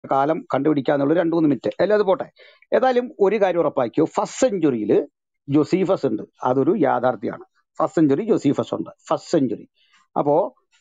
കാലം കണ്ടുപിടിക്കാന്നുള്ള രണ്ട് മൂന്ന് മിനിറ്റ് അല്ല അത് പോട്ടെ ഏതായാലും ഒരു കാര്യം ഉറപ്പാക്കിയോ ഫസ്റ്റ് സെഞ്ചുറിയിൽ ജോസീഫസ് ഉണ്ട് അതൊരു യാഥാർത്ഥ്യമാണ് ഫസ്റ്റ് സെഞ്ചുറി ജോസീഫസ് ഉണ്ട് ഫസ്റ്റ് സെഞ്ചുറി അപ്പോ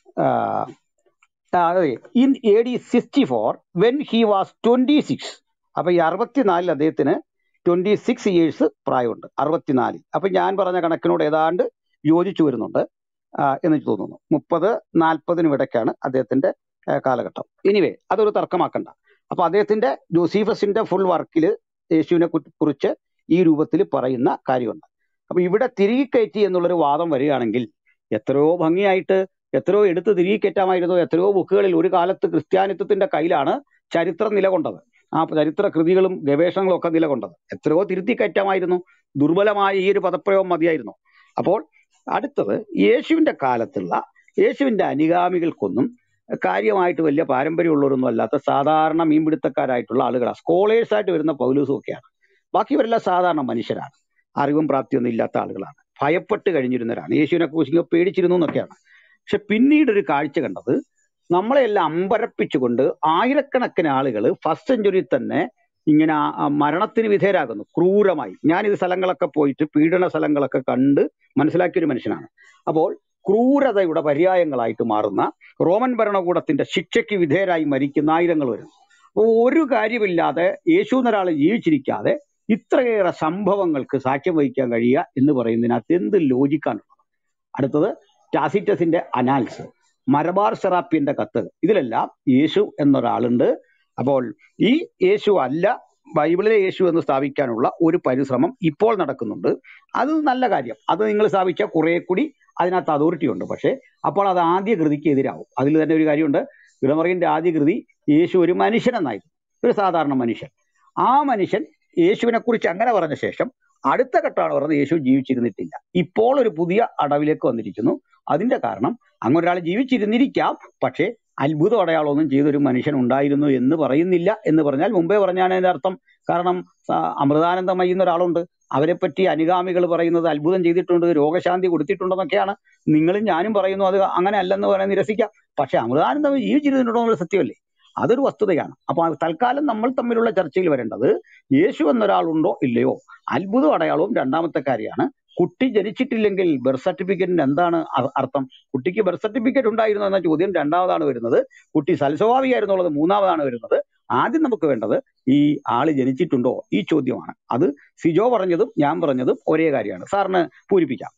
in A D sixty four when he was twenty six അപ്പൊ ഈ അറുപത്തിനാലിൽ അദ്ദേഹത്തിന് ട്വന്റി സിക്സ് ഇയേഴ്സ് പ്രായമുണ്ട് അറുപത്തിനാല് അപ്പൊ ഞാൻ പറഞ്ഞ കണക്കിനോട് ഏതാണ്ട് യോജിച്ചു വരുന്നുണ്ട് ആ, എന്ന് തോന്നുന്നു മുപ്പത് നാൽപ്പതിനും ഇടയ്ക്കാണ് അദ്ദേഹത്തിന്റെ ആ, കാലഘട്ടം എനിവേ അതൊരു തർക്കമാക്കണ്ട അപ്പൊ അദ്ദേഹത്തിന്റെ ജോസീഫസിന്റെ ഫുൾ വർക്കിൽ യേശുവിനെ കു- കുറിച്ച് ഈ രൂപത്തിൽ പറയുന്ന കാര്യമുണ്ട് അപ്പൊ ഇവിടെ തിരികെ കയറ്റി എന്നുള്ളൊരു വാദം വരികയാണെങ്കിൽ എത്രയോ ഭംഗിയായിട്ട് എത്രയോ എടുത്ത് തിരികെ കയറ്റാമായിരുന്നു എത്രയോ ബുക്കുകളിൽ ഒരു കാലത്ത് ക്രിസ്ത്യാനിത്വത്തിന്റെ കയ്യിലാണ് ചരിത്രം നിലകൊണ്ടത് ആ ചരിത്ര കൃതികളും ഗവേഷണങ്ങളും ഒക്കെ നിലകൊണ്ടത് എത്രയോ തിരുത്തി കയറ്റാമായിരുന്നു ദുർബലമായ ഈ ഒരു പദപ്രയോഗം മതിയായിരുന്നു അപ്പോൾ അടുത്തത് യേശുവിന്റെ കാലത്തുള്ള യേശുവിന്റെ അനുഗാമികൾക്കൊന്നും കാര്യമായിട്ട് വലിയ പാരമ്പര്യമുള്ളവരൊന്നും അല്ലാത്ത സാധാരണ മീൻപിടുത്തക്കാരായിട്ടുള്ള ആളുകളാണ് സ്കോളേഴ്സ് ആയിട്ട് വരുന്ന പൗലൂസും ഒക്കെയാണ് ബാക്കിയവരെല്ലാം സാധാരണ മനുഷ്യരാണ് അറിവും പ്രാപ്തിയൊന്നും ഇല്ലാത്ത ആളുകളാണ് ഭയപ്പെട്ട് കഴിഞ്ഞിരുന്നവരാണ് യേശുവിനെ കുറിച്ച് പേടിച്ചിരുന്നു എന്നൊക്കെയാണ് പക്ഷെ പിന്നീട് ഒരു കാഴ്ച കണ്ടത് നമ്മളെല്ലാം അമ്പരപ്പിച്ചുകൊണ്ട് ആയിരക്കണക്കിന് ആളുകൾ ഫസ്റ്റ് സെഞ്ചുറിയിൽ തന്നെ ഇങ്ങനെ ആ- ആ മരണത്തിന് വിധേയരാകുന്നു ക്രൂരമായി ഞാൻ ഇത് സ്ഥലങ്ങളൊക്കെ പോയിട്ട് പീഡന സ്ഥലങ്ങളൊക്കെ കണ്ട് മനസ്സിലാക്കിയ ഒരു മനുഷ്യനാണ് അപ്പോൾ ക്രൂരതയുടെ പര്യായങ്ങളായിട്ട് മാറുന്ന റോമൻ ഭരണകൂടത്തിന്റെ ശിക്ഷയ്ക്ക് വിധേയരായി മരിക്കുന്ന ആയിരങ്ങൾ വരുന്നു അപ്പോൾ ഒരു കാര്യമില്ലാതെ യേശു എന്നൊരാൾ ജീവിച്ചിരിക്കാതെ ഇത്രയേറെ സംഭവങ്ങൾക്ക് സാക്ഷ്യം വഹിക്കാൻ കഴിയുക എന്ന് പറയുന്നതിനകത്ത് എന്ത് ലോജിക്കാണുള്ളത് അടുത്തത് ടാസിറ്റസിന്റെ അനാൽസ് മലബാർ സെറാപ്പിന്റെ കത്ത് ഇതിലെല്ലാം യേശു എന്നൊരാളുണ്ട് അപ്പോൾ ഈ യേശു അല്ല ബൈബിളിലെ യേശു എന്ന് സ്ഥാപിക്കാനുള്ള ഒരു പരിശ്രമം ഇപ്പോൾ നടക്കുന്നുണ്ട് അത് നല്ല കാര്യം അത് നിങ്ങൾ സ്ഥാപിച്ച കുറെ കൂടി അതിനകത്ത് അതോറിറ്റി ഉണ്ട് പക്ഷേ അപ്പോൾ അത് ആദ്യ കൃതിക്ക് എതിരാവും അതിൽ തന്നെ ഒരു കാര്യമുണ്ട് ഇടമറിയന്റെ ആദ്യ കൃതി യേശു ഒരു മനുഷ്യനെന്നായിരുന്നു ഒരു സാധാരണ മനുഷ്യൻ ആ മനുഷ്യൻ യേശുവിനെ കുറിച്ച് അങ്ങനെ പറഞ്ഞ ശേഷം അടുത്ത ഘട്ടമാണ് പറഞ്ഞത് യേശു ജീവിച്ചിരുന്നിട്ടില്ല ഇപ്പോൾ ഒരു പുതിയ അടവിലേക്ക് വന്നിരിക്കുന്നു അതിന്റെ കാരണം അങ്ങനെ ഒരാൾ ജീവിച്ചിരുന്നിരിക്കാം പക്ഷേ അത്ഭുത അടയാളമൊന്നും ചെയ്തൊരു മനുഷ്യൻ ഉണ്ടായിരുന്നു എന്ന് പറയുന്നില്ല എന്ന് പറഞ്ഞാൽ മുമ്പേ പറഞ്ഞാണ് അതിന്റെ അർത്ഥം കാരണം ആ, അമൃതാനന്ദമയി എന്നൊരാളുണ്ട് അവരെ പറ്റി അനുഗാമികൾ പറയുന്നത് അത്ഭുതം ചെയ്തിട്ടുണ്ട് രോഗശാന്തി കൊടുത്തിട്ടുണ്ടെന്നൊക്കെയാണ് നിങ്ങളും ഞാനും പറയുന്നു അത് അങ്ങനെ അല്ലെന്ന് പറയാൻ നിരസിക്കാം പക്ഷെ അമൃതാനന്ദമയി ജീവിച്ചിരുന്നിട്ടുണ്ടോ എന്നുള്ള സത്യമല്ലേ അതൊരു വസ്തുതയാണ് അപ്പൊ അത് തൽക്കാലം നമ്മൾ തമ്മിലുള്ള ചർച്ചയിൽ വരേണ്ടത് യേശു എന്നൊരാളുണ്ടോ ഇല്ലയോ അത്ഭുതം അടയാളവും രണ്ടാമത്തെ കാര്യമാണ് കുട്ടി ജനിച്ചിട്ടില്ലെങ്കിൽ ബർത്ത് സർട്ടിഫിക്കറ്റിന് എന്താണ് അർ- അർത്ഥം കുട്ടിക്ക് ബർത്ത് സർട്ടിഫിക്കറ്റ് ഉണ്ടായിരുന്നു എന്ന ചോദ്യം രണ്ടാമതാണ് വരുന്നത് കുട്ടി സൽസ്വഭാവിയായിരുന്നുള്ളത് മൂന്നാമതാണ് വരുന്നത് ആദ്യം നമുക്ക് വേണ്ടത് ഈ ആള് ജനിച്ചിട്ടുണ്ടോ ഈ ചോദ്യമാണ് അത് സിജോ പറഞ്ഞതും ഞാൻ പറഞ്ഞതും ഒരേ കാര്യമാണ് സാറിന് പൂരിപ്പിക്കാം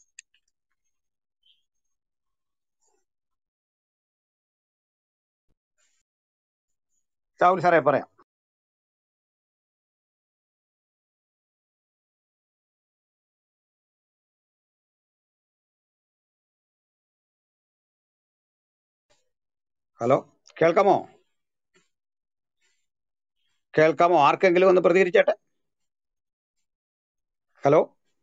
രാഹുൽ സാറേ പറയാം ഹലോ കേൾക്കാമോ കേൾക്കാമോ ആർക്കെങ്കിലും ഒന്ന് പ്രതികരിച്ചേട്ടെ ഹലോ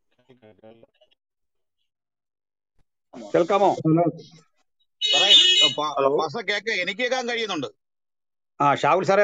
കേൾക്കാമോ ഹലോ പറയ് പ- ഹലോ പസ കേക്ക എനിക്ക് കേൾക്കാൻ കഴിയുന്നുണ്ട് ആ ഷാഹുൽ സാറേ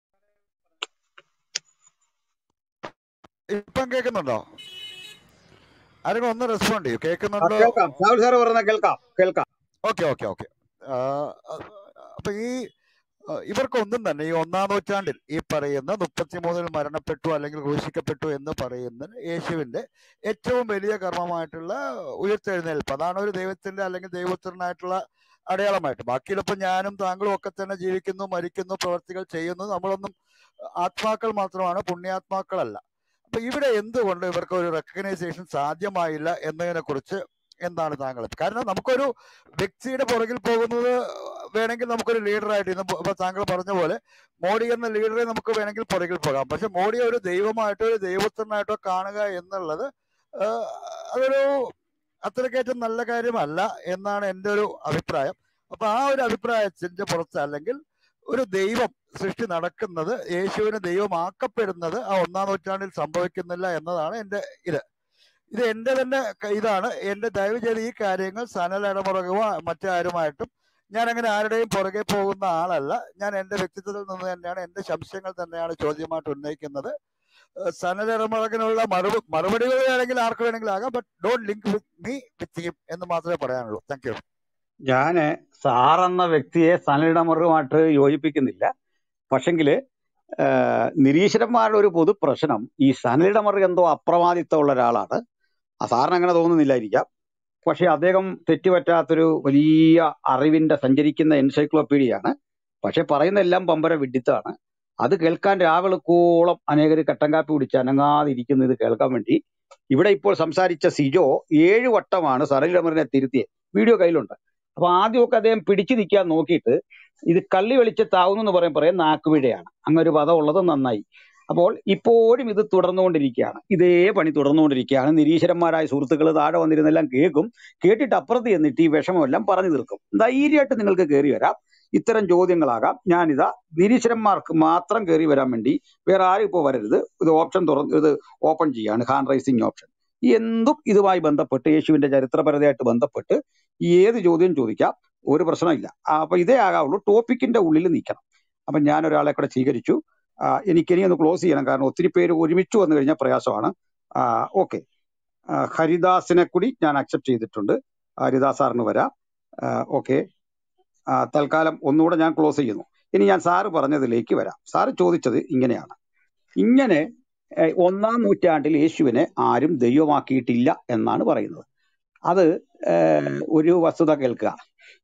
ഇപ്പം കേൾക്കുന്നുണ്ടോ ആരെങ്കിലും ഒന്ന് റെസ്പോണ്ട് ചെയ്യൂ ആ, കേൾക്കുന്നുണ്ടോ കേൾക്കാം ഷാഹുൽ സാറ് പറഞ്ഞ കേൾക്കാം കേൾക്കാം ഓക്കെ ഓക്കെ ഓക്കെ അപ്പൊ ഈ ആ, ഇവർക്കൊന്നും തന്നെ ഈ ഒന്നാം നൂറ്റാണ്ടിൽ ഈ പറയുന്ന മുപ്പത്തിമൂന്നിൽ മരണപ്പെട്ടു അല്ലെങ്കിൽ ക്രൂശിക്കപ്പെട്ടു എന്ന് പറയുന്ന യേശുവിന്റെ ഏറ്റവും വലിയ കർമ്മമായിട്ടുള്ള ഉയർത്തെഴുന്നേൽപ്പ് അതാണ് ഒരു ദൈവത്തിന്റെ അല്ലെങ്കിൽ ദൈവപുത്രനായിട്ടുള്ള അടയാളമായിട്ട് ബാക്കിയിലിപ്പോ ഞാനും താങ്കളും ഒക്കെ തന്നെ ജീവിക്കുന്നു മരിക്കുന്നു പ്രവർത്തികൾ ചെയ്യുന്നു നമ്മളൊന്നും ആത്മാക്കൾ മാത്രമാണ് പുണ്യാത്മാക്കളല്ല അപ്പൊ ഇവിടെ എന്തുകൊണ്ട് ഇവർക്ക് ഒരു റെക്കഗ്നൈസേഷൻ സാധ്യമായില്ല എന്നതിനെ കുറിച്ച് എന്താണ് താങ്കൾ കാരണം നമുക്കൊരു വ്യക്തിയുടെ പുറകിൽ പോകുന്നത് വേണമെങ്കിൽ നമുക്കൊരു ലീഡറായിട്ട് ഇന്ന് ഇപ്പൊ താങ്കൾ പറഞ്ഞ പോലെ മോഡി എന്ന ലീഡറെ നമുക്ക് വേണമെങ്കിൽ പുറകിൽ പോകാം പക്ഷെ മോഡിയെ ഒരു ദൈവമായിട്ടോ ഒരു ദൈവപുത്രനായിട്ടോ കാണുക എന്നുള്ളത് ആ, അതൊരു അത്രക്കേറ്റം നല്ല കാര്യമല്ല എന്നാണ് എൻ്റെ ഒരു അഭിപ്രായം അപ്പൊ ആ ഒരു അഭിപ്രായത്തിന്റെ പുറത്ത് അല്ലെങ്കിൽ ഒരു ദൈവം സൃഷ്ടി നടക്കുന്നത് യേശുവിന് ദൈവമാക്കപ്പെടുന്നത് ആ ഒന്നാം നൂറ്റാണ്ടിൽ സംഭവിക്കുന്നില്ല എന്നതാണ് എൻ്റെ ഇത് ഇത് എൻ്റെ തന്നെ ക- ഇതാണ് എൻ്റെ ദയവ് ചെയ്ത് ഈ കാര്യങ്ങൾ സനൽ ഇടമുറകവോ മറ്റാരുമായിട്ടും ഞാൻ അങ്ങനെ ആരുടെയും പുറകെ പോകുന്ന ആളല്ല ഞാൻ എൻ്റെ വ്യക്തിത്വത്തിൽ നിന്ന് തന്നെയാണ് എൻ്റെ സംശയങ്ങൾ തന്നെയാണ് ചോദ്യമായിട്ട് ഉന്നയിക്കുന്നത് ഏഹ് സനൽ ഇടമുറകിനുള്ള മറുപ മറുപടികൾ വേണമെങ്കിൽ ആർക്ക് വേണമെങ്കിലും ആകാം but don't link with me with him എന്ന് മാത്രമേ പറയാനുള്ളൂ താങ്ക് യു ഞാന് സാർ എന്ന വ്യക്തിയെ സനലിടമുറവുമായിട്ട് യോജിപ്പിക്കുന്നില്ല പക്ഷെങ്കില് ആഹ് നിരീശ്വരന്മാരുടെ ഒരു പൊതു പ്രശ്നം ഈ സനലിയുടെ മറുക എന്തോ അപ്രമാദിത്വമുള്ള ഒരാളാണ് ആ സാറിന് അങ്ങനെ തോന്നുന്നില്ലായിരിക്കാം പക്ഷെ അദ്ദേഹം തെറ്റുപറ്റാത്തൊരു വലിയ അറിവിന്റെ സഞ്ചരിക്കുന്ന എൻസൈക്ലോപീഡിയയാണ് പക്ഷെ പറയുന്ന എല്ലാം പമ്പര വിഡിത്താണ് അത് കേൾക്കാൻ രാവിളക്കോളം അനേകർ കട്ടൻ കാപ്പി കുടിച്ച് അനങ്ങാതിരിക്കുന്ന ഇത് കേൾക്കാൻ വേണ്ടി ഇവിടെ ഇപ്പോൾ സംസാരിച്ച സിജോ ഏഴ് വട്ടമാണ് സനൽ അമറിനെ തിരുത്തിയത് വീഡിയോ കയ്യിലുണ്ട് അപ്പൊ ആദ്യമൊക്കെ അദ്ദേഹം പിടിച്ചു നിൽക്കാൻ നോക്കിയിട്ട് ഇത് കള്ളി വെളിച്ചത്താവുന്നു എന്ന് പറയും പറയാം നാക്കുപിഴയാണ് അങ്ങനെ ഒരു പദം ഉള്ളത് നന്നായി അപ്പോൾ ഇപ്പോഴും ഇത് തുടർന്നുകൊണ്ടിരിക്കുകയാണ് ഇതേ പണി തുടർന്നുകൊണ്ടിരിക്കുകയാണ് നിരീശ്വരന്മാരായ സുഹൃത്തുക്കൾ താഴെ വന്നിരുന്നെല്ലാം കേൾക്കും കേട്ടിട്ട് അപ്പുറത്ത് ചെന്നിട്ട് ഈ വിഷമമെല്ലാം പറഞ്ഞു തീർക്കും ധൈര്യമായിട്ട് നിങ്ങൾക്ക് കയറി വരാം ഇത്തരം ചോദ്യങ്ങളാകാം ഞാനിതാ നിരീശ്വരന്മാർക്ക് മാത്രം കയറി വരാൻ വേണ്ടി വേറെ ആരും ഇപ്പോൾ വരരുത് ഇത് ഓപ്ഷൻ തുറന്ന് ഇത് ഓപ്പൺ ചെയ്യാണ് ഹാൻഡ് റൈസിങ് ഓപ്ഷൻ എന്തും ഇതുമായി ബന്ധപ്പെട്ട് യേശുവിന്റെ ചരിത്രപരതയായിട്ട് ബന്ധപ്പെട്ട് ഏത് ചോദ്യം ചോദിക്കാം ഒരു പ്രശ്നമില്ല ആ, അപ്പൊ ഇതേ ആകാവുള്ളൂ ടോപ്പിക്കിന്റെ ഉള്ളിൽ നിൽക്കണം അപ്പൊ ഞാൻ ഒരാളെ കൂടെ സ്വീകരിച്ചു ആ, എനിക്കിനി ഒന്ന് ക്ലോസ് ചെയ്യണം കാരണം ഒത്തിരി പേര് ഒരുമിച്ച് വന്നു കഴിഞ്ഞാൽ പ്രയാസമാണ് ഓക്കെ ഹരിദാസിനെ കൂടി ഞാൻ അക്സെപ്റ്റ് ചെയ്തിട്ടുണ്ട് ഹരിദാസ് സാറിന് വരാം ഓക്കെ തൽക്കാലം ഒന്നുകൂടെ ഞാൻ ക്ലോസ് ചെയ്യുന്നു ഇനി ഞാൻ സാറ് പറഞ്ഞതിലേക്ക് വരാം സാറ് ചോദിച്ചത് ഇങ്ങനെയാണ് ഇങ്ങനെ ഏഹ്, ഒന്നാം നൂറ്റാണ്ടിൽ യേശുവിനെ ആരും ദൈവമാക്കിയിട്ടില്ല എന്നാണ് പറയുന്നത് അത് ഏഹ്, ഒരു വസ്തുത കേൾക്കുക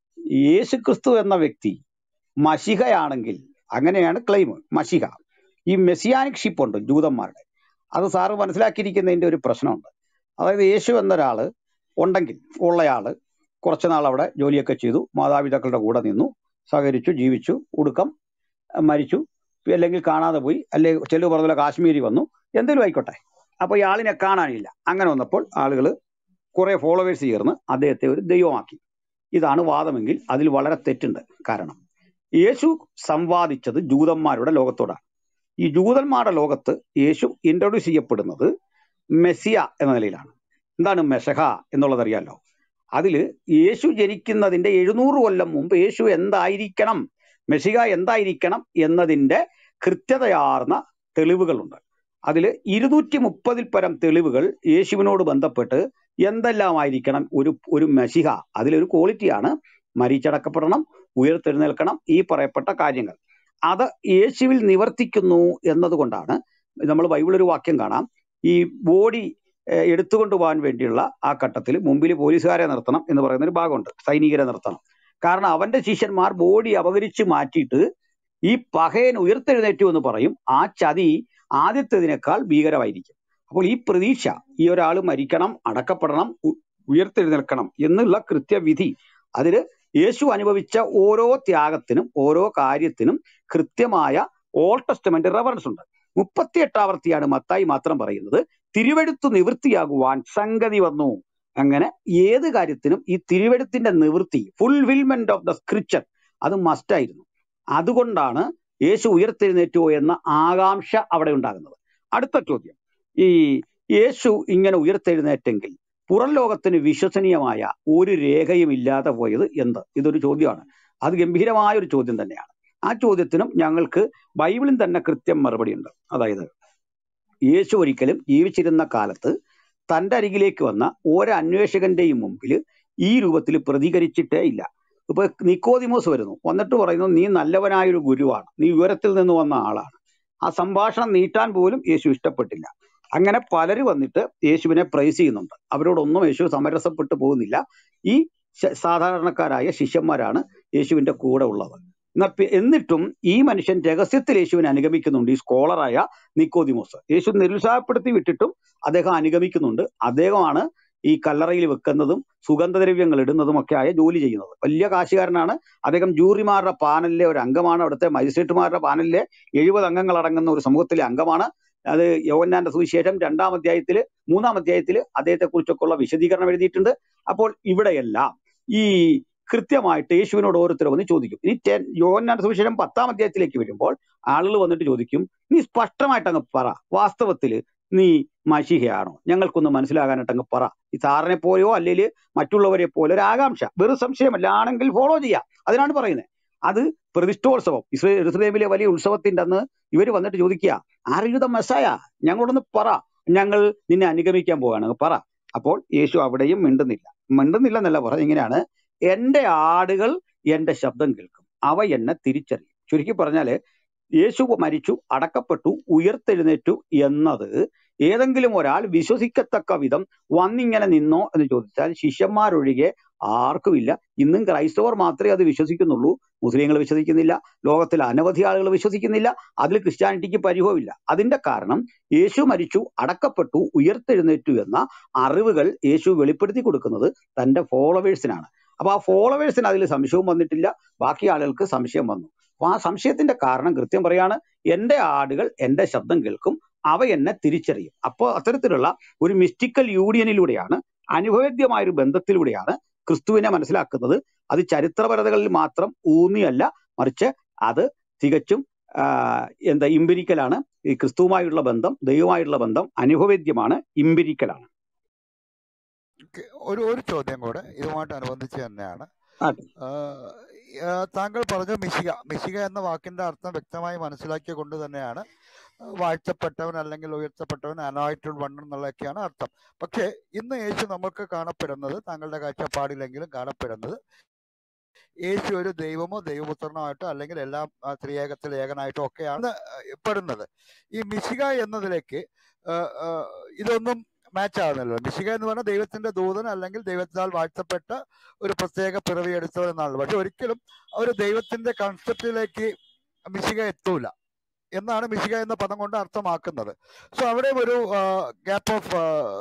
യേശു ക്രിസ്തു എന്ന വ്യക്തി മഷിഹയാണെങ്കിൽ അങ്ങനെയാണ് ക്ലെയിം മഷിഹ ഈ മെസ്സിയാനിക് ഷിപ്പ് ഉണ്ട് ജൂതന്മാരുടെ അത് സാറ് മനസ്സിലാക്കിയിരിക്കുന്നതിന്റെ ഒരു പ്രശ്നമുണ്ട് അതായത് യേശു എന്നൊരാള് ഉണ്ടെങ്കിൽ ഉള്ളയാള് കുറച്ചു നാൾ അവിടെ ജോലിയൊക്കെ ചെയ്തു മാതാപിതാക്കളുടെ കൂടെ നിന്നു സഹകരിച്ചു ജീവിച്ചു ഒടുക്കം അഹ് മരിച്ചു അല്ലെങ്കിൽ കാണാതെ പോയി അല്ലെങ്കിൽ ചെല്ലു പറഞ്ഞ പോലെ കാശ്മീരി വന്നു എന്തെങ്കിലും ആയിക്കോട്ടെ അപ്പൊ ഈ ആളിനെ കാണാനില്ല അങ്ങനെ വന്നപ്പോൾ ആളുകൾ കുറെ ഫോളോവേഴ്സ് ചേർന്ന് അദ്ദേഹത്തെ ഒരു ദൈവമാക്കി ഇതാണ് വാദമെങ്കിൽ അതിൽ വളരെ തെറ്റുണ്ട് കാരണം യേശു സംവാദിച്ചത് ജൂതന്മാരുടെ ലോകത്തോടാണ് ഈ ജൂതന്മാരുടെ ലോകത്ത് യേശു ഇൻട്രൊഡ്യൂസ് ചെയ്യപ്പെടുന്നത് മെസ്സിയ എന്ന നിലയിലാണ് എന്താണ് മെഷഹ എന്നുള്ളത് അറിയാലോ അതില് യേശു ജനിക്കുന്നതിന്റെ എഴുന്നൂറ് കൊല്ലം മുമ്പ് യേശു എന്തായിരിക്കണം മെസ്സിഹ എന്തായിരിക്കണം എന്നതിന്റെ കൃത്യതയാർന്ന തെളിവുകളുണ്ട് അതിൽ ഇരുന്നൂറ്റി മുപ്പതിൽ പരം തെളിവുകൾ യേശുവിനോട് ബന്ധപ്പെട്ട് എന്തെല്ലാമായിരിക്കണം ഒരു ഒരു മെസ്സിഹ അതിലൊരു ക്വാളിറ്റിയാണ് മരിച്ചടക്കപ്പെടണം ഉയർത്തെഴുന്നേൽക്കണം ഈ പറയപ്പെട്ട കാര്യങ്ങൾ അത് യേശുവിൽ നിവർത്തിക്കുന്നു എന്നതുകൊണ്ടാണ് നമ്മൾ ബൈബിൾ ഒരു വാക്യം കാണാം ഈ ബോഡി ഏഹ്, എടുത്തുകൊണ്ട് പോകാൻ വേണ്ടിയുള്ള ആ ഘട്ടത്തിൽ മുമ്പിൽ പോലീസുകാരെ നിർത്തണം എന്ന് പറയുന്ന ഒരു ഭാഗമുണ്ട് സൈനികരെ നിർത്തണം കാരണം അവന്റെ ശിഷ്യന്മാർ ബോഡി അപകരിച്ച് മാറ്റിയിട്ട് ഈ പകയൻ ഉയർത്തെഴുന്നേറ്റു എന്ന് പറയും ആ ചതി ആദ്യത്തേതിനേക്കാൾ ഭീകരമായിരിക്കും അപ്പോൾ ഈ പ്രതീക്ഷ ഈ ഒരാൾ മരിക്കണം അടക്കപ്പെടണം ഉ- ഉയർത്തെഴുന്നേൽക്കണം എന്നുള്ള കൃത്യവിധി അതില് യേശു അനുഭവിച്ച ഓരോ ത്യാഗത്തിനും ഓരോ കാര്യത്തിനും കൃത്യമായ ഓൾ ടെസ്റ്റമെന്റ് റെഫറൻസ് ഉണ്ട് മുപ്പത്തിയെട്ടാവർത്തിയാണ് മത്തായി മാത്രം പറയുന്നത് തിരുവെടുത്തു നിവൃത്തിയാകുവാൻ സംഗതി വന്നു അങ്ങനെ ഏത് കാര്യത്തിനും ഈ തിരുവെടുത്തിന്റെ നിവൃത്തി ഫുൾഫിൽമെന്റ് ഓഫ് ദ സ്ക്രിപ്ചർ അത് മസ്റ്റായിരുന്നു അതുകൊണ്ടാണ് യേശു ഉയർത്തെഴുന്നേറ്റോ എന്ന ആകാംക്ഷ അവിടെ ഉണ്ടാകുന്നത് അടുത്ത ചോദ്യം ഈ യേശു ഇങ്ങനെ ഉയർത്തെഴുന്നേറ്റെങ്കിൽ പുറം ലോകത്തിന് വിശ്വസനീയമായ ഒരു രേഖയും ഇല്ലാതെ പോയത് എന്ത് ഇതൊരു ചോദ്യമാണ് അത് ഗംഭീരമായ ഒരു ചോദ്യം തന്നെയാണ് ആ ചോദ്യത്തിനും ഞങ്ങൾക്ക് ബൈബിളിൽ തന്നെ കൃത്യം മറുപടിയുണ്ട് അതായത് യേശു ഒരിക്കലും ജീവിച്ചിരുന്ന കാലത്ത് തന്റെ അരികിലേക്ക് വന്ന ഒരു അന്വേഷകന്റെയും മുമ്പിൽ ഈ രൂപത്തിൽ പ്രതികരിച്ചിട്ടേ ഇല്ല ഇപ്പൊ നിക്കോദിമോസ് വരുന്നു വന്നിട്ട് പറയുന്നു നീ നല്ലവനായൊരു ഗുരുവാണ് നീ ഉയരത്തിൽ നിന്ന് വന്ന ആളാണ് ആ സംഭാഷണം നീട്ടാൻ പോലും യേശു ഇഷ്ടപ്പെട്ടില്ല അങ്ങനെ പലര് വന്നിട്ട് യേശുവിനെ പ്രൈസ് ചെയ്യുന്നുണ്ട് അവരോടൊന്നും യേശു സമരസപ്പെട്ടു പോകുന്നില്ല ഈ ശ- സാധാരണക്കാരായ ശിഷ്യന്മാരാണ് യേശുവിന്റെ കൂടെ ഉള്ളത് എന്നാ പി- എന്നിട്ടും ഈ മനുഷ്യൻ രഹസ്യത്തിൽ യേശുവിനെ അനുഗമിക്കുന്നുണ്ട് ഈ സ്കോളറായ നിക്കോദിമോസ് യേശു നിരുത്സാഹപ്പെടുത്തി വിട്ടിട്ടും അദ്ദേഹം അനുഗമിക്കുന്നുണ്ട് അദ്ദേഹമാണ് ഈ കല്ലറയിൽ വെക്കുന്നതും സുഗന്ധദ്രവ്യങ്ങൾ ഇടുന്നതും ഒക്കെ ആയ ജോലി ചെയ്യുന്നത് വലിയ കാശുകാരനാണ് അദ്ദേഹം ജൂറിമാരുടെ പാനലിലെ ഒരു അംഗമാണ് അവിടുത്തെ മജിസ്ട്രേറ്റുമാരുടെ പാനലിലെ എഴുപത് അംഗങ്ങൾ അടങ്ങുന്ന ഒരു സമൂഹത്തിലെ അംഗമാണ് അത് യോവന്നാന്റെ സുവിശേഷം രണ്ടാം അധ്യായത്തില് മൂന്നാം അധ്യായത്തില് അദ്ദേഹത്തെ കുറിച്ചൊക്കെ ഉള്ള വിശദീകരണം എഴുതിയിട്ടുണ്ട് അപ്പോൾ ഇവിടെയെല്ലാം ഈ കൃത്യമായിട്ട് യേശുവിനോട് ഓരോരുത്തർ വന്ന് ചോദിക്കും ഇനി ടെ- യോഹന്നാന്റെ സുവിശേഷം പത്താം അധ്യായത്തിലേക്ക് വരുമ്പോൾ ആളുകൾ വന്നിട്ട് ചോദിക്കും നീ സ്പഷ്ടമായിട്ട് അങ്ങ് പറ വാസ്തവത്തില് നീ മഷിഹയാണോ ഞങ്ങൾക്കൊന്ന് മനസ്സിലാകാനായിട്ട് അങ്ങ് പറ ഈ സാറിനെ പോലെയോ അല്ലെങ്കിൽ മറ്റുള്ളവരെ പോലെ ഒരു ആകാംക്ഷ വെറും സംശയമല്ല ആണെങ്കിൽ ഫോളോ ചെയ്യാം അതിനാണ് പറയുന്നത് അത് പ്രതിഷ്ഠോത്സവം ഇസ്രേ ഇസ്രേമിലെ വലിയ ഉത്സവത്തിന്റെ അന്ന് ഇവർ വന്നിട്ട് ചോദിക്കുക ആർയുധ മെസ്സായ ഞങ്ങളോടൊന്ന് പറ ഞങ്ങൾ നിന്നെ അനുഗമിക്കാൻ പോവാണ് പറ അപ്പോൾ യേശു അവിടെയും മിണ്ടുന്നില്ല മിണ്ടുന്നില്ല എന്നല്ല പറ ഇങ്ങനെയാണ് എന്റെ ആടുകൾ എന്റെ ശബ്ദം കേൾക്കും അവ എന്നെ തിരിച്ചറിയും ചുരുക്കി പറഞ്ഞാല് യേശു മരിച്ചു അടക്കപ്പെട്ടു ഉയർത്തെഴുന്നേറ്റു എന്നത് ഏതെങ്കിലും ഒരാൾ വിശ്വസിക്കത്തക്ക വിധം വന്നിങ്ങനെ നിന്നോ എന്ന് ചോദിച്ചാൽ ശിഷ്യന്മാരൊഴികെ ആർക്കുമില്ല ഇന്നും ക്രൈസ്തവർ മാത്രമേ അത് വിശ്വസിക്കുന്നുള്ളൂ മുസ്ലിങ്ങൾ വിശ്വസിക്കുന്നില്ല ലോകത്തിൽ അനവധി ആളുകൾ വിശ്വസിക്കുന്നില്ല അതിൽ ക്രിസ്ത്യാനിറ്റിക്ക് പരിഭവമില്ല അതിന്റെ കാരണം യേശു മരിച്ചു അടക്കപ്പെട്ടു ഉയർത്തെഴുന്നേറ്റു എന്ന അറിവുകൾ യേശു വെളിപ്പെടുത്തി കൊടുക്കുന്നത് തന്റെ ഫോളോവേഴ്സിനാണ് അപ്പൊ ആ ഫോളോവേഴ്സിന് അതിൽ സംശയവും വന്നിട്ടില്ല ബാക്കി ആളുകൾക്ക് സംശയം വന്നു അപ്പൊ ആ സംശയത്തിന്റെ കാരണം കൃത്യം പറയാണ് എന്റെ ആടുകൾ എന്റെ ശബ്ദം കേൾക്കും അവ എന്നെ തിരിച്ചറിയും അപ്പോൾ അത്തരത്തിലുള്ള ഒരു മിസ്റ്റിക്കൽ യൂണിയനിലൂടെയാണ് അനുഭവേദ്യമായ ഒരു ബന്ധത്തിലൂടെയാണ് ക്രിസ്തുവിനെ മനസ്സിലാക്കുന്നത് അത് ചരിത്രപരതകളിൽ മാത്രം ഊന്നിയല്ല മറിച്ച് അത് തികച്ചും ആ, എന്താ ഇമ്പിരിക്കലാണ് ഈ ക്രിസ്തുവുമായുള്ള ബന്ധം ദൈവമായിട്ടുള്ള ബന്ധം അനുഭവേദ്യമാണ് ഇമ്പിരിക്കലാണ് ഓക്കെ. ഒരു ഒരു ചോദ്യം കൂടെ ഇതുമായിട്ട് അനുബന്ധിച്ച് തന്നെയാണ് ആട്ടെ. ആഹ് ആഹ് താങ്കൾ പറഞ്ഞു മിശിക മിശിക എന്ന വാക്കിന്റെ അർത്ഥം വ്യക്തമായി മനസ്സിലാക്കിയ കൊണ്ട് തന്നെയാണ് വാഴ്ത്തപ്പെട്ടവൻ അല്ലെങ്കിൽ ഉയർത്തപ്പെട്ടവൻ അനോയിറ്റഡ് വൺ എന്നുള്ളതൊക്കെയാണ് അർത്ഥം പക്ഷേ ഇന്ന് യേശു നമുക്ക് കാണപ്പെടുന്നത് താങ്കളുടെ കാഴ്ചപ്പാടിലെങ്കിലും കാണപ്പെടുന്നത് യേശു ഒരു ദൈവമോ ദൈവപുത്രനോ ആയിട്ടോ അല്ലെങ്കിൽ എല്ലാം ആ, ത്രിയേകത്തിൽ ഏകനായിട്ടോ ഒക്കെയാണ് പെടുന്നത് ഈ മിശിക എന്നതിലേക്ക് ആഹ് ആഹ് ഇതൊന്നും മാച്ച് ആവുന്നല്ലോ മിശിക എന്ന് പറഞ്ഞാൽ ദൈവത്തിന്റെ ദൂതൻ അല്ലെങ്കിൽ ദൈവത്താൽ വാഴ്ത്തപ്പെട്ട ഒരു പ്രത്യേക പിറവി എടുത്തവൻ എന്നാണ് പക്ഷെ ഒരിക്കലും ഒരു ദൈവത്തിന്റെ കൺസെപ്റ്റിലേക്ക് മിശിക എത്തൂല എന്നാണ് മിശിക എന്ന പദം കൊണ്ട് അർത്ഥമാക്കുന്നത് സോ അവിടെ ഒരു ഗ്യാപ്പ് ഓഫ്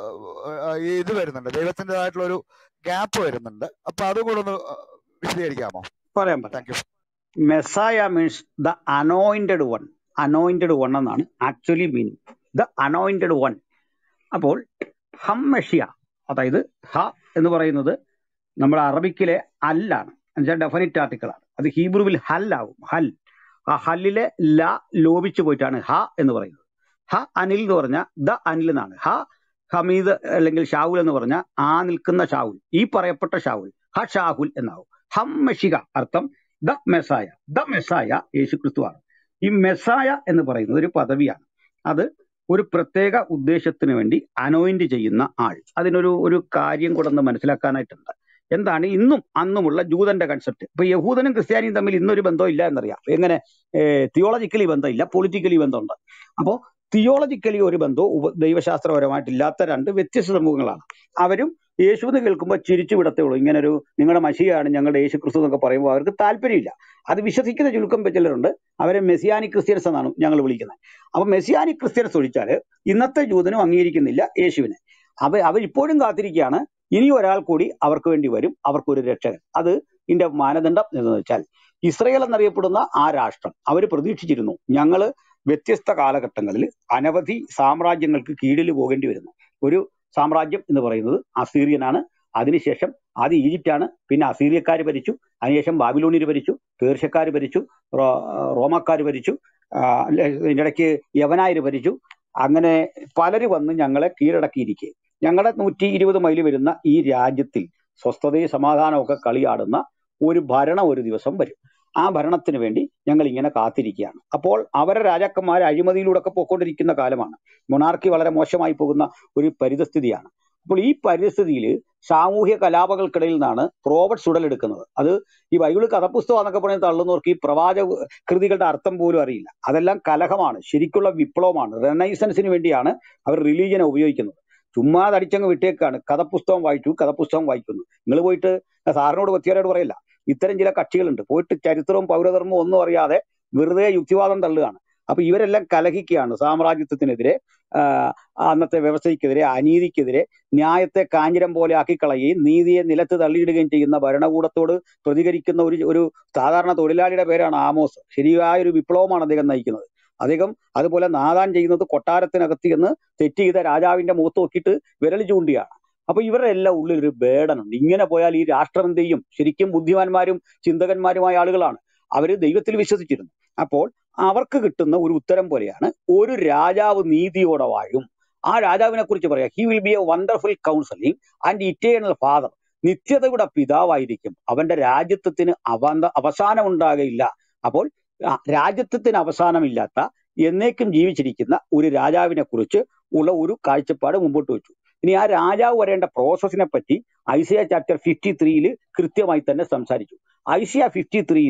ഇത് വരുന്നുണ്ട് ദൈവത്തിൻ്റെതായിട്ടുള്ള ഒരു ഗ്യാപ്പ് വരുന്നുണ്ട് അപ്പൊ അതും കൂടെ ഒന്ന് ആ, വിശദീകരിക്കാമോ പറയാം പറയാം thank you Messiah means the anointed one anointed one എന്നാണ് actually meaning the anointed one അപ്പോൾ ഹം മെഷിയ അതായത് ഹ എന്ന് പറയുന്നത് നമ്മുടെ അറബിക്കിലെ അല്ലാണ് എന്നുവെച്ചാൽ ഡെഫിനിറ്റ് ആർട്ടിക്കിളാണ് അത് ഹീബ്രുവിൽ ഹല്ലാവും ഹൽ ആ ഹല്ലിലെ ല ലോപിച്ചു പോയിട്ടാണ് ഹ എന്ന് പറയുന്നത് ഹ അനിൽ എന്ന് പറഞ്ഞാൽ ദ അനിൽ എന്നാണ് ഹ ഹമീദ് അല്ലെങ്കിൽ ഷാഹുൽ എന്ന് പറഞ്ഞാൽ ആ നിൽക്കുന്ന ഷാഹുൽ ഈ പറയപ്പെട്ട ഷാഹുൽ ഹ ഷാഹുൽ എന്നാവും ഹം മെഷിക അർത്ഥം ദ മെസ്സായ ദ മെസ്സായ യേശു ക്രിസ്തുവാണ് ഈ മെസ്സായ എന്ന് പറയുന്നത് ഒരു പദവിയാണ് അത് ഒരു പ്രത്യേക ഉദ്ദേശത്തിന് വേണ്ടി അനോയിന്റ് ചെയ്യുന്ന ആൾ അതിനൊരു ഒരു കാര്യം കൂടെ ഒന്ന് മനസ്സിലാക്കാനായിട്ടുണ്ട് എന്താണ് ഇന്നും അന്നുമുള്ള ജൂതന്റെ കൺസെപ്റ്റ് ഇപ്പൊ യഹൂദനും ക്രിസ്ത്യാനിയും തമ്മിൽ ഇന്നൊരു ബന്ധം ഇല്ല എന്നറിയാം എങ്ങനെ തിയോളജിക്കലി ബന്ധമില്ല പൊളിറ്റിക്കലി ബന്ധമുണ്ട് അപ്പോ തിയോളജിക്കലി ഒരു ബന്ധവും ഉപ ദൈവശാസ്ത്രപരമായിട്ടില്ലാത്ത രണ്ട് വ്യത്യസ്ത സമൂഹങ്ങളാണ് അവരും യേശു എന്ന് കേൾക്കുമ്പോൾ ചിരിച്ചു വിടത്തേ ഉള്ളൂ ഇങ്ങനെ ഒരു നിങ്ങളുടെ മഷിയാണ് ഞങ്ങളുടെ യേശു ക്രിസ്തു എന്നൊക്കെ പറയുമ്പോൾ അവർക്ക് താല്പര്യമില്ല അത് വിശ്വസിക്കുന്ന ചുരുക്കം ചിലരുണ്ട് അവരെ മെസ്സിയാനിക് ക്രിസ്ത്യൻസ് എന്നാണ് ഞങ്ങൾ വിളിക്കുന്നത് അപ്പൊ മെസ്സിയാനിക് ക്രിസ്ത്യൻസ് ഒഴിച്ചാൽ ഇന്നത്തെ ജൂതനും അംഗീകരിക്കുന്നില്ല യേശുവിനെ അവ അവരിപ്പോഴും കാത്തിരിക്കുകയാണ് ഇനി ഒരാൾ കൂടി അവർക്ക് വേണ്ടി വരും അവർക്കൊരു രക്ഷകൻ അത് ഇതിന്റെ മാനദണ്ഡം എന്ന് വെച്ചാൽ ഇസ്രയേൽ എന്നറിയപ്പെടുന്ന ആ രാഷ്ട്രം അവർ പ്രതീക്ഷിച്ചിരുന്നു ഞങ്ങള് വ്യത്യസ്ത കാലഘട്ടങ്ങളിൽ അനവധി സാമ്രാജ്യങ്ങൾക്ക് കീഴിൽ പോകേണ്ടി വരുന്നു ഒരു സാമ്രാജ്യം എന്ന് പറയുന്നത് അസീറിയനാണ് അതിനുശേഷം ആദ്യം ഈജിപ്റ്റാണ് പിന്നെ അസീറിയക്കാർ ഭരിച്ചു അതിനുശേഷം ബാബിലോണിയർ ഭരിച്ചു പേർഷ്യക്കാർ ഭരിച്ചു റോ- റോമക്കാർ ഭരിച്ചു ആ, അല്ലെ, ഇതിന്റെ ഇടയ്ക്ക് യവനായർ ഭരിച്ചു അങ്ങനെ പലര് വന്ന് ഞങ്ങളെ കീഴടക്കിയിരിക്കെ ഞങ്ങളുടെ നൂറ്റി ഇരുപത് മൈൽ വരുന്ന ഈ രാജ്യത്തിൽ സ്വസ്ഥതയും സമാധാനവും ഒക്കെ കളിയാടുന്ന ഒരു ഭരണം ഒരു ദിവസം വരും ആ ഭരണത്തിന് വേണ്ടി ഞങ്ങൾ ഇങ്ങനെ കാത്തിരിക്കുകയാണ് അപ്പോൾ അവരെ രാജാക്കന്മാർ അഴിമതിയിലൂടെ ഒക്കെ പോയിക്കൊണ്ടിരിക്കുന്ന കാലമാണ് മൊണാർക്കി വളരെ മോശമായി പോകുന്ന ഒരു പരിതസ്ഥിതിയാണ് അപ്പോൾ ഈ പരിസ്ഥിതിയിൽ സാമൂഹ്യ കലാപങ്ങൾക്കിടയിൽ നിന്നാണ് റോബർട്ട്സ് ഉടലെടുക്കുന്നത് അത് ഈ ബൈബിള് കഥപുസ്തകം എന്നൊക്കെ പറഞ്ഞ് തള്ളുന്നവർക്ക് ഈ പ്രവാചക കൃതികളുടെ അർത്ഥം പോലും അറിയില്ല അതെല്ലാം കലഹമാണ് ശരിക്കുള്ള വിപ്ലവമാണ് റെനൈസൻസിന് വേണ്ടിയാണ് അവർ റിലീജിയനെ ഉപയോഗിക്കുന്നത് ചുമ്മാ അടിച്ചങ്ങ് വിട്ടേക്കാണ് കഥപുസ്തകം വായിച്ചു കഥപുസ്തകം വായിക്കുന്നു നിങ്ങൾ പോയിട്ട് സാറിനോട് കൊത്തിയാരോട് പറയില്ല ഇത്തരം ചില കക്ഷികളുണ്ട് പോയിട്ട് ചരിത്രവും പൗരധർമ്മവും ഒന്നും അറിയാതെ വെറുതെ യുക്തിവാദം തള്ളുകയാണ് അപ്പൊ ഇവരെല്ലാം കലഹിക്കുകയാണ് സാമ്രാജ്യത്വത്തിനെതിരെ ആഹ് അന്നത്തെ വ്യവസ്ഥയ്ക്കെതിരെ അനീതിക്കെതിരെ ന്യായത്തെ കാഞ്ഞിരം പോലെ ആക്കിക്കളയുകയും നീതിയെ നിലത്ത് തള്ളിയിടുകയും ചെയ്യുന്ന ഭരണകൂടത്തോട് പ്രതികരിക്കുന്ന ഒരു ഒരു സാധാരണ തൊഴിലാളിയുടെ പേരാണ് ആമോസ് ശരിയായ ഒരു വിപ്ലവമാണ് അദ്ദേഹം നയിക്കുന്നത് അദ്ദേഹം അതുപോലെ നാദാൻ ചെയ്യുന്നത് കൊട്ടാരത്തിനകത്ത് എന്ന് തെറ്റ് ചെയ്ത രാജാവിന്റെ മുഖത്ത് നോക്കിയിട്ട് വിരൽ ചൂണ്ടിയാണ് അപ്പൊ ഇവരുടെ എല്ലാം ഉള്ളിൽ ഒരു ബേഡൻ ഉണ്ട് ഇങ്ങനെ പോയാൽ ഈ രാഷ്ട്രം എന്ത് ചെയ്യും ശരിക്കും ബുദ്ധിമാന്മാരും ചിന്തകന്മാരുമായ ആളുകളാണ് അവര് ദൈവത്തിൽ വിശ്വസിച്ചിരുന്നു അപ്പോൾ അവർക്ക് കിട്ടുന്ന ഒരു ഉത്തരം പോലെയാണ് ഒരു രാജാവ് നീതിയോടെ വാഴും ആ രാജാവിനെ കുറിച്ച് പറയാം he will be a wonderful counselling and eternal father നിത്യതയുടെ പിതാവായിരിക്കും അവന്റെ രാജ്യത്വത്തിന് അവന്ത അവസാനം ഉണ്ടാകയില്ല അപ്പോൾ ആ രാജ്യത്വത്തിന് അവസാനമില്ലാത്ത എന്നേക്കും ജീവിച്ചിരിക്കുന്ന ഒരു രാജാവിനെ കുറിച്ച് ഉള്ള ഒരു കാഴ്ചപ്പാട് മുമ്പോട്ട് വെച്ചു ഇനി ആ രാജാവ് വരേണ്ട പ്രോസസ്സിനെ പറ്റി ഐസിയ ചാപ്റ്റർ ഫിഫ്റ്റി ത്രീയിൽ കൃത്യമായി തന്നെ സംസാരിച്ചു ഐസിയ ഫിഫ്റ്റി ത്രീയില്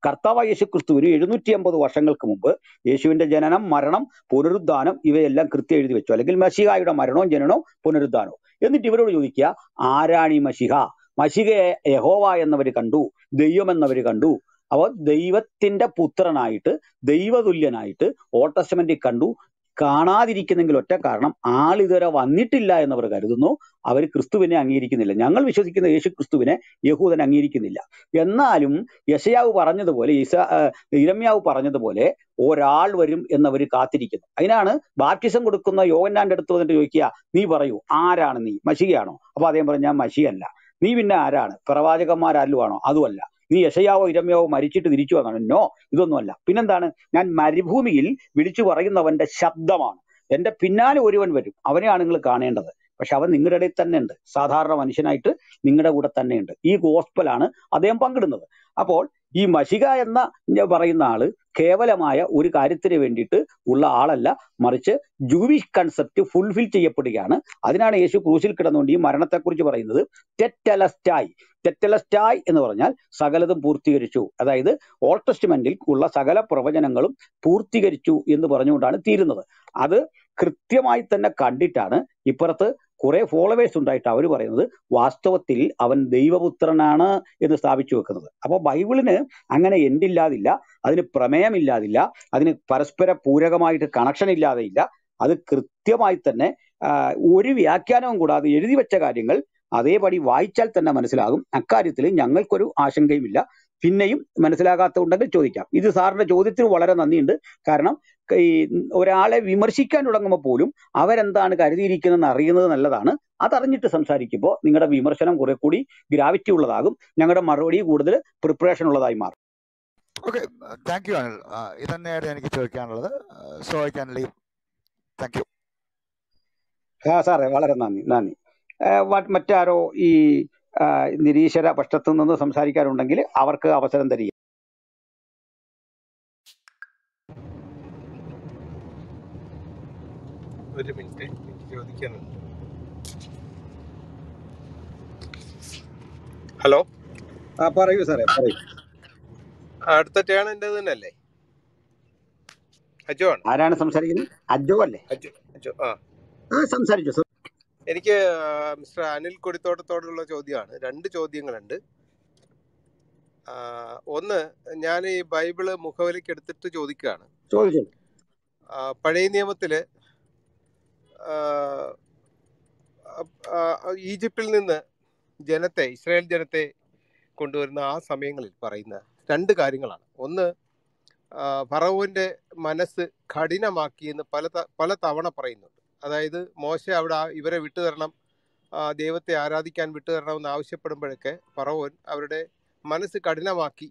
കർത്താവ് യേശു ക്രിസ്തുവിന് എഴുന്നൂറ്റി അമ്പത് വർഷങ്ങൾക്ക് മുമ്പ് യേശുവിന്റെ ജനനം മരണം പുനരുദ്ധാനം ഇവയെല്ലാം കൃത്യം എഴുതി വെച്ചു അല്ലെങ്കിൽ മഷിഹായുടെ മരണവും ജനനവും പുനരുദ്ധാനവും എന്നിട്ട് ഇവരോട് ചോദിക്കുക ആരാണ് ഈ മഷിഹ മഷികയെ യഹോവ എന്നവർ കണ്ടു ദൈവം എന്നവർ കണ്ടു അപ്പോൾ ദൈവത്തിന്റെ പുത്രനായിട്ട് ദൈവതുല്യനായിട്ട് ഓൾഡ് ടെസ്റ്റമെന്റിൽ കണ്ടു കാണാതിരിക്കുന്നെങ്കിൽ ഒറ്റ കാരണം ആളിതുവരെ വന്നിട്ടില്ല എന്നവർ കരുതുന്നു അവർ ക്രിസ്തുവിനെ അംഗീകരിക്കുന്നില്ല ഞങ്ങൾ വിശ്വസിക്കുന്ന യേശു ക്രിസ്തുവിനെ യഹൂദൻ അംഗീകരിക്കുന്നില്ല എന്നാലും യശയാവ് പറഞ്ഞതുപോലെ ഇസ ആ, ഇരമ്യാവ് പറഞ്ഞതുപോലെ ഒരാൾ വരും എന്നവർ കാത്തിരിക്കുന്നു അതിനാണ് ബാപ്റ്റിസം കൊടുക്കുന്ന യോവന്നാന്റെ അടുത്ത് വന്നിട്ട് ചോദിക്കുക നീ പറയൂ ആരാണ് നീ മഷികയാണോ അപ്പൊ അദ്ദേഹം പറഞ്ഞു ഞാൻ മഷിയല്ല നീ പിന്നെ ആരാണ് പ്രവാചകന്മാരാരും ആണോ അതുമല്ല നീ യശയാവോ ഇരമ്യാവോ മരിച്ചിട്ട് തിരിച്ചു വന്നാണ് നോ ഇതൊന്നുമല്ല പിന്നെന്താണ് ഞാൻ മരുഭൂമിയിൽ വിളിച്ചു പറയുന്നവന്റെ ശബ്ദമാണ് എന്റെ പിന്നാലെ ഒരുവൻ വരും അവനെയാണ് നിങ്ങൾ കാണേണ്ടത് പക്ഷെ അവൻ നിങ്ങളുടെ ഇടയിൽ തന്നെ ഉണ്ട് സാധാരണ മനുഷ്യനായിട്ട് നിങ്ങളുടെ കൂടെ തന്നെയുണ്ട് ഈ ഗോസ്പലാണ് അദ്ദേഹം പങ്കിടുന്നത് അപ്പോൾ ഈ മഷിക എന്ന ഞാൻ പറയുന്ന ആള് കേവലമായ ഒരു കാര്യത്തിന് വേണ്ടിയിട്ട് ഉള്ള ആളല്ല മറിച്ച് ജൂവിഷ് കൺസെപ്റ്റ് ഫുൾഫിൽ ചെയ്യപ്പെടുകയാണ് അതിനാണ് യേശു ക്രൂശിൽ കിടന്നുകൊണ്ട് ഈ മരണത്തെക്കുറിച്ച് പറയുന്നത് ടെറ്റലസ്റ്റായി ടെറ്റലസ്റ്റായി എന്ന് പറഞ്ഞാൽ സകലതും പൂർത്തീകരിച്ചു അതായത് ഓൾഡ് ടെസ്റ്റ്മെന്റിൽ ഉള്ള സകല പ്രവചനങ്ങളും പൂർത്തീകരിച്ചു എന്ന് പറഞ്ഞുകൊണ്ടാണ് തീരുന്നത് അത് കൃത്യമായി തന്നെ കണ്ടിട്ടാണ് ഇപ്പുറത്ത് കുറെ ഫോളോവേഴ്സ് ഉണ്ടായിട്ട് അവർ പറയുന്നത് വാസ്തവത്തിൽ അവൻ ദൈവപുത്രനാണ് എന്ന് സ്ഥാപിച്ചു വെക്കുന്നത് അപ്പോൾ ബൈബിളിന് അങ്ങനെ എൻഡില്ലാതില്ല അതിന് പ്രമേയമില്ലാതില്ല അതിന് പരസ്പര പൂരകമായിട്ട് കണക്ഷൻ ഇല്ലാതെ ഇല്ല അത് കൃത്യമായി തന്നെ ആ, ഒരു വ്യാഖ്യാനവും കൂടാതെ എഴുതി വെച്ച കാര്യങ്ങൾ അതേപടി വായിച്ചാൽ തന്നെ മനസ്സിലാകും അക്കാര്യത്തിൽ ഞങ്ങൾക്കൊരു ആശങ്കയുമില്ല പിന്നെയും മനസ്സിലാകാത്തതുണ്ടെങ്കിൽ ചോദിക്കാം ഇത് സാറിന്റെ ചോദ്യത്തിന് വളരെ നന്ദിയുണ്ട് കാരണം ഈ ഒരാളെ വിമർശിക്കാൻ തുടങ്ങുമ്പോൾ പോലും അവരെന്താണ് കരുതിയിരിക്കുന്നതെന്ന് അറിയുന്നത് നല്ലതാണ് അതറിഞ്ഞിട്ട് സംസാരിക്കുമ്പോൾ നിങ്ങളുടെ വിമർശനം കുറെ കൂടി ഗ്രാവിറ്റി ഉള്ളതാകും ഞങ്ങളുടെ മറുപടി കൂടുതൽ പ്രിപ്പറേഷൻ ഉള്ളതായി മാറും ഓക്കെ താങ്ക് യു അനിൽ ആ, ഇതന്നെയായിരുന്നു എനിക്ക് ചോദിക്കാനുള്ളത് so I can leave thank you ആ സാറേ വളരെ നന്ദി നന്ദി ആ, വ- മറ്റാരോ ഈ ആ, നിരീശ്വര പക്ഷത്തു നിന്ന് സംസാരിക്കാനുണ്ടെങ്കിൽ അവർക്ക് അവസരം തരിക ഒരു മിനിറ്റ് എനിക്ക് ചോദിക്കാനുണ്ട് ഹലോ ആ പറയൂ സാറേ പറയൂ അടുത്ത ടേൺ എൻ്റെ തന്നെയല്ലേ അജോ ആണ് ആരാണ് സംസാരിക്കുന്നത് അജോ അല്ലേ അജോ അജോ ആ ആ സംസാരിച്ചു സർ. എനിക്ക് ആ, മിസ്റ്റർ അനിൽ കൊടിത്തോട്ടത്തോടുള്ള ചോദ്യമാണ് രണ്ട് ചോദ്യങ്ങളുണ്ട് ആ, ഒന്ന് ഞാൻ ഈ ബൈബിള് മുഖവിലേക്ക് എടുത്തിട്ട് ചോദിക്കുകയാണ് ചോദിച്ചോളൂ ആ, പഴയ നിയമത്തില് ആ, ആ, ഈജിപ്തിൽ നിന്ന് ജനത്തെ ഇസ്രായേൽ ജനത്തെ കൊണ്ടുവരുന്ന ആ സമയങ്ങളിൽ പറയുന്ന രണ്ട് കാര്യങ്ങളാണ് ഒന്ന് ആ, ഫറവോന്റെ മനസ്സ് കഠിനമാക്കി എന്ന് പല ത- പല തവണ പറയുന്നുണ്ട് അതായത് മോശ അവിടെ ആ ഇവരെ വിട്ടുതരണം ആ, ദൈവത്തെ ആരാധിക്കാൻ വിട്ടുതരണം എന്ന് ആവശ്യപ്പെടുമ്പോഴൊക്കെ ഫറവോൻ അവരുടെ മനസ്സ് കഠിനമാക്കി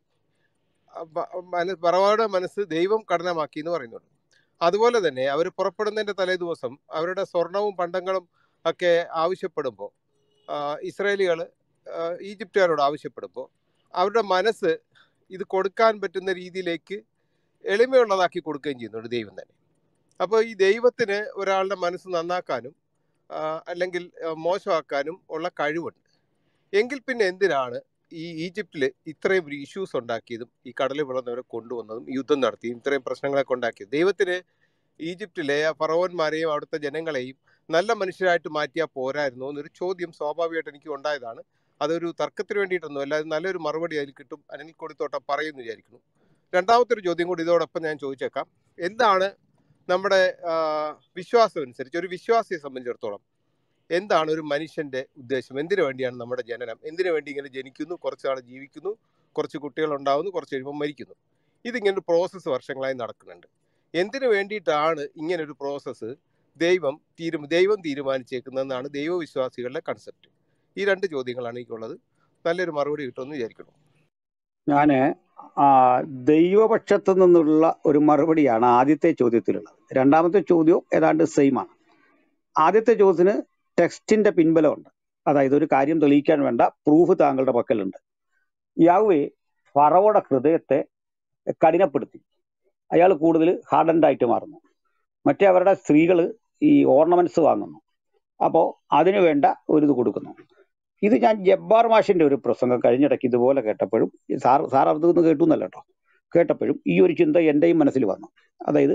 ആ, ബ- മന- ഫറവോയുടെ മനസ്സ് ദൈവം കഠിനമാക്കി എന്ന് പറയുന്നുണ്ട് അതുപോലെ തന്നെ അവർ പുറപ്പെടുന്നതിന്റെ തലേ ദിവസം അവരുടെ സ്വർണവും പണ്ടങ്ങളും ഒക്കെ ആവശ്യപ്പെടുമ്പോൾ ഇസ്രായേലികൾ ഈജിപ്തുകാരോട് ആവശ്യപ്പെടുമ്പോൾ അവരുടെ മനസ്സ് ഇത് കൊടുക്കാൻ പറ്റുന്ന രീതിയിലേക്ക് എളിമയുള്ളതാക്കി കൊടുക്കുകയും ചെയ്യുന്നുണ്ട് ദൈവം തന്നെ അപ്പോൾ ഈ ദൈവത്തിന് ഒരാളുടെ മനസ്സ് നന്നാക്കാനും ആ, അല്ലെങ്കിൽ ആ, മോശമാക്കാനും ഉള്ള കഴിവുണ്ട് എങ്കിൽ പിന്നെ എന്തിനാണ് ഈ ഈജിപ്തിൽ ഇത്രയും ഇഷ്യൂസ് ഉണ്ടാക്കിയതും ഈ കടലിൽ വിളന്നവരെ കൊണ്ടുവന്നതും യുദ്ധം നടത്തിയും ഇത്രയും പ്രശ്നങ്ങളൊക്കെ ഉണ്ടാക്കിയത് ദൈവത്തിന് ഈജിപ്തിലെ ആ ഫറവന്മാരെയും അവിടുത്തെ ജനങ്ങളെയും നല്ല മനുഷ്യരായിട്ട് മാറ്റിയാൽ പോരായിരുന്നു എന്നൊരു ചോദ്യം സ്വാഭാവികമായിട്ട് എനിക്ക് ഉണ്ടായതാണ് അതൊരു തർക്കത്തിന് വേണ്ടിയിട്ടൊന്നും അല്ല അത് നല്ലൊരു മറുപടി അതിൽ കിട്ടും അനിൽ കൊടിത്തോട്ടം പറയുമെന്ന് വിചാരിക്കുന്നു രണ്ടാമത്തെ ഒരു ചോദ്യം കൂടി ഇതോടൊപ്പം ഞാൻ ചോദിച്ചേക്കാം എന്താണ് നമ്മുടെ ആ, വിശ്വാസം അനുസരിച്ച് ഒരു വിശ്വാസിയെ സംബന്ധിച്ചിടത്തോളം എന്താണ് ഒരു മനുഷ്യന്റെ ഉദ്ദേശം എന്തിനു വേണ്ടിയാണ് നമ്മുടെ ജനനം എന്തിനു വേണ്ടി ഇങ്ങനെ ജനിക്കുന്നു കുറച്ച് നാൾ ജീവിക്കുന്നു കുറച്ച് കുട്ടികൾ ഉണ്ടാവുന്നു കുറച്ച് കഴിയുമ്പോൾ മരിക്കുന്നു ഇതിങ്ങനെ ഒരു പ്രോസസ്സ് വർഷങ്ങളായി നടക്കുന്നുണ്ട് എന്തിനു വേണ്ടിയിട്ടാണ് ഇങ്ങനെ ഒരു പ്രോസസ്സ് ദൈവം തീരും ദൈവം തീരുമാനിച്ചേക്കുന്നതെന്നാണ് ദൈവവിശ്വാസികളുടെ കൺസെപ്റ്റ് ഈ രണ്ട് ചോദ്യങ്ങളാണ് എനിക്കുള്ളത് നല്ലൊരു മറുപടി കിട്ടുമെന്ന് വിചാരിക്കുന്നു ഞാന് ആ, ദൈവപക്ഷത്തു നിന്നുള്ള ഒരു മറുപടിയാണ് ആദ്യത്തെ ചോദ്യത്തിലുള്ളത് രണ്ടാമത്തെ ചോദ്യവും ഏതാണ്ട് സെയിം ആണ് ആദ്യത്തെ ചോദ്യത്തിന് ടെക്സ്റ്റിന്റെ പിൻബലമുണ്ട് അതായത് ഒരു കാര്യം തെളിയിക്കാൻ വേണ്ട പ്രൂഫ് താങ്കളുടെ പക്കലുണ്ട് യാവേ ഫറവോടെ ഹൃദയത്തെ കഠിനപ്പെടുത്തി അയാൾ കൂടുതൽ ഹാർഡൻഡ് ആയിട്ട് മാറുന്നു മറ്റേ അവരുടെ സ്ത്രീകൾ ഈ ഓർണമെന്റ്സ് വാങ്ങുന്നു അപ്പോൾ അതിനു വേണ്ട ഒരു ഇത് കൊടുക്കുന്നു ഇത് ഞാൻ ജബ്ബാർ മാഷിന്റെ ഒരു പ്രസംഗം കഴിഞ്ഞിടയ്ക്ക് ഇതുപോലെ കേട്ടപ്പോഴും സാർ സാർ അതൊന്ന് കേട്ടു എന്നല്ല കേട്ടോ കേട്ടപ്പോഴും ഈ ഒരു ചിന്ത എൻ്റെയും മനസ്സിൽ വന്നു അതായത്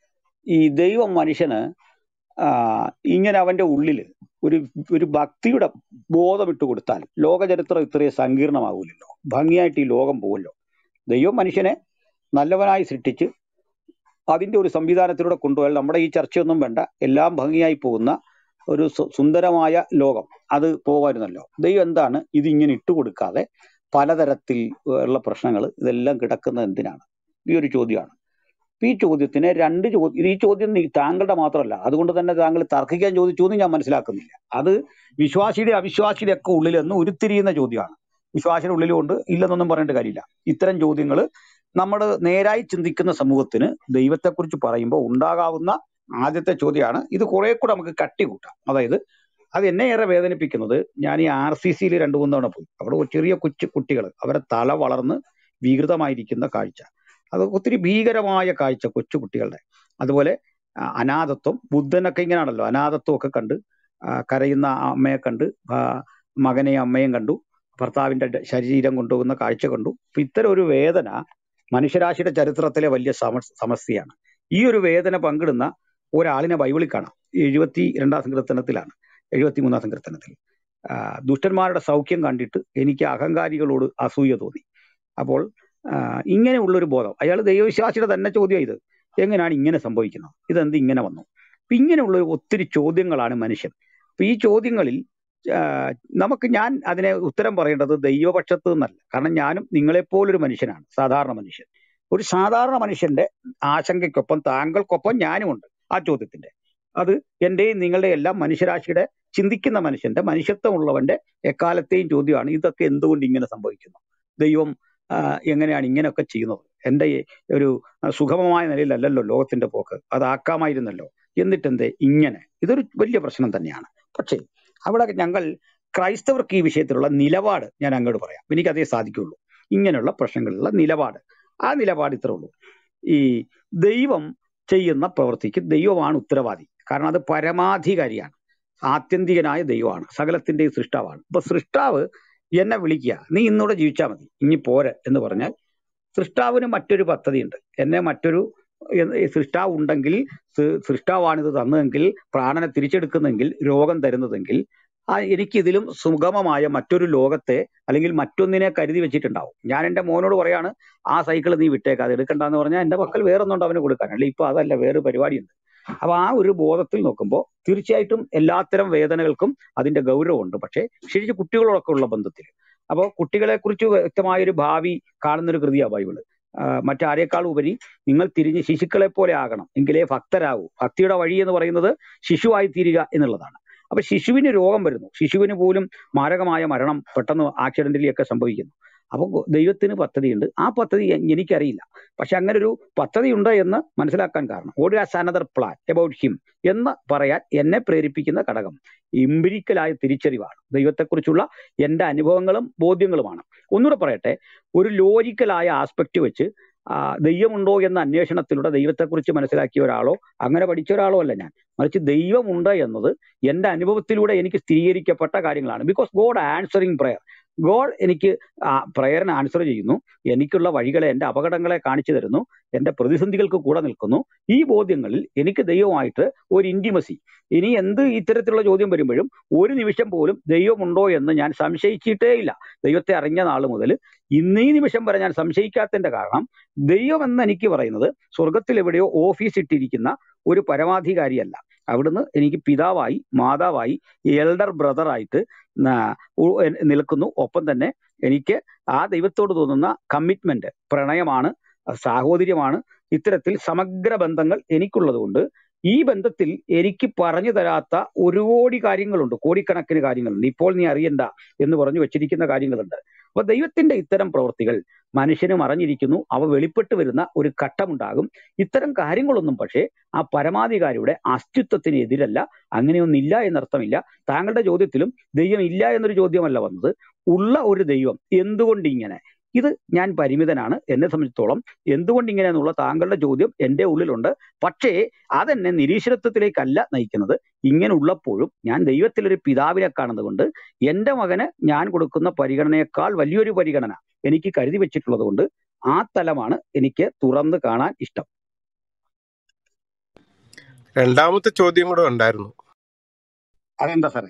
ഈ ദൈവം മനുഷ്യന് ആ, ഇങ്ങനെ അവന്റെ ഉള്ളിൽ ഒരു ഒരു ഭക്തിയുടെ ബോധം ഇട്ട് കൊടുത്താൽ ലോകചരിത്രം ഇത്രയും സങ്കീർണമാകൂലല്ലോ ഭംഗിയായിട്ട് ഈ ലോകം പോവല്ലോ ദൈവം മനുഷ്യനെ നല്ലവനായി സൃഷ്ടിച്ച് അതിന്റെ ഒരു സംവിധാനത്തിലൂടെ കൊണ്ടുപോയാൽ നമ്മുടെ ഈ ചർച്ചയൊന്നും വേണ്ട എല്ലാം ഭംഗിയായി പോകുന്ന ഒരു സു- സുന്ദരമായ ലോകം അത് പോകാമായിരുന്നല്ലോ ദൈവം എന്താണ് ഇതിങ്ങനെ ഇട്ടുകൊടുക്കാതെ പലതരത്തിൽ ഉള്ള പ്രശ്നങ്ങൾ ഇതെല്ലാം കിടക്കുന്നത് എന്തിനാണ് ഈ ഒരു ചോദ്യമാണ് അപ്പൊ ഈ ചോദ്യത്തിന് രണ്ട് ചോദ്യം ഇത് ഈ ചോദ്യം നീ- താങ്കളുടെ മാത്രമല്ല അതുകൊണ്ട് തന്നെ താങ്കൾ തർക്കിക്കാൻ ചോദിച്ചു എന്ന് ഞാൻ മനസ്സിലാക്കുന്നില്ല അത് വിശ്വാസിയുടെ അവിശ്വാസിയുടെ ഒക്കെ ഉള്ളിൽ നിന്ന് ഉരുത്തിരിയുന്ന ചോദ്യമാണ് വിശ്വാസിയുടെ ഉള്ളിലുണ്ട് ഇല്ലെന്നൊന്നും പറയേണ്ട കാര്യമില്ല ഇത്തരം ചോദ്യങ്ങൾ നമ്മൾ നേരായി ചിന്തിക്കുന്ന സമൂഹത്തിന് ദൈവത്തെക്കുറിച്ച് പറയുമ്പോൾ ഉണ്ടാകാവുന്ന ആദ്യത്തെ ചോദ്യമാണ് ഇത് കുറെ കൂടെ നമുക്ക് കട്ടി കൂട്ടാം അതായത് അത് എന്നെ ഏറെ വേദനിപ്പിക്കുന്നത് ഞാൻ ഈ ആർ സി സിയിൽ രണ്ടു മൂന്ന് തവണ പോയി അവിടെ ചെറിയ കൊച്ചു കുട്ടികൾ അവരെ തല വളർന്ന് വികൃതമായിരിക്കുന്ന കാഴ്ച അത് ഒത്തിരി ഭീകരമായ കാഴ്ച കൊച്ചു കുട്ടികളുടെ അതുപോലെ ആ, അനാഥത്വം ബുദ്ധനൊക്കെ ഇങ്ങനെയാണല്ലോ അനാഥത്വം ഒക്കെ കണ്ട് ആ, കരയുന്ന ആ അമ്മയെ കണ്ട് ആ, മകനെയും അമ്മയും കണ്ടു ഭർത്താവിന്റെ ഡ- ശരീരം കൊണ്ടുപോകുന്ന കാഴ്ച കണ്ടു അപ്പൊ ഇത്തരം ഒരു വേദന മനുഷ്യരാശിയുടെ ചരിത്രത്തിലെ വലിയ സമ സമസ്യയാണ് ഈ ഒരു വേദന പങ്കിടുന്ന ഒരാളിനെ ബൈബിളിൽ കാണാം എഴുപത്തി രണ്ടാം സങ്കീർത്തനത്തിലാണ് എഴുപത്തി മൂന്നാം സങ്കീർത്തനത്തിൽ ആ, ദുഷ്ടന്മാരുടെ സൗഖ്യം കണ്ടിട്ട് എനിക്ക് അഹങ്കാരികളോട് അസൂയ തോന്നി അപ്പോൾ ആ, ഇങ്ങനെയുള്ളൊരു ബോധം അയാൾ ദൈവവിശ്വാസിയുടെ തന്നെ ചോദ്യം ഇത് എങ്ങനെയാണ് ഇങ്ങനെ സംഭവിക്കുന്നത് ഇതെന്ത് ഇങ്ങനെ വന്നു അപ്പൊ ഇങ്ങനെയുള്ള ഒത്തിരി ചോദ്യങ്ങളാണ് മനുഷ്യൻ അപ്പൊ ഈ ചോദ്യങ്ങളിൽ ആ, നമുക്ക് ഞാൻ അതിനെ ഉത്തരം പറയേണ്ടത് ദൈവപക്ഷത്ത് നിന്നല്ല കാരണം ഞാനും നിങ്ങളെപ്പോലൊരു മനുഷ്യനാണ് സാധാരണ മനുഷ്യൻ ഒരു സാധാരണ മനുഷ്യന്റെ ആശങ്കയ്ക്കൊപ്പം താങ്കൾക്കൊപ്പം ഞാനുമുണ്ട് ആ ചോദ്യത്തിന്റെ അത് എന്റെയും നിങ്ങളുടെ എല്ലാം മനുഷ്യരാശിയുടെ ചിന്തിക്കുന്ന മനുഷ്യന്റെ മനുഷ്യത്വമുള്ളവന്റെ എക്കാലത്തെയും ചോദ്യമാണ് ഇതൊക്കെ എന്തുകൊണ്ട് ഇങ്ങനെ സംഭവിക്കുന്നു ദൈവം ആ, എങ്ങനെയാണ് ഇങ്ങനെയൊക്കെ ചെയ്യുന്നത് എന്റെ ഈ ഒരു സുഗമമായ നിലയിലല്ലല്ലോ ലോകത്തിന്റെ പോക്ക് അതാക്കാമായിരുന്നല്ലോ എന്നിട്ടെന്തേ ഇങ്ങനെ ഇതൊരു വലിയ പ്രശ്നം തന്നെയാണ് പക്ഷേ അവിടെ ഞങ്ങൾ ക്രൈസ്തവർക്ക് ഈ വിഷയത്തിലുള്ള നിലപാട് ഞാൻ അങ്ങോട്ട് പറയാം എനിക്ക് അതേ സാധിക്കുള്ളൂ ഇങ്ങനെയുള്ള പ്രശ്നങ്ങളിലുള്ള നിലപാട് ആ നിലപാട് ഇത്രേ ഉള്ളൂ ഈ ദൈവം ചെയ്യുന്ന പ്രവൃത്തിക്ക് ദൈവമാണ് ഉത്തരവാദി കാരണം അത് പരമാധികാരിയാണ് ആത്യന്തികനായ ദൈവമാണ് സകലത്തിന്റെയും സൃഷ്ടാവാണ് അപ്പൊ സൃഷ്ടാവ് എന്നെ വിളിക്കുക നീ ഇന്നിവിടെ ജീവിച്ചാൽ മതി ഇനി പോരെ എന്ന് പറഞ്ഞാൽ സൃഷ്ടാവിന് മറ്റൊരു പദ്ധതിയുണ്ട് എന്നെ മറ്റൊരു എ- സൃഷ്ടാവ് ഉണ്ടെങ്കിൽ സൃ- സൃഷ്ടാവാണിത് തന്നതെങ്കിൽ പ്രാണനെ തിരിച്ചെടുക്കുന്നെങ്കിൽ രോഗം തരുന്നതെങ്കിൽ ആ എനിക്കിതിലും സുഗമമായ മറ്റൊരു ലോകത്തെ അല്ലെങ്കിൽ മറ്റൊന്നിനെ കരുതി വെച്ചിട്ടുണ്ടാവും ഞാൻ എൻ്റെ മോനോട് പറയാണ് ആ സൈക്കിൾ നീ വിട്ടേക്കാതെ എടുക്കണ്ടെന്ന് പറഞ്ഞാൽ എൻ്റെ പക്കൽ വേറൊന്നുണ്ട് അവന് കൊടുക്കാൻ അല്ലെ ഇപ്പൊ അതല്ല വേറെ പരിപാടിയുണ്ട് അപ്പൊ ആ ഒരു ബോധത്തിൽ നോക്കുമ്പോൾ തീർച്ചയായിട്ടും എല്ലാത്തരം വേദനകൾക്കും അതിന്റെ ഗൗരവമുണ്ട് പക്ഷേ ശരിക്കും കുട്ടികളോടൊക്കെ ഉള്ള ബന്ധത്തിൽ അപ്പോൾ കുട്ടികളെ കുറിച്ച് വ്യക്തമായ ഒരു ഭാവി കാണുന്ന ഒരു കൃതിയാ ബൈബിള് ആഹ് മറ്റാരേക്കാൾ ഉപരി നിങ്ങൾ തിരിഞ്ഞ് ശിശുക്കളെ പോലെ ആകണം എങ്കിലേ ഭക്തരാകൂ ഭക്തിയുടെ വഴി എന്ന് പറയുന്നത് ശിശുവായി തീരുക എന്നുള്ളതാണ് അപ്പൊ ശിശുവിന് രോഗം വരുന്നു ശിശുവിന് പോലും മാരകമായ മരണം പെട്ടെന്ന് ആക്സിഡന്റിലൊക്കെ ഒക്കെ സംഭവിക്കുന്നു അപ്പൊ ദൈവത്തിന് പദ്ധതിയുണ്ട് ആ പദ്ധതി എ- എനിക്കറിയില്ല പക്ഷെ അങ്ങനെ ഒരു പദ്ധതി ഉണ്ട് എന്ന് മനസ്സിലാക്കാൻ കാരണം ഓടി has another plan about him എന്ന് പറയാൻ എന്നെ പ്രേരിപ്പിക്കുന്ന ഘടകം ഇമ്പിരിക്കലായ തിരിച്ചറിവാണ് ദൈവത്തെക്കുറിച്ചുള്ള എന്റെ അനുഭവങ്ങളും ബോധ്യങ്ങളുമാണ് ഒന്നുകൂടെ പറയട്ടെ ഒരു ലോജിക്കലായ ആസ്പെക്ട് വെച്ച് ആ, ദൈവമുണ്ടോ എന്ന അന്വേഷണത്തിലൂടെ ദൈവത്തെക്കുറിച്ച് മനസ്സിലാക്കിയ ഒരാളോ അങ്ങനെ പഠിച്ച ഒരാളോ അല്ല ഞാൻ മറിച്ച് ദൈവമുണ്ട് എന്നത് എന്റെ അനുഭവത്തിലൂടെ എനിക്ക് സ്ഥിരീകരിക്കപ്പെട്ട കാര്യങ്ങളാണ് because God answering prayer God എനിക്ക് പ്രയറിന് ആൻസർ ചെയ്യുന്നു എനിക്കുള്ള വഴികളെ എന്റെ അപകടങ്ങളെ കാണിച്ചു തരുന്നു എന്റെ പ്രതിസന്ധികൾക്ക് കൂടെ നിൽക്കുന്നു ഈ ബോധ്യങ്ങളിൽ എനിക്ക് ദൈവമായിട്ട് ഒരു ഇന്റിമസി ഇനി എന്ത് ഇത്തരത്തിലുള്ള ചോദ്യം വരുമ്പോഴും ഒരു നിമിഷം പോലും ദൈവമുണ്ടോ എന്ന് ഞാൻ സംശയിച്ചിട്ടേ ഇല്ല ദൈവത്തെ അറിഞ്ഞ നാൾ മുതൽ ഇന്ന് ഈ നിമിഷം വരെ ഞാൻ സംശയിക്കാത്തതിന്റെ കാരണം ദൈവം എന്ന് എനിക്ക് പറയുന്നത് സ്വർഗത്തിൽ എവിടെയോ ഓഫീസ് ഇട്ടിരിക്കുന്ന ഒരു പരമാധികാരിയല്ല അവിടുന്ന് എനിക്ക് പിതാവായി മാതാവായി എൽഡർ ബ്രദറായിട്ട് നിൽക്കുന്നു ഒപ്പം തന്നെ എനിക്ക് ആ ദൈവത്തോട് തോന്നുന്ന കമ്മിറ്റ്മെന്റ് പ്രണയമാണ് സാഹോദര്യമാണ് ഇത്തരത്തിൽ സമഗ്ര ബന്ധങ്ങൾ എനിക്കുള്ളത് കൊണ്ട് ഈ ബന്ധത്തിൽ എനിക്ക് പറഞ്ഞു തരാത്ത ഒരു കോടി കാര്യങ്ങളുണ്ട് കോടിക്കണക്കിന് കാര്യങ്ങളുണ്ട് ഇപ്പോൾ നീ അറിയണ്ട എന്ന് പറഞ്ഞു വെച്ചിരിക്കുന്ന കാര്യങ്ങളുണ്ട് അപ്പൊ ദൈവത്തിന്റെ ഇത്തരം പ്രവൃത്തികൾ മനുഷ്യന് മറഞ്ഞിരിക്കുന്നു അവ വെളിപ്പെട്ട് വരുന്ന ഒരു ഘട്ടമുണ്ടാകും ഇത്തരം കാര്യങ്ങളൊന്നും പക്ഷേ ആ പരമാധികാരിയുടെ അസ്തിത്വത്തിന് എതിരല്ല അങ്ങനെയൊന്നില്ല എന്നർത്ഥമില്ല താങ്കളുടെ ചോദ്യത്തിലും ദൈവം ഇല്ല എന്നൊരു ചോദ്യമല്ല വന്നത് ഉള്ള ഒരു ദൈവം എന്തുകൊണ്ട് ഇങ്ങനെ ഇത് ഞാൻ പരിമിതനാണ് എന്നെ സംബന്ധിച്ചിടത്തോളം എന്തുകൊണ്ട് ഇങ്ങനെ എന്നുള്ള താങ്കളുടെ ചോദ്യം എന്റെ ഉള്ളിലുണ്ട് പക്ഷേ അതെന്നെ നിരീശ്വരത്വത്തിലേക്കല്ല നയിക്കുന്നത് ഇങ്ങനെ ഉള്ളപ്പോഴും ഞാൻ ദൈവത്തിലൊരു പിതാവിനെ കാണുന്നത് കൊണ്ട് എന്റെ മകന് ഞാൻ കൊടുക്കുന്ന പരിഗണനയേക്കാൾ വലിയൊരു പരിഗണന എനിക്ക് കരുതി വെച്ചിട്ടുള്ളത് കൊണ്ട് ആ തലമാണ് എനിക്ക് തുറന്ന് കാണാൻ ഇഷ്ടം രണ്ടാമത്തെ ചോദ്യം കൂടെ ഉണ്ടായിരുന്നു അതെന്താ സാറേ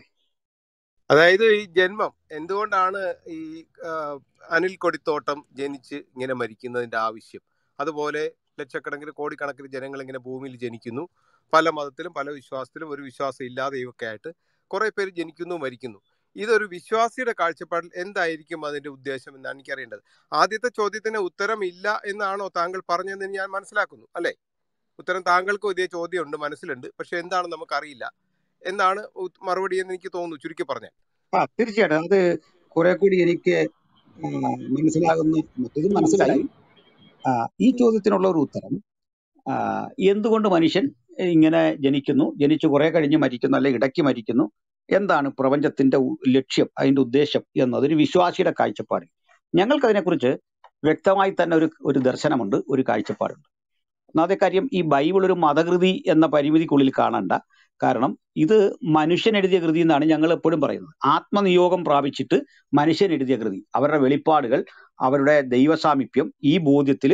അതായത് ഈ ജന്മം എന്തുകൊണ്ടാണ് ഈ ആ, അനിൽ കൊടിത്തോട്ടം ജനിച്ച് ഇങ്ങനെ മരിക്കുന്നതിന്റെ ആവശ്യം അതുപോലെ ലക്ഷക്കണക്കിന് കോടിക്കണക്കിന് ജനങ്ങൾ ഇങ്ങനെ ഭൂമിയിൽ ജനിക്കുന്നു പല മതത്തിലും പല വിശ്വാസത്തിലും ഒരു വിശ്വാസം ഇല്ലാതെയൊക്കെ ആയിട്ട് കുറെ പേര് ജനിക്കുന്നു മരിക്കുന്നു ഇതൊരു വിശ്വാസിയുടെ കാഴ്ചപ്പാടിൽ എന്തായിരിക്കും അതിന്റെ ഉദ്ദേശം എന്നാണ് എനിക്കറിയേണ്ടത് ആദ്യത്തെ ചോദ്യത്തിന് ഉത്തരം ഇല്ല എന്നാണോ താങ്കൾ പറഞ്ഞതെന്ന് ഞാൻ മനസ്സിലാക്കുന്നു അല്ലെ ഉത്തരം താങ്കൾക്കും ഇതേ ചോദ്യമുണ്ട് മനസ്സിലുണ്ട് പക്ഷെ എന്താണെന്ന് നമുക്കറിയില്ല എന്നാണ് ഉ- മറുപടി എന്ന് എനിക്ക് തോന്നുന്നു ചുരുക്കി പറഞ്ഞാൽ ആ തീർച്ചയായിട്ടും അത് കുറെ കൂടി എനിക്ക് ആ, മനസ്സിലാകുന്ന മറ്റേത് മനസ്സിലായി ആ, ഈ ചോദ്യത്തിനുള്ള ഒരു ഉത്തരം ആ, എന്തുകൊണ്ട് മനുഷ്യൻ ഇങ്ങനെ ജനിക്കുന്നു ജനിച്ചു കുറെ കഴിഞ്ഞ് മരിക്കുന്നു അല്ലെ ഇടയ്ക്ക് മരിക്കുന്നു എന്താണ് പ്രപഞ്ചത്തിന്റെ ഉ- ലക്ഷ്യം അതിന്റെ ഉദ്ദേശം എന്നതൊരു വിശ്വാസിയുടെ കാഴ്ചപ്പാട് ഞങ്ങൾക്ക് അതിനെക്കുറിച്ച് വ്യക്തമായി തന്നെ ഒരു ഒരു ദർശനമുണ്ട് ഒരു കാഴ്ചപ്പാടുണ്ട് ഒന്നാമത്തെ കാര്യം ഈ ബൈബിൾ ഒരു മതകൃതി എന്ന പരിമിതിക്കുള്ളിൽ കാണണ്ട കാരണം ഇത് മനുഷ്യൻ എഴുതിയ കൃതി എന്നാണ് ഞങ്ങൾ എപ്പോഴും പറയുന്നത് ആത്മനിയോഗം പ്രാപിച്ചിട്ട് മനുഷ്യൻ എഴുതിയ കൃതി അവരുടെ വെളിപ്പാടുകൾ അവരുടെ ദൈവസാമീപ്യം ഈ ബോധ്യത്തിൽ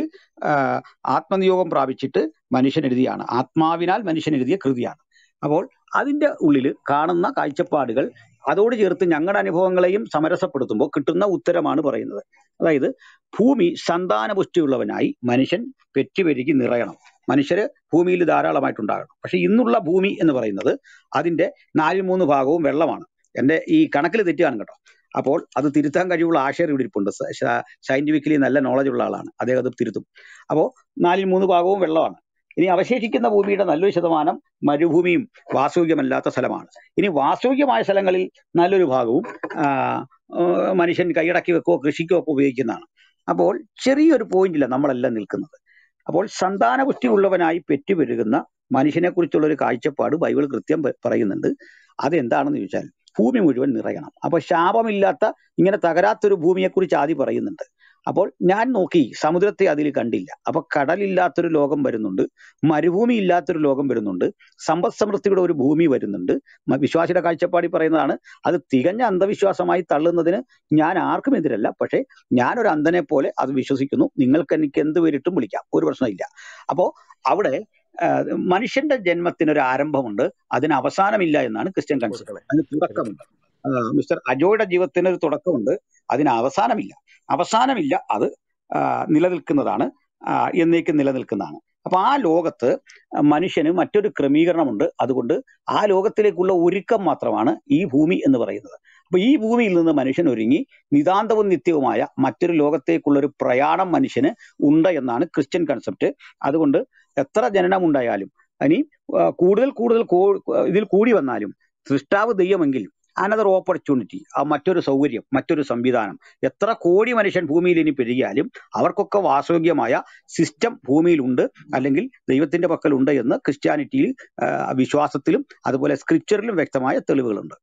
ആത്മനിയോഗം പ്രാപിച്ചിട്ട് മനുഷ്യൻ എഴുതിയാണ് ആത്മാവിനാൽ മനുഷ്യൻ എഴുതിയ കൃതിയാണ് അപ്പോൾ അതിന്റെ ഉള്ളിൽ കാണുന്ന കാഴ്ചപ്പാടുകൾ അതോട് ചേർത്ത് ഞങ്ങളുടെ അനുഭവങ്ങളെയും സമരസപ്പെടുത്തുമ്പോൾ കിട്ടുന്ന ഉത്തരമാണ് പറയുന്നത് അതായത് ഭൂമി സന്താനപുഷ്ടിയുള്ളവനായി മനുഷ്യൻ പെറ്റുപെരുകി നിറയണം മനുഷ്യര് ഭൂമിയിൽ ധാരാളമായിട്ടുണ്ടാകണം പക്ഷെ ഇന്നുള്ള ഭൂമി എന്ന് പറയുന്നത് അതിന്റെ നാലിൽ മൂന്ന് ഭാഗവും വെള്ളമാണ് എന്റെ ഈ കണക്കിൽ തെറ്റുകയാണ് കേട്ടോ അപ്പോൾ അത് തിരുത്താൻ കഴിവുള്ള ആശയർ ഇവിടെ ഇരിപ്പുണ്ട് സയന്റിഫിക്കലി നല്ല നോളജ് ഉള്ള ആളാണ് അദ്ദേഹം അത് തിരുത്തും അപ്പോൾ നാലിൽ മൂന്ന് ഭാഗവും വെള്ളമാണ് ഇനി അവശേഷിക്കുന്ന ഭൂമിയുടെ നല്ലൊരു ശതമാനം മരുഭൂമിയും വാസയോഗ്യമല്ലാത്ത സ്ഥലമാണ് ഇനി വാസയോഗ്യമായ സ്ഥലങ്ങളിൽ നല്ലൊരു ഭാഗവും ആ, ആ, മനുഷ്യൻ കൈയടക്കി വെക്കോ കൃഷിക്കോ ഒക്കെ ഉപയോഗിക്കുന്നതാണ് അപ്പോൾ ചെറിയൊരു പോയിന്റില്ല നമ്മളെല്ലാം നിൽക്കുന്നത് അപ്പോൾ സന്താനപുഷ്ടി ഉള്ളവനായി പെറ്റുപെരുകുന്ന മനുഷ്യനെ കുറിച്ചുള്ള ഒരു കാഴ്ചപ്പാട് ബൈബിൾ കൃത്യം പ- പറയുന്നുണ്ട് അതെന്താണെന്ന് ചോദിച്ചാൽ ഭൂമി മുഴുവൻ നിറയണം അപ്പൊ ശാപമില്ലാത്ത ഇങ്ങനെ തകരാത്തൊരു ഭൂമിയെക്കുറിച്ച് ആദ്യം പറയുന്നുണ്ട് അപ്പോൾ ഞാൻ നോക്കി സമുദ്രത്തെ അതിൽ കണ്ടില്ല അപ്പൊ കടലില്ലാത്തൊരു ലോകം വരുന്നുണ്ട് മരുഭൂമി ഇല്ലാത്തൊരു ലോകം വരുന്നുണ്ട് സമ്പദ് സമൃദ്ധിയുടെ ഒരു ഭൂമി വരുന്നുണ്ട് മ- വിശ്വാസിയുടെ കാഴ്ചപ്പാടിൽ പറയുന്നതാണ് അത് തികഞ്ഞ അന്ധവിശ്വാസമായി തള്ളുന്നതിന് ഞാൻ ആർക്കും എതിരല്ല പക്ഷേ ഞാനൊരു അന്ധനെ പോലെ അത് വിശ്വസിക്കുന്നു നിങ്ങൾക്ക് എനിക്ക് എന്ത് പേരിട്ടും വിളിക്കാം ഒരു പ്രശ്നമില്ല അപ്പോ അവിടെ ആ, മനുഷ്യന്റെ ജന്മത്തിന് ഒരു ആരംഭമുണ്ട് അതിന് അവസാനമില്ല എന്നാണ് ക്രിസ്ത്യൻ കൺസെപ്റ്റ് കൊടുക്കണേ അതിന് തുടക്കമുണ്ട് ആ, മിസ്റ്റർ അജോയുടെ ജീവിതത്തിന് ഒരു തുടക്കമുണ്ട് അതിന് അവസാനമില്ല അവസാനമില്ല അത് ആ, നിലനിൽക്കുന്നതാണ് ആ, എന്നേക്കും നിലനിൽക്കുന്നതാണ് അപ്പൊ ആ ലോകത്ത് മനുഷ്യന് മറ്റൊരു ക്രമീകരണമുണ്ട് അതുകൊണ്ട് ആ ലോകത്തിലേക്കുള്ള ഒരുക്കം മാത്രമാണ് ഈ ഭൂമി എന്ന് പറയുന്നത് അപ്പൊ ഈ ഭൂമിയിൽ നിന്ന് മനുഷ്യൻ ഒരുങ്ങി നിതാന്തവും നിത്യവുമായ മറ്റൊരു ലോകത്തേക്കുള്ള ഒരു പ്രയാണം മനുഷ്യന് ഉണ്ട് എന്നാണ് ക്രിസ്ത്യൻ കൺസെപ്റ്റ് അതുകൊണ്ട് എത്ര ജനനം ഉണ്ടായാലും ഇനി ആ, കൂടുതൽ കൂടുതൽ കോ- ഇതിൽ കൂടി വന്നാലും സൃഷ്ടാവ് ദൈവമെങ്കിൽ അനദർ ഓപ്പർച്യൂണിറ്റി ആ മറ്റൊരു സൗകര്യം മറ്റൊരു സംവിധാനം എത്ര കോടി മനുഷ്യൻ ഭൂമിയിൽ ഇനി പെരുകിയാലും അവർക്കൊക്കെ വാസയോഗ്യമായ സിസ്റ്റം ഭൂമിയിലുണ്ട് അല്ലെങ്കിൽ ദൈവത്തിന്റെ പക്കലുണ്ട് എന്ന് ക്രിസ്ത്യാനിറ്റിയിൽ ആ, വിശ്വാസത്തിലും അതുപോലെ സ്ക്രിപ്ചറിലും വ്യക്തമായ തെളിവുകളുണ്ട്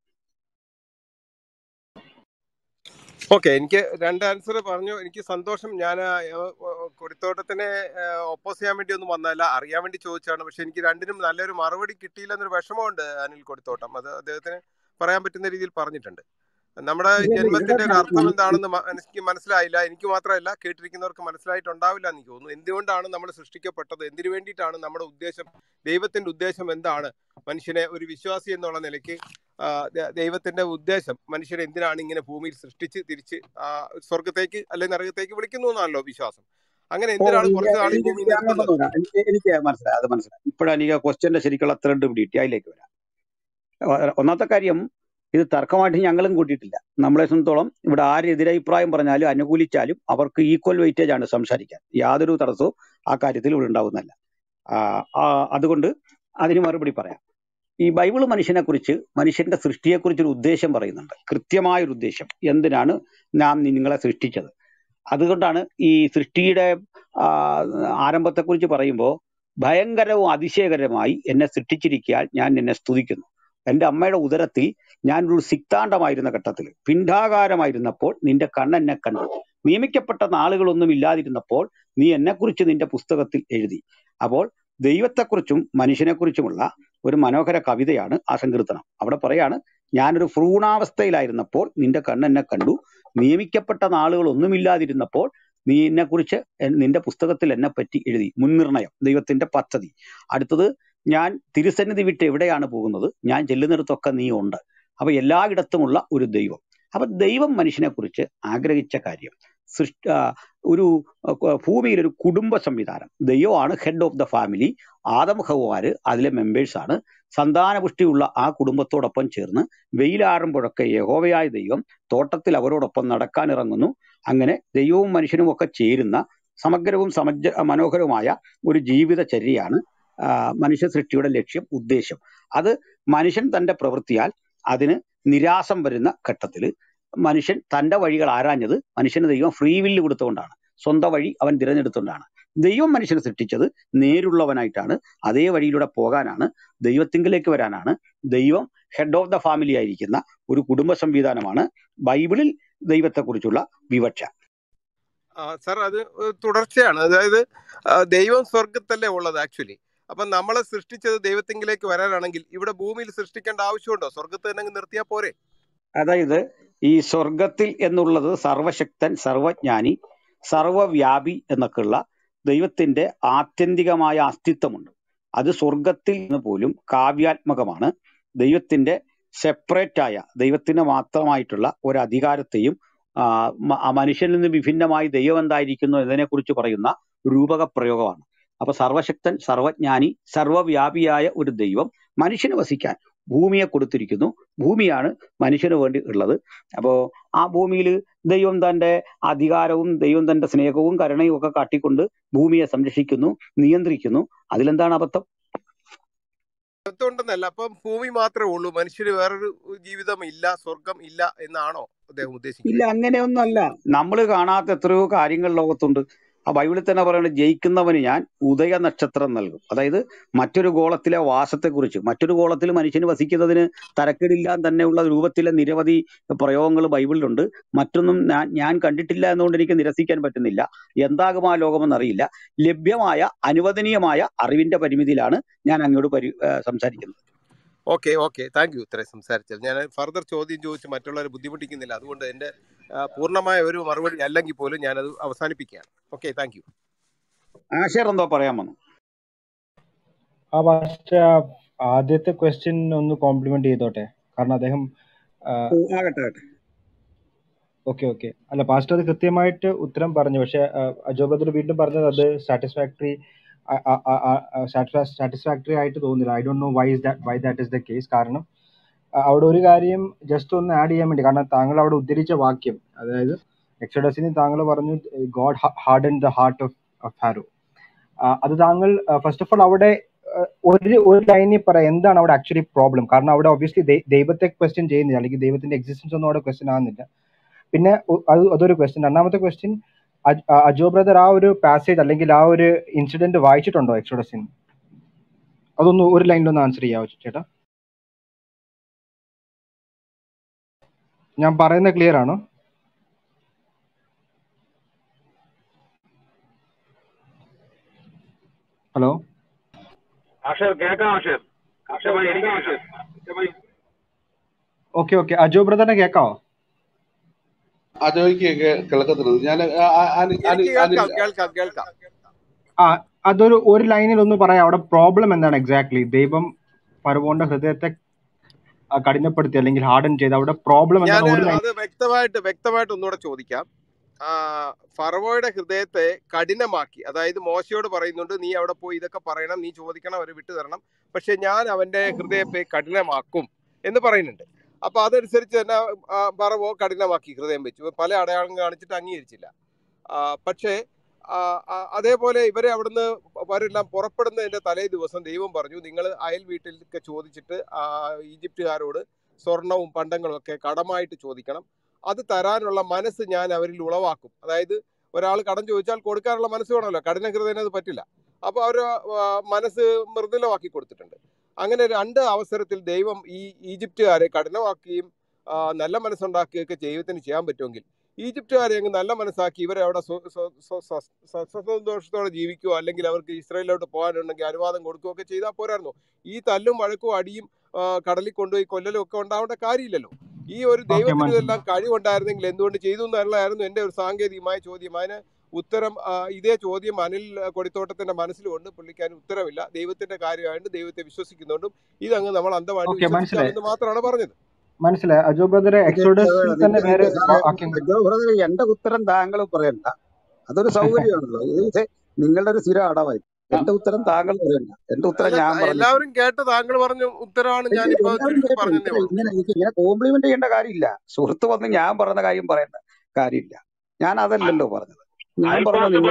ഓക്കെ എനിക്ക് രണ്ട് ആൻസർ പറഞ്ഞു എനിക്ക് സന്തോഷം ഞാൻ കൊടിത്തോട്ടത്തിനെ ഒപ്പോസ് ചെയ്യാൻ വേണ്ടി ഒന്നും വന്നതല്ല അറിയാൻ വേണ്ടി ചോദിച്ചാണ് പക്ഷെ എനിക്ക് രണ്ടിനും നല്ലൊരു മറുപടി കിട്ടിയില്ലെന്നൊരു വിഷമമുണ്ട് അനിൽ കൊടിത്തോട്ടം അത് അദ്ദേഹത്തിന് പറയാൻ പറ്റുന്ന രീതിയിൽ പറഞ്ഞിട്ടുണ്ട് നമ്മുടെ ഇതിൽ ഇതിന്റെ ജന്മത്തിന്റെ ഒരു അർത്ഥം മന- എന്താണെന്ന് മ- എനിക്ക് മനസ്സിലായില്ല എനിക്ക് മാത്രമല്ല കേട്ടിരിക്കുന്നവർക്ക് മനസ്സിലായിട്ടുണ്ടാവില്ല എന്ന് എനിക്ക് തോന്നുന്നു എന്തുകൊണ്ടാണ് നമ്മൾ സൃഷ്ടിക്കപ്പെട്ടത് എന്തിനു വേണ്ടിയിട്ടാണ് നമ്മുടെ ഉദ്ദേശം ദൈവത്തിന്റെ ഉദ്ദേശം എന്താണ് മനുഷ്യനെ ഒരു വിശ്വാസി എന്നുള്ള നിലയ്ക്ക് ആ, ദ- ദൈവത്തിന്റെ ഉദ്ദേശം മനുഷ്യരെ എന്തിനാണ് ഇങ്ങനെ ഭൂമിയിൽ സൃഷ്ടിച്ച് തിരിച്ച് ആ, സ്വർഗത്തേക്ക് അല്ലെങ്കിൽ നരകത്തേക്ക് വിളിക്കുന്നു എന്നാണല്ലോ വിശ്വാസം അങ്ങനെ ഓ എന്തിനാണ് എനിക്ക് കുറച്ച് നാൾ ഈ എനിക്ക് ഭൂമിയിൽ അങ്ങോട്ട് നിർത്തുന്നത് വരാം എനിക്ക് എനിക്ക് മനസ്സിലായി അത് മനസ്സിലായി ഇപ്പോഴാണ് എനിക്ക് ക്വസ്റ്റ്യന്റെ ശരിക്കുള്ള ത്രെഡ് പിടികിട്ടി അതിലേക്ക് വരാം ഒ- ഒന്നാമത്തെ കാര്യം ഇത് തർക്കമായിട്ട് ഞങ്ങളും കൂട്ടിയിട്ടില്ല നമ്മളെ സംബന്ധിച്ചോളം ഇവിടെ ആര് എതിരഭിപ്രായം പറഞ്ഞാലും അനുകൂലിച്ചാലും അവർക്ക് ഈക്വൽ വെയിറ്റേജ് ആണ് സംസാരിക്കാൻ യാതൊരു തടസ്സവും ആ കാര്യത്തിൽ ഇവിടെ ഉണ്ടാവുന്നല്ല ആ, ആ, അതുകൊണ്ട് അതിന് മറുപടി പറയാം ഈ ബൈബിൾ മനുഷ്യനെ കുറിച്ച് മനുഷ്യന്റെ സൃഷ്ടിയെക്കുറിച്ച് ഒരു ഉദ്ദേശം പറയുന്നുണ്ട് കൃത്യമായ ഒരു ഉദ്ദേശം എന്തിനാണ് നാം നിങ്ങളെ സൃഷ്ടിച്ചത് അതുകൊണ്ടാണ് ഈ സൃഷ്ടിയുടെ ആ, ആരംഭത്തെക്കുറിച്ച് പറയുമ്പോൾ ഭയങ്കരവും അതിശയകരമായി എന്നെ സൃഷ്ടിച്ചിരിക്കാൻ ഞാൻ നിന്നെ സ്തുതിക്കുന്നു എന്റെ അമ്മയുടെ ഉദരത്തിൽ ഞാൻ ഒരു സിക്താണ്ഡമായിരുന്ന ഘട്ടത്തിൽ പിണ്ഡാകാരമായിരുന്നപ്പോൾ നിന്റെ കണ്ണെന്നെ കണ്ടു നിയമിക്കപ്പെട്ട നാളുകളൊന്നും ഇല്ലാതിരുന്നപ്പോൾ നീ എന്നെക്കുറിച്ച് നിന്റെ പുസ്തകത്തിൽ എഴുതി അപ്പോൾ ദൈവത്തെക്കുറിച്ചും മനുഷ്യനെക്കുറിച്ചുമുള്ള ഒരു മനോഹര കവിതയാണ് ആ സങ്കീർത്തനം അവിടെ പറയാണ് ഞാനൊരു ഭ്രൂണാവസ്ഥയിലായിരുന്നപ്പോൾ നിന്റെ കണ്ണെന്നെ കണ്ടു നിയമിക്കപ്പെട്ട നാളുകൾ ഒന്നുമില്ലാതിരുന്നപ്പോൾ നീ എന്നെക്കുറിച്ച് എൻ- നിന്റെ പുസ്തകത്തിൽ എന്നെ പറ്റി എഴുതി മുൻനിർണയം ദൈവത്തിന്റെ പദ്ധതി അടുത്തത് ഞാൻ തിരുസന്നിധി വിട്ട് എവിടെയാണ് പോകുന്നത് ഞാൻ ചെല്ലുന്നിടത്തൊക്കെ നീ ഉണ്ട് അപ്പൊ എല്ലായിടത്തുമുള്ള ഒരു ദൈവം അപ്പൊ ദൈവം മനുഷ്യനെ കുറിച്ച് ആഗ്രഹിച്ച കാര്യം സൃഷ്ട ആ, ഒരു ആ, ക- ഭൂമിയിൽ ഒരു കുടുംബ സംവിധാനം ദൈവമാണ് head of the family Adam ഹവാര് അതിലെ മെമ്പേഴ്സ് ആണ് സന്താനപുഷ്ടിയുള്ള ആ കുടുംബത്തോടൊപ്പം ചേർന്ന് വെയിലാറുമ്പോഴൊക്കെ യഹോവയായ ദൈവം തോട്ടത്തിൽ അവരോടൊപ്പം നടക്കാൻ ഇറങ്ങുന്നു അങ്ങനെ ദൈവവും മനുഷ്യനും ഒക്കെ ചേരുന്ന സമഗ്രവും സമജ മനോഹരവുമായ ഒരു ജീവിതചര്യയാണ് ആ, മനുഷ്യ സൃഷ്ടിയുടെ ലക്ഷ്യം ഉദ്ദേശം അത് മനുഷ്യൻ തന്റെ പ്രവൃത്തിയാൽ അതിന് നിരാശം വരുന്ന ഘട്ടത്തിൽ മനുഷ്യൻ തന്റെ വഴികൾ ആരാഞ്ഞത് മനുഷ്യന് ദൈവം ഫ്രീ വില്ല് കൊടുത്തുകൊണ്ടാണ് സ്വന്തം വഴി അവൻ തിരഞ്ഞെടുത്തുകൊണ്ടാണ് ദൈവം മനുഷ്യനെ സൃഷ്ടിച്ചത് നേരുള്ളവനായിട്ടാണ് അതേ വഴിയിലൂടെ പോകാനാണ് ദൈവത്തിങ്കിലേക്ക് വരാനാണ് ദൈവം ഹെഡ് ഓഫ് ദ ഫാമിലി ആയിരിക്കുന്ന ഒരു കുടുംബ സംവിധാനമാണ് ബൈബിളിൽ ദൈവത്തെക്കുറിച്ചുള്ള വിവക്ഷ ആ, സാർ അത് ഒരു തുടർച്ചയാണ് അതായത് ആ, ദൈവം സ്വർഗത്തല്ലേ ഉള്ളത് ആക്ച്വലി അപ്പം നമ്മളെ സൃഷ്ടിച്ചത് ദൈവത്തിങ്കിലേക്ക് വരാനാണെങ്കിൽ ഇവിടെ ഭൂമിയിൽ സൃഷ്ടിക്കേണ്ട ആവശ്യമുണ്ടോ സ്വർഗത്ത് തന്നെ അങ്ങ് നിർത്തിയാൽ പോരെ അതായത് ഈ സ്വർഗത്തിൽ എന്നുള്ളത് സർവശക്തൻ സർവജ്ഞാനി സർവവ്യാപി എന്നൊക്കെയുള്ള ദൈവത്തിന്റെ ആത്യന്തികമായ അസ്തിത്വമുണ്ട് അത് സ്വർഗത്തിൽ നിന്ന് പോലും കാവ്യാത്മകമാണ് ദൈവത്തിന്റെ സെപ്പറേറ്റ് ആയ ദൈവത്തിന് മാത്രമായിട്ടുള്ള ഒരു അധികാരത്തെയും ആ, മ- ആ മനുഷ്യനിൽ നിന്ന് വിഭിന്നമായി ദൈവം എന്തായിരിക്കുന്നു എന്നതിനെക്കുറിച്ച് പറയുന്ന രൂപക പ്രയോഗമാണ് അപ്പൊ സർവശക്തൻ സർവജ്ഞാനി സർവവ്യാപിയായ ഒരു ദൈവം മനുഷ്യന് വസിക്കാൻ ഭൂമിയെ കൊടുത്തിരിക്കുന്നു ഭൂമിയാണ് മനുഷ്യന് വേണ്ടി ഉള്ളത് അപ്പോ ആ ഭൂമിയിൽ ദൈവം തന്റെ അധികാരവും ദൈവം തന്റെ സ്നേഹവും കരുണയും ഒക്കെ കാട്ടിക്കൊണ്ട് ഭൂമിയെ സംരക്ഷിക്കുന്നു നിയന്ത്രിക്കുന്നു അതിലെന്താണ് അബദ്ധം അതുകൊണ്ടെന്നല്ല അപ്പം ഭൂമി മാത്രമേ ഉള്ളൂ മനുഷ്യന് വേറൊരു ജീവിതം ഇല്ല സ്വർഗം ഇല്ല എന്നാണോ അദ്ദേഹം ഇല്ല ഉദ്ദേശിക്കുന്നത് അങ്ങനെയൊന്നും അല്ല നമ്മൾ കാണാത്ത എത്രയോ കാര്യങ്ങൾ ലോകത്തുണ്ട് ആ ബൈബിളിൽ തന്നെ പറയുന്നത് ജയിക്കുന്നവന് ഞാൻ ഉദയ നക്ഷത്രം നൽകും അതായത് മറ്റൊരു ഗോളത്തിലെ വാസത്തെക്കുറിച്ച് മറ്റൊരു ഗോളത്തിൽ മനുഷ്യന് വസിക്കുന്നതിന് തരക്കേടില്ലാൻ തന്നെയുള്ള രൂപത്തിലെ നിരവധി പ്രയോഗങ്ങൾ ബൈബിളിലുണ്ട് മറ്റൊന്നും ഞാൻ ഞാൻ കണ്ടിട്ടില്ല എന്നുകൊണ്ട് എനിക്ക് നിരസിക്കാൻ പറ്റുന്നില്ല എന്താകും ആ ലോകമെന്ന് അറിയില്ല ലഭ്യമായ അനുവദനീയമായ അറിവിന്റെ പരിമിതിയിലാണ് ഞാൻ അങ്ങോട്ട് പരി ആ, സംസാരിക്കുന്നത് ഓക്കെ ഓക്കെ താങ്ക് യു ഇത്രയും സംസാരിച്ചത് ഞാൻ ഫർദർ ചോദ്യം ചോദിച്ച് മറ്റുള്ളവരെ ബുദ്ധിമുട്ടിക്കുന്നില്ല അതുകൊണ്ട് എൻ്റെ ആ, പൂർണ്ണമായ ഒരു മറുപടി അല്ലെങ്കിൽ പോലും ഞാനത് അവസാനിപ്പിക്കുകയാണ് ഓക്കെ താങ്ക് യു ആഷർ എന്തോ പറയാൻ വന്നു ആ പക്ഷേ ആ ആദ്യത്തെ ക്വസ്റ്റ്യൻ ഒന്ന് കോംപ്ലിമെന്റ് ചെയ്തോട്ടെ കാരണം അദ്ദേഹം ഓ, ആകട്ടെ ആകട്ടെ ഓക്കെ ഓക്കെ അല്ല പാസ്റ്റർ അത് കൃത്യമായിട്ട് ഉത്തരം പറഞ്ഞു പക്ഷെ അജോ ബ്രദർ വീണ്ടും പറഞ്ഞത് അത് സാറ്റിസ്ഫാക്ടറി സാറ്റിസ്ഫാക്ടറി ആയിട്ട് തോന്നുന്നില്ല I don't know why is that why that is the case കാരണം ആ, അവിടെ ഒരു കാര്യം ജസ്റ്റ് ഒന്ന് ആഡ് ചെയ്യാൻ വേണ്ടി കാരണം താങ്കൾ അവിടെ ഉദ്ധരിച്ച വാക്യം അതായത് എക്സഡസിന് താങ്കൾ പറഞ്ഞു God harden the heart of Pharaoh അത് താങ്കൾ ഫസ്റ്റ് ഓഫ് ഓൾ അവിടെ ആ, ഒരു ഒരു ലൈനിൽ പറയാം എന്താണ് അവിടെ ആക്ച്വലി പ്രോബ്ലം കാരണം അവിടെ ഒബ്വിയസ്ലി ദൈവത്തെ ക്വസ്റ്റ്യൻ ചെയ്യുന്നില്ല അല്ലെങ്കിൽ ദൈവത്തിന്റെ എക്സിസ്റ്റൻസ് ഒന്നും അവിടെ ക്വസ്റ്റ്യൻ ആകുന്നില്ല പിന്നെ ഒ- അത് അതൊരു ക്വസ്റ്റ്യൻ രണ്ടാമത്തെ ക്വസ്റ്റ്യൻ അജോ ബ്രദർ ആ ഒരു പാസേജ് അല്ലെങ്കിൽ ആ ഒരു ഇൻസിഡന്റ് വായിച്ചിട്ടുണ്ടോ എക്സോഡസിൻ അതൊന്ന് ഒരു ലൈനിലൊന്ന് ആൻസർ ചെയ്യാവോ ചേട്ടാ ഞാൻ പറയുന്നത് ക്ലിയർ ആണോ ഹലോ അക്ഷർ കേൾക്കാം അക്ഷർ കൃത്യമായി എനിക്ക് അക്ഷർ കൃത്യമായി ഓക്കെ ഓക്കെ അജോ ബ്രദറിനെ കേൾക്കാവോ അജോയ്ക്ക് കേ- കേൾക്കത്തില്ല ഞാൻ എനിക്ക് കേൾക്കാം കേൾക്കാം കേൾക്കാം ആ അതൊരു ഒരു ലൈനിൽ ഒന്ന് പറയാം അവിടെ പ്രോബ്ലം എന്താണ് എക്സാക്ട്ലി ദൈവം ഫറവോന്റെ ഹൃദയത്തെ ആ, കഠിനപ്പെടുത്തി അല്ലെങ്കിൽ ഹാർഡൻ ചെയ്ത് അവിടെ പ്രോബ്ലം ഞാൻ എന്താണ് ഒരു ലൈൻ അത് വ്യക്തമായിട്ട് വ്യക്തമായിട്ട് ഒന്നുകൂടെ ചോദിക്കാം ആ, ഫറവോയുടെ ഹൃദയത്തെ കഠിനമാക്കി അതായത് മോശയോട് പറയുന്നുണ്ട് നീ അവിടെ പോയി ഇതൊക്കെ പറയണം നീ ചോദിക്കണം അവരെ വിട്ടു തരണം പക്ഷെ ഞാൻ അവന്റെ ഹൃദയത്തെ കഠിനമാക്കും എന്ന് പറയുന്നുണ്ട് അപ്പൊ അതനുസരിച്ച് തന്നെ ആ, ഫറവോ കഠിനമാക്കി ഹൃദയം വെച്ചു പല അടയാളങ്ങൾ കാണിച്ചിട്ട് അംഗീകരിച്ചില്ല ആ, പക്ഷേ ആ, ആ, അതേപോലെ ഇവരെ അവിടുന്ന് അവരെല്ലാം പുറപ്പെടുന്നതിന്റെ തലേ ദിവസം ദൈവം പറഞ്ഞു നിങ്ങൾ അയൽ വീട്ടിലൊക്കെ ചോദിച്ചിട്ട് ആ, ഈജിപ്തുകാരോട് സ്വർണവും പണ്ടങ്ങളും ഒക്കെ കടമായിട്ട് ചോദിക്കണം അത് തരാനുള്ള മനസ്സ് ഞാൻ അവരിൽ ഉളവാക്കും അതായത് ഒരാൾ കടം ചോദിച്ചാൽ കൊടുക്കാനുള്ള മനസ്സ് വേണമല്ലോ കഠിന ഹൃദയന് അത് പറ്റില്ല അപ്പോൾ അവർ മനസ്സ് മൃദുലമാക്കി കൊടുത്തിട്ടുണ്ട് അങ്ങനെ രണ്ട് അവസരത്തിൽ ദൈവം ഈ ഈജിപ്തുകാരെ കഠിനമാക്കുകയും ആ, നല്ല മനസ്സുണ്ടാക്കുകയൊക്കെ ദൈവത്തിന് ചെയ്യാൻ പറ്റുമെങ്കിൽ ഈജിപ്തുകാരെ അങ്ങ് നല്ല മനസ്സാക്കി ഇവരെ അവിടെ സ്വ- സ്വ- സ്വ- സ്വ- സ്വ- സ്വസന്തോഷത്തോടെ ജീവിക്കുകയോ അല്ലെങ്കിൽ അവർക്ക് ഇസ്രായേലിലോട്ട് പോകാനുണ്ടെങ്കിൽ അനുവാദം കൊടുക്കുകയോ ഒക്കെ ചെയ്താൽ പോരായിരുന്നു ഈ തല്ലും വഴക്കും അടിയും ആ, കടലിൽ കൊണ്ടുപോയി കൊല്ലലും ഒക്കെ ഉണ്ടാവേണ്ട കാര്യമില്ലല്ലോ ഈ ഒരു ഓക്കെ ദൈവത്തിന് മനസ്സിലായി ഇതെല്ലാം കഴിവുണ്ടായിരുന്നെങ്കിൽ എന്തുകൊണ്ട് ചെയ്തു എന്നുള്ളതായിരുന്നു എൻ്റെ ഒരു സാങ്കേതികമായ ചോദ്യം അതിന് ഉത്തരം ആ, ഇതേ ചോദ്യം അനിൽ കൊടിത്തോട്ടത്തിന്റെ മനസ്സിലുണ്ട് പുള്ളിക്കാരൻ ഉത്തരമില്ല ദൈവത്തിന്റെ കാര്യമായിട്ട് ദൈവത്തെ വിശ്വസിക്കുന്നുണ്ടും ഇതങ്ങ് നമ്മൾ അന്ധമായിട്ട് ഓക്കെ മനസ്സിലായി വിശ്വസിക്കാമെന്ന് മാത്രമാണ് പറഞ്ഞത് മനസ്സിലായി അജോ ബ്രദറെ ഇത് എക്സോഡസിൽ തന്നെ വേറെ സാറേ വാക്യങ്ങൾ അജോ ബ്രദർ എന്റെ ഉത്തരം താങ്കൾ പറയണ്ട അതൊരു സൗകര്യമാണല്ലോ ഇത് നിങ്ങളുടെ ഒരു സ്ഥിരം അടവായി എന്റെ ഉത്തരം താങ്കൾ പറയണ്ട എന്റെ ഉത്തരം അല്ല ഞാൻ ത- പറഞ്ഞിട്ടുണ്ട് എല്ലാവരും കേട്ട് താങ്കൾ പറഞ്ഞ ഉത്തരമാണ് എനിക്ക് ഞാനിപ്പോ എല്ലാവരും ചുരുക്കി കേട്ടു പറഞ്ഞതേ ഇങ്ങനെ ഉള്ളൂ ഇങ്ങനെ എനിക്ക് ഇങ്ങനെ കോംപ്ലിമെന്റ് ചെയ്യേണ്ട കാര്യമില്ല സുഹൃത്ത് വന്ന് ഞാൻ പറഞ്ഞ കാര്യം പറയേണ്ട കാര്യമില്ല ഞാൻ അതല്ലല്ലോ പറഞ്ഞത് ഞാൻ പറഞ്ഞ നിങ്ങൾ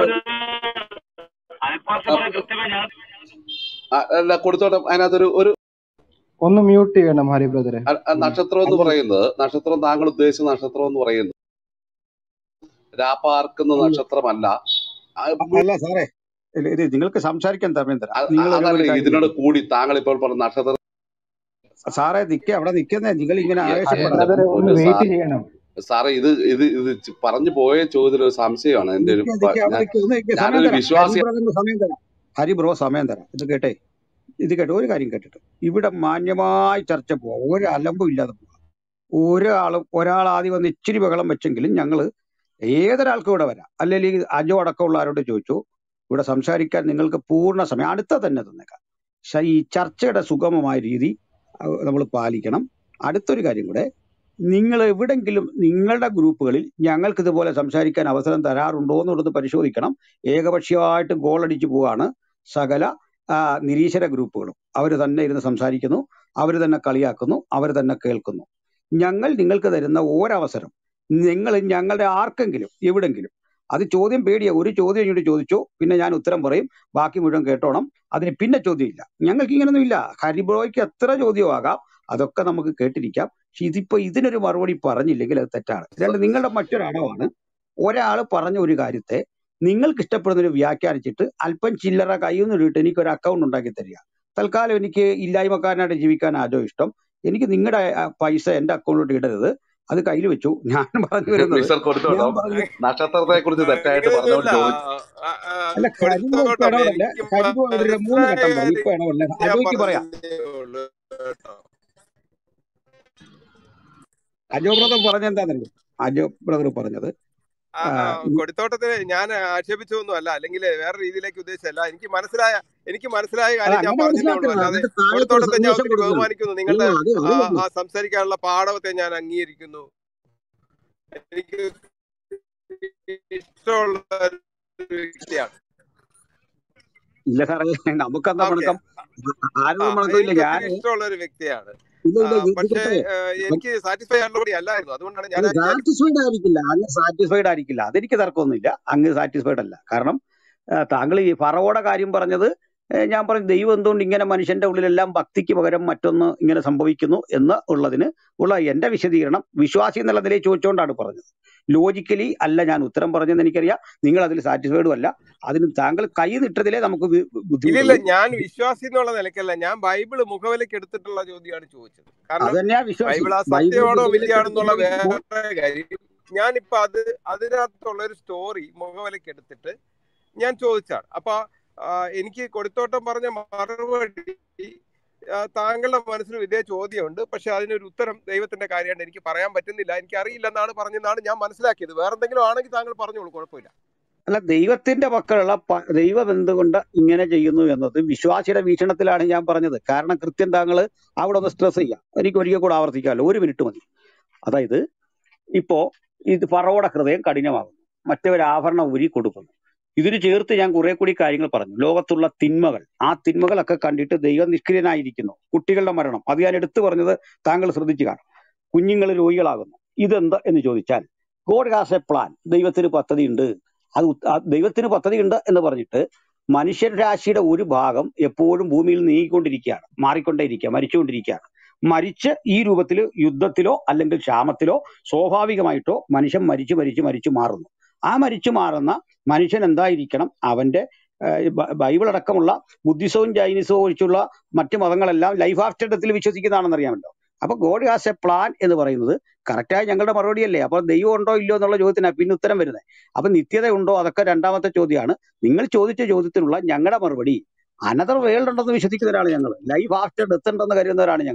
അൽപാസ കൃത്യമായി ഞാൻ ആ, അല്ല കൊടുത്തോട്ടെ അതിനകത്തൊരു ഒരു ഒന്ന് മ്യൂട്ട് ചെയ്യണം ഹരി ബ്രദറെ അ- അ- നക്ഷത്രം എന്ന് അല്ല പറയുന്നത് നക്ഷത്രം താങ്കൾ ഉദ്ദേശിച്ച നക്ഷത്രം എന്ന് പറയുന്നത് രാപ്പാർക്കുന്ന അല്ല നക്ഷത്രമല്ല ആ, അല്ല സാറേ ഇത് ഇത് നിങ്ങൾക്ക് സംസാരിക്കാൻ സമയം തരാം അ- നിങ്ങൾ ഒരു അതല്ല ഒരു കാര്യം ഇതിനോട് ചെയ്യും കൂടി താങ്കൾ ഇപ്പോൾ പറഞ്ഞ നക്ഷത്രം സാറേ നിക്ക അവിടെ നിൽക്കുന്നേ നിങ്ങൾ ഇങ്ങനെ എ- ഹരി ആവേശപ്പെടരുത് എന്റെ ബ്രദറെ ഒന്ന് പൊന്ന് വെയിറ്റ് സാർ ചെയ്യണം സാറേ ഇത് ഇത് ഇത് ചി- പറഞ്ഞു പോയ ചോദ്യത്തിൽ ഒരു സംശയമാണ് എന്റെ ഒരു നിക്ക പ- നിക്ക അവിടെ ഞാൻ നിൽക്കുക ഒന്ന് നിൽക്കുക സമയം ഞാനൊരു തരാം ഹരി വിശ്വാസി ബ്രദറിന് സമയം തരാം ഹരി ബ്രോ സമയം തരാം ഇത് കേട്ടെ ഇത് കേട്ടോ ഒരു കാര്യം കേട്ടിട്ട് ഇവിടെ മാന്യമായി ചർച്ച പോവാം ഒരു അലമ്പും ഇല്ലാതെ പോവാം ഒരാളും ഒരാൾ ആദ്യം വന്ന് ഇച്ചിരി ബഹളം വെച്ചെങ്കിലും ഞങ്ങൾ ഏതൊരാൾക്കും ഇവിടെ വരാം അല്ലെങ്കിൽ അജോ അടക്കമുള്ള ആരോട് ചോദിച്ചു ഇവിടെ സംസാരിക്കാൻ നിങ്ങൾക്ക് പൂർണ്ണ സമയം അടുത്ത തന്നെ തന്നേക്കാം പക്ഷെ ഈ ചർച്ചയുടെ സുഗമമായ രീതി നമ്മൾ പാലിക്കണം അടുത്തൊരു കാര്യം കൂടെ നിങ്ങൾ എവിടെങ്കിലും നിങ്ങളുടെ ഗ്രൂപ്പുകളിൽ ഞങ്ങൾക്ക് ഇതുപോലെ സംസാരിക്കാൻ അവസരം തരാറുണ്ടോ എന്നുള്ളത് പരിശോധിക്കണം ഏകപക്ഷീയമായിട്ട് ഗോളടിച്ചു പോവാണ് സകല ആ, നിരീശ്വര ഗ്രൂപ്പുകളും അവർ തന്നെ ഇരുന്ന് സംസാരിക്കുന്നു അവർ തന്നെ കളിയാക്കുന്നു അവർ തന്നെ കേൾക്കുന്നു ഞങ്ങൾ നിങ്ങൾക്ക് തരുന്ന ഒരവസരം നിങ്ങൾ ഞങ്ങളുടെ ആർക്കെങ്കിലും എവിടെങ്കിലും അത് ചോദ്യം പേടിയ ഒരു ചോദ്യം ഇങ്ങോട്ട് ചോദിച്ചു പിന്നെ ഞാൻ ഉത്തരം പറയും ബാക്കി മുഴുവൻ കേട്ടോണം അതിന് പിന്നെ ചോദ്യമില്ല ഞങ്ങൾക്ക് ഇങ്ങനൊന്നും ഇല്ല ഹരിബ്രോയ്ക്ക് എത്ര ചോദ്യമാകാം അതൊക്കെ നമുക്ക് കേട്ടിരിക്കാം പക്ഷെ ഇതിപ്പോ ഇതിനൊരു മറുപടി പറഞ്ഞില്ലെങ്കിൽ അത് തെറ്റാണ് രണ്ട് നിങ്ങളുടെ മറ്റൊരു അടവാണ് ഒരാൾ പറഞ്ഞ ഒരു കാര്യത്തെ നിങ്ങൾക്ക് ഇഷ്ടപ്പെടുന്നൊരു വ്യാഖ്യാനിച്ചിട്ട് അല്പം ചില്ലറ കയ്യിൽ നിന്ന് ഇട്ട് എനിക്ക് ഒരു അക്കൗണ്ട് ഉണ്ടാക്കി തരിക തൽക്കാലം എനിക്ക് ഇല്ലായ്മക്കാരനായിട്ട് ജീവിക്കാൻ ആരോ ഇഷ്ടം എനിക്ക് നിങ്ങളുടെ പൈസ എന്റെ അക്കൗണ്ടിലോട്ട് ഇടരുത് അത് കയ്യിൽ വെച്ചു ഞാൻ പറഞ്ഞു വരുന്നത് മിസ്റ്റർ ഞാൻ കൊടുത്തോട്ടം പറഞ്ഞു നക്ഷത്രത്തെ കുറിച്ച് തെറ്റായിട്ട് അങ്ങനെയൊന്നുമില്ല പറഞ്ഞുകൊണ്ട് ചോദിച്ചു ആ, ആ, അല്ല കരിമ്പ് ഇപ്പൊ കൊടുത്തോട്ടം ഇടപെടല്ലേ എനിക്ക് കരിമ്പ് അവരുടെ മൂന്ന് മനസ്സിലായ ഘട്ടം പറഞ്ഞു കാര്യം ഇപ്പൊ ഇടപെടല്ലേ ഞാൻ അജോയ്ക്ക് പറയാം പറഞ്ഞതേ ഉള്ളൂ കേട്ടോ അജോ ബ്രദർ പറഞ്ഞെന്താന്നറിയോ അജോ ബ്രദർ പറഞ്ഞത് ആ, ആ, ആ, കൊടുത്തോട്ടത്തിന് ഞാൻ ആക്ഷേപിച്ചൊന്നും അല്ല അല്ലെങ്കിൽ വേറെ രീതിയിലേക്ക് ഉദ്ദേശിച്ചല്ല എനിക്ക് മനസ്സിലായ എനിക്ക് മനസ്സിലായ അത് കാര്യം ഞാൻ അങ്ങനെ പറഞ്ഞതേ ഉള്ളൂ മനസ്സിലാക്കണം അല്ലാതെ എന്നിട്ട് താഴേക്ക് ഒരു കൊടുത്തോട്ടത്തെ ഞാൻ സന്ദേശം ഒത്തിരി കൊടുക്കണം ബഹുമാനിക്കുന്നു അല്ല നിങ്ങളുടെ അത് ആ അത് മതി ആ സംസാരിക്കാനുള്ള പാടവത്തെ ഞാൻ അംഗീകരിക്കുന്നു എനിക്ക് ഇഷ്ടമുള്ള ഒരു വ്യക്തിയാണ് ഇല്ല സാറേ നമുക്കെന്താ ഓക്കെ മണക്കം ആരും ആ മണക്കമില്ല എനിക്ക് ഞാൻ ഒത്തിരി ഇഷ്ടമുള്ള ഒരു വ്യക്തിയാണ് ഇല്ല ആ, ഇല്ല ഇത് പക്ഷേ കേട്ടെ ആ, എനിക്ക് സാറ്റിസ്ഫൈ ആയിട്ടുള്ള കൂടി അല്ലായിരുന്നു അതുകൊണ്ടാണ് ഞാൻ അത് ആ വിചാരിച്ചത് സാറ്റിസ്ഫൈഡ് ആയിരിക്കില്ല അങ്ങ് സാറ്റിസ്ഫൈഡ് ആയിരിക്കില്ല അതെനിക്ക് തർക്കമൊന്നുമില്ല അങ്ങ് സാറ്റിസ്ഫൈഡ് അല്ല കാരണം ആ, താങ്കൾ ഈ ഫറവോടെ കാര്യം പറഞ്ഞത് ഏ, ഞാൻ പറഞ്ഞു ദൈവം എന്തുകൊണ്ട് ഇങ്ങനെ മനുഷ്യന്റെ ഉള്ളിലെല്ലാം ഭക്തിക്ക് പകരം മറ്റൊന്ന് ഇങ്ങനെ സംഭവിക്കുന്നു എന്ന് ഉള്ളതിന് ഉള്ള എന്റെ വിശദീകരണം വിശ്വാസി എന്നുള്ള നിലയിൽ ചോദിച്ചുകൊണ്ടാണ് പറഞ്ഞത് ലോജിക്കലി അല്ല ഞാൻ ഉത്തരം പറഞ്ഞതെന്ന് എനിക്കറിയാം നിങ്ങൾ അതിൽ സാറ്റിസ്ഫൈഡും അല്ല അതിന് താങ്കൾ കൈ നിട്ടതിലേ നമുക്ക് ബു- ഇല്ലില്ല ബുദ്ധിമുട്ടുള്ളൂ ഞാൻ വിശ്വാസി എന്നുള്ള നിലയ്ക്കല്ല ഞാൻ ബൈബിള് മുഖവിലേക്ക് എടുത്തിട്ടുള്ള ചോദ്യമാണ് ചോദിച്ചത് അത് കാരണം തന്നെയാ വിശ്വാസി ബൈബിൾ ആ ബൈബിൾ സത്യമാണോ മുഖവിലേക്ക് മിഥ്യയാണെന്നുള്ള എടുക്കുമ്പോൾ വേറെ കാര്യം ഞാനിപ്പോ അത് അതിനകത്തുള്ള ഒരു സ്റ്റോറി മുഖവിലേക്ക് എടുത്തിട്ട് ഞാൻ ചോദിച്ചാണ് അപ്പൊ ആ, എനിക്ക് കൊടുത്തോട്ടം പറഞ്ഞ മറുപടി ആ, താങ്കളുടെ മനസ്സിലും ഇതേ ചോദ്യമുണ്ട് പക്ഷെ അതിനൊരു ഉത്തരം ദൈവത്തിന്റെ കാര്യമാണ് എനിക്ക് പറയാൻ പറ്റുന്നില്ല എനിക്ക് അറിയില്ലെന്നാണ് പറഞ്ഞെന്നാണ് ഞാൻ മനസ്സിലാക്കിയത് വേറെ എന്തെങ്കിലും ആണെങ്കിൽ താങ്കൾ പറഞ്ഞോളൂ കുഴപ്പമില്ല അല്ല ദൈവത്തിന്റെ മക്കളുള്ള പ- ദൈവം എന്തുകൊണ്ട് ഇങ്ങനെ ചെയ്യുന്നു എന്നത് വിശ്വാസിയുടെ വീക്ഷണത്തിലാണ് ഞാൻ പറഞ്ഞത് കാരണം കൃത്യം താങ്കൾ അവിടെ ഒന്ന് സ്ട്രെസ് ചെയ്യാം എനിക്ക് ഒരിക്കൽ കൂടെ ആവർത്തിക്കാമല്ലോ ഒരു മിനിറ്റ് മതി അതായത് ഇപ്പോ ഇത് ഫറവോടെ ഹൃദയം കഠിനമാകുന്നു മറ്റവർ ആഭരണം ഉരി കൊടുക്കുന്നു ഇതിന് ചേർത്ത് ഞാൻ കുറെ കൂടി കാര്യങ്ങൾ പറഞ്ഞു ലോകത്തുള്ള തിന്മകൾ ആ തിന്മകളൊക്കെ കണ്ടിട്ട് ദൈവം നിഷ്ക്രിയനായിരിക്കുന്നു കുട്ടികളുടെ മരണം അത് ഞാൻ എടുത്തു പറഞ്ഞത് താങ്കൾ ശ്രദ്ധിച്ചു കാണും കുഞ്ഞുങ്ങൾ രോഗികളാകുന്നു ഇതെന്താ എന്ന് ചോദിച്ചാൽ ഗോഡ് ഹാസ് എ പ്ലാൻ ദൈവത്തിന് പദ്ധതി ഉണ്ട് അത് ഉത്ത- ആ ദൈവത്തിന് പദ്ധതി ഉണ്ട് എന്ന് പറഞ്ഞിട്ട് മനുഷ്യരാശിയുടെ ഒരു ഭാഗം എപ്പോഴും ഭൂമിയിൽ നീങ്ങിക്കൊണ്ടിരിക്കുകയാണ് മാറിക്കൊണ്ടേയിരിക്കുക മരിച്ചുകൊണ്ടിരിക്കുകയാണ് മരിച്ച് ഈ രൂപത്തിൽ യുദ്ധത്തിലോ അല്ലെങ്കിൽ ക്ഷാമത്തിലോ സ്വാഭാവികമായിട്ടോ മനുഷ്യൻ മരിച്ചു മരിച്ചു മരിച്ചു മാറുന്നു ആ മരിച്ചു മാറുന്ന മനുഷ്യൻ എന്തായിരിക്കണം അവന്റെ ഏഹ്, ബ- ബൈബിൾ അടക്കമുള്ള ബുദ്ധിസവും ജൈനിസവും ഒഴിച്ചുള്ള മറ്റു മതങ്ങളെല്ലാം ലൈഫ് ആഫ്റ്റർ ഡെത്തിൽ വിശ്വസിക്കുന്നതാണെന്ന് അറിയാമല്ലോ അപ്പൊ ഗോഡ് ഹാസ് എ പ്ലാൻ എന്ന് പറയുന്നത് കറക്റ്റായി ഞങ്ങളുടെ മറുപടിയല്ലേ അപ്പൊ ദൈവം ഉണ്ടോ ഇല്ലയോ എന്നുള്ള ചോദ്യത്തിനാണ് പിന്നെ ഉത്തരം വരുന്നത് അപ്പൊ നിത്യത ഉണ്ടോ അതൊക്കെ രണ്ടാമത്തെ ചോദ്യമാണ് നിങ്ങൾ ചോദിച്ച ചോദ്യത്തിനുള്ള ഞങ്ങളുടെ മറുപടി അനദർ വേൾഡ് ഉണ്ടെന്ന് വിശ്വസിക്കുന്ന ഒരാളാണ് ഞങ്ങൾ ലൈഫ് ആഫ്റ്റർ ഡെത്ത് ഉണ്ടെന്ന് കരുതുന്നവരാണ് ഞങ്ങൾ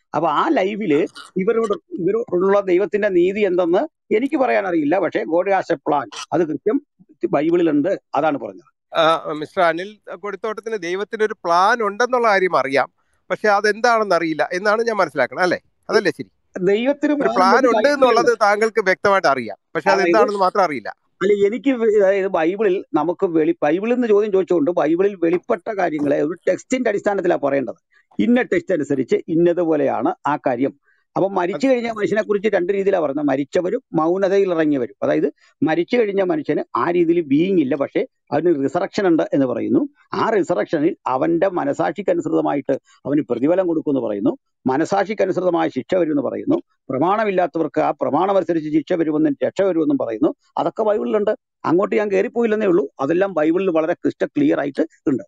അപ്പൊ ആ ലൈവില് ഇവരോട് ഇവരോടുള്ള ദൈവത്തിന്റെ നീതി എന്തെന്ന് എനിക്ക് പറയാൻ അറിയില്ല പക്ഷേ ഗോഡ് ഹാസ് എ പ്ലാൻ അത് കൃത്യം ബൈബിളിലുണ്ട് അതാണ് പറഞ്ഞത് ആ, മിസ്റ്റർ അനിൽ കൊടിത്തോട്ടത്തിന് ദൈവത്തിന് ഒരു പ്ലാൻ ഉണ്ടെന്നുള്ള കാര്യം അറിയാം പക്ഷെ അതെന്താണെന്ന് അറിയില്ല എന്നാണ് ഞാൻ മനസ്സിലാക്കണം അല്ലേ അതല്ലേ ശരി ദൈവത്തിന് ഒരു പ്ലാൻ പ്ലാൻ ഉണ്ടെന്ന് ഉണ്ട് ബൈബിളിലുണ്ട് എന്നുള്ളത് താങ്കൾക്ക് വ്യക്തമായിട്ട് അറിയാം പക്ഷെ അതായത് അതെന്താണെന്ന് മാത്രം അറിയില്ല അല്ല എനിക്ക് വെ- അതായത് ബൈബിളിൽ നമുക്ക് വെളി ബൈബിളിൽ നിന്ന് ചോദ്യം ചോദിച്ചുകൊണ്ട് ബൈബിളിൽ വെളിപ്പെട്ട കാര്യങ്ങളെ ഒരു ടെക്സ്റ്റിന്റെ അടിസ്ഥാനത്തിലാണ് പറയേണ്ടത് ഇന്ന ടെക്സ്റ്റ് അനുസരിച്ച് ഇന്നതുപോലെയാണ് ആ കാര്യം അപ്പൊ മരിച്ചു കഴിഞ്ഞ മനുഷ്യനെ കുറിച്ച് രണ്ട് രീതിയിലാണ് പറയുന്നത് മരിച്ചവരും മൗനതയിൽ ഇറങ്ങിയവരും അതായത് മരിച്ചു കഴിഞ്ഞ മനുഷ്യന് ആ രീതിയിൽ ബീയിങ് ഇല്ല പക്ഷേ അവന് റിസറക്ഷൻ ഉണ്ട് എന്ന് പറയുന്നു ആ റിസറക്ഷനിൽ അവന്റെ മനസാക്ഷിക്കനുസൃതമായിട്ട് അവന് പ്രതിഫലം കൊടുക്കുമെന്ന് പറയുന്നു മനസാക്ഷിക്കനുസൃതമായ ശിക്ഷ വരുമെന്ന് പറയുന്നു പ്രമാണമില്ലാത്തവർക്ക് ആ പ്രമാണം അനുസരിച്ച് ശിക്ഷ വരുമെന്നും രക്ഷ വരുമെന്നും പറയുന്നു അതൊക്കെ ബൈബിളിലുണ്ട് അങ്ങോട്ട് ഞാൻ കയറിപ്പോയില്ലെന്നേ ഉള്ളൂ അതെല്ലാം ബൈബിളിൽ വളരെ ക്രിസ്റ്റൽ ക്ലിയർ ആയിട്ട് ഉണ്ട്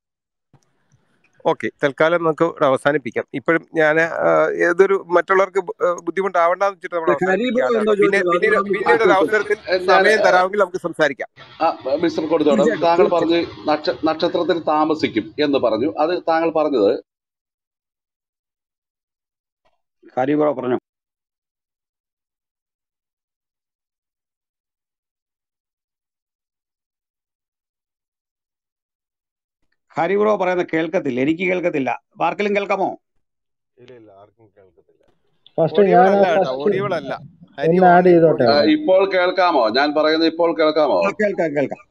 ഓക്കെ തൽക്കാലം നമുക്ക് ഇവിടെ അവസാനിപ്പിക്കാം ഇപ്പോഴും ഞാൻ ഏതൊരു മറ്റുള്ളവർക്ക് ബു- ഏഹ് ബുദ്ധിമുട്ടാവണ്ടെന്ന് വെച്ചിട്ട് നമ്മൾ ഖരീബ് അവസാനിപ്പിക്കുകയാണ് എന്തോ കേട്ടോ പിന്നെ ചോദിച്ചത് പിന്നീട് അതൊന്ന് പിന്നീട് ഒരു അവസരത്തിൽ ഞാൻ സമയം തരാമെങ്കിൽ നമുക്ക് സംസാരിക്കാം ആ, മിസ്റ്റർ കൊടുത്തോടം തീർച്ചയായിട്ടും താങ്കൾ തീർച്ചയായിട്ടും പറഞ്ഞു നക്ഷ നക്ഷത്രത്തിൽ താമസിക്കും എന്ന് പറഞ്ഞു അത് താങ്കൾ പറഞ്ഞത് ഖരീബ് ബ്രോ പറഞ്ഞു ഖരീബ് ബ്രോ പറയുന്നത് കേൾക്കത്തില്ല എനിക്ക് കേൾക്കത്തില്ല ആർക്കെങ്കിലും കേൾക്കാമോ ഇല്ല ഇല്ല ആർക്കും കേൾക്കത്തില്ല ഫസ്റ്റ് ഓഡിയബിൾ ഞാൻ അല്ല കേട്ടോ ഫസ്റ്റ് ഓഡിയബിൾ അല്ല ഹരി ഒന്ന് ആഡ് ഓൺലി ചെയ്തോട്ടെ ആ, ഓഡിയബിൾ ഇപ്പോൾ കേൾക്കാമോ ഞാൻ പറയുന്നത് ഇപ്പോൾ കേൾക്കാമോ ആ കേൾക്കാം കേൾക്കാം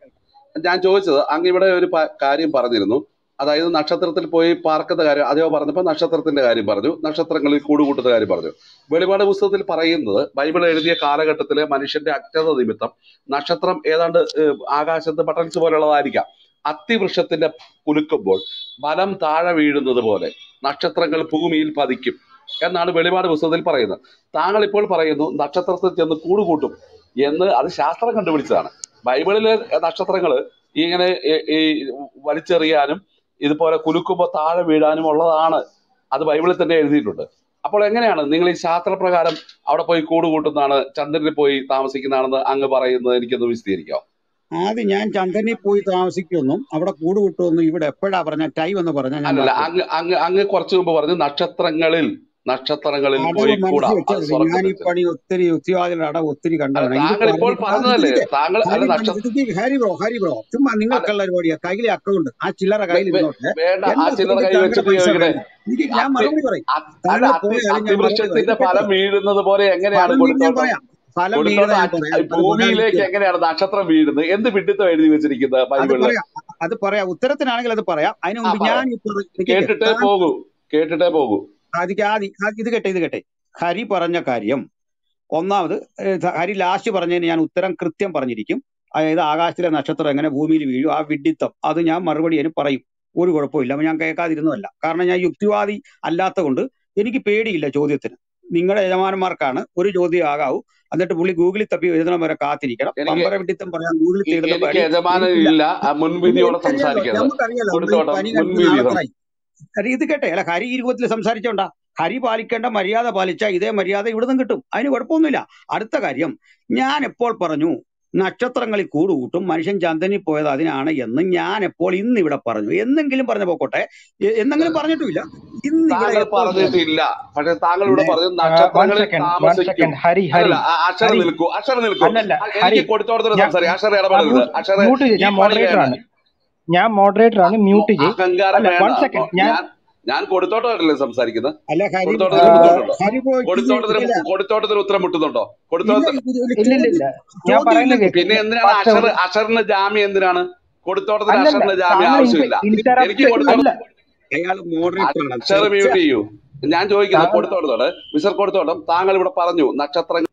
ഞാൻ ചോദിച്ചത് അങ്ങ് ഇവിടെ ഒരു പ- കാര്യം പറഞ്ഞിരുന്നു അതായത് നക്ഷത്രത്തിൽ പോയി പാർക്കുന്ന കാര്യം അതേ പറഞ്ഞപ്പോൾ നക്ഷത്രത്തിന്റെ കാര്യം പറഞ്ഞു നക്ഷത്രങ്ങളിൽ കൂടുകൂട്ടുന്ന കാര്യം പറഞ്ഞു വെളിപാട് പുസ്തകത്തിൽ പറയുന്നത് ബൈബിൾ എഴുതിയ കാലഘട്ടത്തിലെ മനുഷ്യന്റെ അജ്ഞത നിമിത്തം നക്ഷത്രം ഏതാണ്ട് ഏഹ്, ആകാശത്ത് ബട്ടൺസ് പോലുള്ളതായിരിക്കാം അത്തിവൃക്ഷത്തിന്റെ കുലുക്കുമ്പോൾ ഫലം താഴെ വീഴുന്നത് പോലെ നക്ഷത്രങ്ങൾ ഭൂമിയിൽ പതിക്കും എന്നാണ് വെളിപാട് പുസ്തകത്തിൽ പറയുന്നത് താങ്കൾ ഇപ്പോൾ പറയുന്നു നക്ഷത്രത്തിൽ ചെന്ന് കൂടുകൂട്ടും എന്ന് അത് ശാസ്ത്രം കണ്ടുപിടിച്ചതാണ് ബൈബിളിലെ നക്ഷത്രങ്ങൾ ഇങ്ങനെ ഈ- ഈ വലിച്ചെറിയാനും ഇതുപോലെ കുലുക്കുമ്പോൾ താഴെ വീഴാനും ഉള്ളതാണ് അത് ബൈബിളിൽ തന്നെ എഴുതിയിട്ടുണ്ട് അപ്പോൾ എങ്ങനെയാണ് നിങ്ങൾ ഈ ശാസ്ത്രപ്രകാരം അവിടെ പോയി കൂട് കൂട്ടുന്നതാണ് ചന്ദ്രനിൽ പോയി താമസിക്കുന്നതാണെന്ന് അങ്ങ് പറയുന്നത് എനിക്കൊന്ന് വിശദീകരിക്കാം ആദ്യം ഞാൻ ചന്ദ്രനിൽ പോയി താമസിക്കുമെന്നും അവിടെ കൂട് കിട്ടുമെന്നും ഇവിടെ എപ്പോഴാ പറഞ്ഞ ടൈം എന്ന് പറഞ്ഞാൽ ഞാൻ അല്ലല്ല മറക്കും അങ്ങ് അങ്ങ് അങ്ങ് കുറച്ചു മുമ്പ് പറഞ്ഞു നക്ഷത്രങ്ങളിൽ നക്ഷത്രങ്ങളിൽ അടവ് പോയി മനസ്സിൽ കൂടാം അത് വെച്ചാൽ മതി സ്വർഗത്തിൽ ഞാൻ ഈ ചെന്ന് പണി ഒത്തിരി യുക്തിവാദികളുടെ അടവ് ഒത്തിരി അല്ല കണ്ടതാണ് ഇത് താങ്കൾ ഇപ്പോൾ പറഞ്ഞിട്ട് അത് പറഞ്ഞതല്ലേ ഇതിരിക്കെ താങ്കൾ അല്ല ഹരി നക്ഷത്ര ഇതിരിക്കെ ഹരി ബ്രോ ഹരി ബ്രോ ചുമ്മാ അല്ല നിങ്ങൾക്കുള്ള പരിപാടിയാ കയ്യിലെ അക്കൗണ്ട് ആ ചില്ലറ വേ- കയ്യിൽ വേ- ഇരുന്നോട്ടെ വേണ്ട ആ എന്റെ ചില്ലറ അക്കൗണ്ടിൽ കൈ താങ്കളുടെ വെച്ചിട്ട് പൈസ ചോദിക്കണേ വേണ്ട എനിക്ക് ഞാൻ അത്തി മറുപടി പറയും അത് അല്ല താങ്കൾ അത്തി പോയാലും ഞാൻ മറുപടി പറയും അത്തിവൃക്ഷത്തിന്റെ ഇത് ഫലം കേട്ടോ വീഴുന്നത് പോലെ എങ്ങനെയാണ് ഫലം വീട് ഞാൻ കൊടുത്തോട്ടം പറയാം ഫലം വീട് കൊടുത്തോട്ടം ഞാൻ അ- പറയാം അത് പറയാൻ ഭൂമിയിലേക്ക് നിൽക്കുക എങ്ങനെയാണ് നക്ഷത്രം വീഴുന്നത് എന്ത് പിഡിത്തം എഴുതി വെച്ചിരിക്കുന്നത് അത് ബൈബിളില് പറയാം അത് പറയാം ഉത്തരത്തിനാണെങ്കിൽ അത് പറയാം അതിനു ആ മുമ്പ് ഞാൻ പറയാം ഈ പറ നിൽക്കേ കേട്ടിട്ടേ താൻ പോകൂ കേട്ടിട്ടേ പോകൂ ആദ്യം ആദ്യം ആ- ഇത് കേട്ടെ ഇത് കേട്ടെ ഹരി പറഞ്ഞ കാര്യം ഒന്നാമത് ഏഹ് ധ- ഹരി ലാസ്റ്റ് പറഞ്ഞതിന് ഞാൻ ഉത്തരം കൃത്യം പറഞ്ഞിരിക്കും അതായത് ആകാശത്തിലെ നക്ഷത്രം എങ്ങനെ ഭൂമിയിൽ വീഴും ആ വിഡിത്തം അത് ഞാൻ മറുപടി അതിന് പറയും ഒരു കുഴപ്പമില്ല അപ്പൊ ഞാൻ കേൾക്കാതിരുന്നതല്ല കാരണം ഞാൻ യുക്തിവാദി അല്ലാത്ത കൊണ്ട് എനിക്ക് പേടിയില്ല ചോദ്യത്തിന് നിങ്ങളുടെ യജമാനന്മാർക്കാണ് ഒരു ചോദ്യം ആകാവൂ എന്നിട്ട് പുള്ളി ഗൂഗിളിൽ തപ്പി എഴുതണം വരെ കാത്തിരിക്കണം എനിക്ക് പമ്പര വിഡിത്തം പറയാൻ ഗൂഗിളിൽ എ- തേടുന്ന എനിക്ക് പണി യജമാനൻ എനിക്കില്ല ഇല്ല ആ പിന്നെ മുൻവിധിയോടെ എനിക്കറിയാലോ സംസാരിക്കരുത് നമുക്കറിയാലോ നമ്മൾ ഈ കൊടുത്തോട്ടം പനി കഴിഞ്ഞ് മുൻവിധി സം നാളെത്രായി ഹരി ഇത് കേട്ടെ അല്ല ഹരി ഈ രൂപത്തിൽ സംസാരിച്ചോണ്ടാ ഹരി പാലിക്കേണ്ട മര്യാദ പാലിച്ചാൽ ഇതേ മര്യാദ ഇവിടുന്ന് കിട്ടും അതിന് കുഴപ്പമൊന്നുമില്ല അടുത്ത കാര്യം ഞാൻ എപ്പോൾ പറഞ്ഞു നക്ഷത്രങ്ങളിൽ കൂടുകൂട്ടും മനുഷ്യൻ ചന്ദ്രനിൽ പോയത് അതിനാണ് എന്ന് ഞാൻ എപ്പോൾ ഇന്ന് ഇവിടെ പറഞ്ഞു എന്നെങ്കിലും പറഞ്ഞു പോക്കോട്ടെ എ- എന്നെങ്കിലും പറഞ്ഞിട്ടുമില്ല ഇന്ന് ഇവിടെ താങ്കൾ എപ്പോൾ പറഞ്ഞു പറഞ്ഞിട്ടില്ല പക്ഷെ താങ്കൾ ഇവിടെ പിന്നെ പറഞ്ഞു വൺ നക്ഷത്രങ്ങളിൽ സെക്കൻഡ് വൺ താമസിക്കും സെക്കൻഡ് ഹരി അല്ലല്ല ഹരി ആ അക്ഷര ഹരി നിൽക്കൂ അക്ഷര നിൽക്കൂ അല്ലല്ല അ- ഹരി എനിക്ക് കൊടുത്തോടത്തിന് ഞാൻ സംസാരിക്കാം അക്ഷര ആ ഇടപെടരുത് മ്യൂട്ട് അക്ഷര മ്യൂട്ട് ചെയ്യ് ഈ ഞാൻ പണി മോഡറേറ്റർ വേണ്ട ആണ് ഞാൻ മോഡറേറ്റർ ആണ് മോ- മ്യൂട്ട് ചെയ്യ് അഹങ്കാരം അല്ല വേണ്ട വൺ മോ- സെക്കൻഡ് ഞാൻ ഞാൻ ഞാൻ കൊടുത്തോട്ടമല്ലേ സംസാരിക്കുന്നത് അല്ല ഹരി കൊടുത്തോട്ടത്തിന് ആ, മുട്ടുന്നുണ്ടോ ഹരി പോയിട്ട് കൊടുത്തോട്ടത്തിന് ഇല്ല കൊടുത്തോട്ടത്തിന് ഉത്തരം മുട്ടുന്നുണ്ടോ ഇല്ല കൊടുത്തോട്ടത്തിന് ഇത് ഒരു ഇല്ല ഇല്ല ചോദ്യം ഇല്ല ഞാൻ ചോദ്യം പറയുന്നത് ഇല്ലെന്ന് കേക്ക് പിന്നെ എന്തിനാണ് ഫാസ്റ്റ് അഷർ ഒരു അഷറിന് ജാമ്യം എന്തിനാണ് കൊടുത്തോട്ടത്തിന് അല്ലല്ല അഷറിന് ജാമ്യം താങ്കൾ ആവശ്യമില്ല എനിക്ക് ഇന്ററപ്റ്റ് കൊടുത്തോട്ട അല്ല അയാൾ മോഡറേറ്റർ ആണ് അക്ഷർ ചർച്ച മ്യൂട്ട് ചെയ്യൂ ഞാൻ ചോദിക്കുന്നത് താങ്കൾ കൊടുത്തോട്ടത്തോട് മിസ്റ്റർ കൊടുത്തോട്ടം താങ്കൾ ഇവിടെ പറഞ്ഞു നക്ഷത്രങ്ങൾ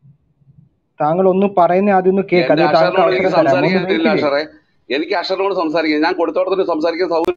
താങ്കൾ ഒന്ന് പറയുന്ന ആദ്യം ഒന്ന് കേക്ക് എന്റെ അത് താങ്കൾക്ക് അഷറിനോട് എനിക്ക് അവസരം തരാം ഒന്ന് സംസാരിക്കാനില്ല വെയിറ്റ് ചെയ്യ് അഷറെ എനിക്ക് അഷറിനോട് സംസാരിക്കാം ഞാൻ കൊടുത്തോട്ടത്തിന് സംസാരിക്കാൻ സൗകര്യം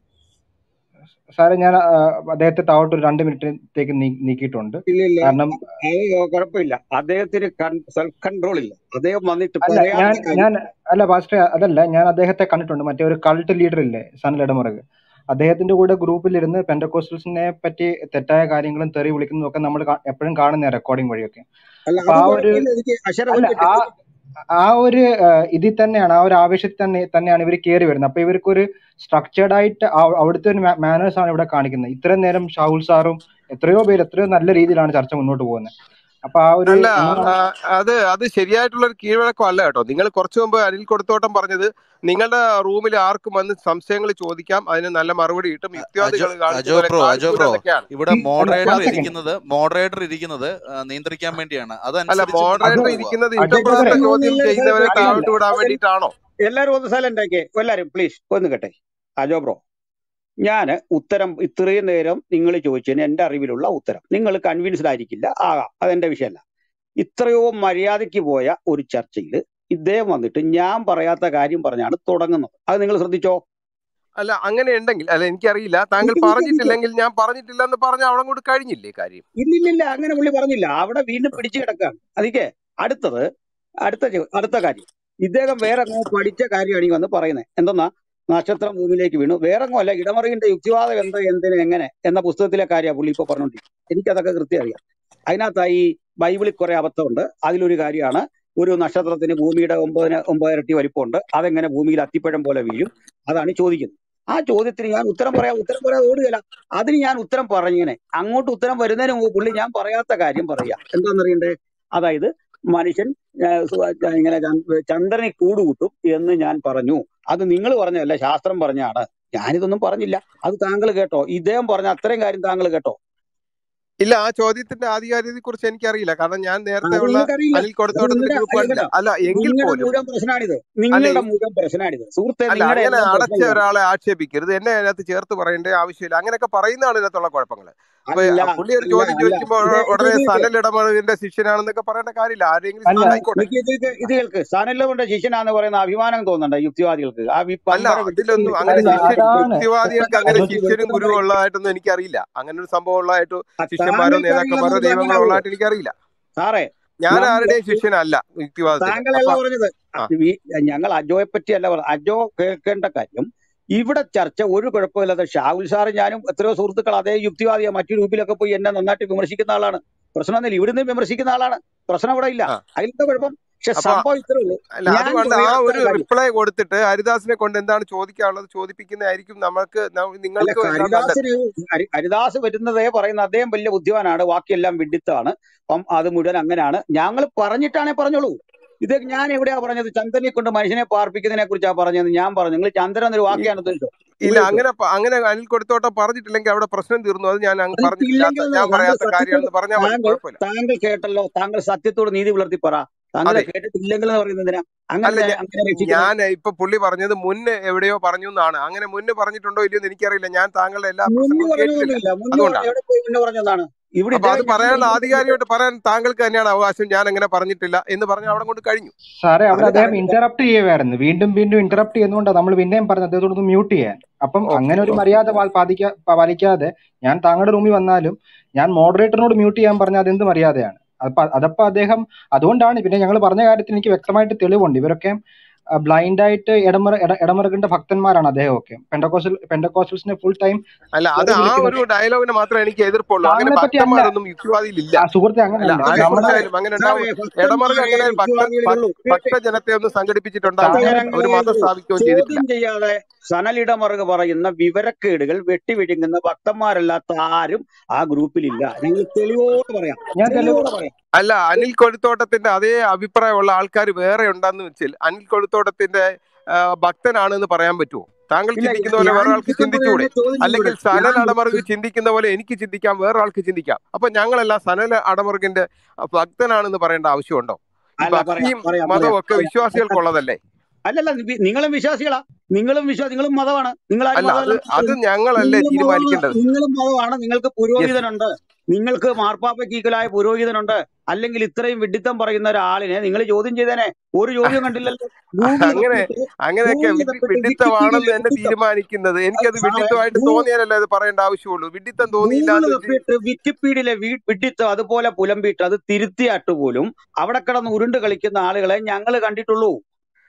സാറേ ഞാൻ ആ, അദ്ദേഹത്തെ താഴോട്ട് ഒരു രണ്ട് മിനിറ്റത്തേക്ക് നീ- നീക്കിയിട്ടുണ്ട് ഇല്ല ഇല്ല കാരണം അത് കുഴപ്പമില്ല അദ്ദേഹത്തിന് സെൽഫ് കൺട്രോൾ ഇല്ല അദ്ദേഹം വന്നിട്ട് അല്ല ഞാൻ പറയാത്ത കാര്യം ഞാൻ അല്ല പാസ്റ്റർ അതല്ല ഞാൻ അദ്ദേഹത്തെ കണ്ടിട്ടുണ്ട് മറ്റേ ഒരു കൾട്ട് ലീഡർ ഇല്ലേ സൺ ലഡമറഗ് അദ്ദേഹത്തിന്റെ കൂടെ ഗ്രൂപ്പിലിരുന്ന് പെൻഡക്കോസ്റ്റൽസിനെ പറ്റി തെറ്റായ കാര്യങ്ങളും തെറി വിളിക്കുന്നതും ഒക്കെ നമ്മൾ എപ്പോഴും കാണുന്ന റെക്കോർഡിംഗ് വഴിയൊക്കെ അല്ല അപ്പൊ അത് ആ ഒരു കുഴപ്പമില്ല എനിക്ക് അക്ഷര അല്ല ഒരു ആ മിനിറ്റ് ആ ഒരു ആഹ് ഇതിൽ തന്നെയാണ് ആ ഒരു ആവേശത്തിൽ തന്നെ തന്നെയാണ് ഇവർ കയറി വരുന്നത് അപ്പൊ ഇവർക്ക് ഒരു സ്ട്രക്ചേർഡ് ആയിട്ട് ആ- അവിടുത്തെ ഒരു മാനേഴ്സ് ആണ് ഇവിടെ കാണിക്കുന്നത് ഇത്രയും നേരം ഷാഹുൽ സാറും എത്രയോ പേര് എത്രയോ നല്ല രീതിയിലാണ് ചർച്ച മുന്നോട്ട് പോകുന്നത് അപ്പൊ ആ ഒരു അല്ല നിങ്ങൾ ആ, അത് അത് ശരിയായിട്ടുള്ള ഒരു കീഴ്വഴക്കം അല്ല കേട്ടോ നിങ്ങൾ കുറച്ചു മുമ്പ് അനിൽ കൊടുത്തോട്ടം പറഞ്ഞത് നിങ്ങളുടെ റൂമിൽ ആർക്കും വന്ന് സംശയങ്ങൾ ചോദിക്കാം അതിന് നല്ല മറുപടി കിട്ടും അജോ യുക്തിവാദികൾ കാണിച്ച അജോ പോലെ ബ്രോ അജോ കാണിക്കൂല ബ്രോ എന്നൊക്കെയാണ് ഇവിടെ ഈ അല്ല മോഡറേറ്റർ one second ഇരിക്കുന്നത് മോഡറേറ്റർ ഇരിക്കുന്നത് ആ, നിയന്ത്രിക്കാൻ വേണ്ടിയാണ് അല്ല അതനുസരിച്ച് നിങ്ങൾ മോഡറേറ്റർ അജോ പോവുക ഇരിക്കുന്നത് അജോ ബ്രദറെ ഇഷ്ടപ്പെടാത്ത ചോദ്യം അങ്ങനെയൊന്നുമില്ല ഇത് ചെയ്യുന്നവരെ അങ്ങനെയല്ല താഴോട്ട് വിടാൻ അതിൽ വേണ്ടിയിട്ടാണോ എല്ലാവരും ഒന്ന് സൈലന്റ് ആക്കിയേ എല്ലാവരും പ്ലീസ് ഒന്ന് കേട്ടെ അജോ ബ്രോ ഞാൻ ഉത്തരം ഇത്രയും നേരം നിങ്ങൾ ചോദിച്ചതിന് എന്റെ അറിവിലുള്ള ഉത്തരം നിങ്ങൾ കൺവിൻസ്ഡ് ആയിരിക്കില്ല ആകാം അതെന്റെ വിഷയമല്ല ഇത്രയോ മര്യാദയ്ക്ക് പോയ ഒരു ചർച്ചയിൽ ഇദ്ദേഹം വന്നിട്ട് ഞാൻ പറയാത്ത കാര്യം പറഞ്ഞാണ് തുടങ്ങുന്നത് അത് നിങ്ങൾ ശ്രദ്ധിച്ചോ അല്ല അങ്ങനെ ഉണ്ടെങ്കിൽ അല്ല എനിക്കറിയില്ല താങ്കൾ നിക്ക് നിക്ക് നിക്ക് പറഞ്ഞിട്ടില്ലെങ്കിൽ ഞാൻ പറഞ്ഞിട്ടില്ല എന്ന് പറഞ്ഞ അവിടെ കൂടെ കഴിഞ്ഞില്ലേ കാര്യം ഇല്ലില്ലില്ല അങ്ങനെ പുള്ളി പറഞ്ഞില്ല അവിടെ വീണ്ടും പിടിച്ചു കിടക്കാണ് അതിക്ക് അടുത്തത് അടുത്ത ചോ- അടുത്ത കാര്യം ഇദ്ദേഹം വേറെ അങ്ങോ പഠിച്ച കാര്യമാണ് ഈ വന്ന് പറയുന്നത് എന്തെന്നാ നക്ഷത്രം ഭൂമിയിലേക്ക് വീണു വേറെ അങ്ങോ അല്ല ഇടമറിവിന്റെ യുക്തിവാദം എന്താ എന്തിന് എങ്ങനെ എന്ന പുസ്തകത്തിലെ കാര്യമാണ് പുള്ളി ഇപ്പൊ പറഞ്ഞുകൊണ്ടിരിക്കുന്നത് എനിക്കതൊക്കെ കൃത്യം അറിയാം അതിനകത്ത് ഈ ബൈബിളിൽ കുറെ അബദ്ധമുണ്ട് അതിലൊരു കാര്യമാണ് ഒരു നക്ഷത്രത്തിന് ഭൂമിയുടെ ഒമ്പതിന് ഒമ്പതിരട്ടി വലിപ്പമുണ്ട് അതെങ്ങനെ ഭൂമിയിൽ അത്തിപ്പഴം പോലെ വീഴും അതാണ് ചോദിക്കുന്നത് ആ ചോദ്യത്തിന് ഞാൻ ഉത്തരം പറയാം ഉത്തരം പറയാതെ ഓടുകയില്ല അതിന് ഞാൻ ഉത്തരം പറഞ്ഞേനെ അങ്ങോട്ട് ഉത്തരം വരുന്നതിന് മുമ്പ് പുള്ളി ഞാൻ പറയാത്ത കാര്യം പറയാ എന്താണെന്നറിയണ്ടേ അതായത് മനുഷ്യൻ ആ, സു- ആ, ഇങ്ങനെ ചന്ദ്- ചന്ദ്രനെ കൂടുകൂട്ടും എന്ന് ഞാൻ പറഞ്ഞു അത് നിങ്ങൾ പറഞ്ഞതല്ല ശാസ്ത്രം പറഞ്ഞാണ് ഞാനിതൊന്നും പറഞ്ഞില്ല അത് താങ്കൾ കേട്ടോ ഇദ്ദേഹം പറഞ്ഞ അത്രയും കാര്യം താങ്കൾ കേട്ടോ ഇല്ല ആ ചോദ്യത്തിന്റെ ആധികാരികതയെ കുറിച്ച് എനിക്കറിയില്ല കാരണം ഞാൻ നേരത്തെ അത് ഉള്ള നിങ്ങൾക്കറിയില്ല അനിൽ അത് കൊടുത്തോട്ടത്തിന്റെ നിങ്ങളുടെ ഗ്രൂപ്പ് അല്ല കണ്ടില്ല കേട്ടോ അല്ല എങ്കിൽ നിങ്ങളുടെ പോലും മുഴുവൻ പ്രശ്നമാണിത് അല്ല നിങ്ങളുടെ ഈ- മുഴുവൻ പ്രശ്നമാണിത് സുഹൃത്തെ അല്ല നിങ്ങളുടെ അങ്ങനെ എല്ലാം അടച്ച പ്രശ്നം ഇതാണ് ഒരാളെ ആക്ഷേപിക്കരുത് എന്നെ അതിനകത്ത് ചേർത്ത് പറയേണ്ട ആവശ്യമില്ല അങ്ങനെയൊക്കെ പറയുന്നതാണ് ഇതിനകത്തുള്ള കുഴപ്പങ്ങൾ അപ്പൊ അല്ല ആ പുള്ളി ഒരു അല്ല ചോദ്യം അല്ല ചോദിക്കുമ്പോൾ ഇത് ഇത് ഉടനെ ഇത് കേൾക്ക് സനൽ ഇടമറുകിന്റെ ശിഷ്യനാണെന്നൊക്കെ പറയേണ്ട കാര്യമില്ല ആരെങ്കിലും അല്ല ശിഷ്യനായിക്കോട്ടെ നിക്ക് ഇത് ഇത് ഇത് കേൾക്ക് സനലുകൊണ്ട് ശിഷ്യനാന്ന് പറയുന്ന അഭിമാനം തോന്നുന്നുണ്ട് യുക്തിവാദികൾക്ക് ആ വി- അല്ല പമ്പര വിട്ടിട്ട് അതിലൊന്നും അങ്ങനെ അല്ല ശിഷ്യൻ അതാണ് യുക്തിവാദികൾക്ക് അങ്ങനെ അജോ ശിഷ്യനും വെളുത്തം ഗുരുവും പറയും ഉള്ളതായിട്ടൊന്നും എനിക്കറിയില്ല അങ്ങനെ ഒരു സംഭവം ഉള്ളതായിട്ട് ശിഷ്യന്മാരോ താങ്കൾക്ക് നേതാക്കന്മാരോ അറിയില്ലെന്ന് ദൈവങ്ങളോ പറഞ്ഞാവോ ഉള്ളതായിട്ട് എനിക്കറിയില്ല സാറേ ഞാൻ നമ്മൾ ആരുടെയും ശിഷ്യനല്ല യുക്തിവാദത്തിന് താങ്കളല്ല അപ്പൊ പറഞ്ഞത് ആ ഈ- ഞങ്ങൾ അജോയെ പറ്റിയല്ല പറഞ്ഞത് അജോ കേൾക്കേണ്ട കാര്യം ഇവിടെ ചർച്ച ഒരു കുഴപ്പമില്ലാതെ ഷാഹുൽ സാറ് ഞാനും എത്രയോ സുഹൃത്തുക്കൾ അതേ യുക്തിവാദിയ മറ്റു ഗ്രൂപ്പിലൊക്കെ പോയി എന്നെ നന്നായിട്ട് വിമർശിക്കുന്ന ആളാണ് പ്രശ്നമൊന്നുമില്ല ഇവിടുന്ന് വിമർശിക്കുന്ന ആളാണ് പ്രശ്നം ഇവിടെ ഇല്ല ആ അതിലെന്താ കുഴപ്പം പക്ഷെ അപ്പൊ സംഭവം ഇത്രേ ഉള്ളൂ അല്ല ഞാൻ അതുകൊണ്ട് ആ പറയാത്ത ഒരു കാര്യം റിപ്ലൈ കൊടുത്തിട്ട് ഹരിദാസിനെ കൊണ്ട് എന്താണ് ചോദിക്കാനുള്ളത് ചോദിപ്പിക്കുന്നതായിരിക്കും നമുക്ക് ന- അല്ല നിങ്ങൾക്ക് എല്ലാം നല്ലത് ഹരിദാസിന് ഹരി- ഹരിദാസ് വരുന്നതേ പറയുന്ന അദ്ദേഹം വലിയ ബുദ്ധിമാനാണ് ബാക്കിയെല്ലാം വിഡിത്താണ് അപ്പം അത് മുഴുവൻ അങ്ങനെയാണ് ഞങ്ങൾ പറഞ്ഞിട്ടാണേ പറഞ്ഞോളൂ ഇത് ഞാൻ എവിടെയാ പറഞ്ഞത് ചന്ദ്രനെ കൊണ്ട് മനുഷ്യനെ പാർപ്പിക്കുന്നതിനെ കുറിച്ചാ പറഞ്ഞത് ഞാൻ പറഞ്ഞു നിങ്ങൾ ചന്ദ്രൻ എന്നൊരു ഈ- വാക്യാണ് ഉദ്ദേശിച്ചോ ഇല്ല ഉപയോഗിച്ചോ അങ്ങനെ പ- അങ്ങനെ അനിൽ കൊടുത്തോട്ടം പറഞ്ഞിട്ടില്ലെങ്കിൽ അവിടെ പ്രശ്നം തീർന്നു അത് ഞാൻ അങ്ങ് അത് പറഞ്ഞിട്ടില്ലാത്ത ഇല്ലെങ്കിൽ ഞാൻ താങ്കൾ പറയാത്ത സത്യത്തോട് കാര്യമാണെന്ന് പറഞ്ഞാൽ മതി താങ്കൾ കുഴപ്പമില്ല താങ്കൾ കേട്ടല്ലോ താങ്കൾ സത്യത്തോട് നീതി പുലർത്തി പറ താങ്കൾ അതെ കേട്ടിട്ടില്ലെങ്കിൽ എന്ന് പറയുന്നത് എന്തിനാ അങ്ങനെ അല്ല തെ- ഞ- അങ്ങനെ രക്ഷിക്കുന്നത് ഞാൻ ഇപ്പൊ പുള്ളി പറഞ്ഞത് മുന്നേ എവിടെയോ പറഞ്ഞു എന്നാണ് അങ്ങനെ മുന്നേ പറഞ്ഞിട്ടുണ്ടോ ഇല്ലയോ എന്ന് എനിക്കറിയില്ല ഞാൻ താങ്കളുടെ എല്ലാ മുന്ന് പ്രസംഗവും കേട്ടിട്ടില്ല പറഞ്ഞതൊന്നുമില്ല മുന്ന് പറഞ്ഞ അതുകൊണ്ടാണ് എവിടെ പോയി മുന്നേ പറഞ്ഞതാണ് ഇവിടെ അപ്പൊ അത് ഇദ്ദേഹം ഞാൻ പറയാനുള്ള പറഞ്ഞിട്ട് ആധികാരികമായിട്ട് പറയാൻ താങ്കൾക്ക് തന്നെയാണ് അവകാശം ഞാൻ അങ്ങനെ പറഞ്ഞിട്ടില്ല എന്ന് പറഞ്ഞ അവിടെ കൊണ്ട് കഴിഞ്ഞു സാറേ അവിടെ അത് അദ്ദേഹം കറക്റ്റ് ഇന്ററപ്റ്റ് ചെയ്യുമായിരുന്നു വീണ്ടും വീണ്ടും ഇന്ററപ്റ്റ് ചെയ്യുന്നതുകൊണ്ടാണ് നമ്മൾ പിന്നെയും പറഞ്ഞത് അദ്ദേഹത്തോട് മ്യൂട്ട് ചെയ്യാൻ അപ്പം ഓക്കെ അങ്ങനെ ഒരു ഓക്കെ മര്യാദ പാ- പാലിക്കാ പ- പാലിക്കാതെ ഞാൻ താങ്കളുടെ റൂമിൽ വന്നാലും ഞാൻ മോഡറേറ്ററിനോട് മ്യൂട്ട് ചെയ്യാൻ പറഞ്ഞ അതെന്ത് മര്യാദയാണ് അപ്പൊ അതപ്പോ അദ്ദേഹം അതുകൊണ്ടാണ് പിന്നെ ഞങ്ങൾ പറഞ്ഞ കാര്യത്തിൽ എനിക്ക് വ്യക്തമായിട്ട് തെളിവുണ്ട് ഇവരൊക്കെ ബ്ലൈൻഡ് ആയിട്ട് ഇടമറ ഇട- ഇടമറുകിന്റെ ഭക്തന്മാരാണ് അദ്ദേഹമൊക്കെ പെൻഡക്കോസൽ പെൻഡക്കോസൽസിനെ ഫുൾ ടൈം അല്ല അത് തെറി ആ വിളിക്കുന്ന ഒരു ഡയലോഗിന് മാത്രമേ എനിക്ക് എതിർപ്പുള്ളൂ അങ്ങനെ താങ്കളെ പറ്റി അല്ല ഭക്തന്മാരൊന്നും യുക്തിവാദിയിൽ ഇല്ല ആ സുഹൃത്തെ അല്ല അങ്ങനെയല്ല ഓക്കെ ആരെ നമ്മള് കുറിച്ചായാലും അങ്ങനെ ഉണ്ടാവും സാറേ ഇടമറുക ഭക്തന്മാരെ അങ്ങനെ ഭക്ത യുക്തിവാദികളുള്ളൂ ഭക്- കേട്ടെ ഭക്തജനത്തെ ഒന്നും സംഘടിപ്പിച്ചിട്ടുണ്ടാവില്ല താങ്കളെ ഭക്തജനങ്ങളെ ഒരു മതം ഉള്ളൂ സ്ഥാപിക്കുകയും ചെയ്തിട്ടില്ല ചോദ്യം ചെയ്യാതെ സനലിടമറുക പറയുന്ന വിവരക്കേടുകൾ വെട്ടിവിഴുങ്ങുന്ന ഭക്തന്മാരല്ലാത്ത ആരും ആ ഗ്രൂപ്പിലില്ല ഞങ്ങൾ തെളിവോട് പറയാം ഞാൻ തെളിവ് തെളിവോട് പറയാം അല്ല അനിൽ കൊഴുത്തോട്ടത്തിന്റെ അതേ അഭിപ്രായമുള്ള ആൾക്കാർ വേറെ ഉണ്ടെന്ന് വെച്ചാൽ അനിൽ കൊഴുത്തോട്ടത്തിന്റെ ആ, ഭക്തനാണെന്ന് പറയാൻ പറ്റുമോ താങ്കൾ ഇല്ല ചിന്തിക്കുന്ന പോലെ ഞാൻ വേറെ ആൾക്ക് ഇഷ്ടം പോലെ ചിന്തിച്ചുകൂടെ എന്നെ ചോദ്യം അല്ലെങ്കിൽ ചെയ്യൂടെ സനൽ ഞാൻ അടമറുക് ചിന്തിക്കുന്ന പോലെ എനിക്ക് ചിന്തിക്കാം വേറെ ആൾക്ക് ചിന്തിക്കാം അപ്പൊ ഞങ്ങളെല്ലാം സനൽ അടമറുകിന്റെ ഭക്തനാണെന്ന് പറയേണ്ട ആവശ്യമുണ്ടോ ഈ അല്ല പറയാം ഭക്തിയും പറയാം മതവും പറയാം ഒക്കെ പറയാം വിശ്വാസികൾക്കുള്ളതല്ലേ അല്ലല്ല വി- നിങ്ങളും വിശ്വാസികളാ നിങ്ങളും വിശ്വാസി നിങ്ങളും മതമാണ് നിങ്ങൾ ആരും അല്ല അത് മതമല്ല അത് ഞങ്ങളല്ലേ നിങ്ങളും മതമാണ് തീരുമാനിക്കേണ്ടത് നിങ്ങളും മതമാണ് നിങ്ങൾക്ക് യെസ് പുരോഹിതനുണ്ട് നിങ്ങൾക്ക് മാർപ്പാപ്പയ്ക്ക് ഈക്വലായ പുരോഹിതനുണ്ട് അല്ലെങ്കിൽ ഇത്രയും വിഡിത്തം പറയുന്ന ഒരാളിനെ നിങ്ങൾ ചോദ്യം ചെയ്തേനെ ഒരു ചോദ്യം കണ്ടില്ലല്ലോ ഗൂഗിൾ അങ്ങനെ തപ്പിയിട്ട് അങ്ങനെയൊക്കെ ഗൂഗിൾ വിഡി തപ്പിയിട്ട് വിഡിത്തമാണെന്ന് വിക്കിപീഡിയയിൽ തന്നെ വിഡിത്തം തീരുമാനിക്കുന്നത് അത് എനിക്കത് സാറേ വിഡിത്തമായിട്ട് ഗൂ- തോന്നിയാലല്ലേ അത് പറയേണ്ട ആവശ്യമുള്ളൂ വിഡിത്തം തോന്നിയില്ല ഗൂഗിൾ എന്ന് വെച്ച് തപ്പിയിട്ട് വിക്കിപീഡിയയിലെ വീ- വിഡിത്തം അതുപോലെ പുലമ്പിയിട്ട് അത് തിരുത്തിയാട്ട് പോലും അവിടെ കിടന്ന് ഉരുണ്ട് കളിക്കുന്ന ആളുകളെ ഞങ്ങൾ കണ്ടിട്ടുള്ളൂ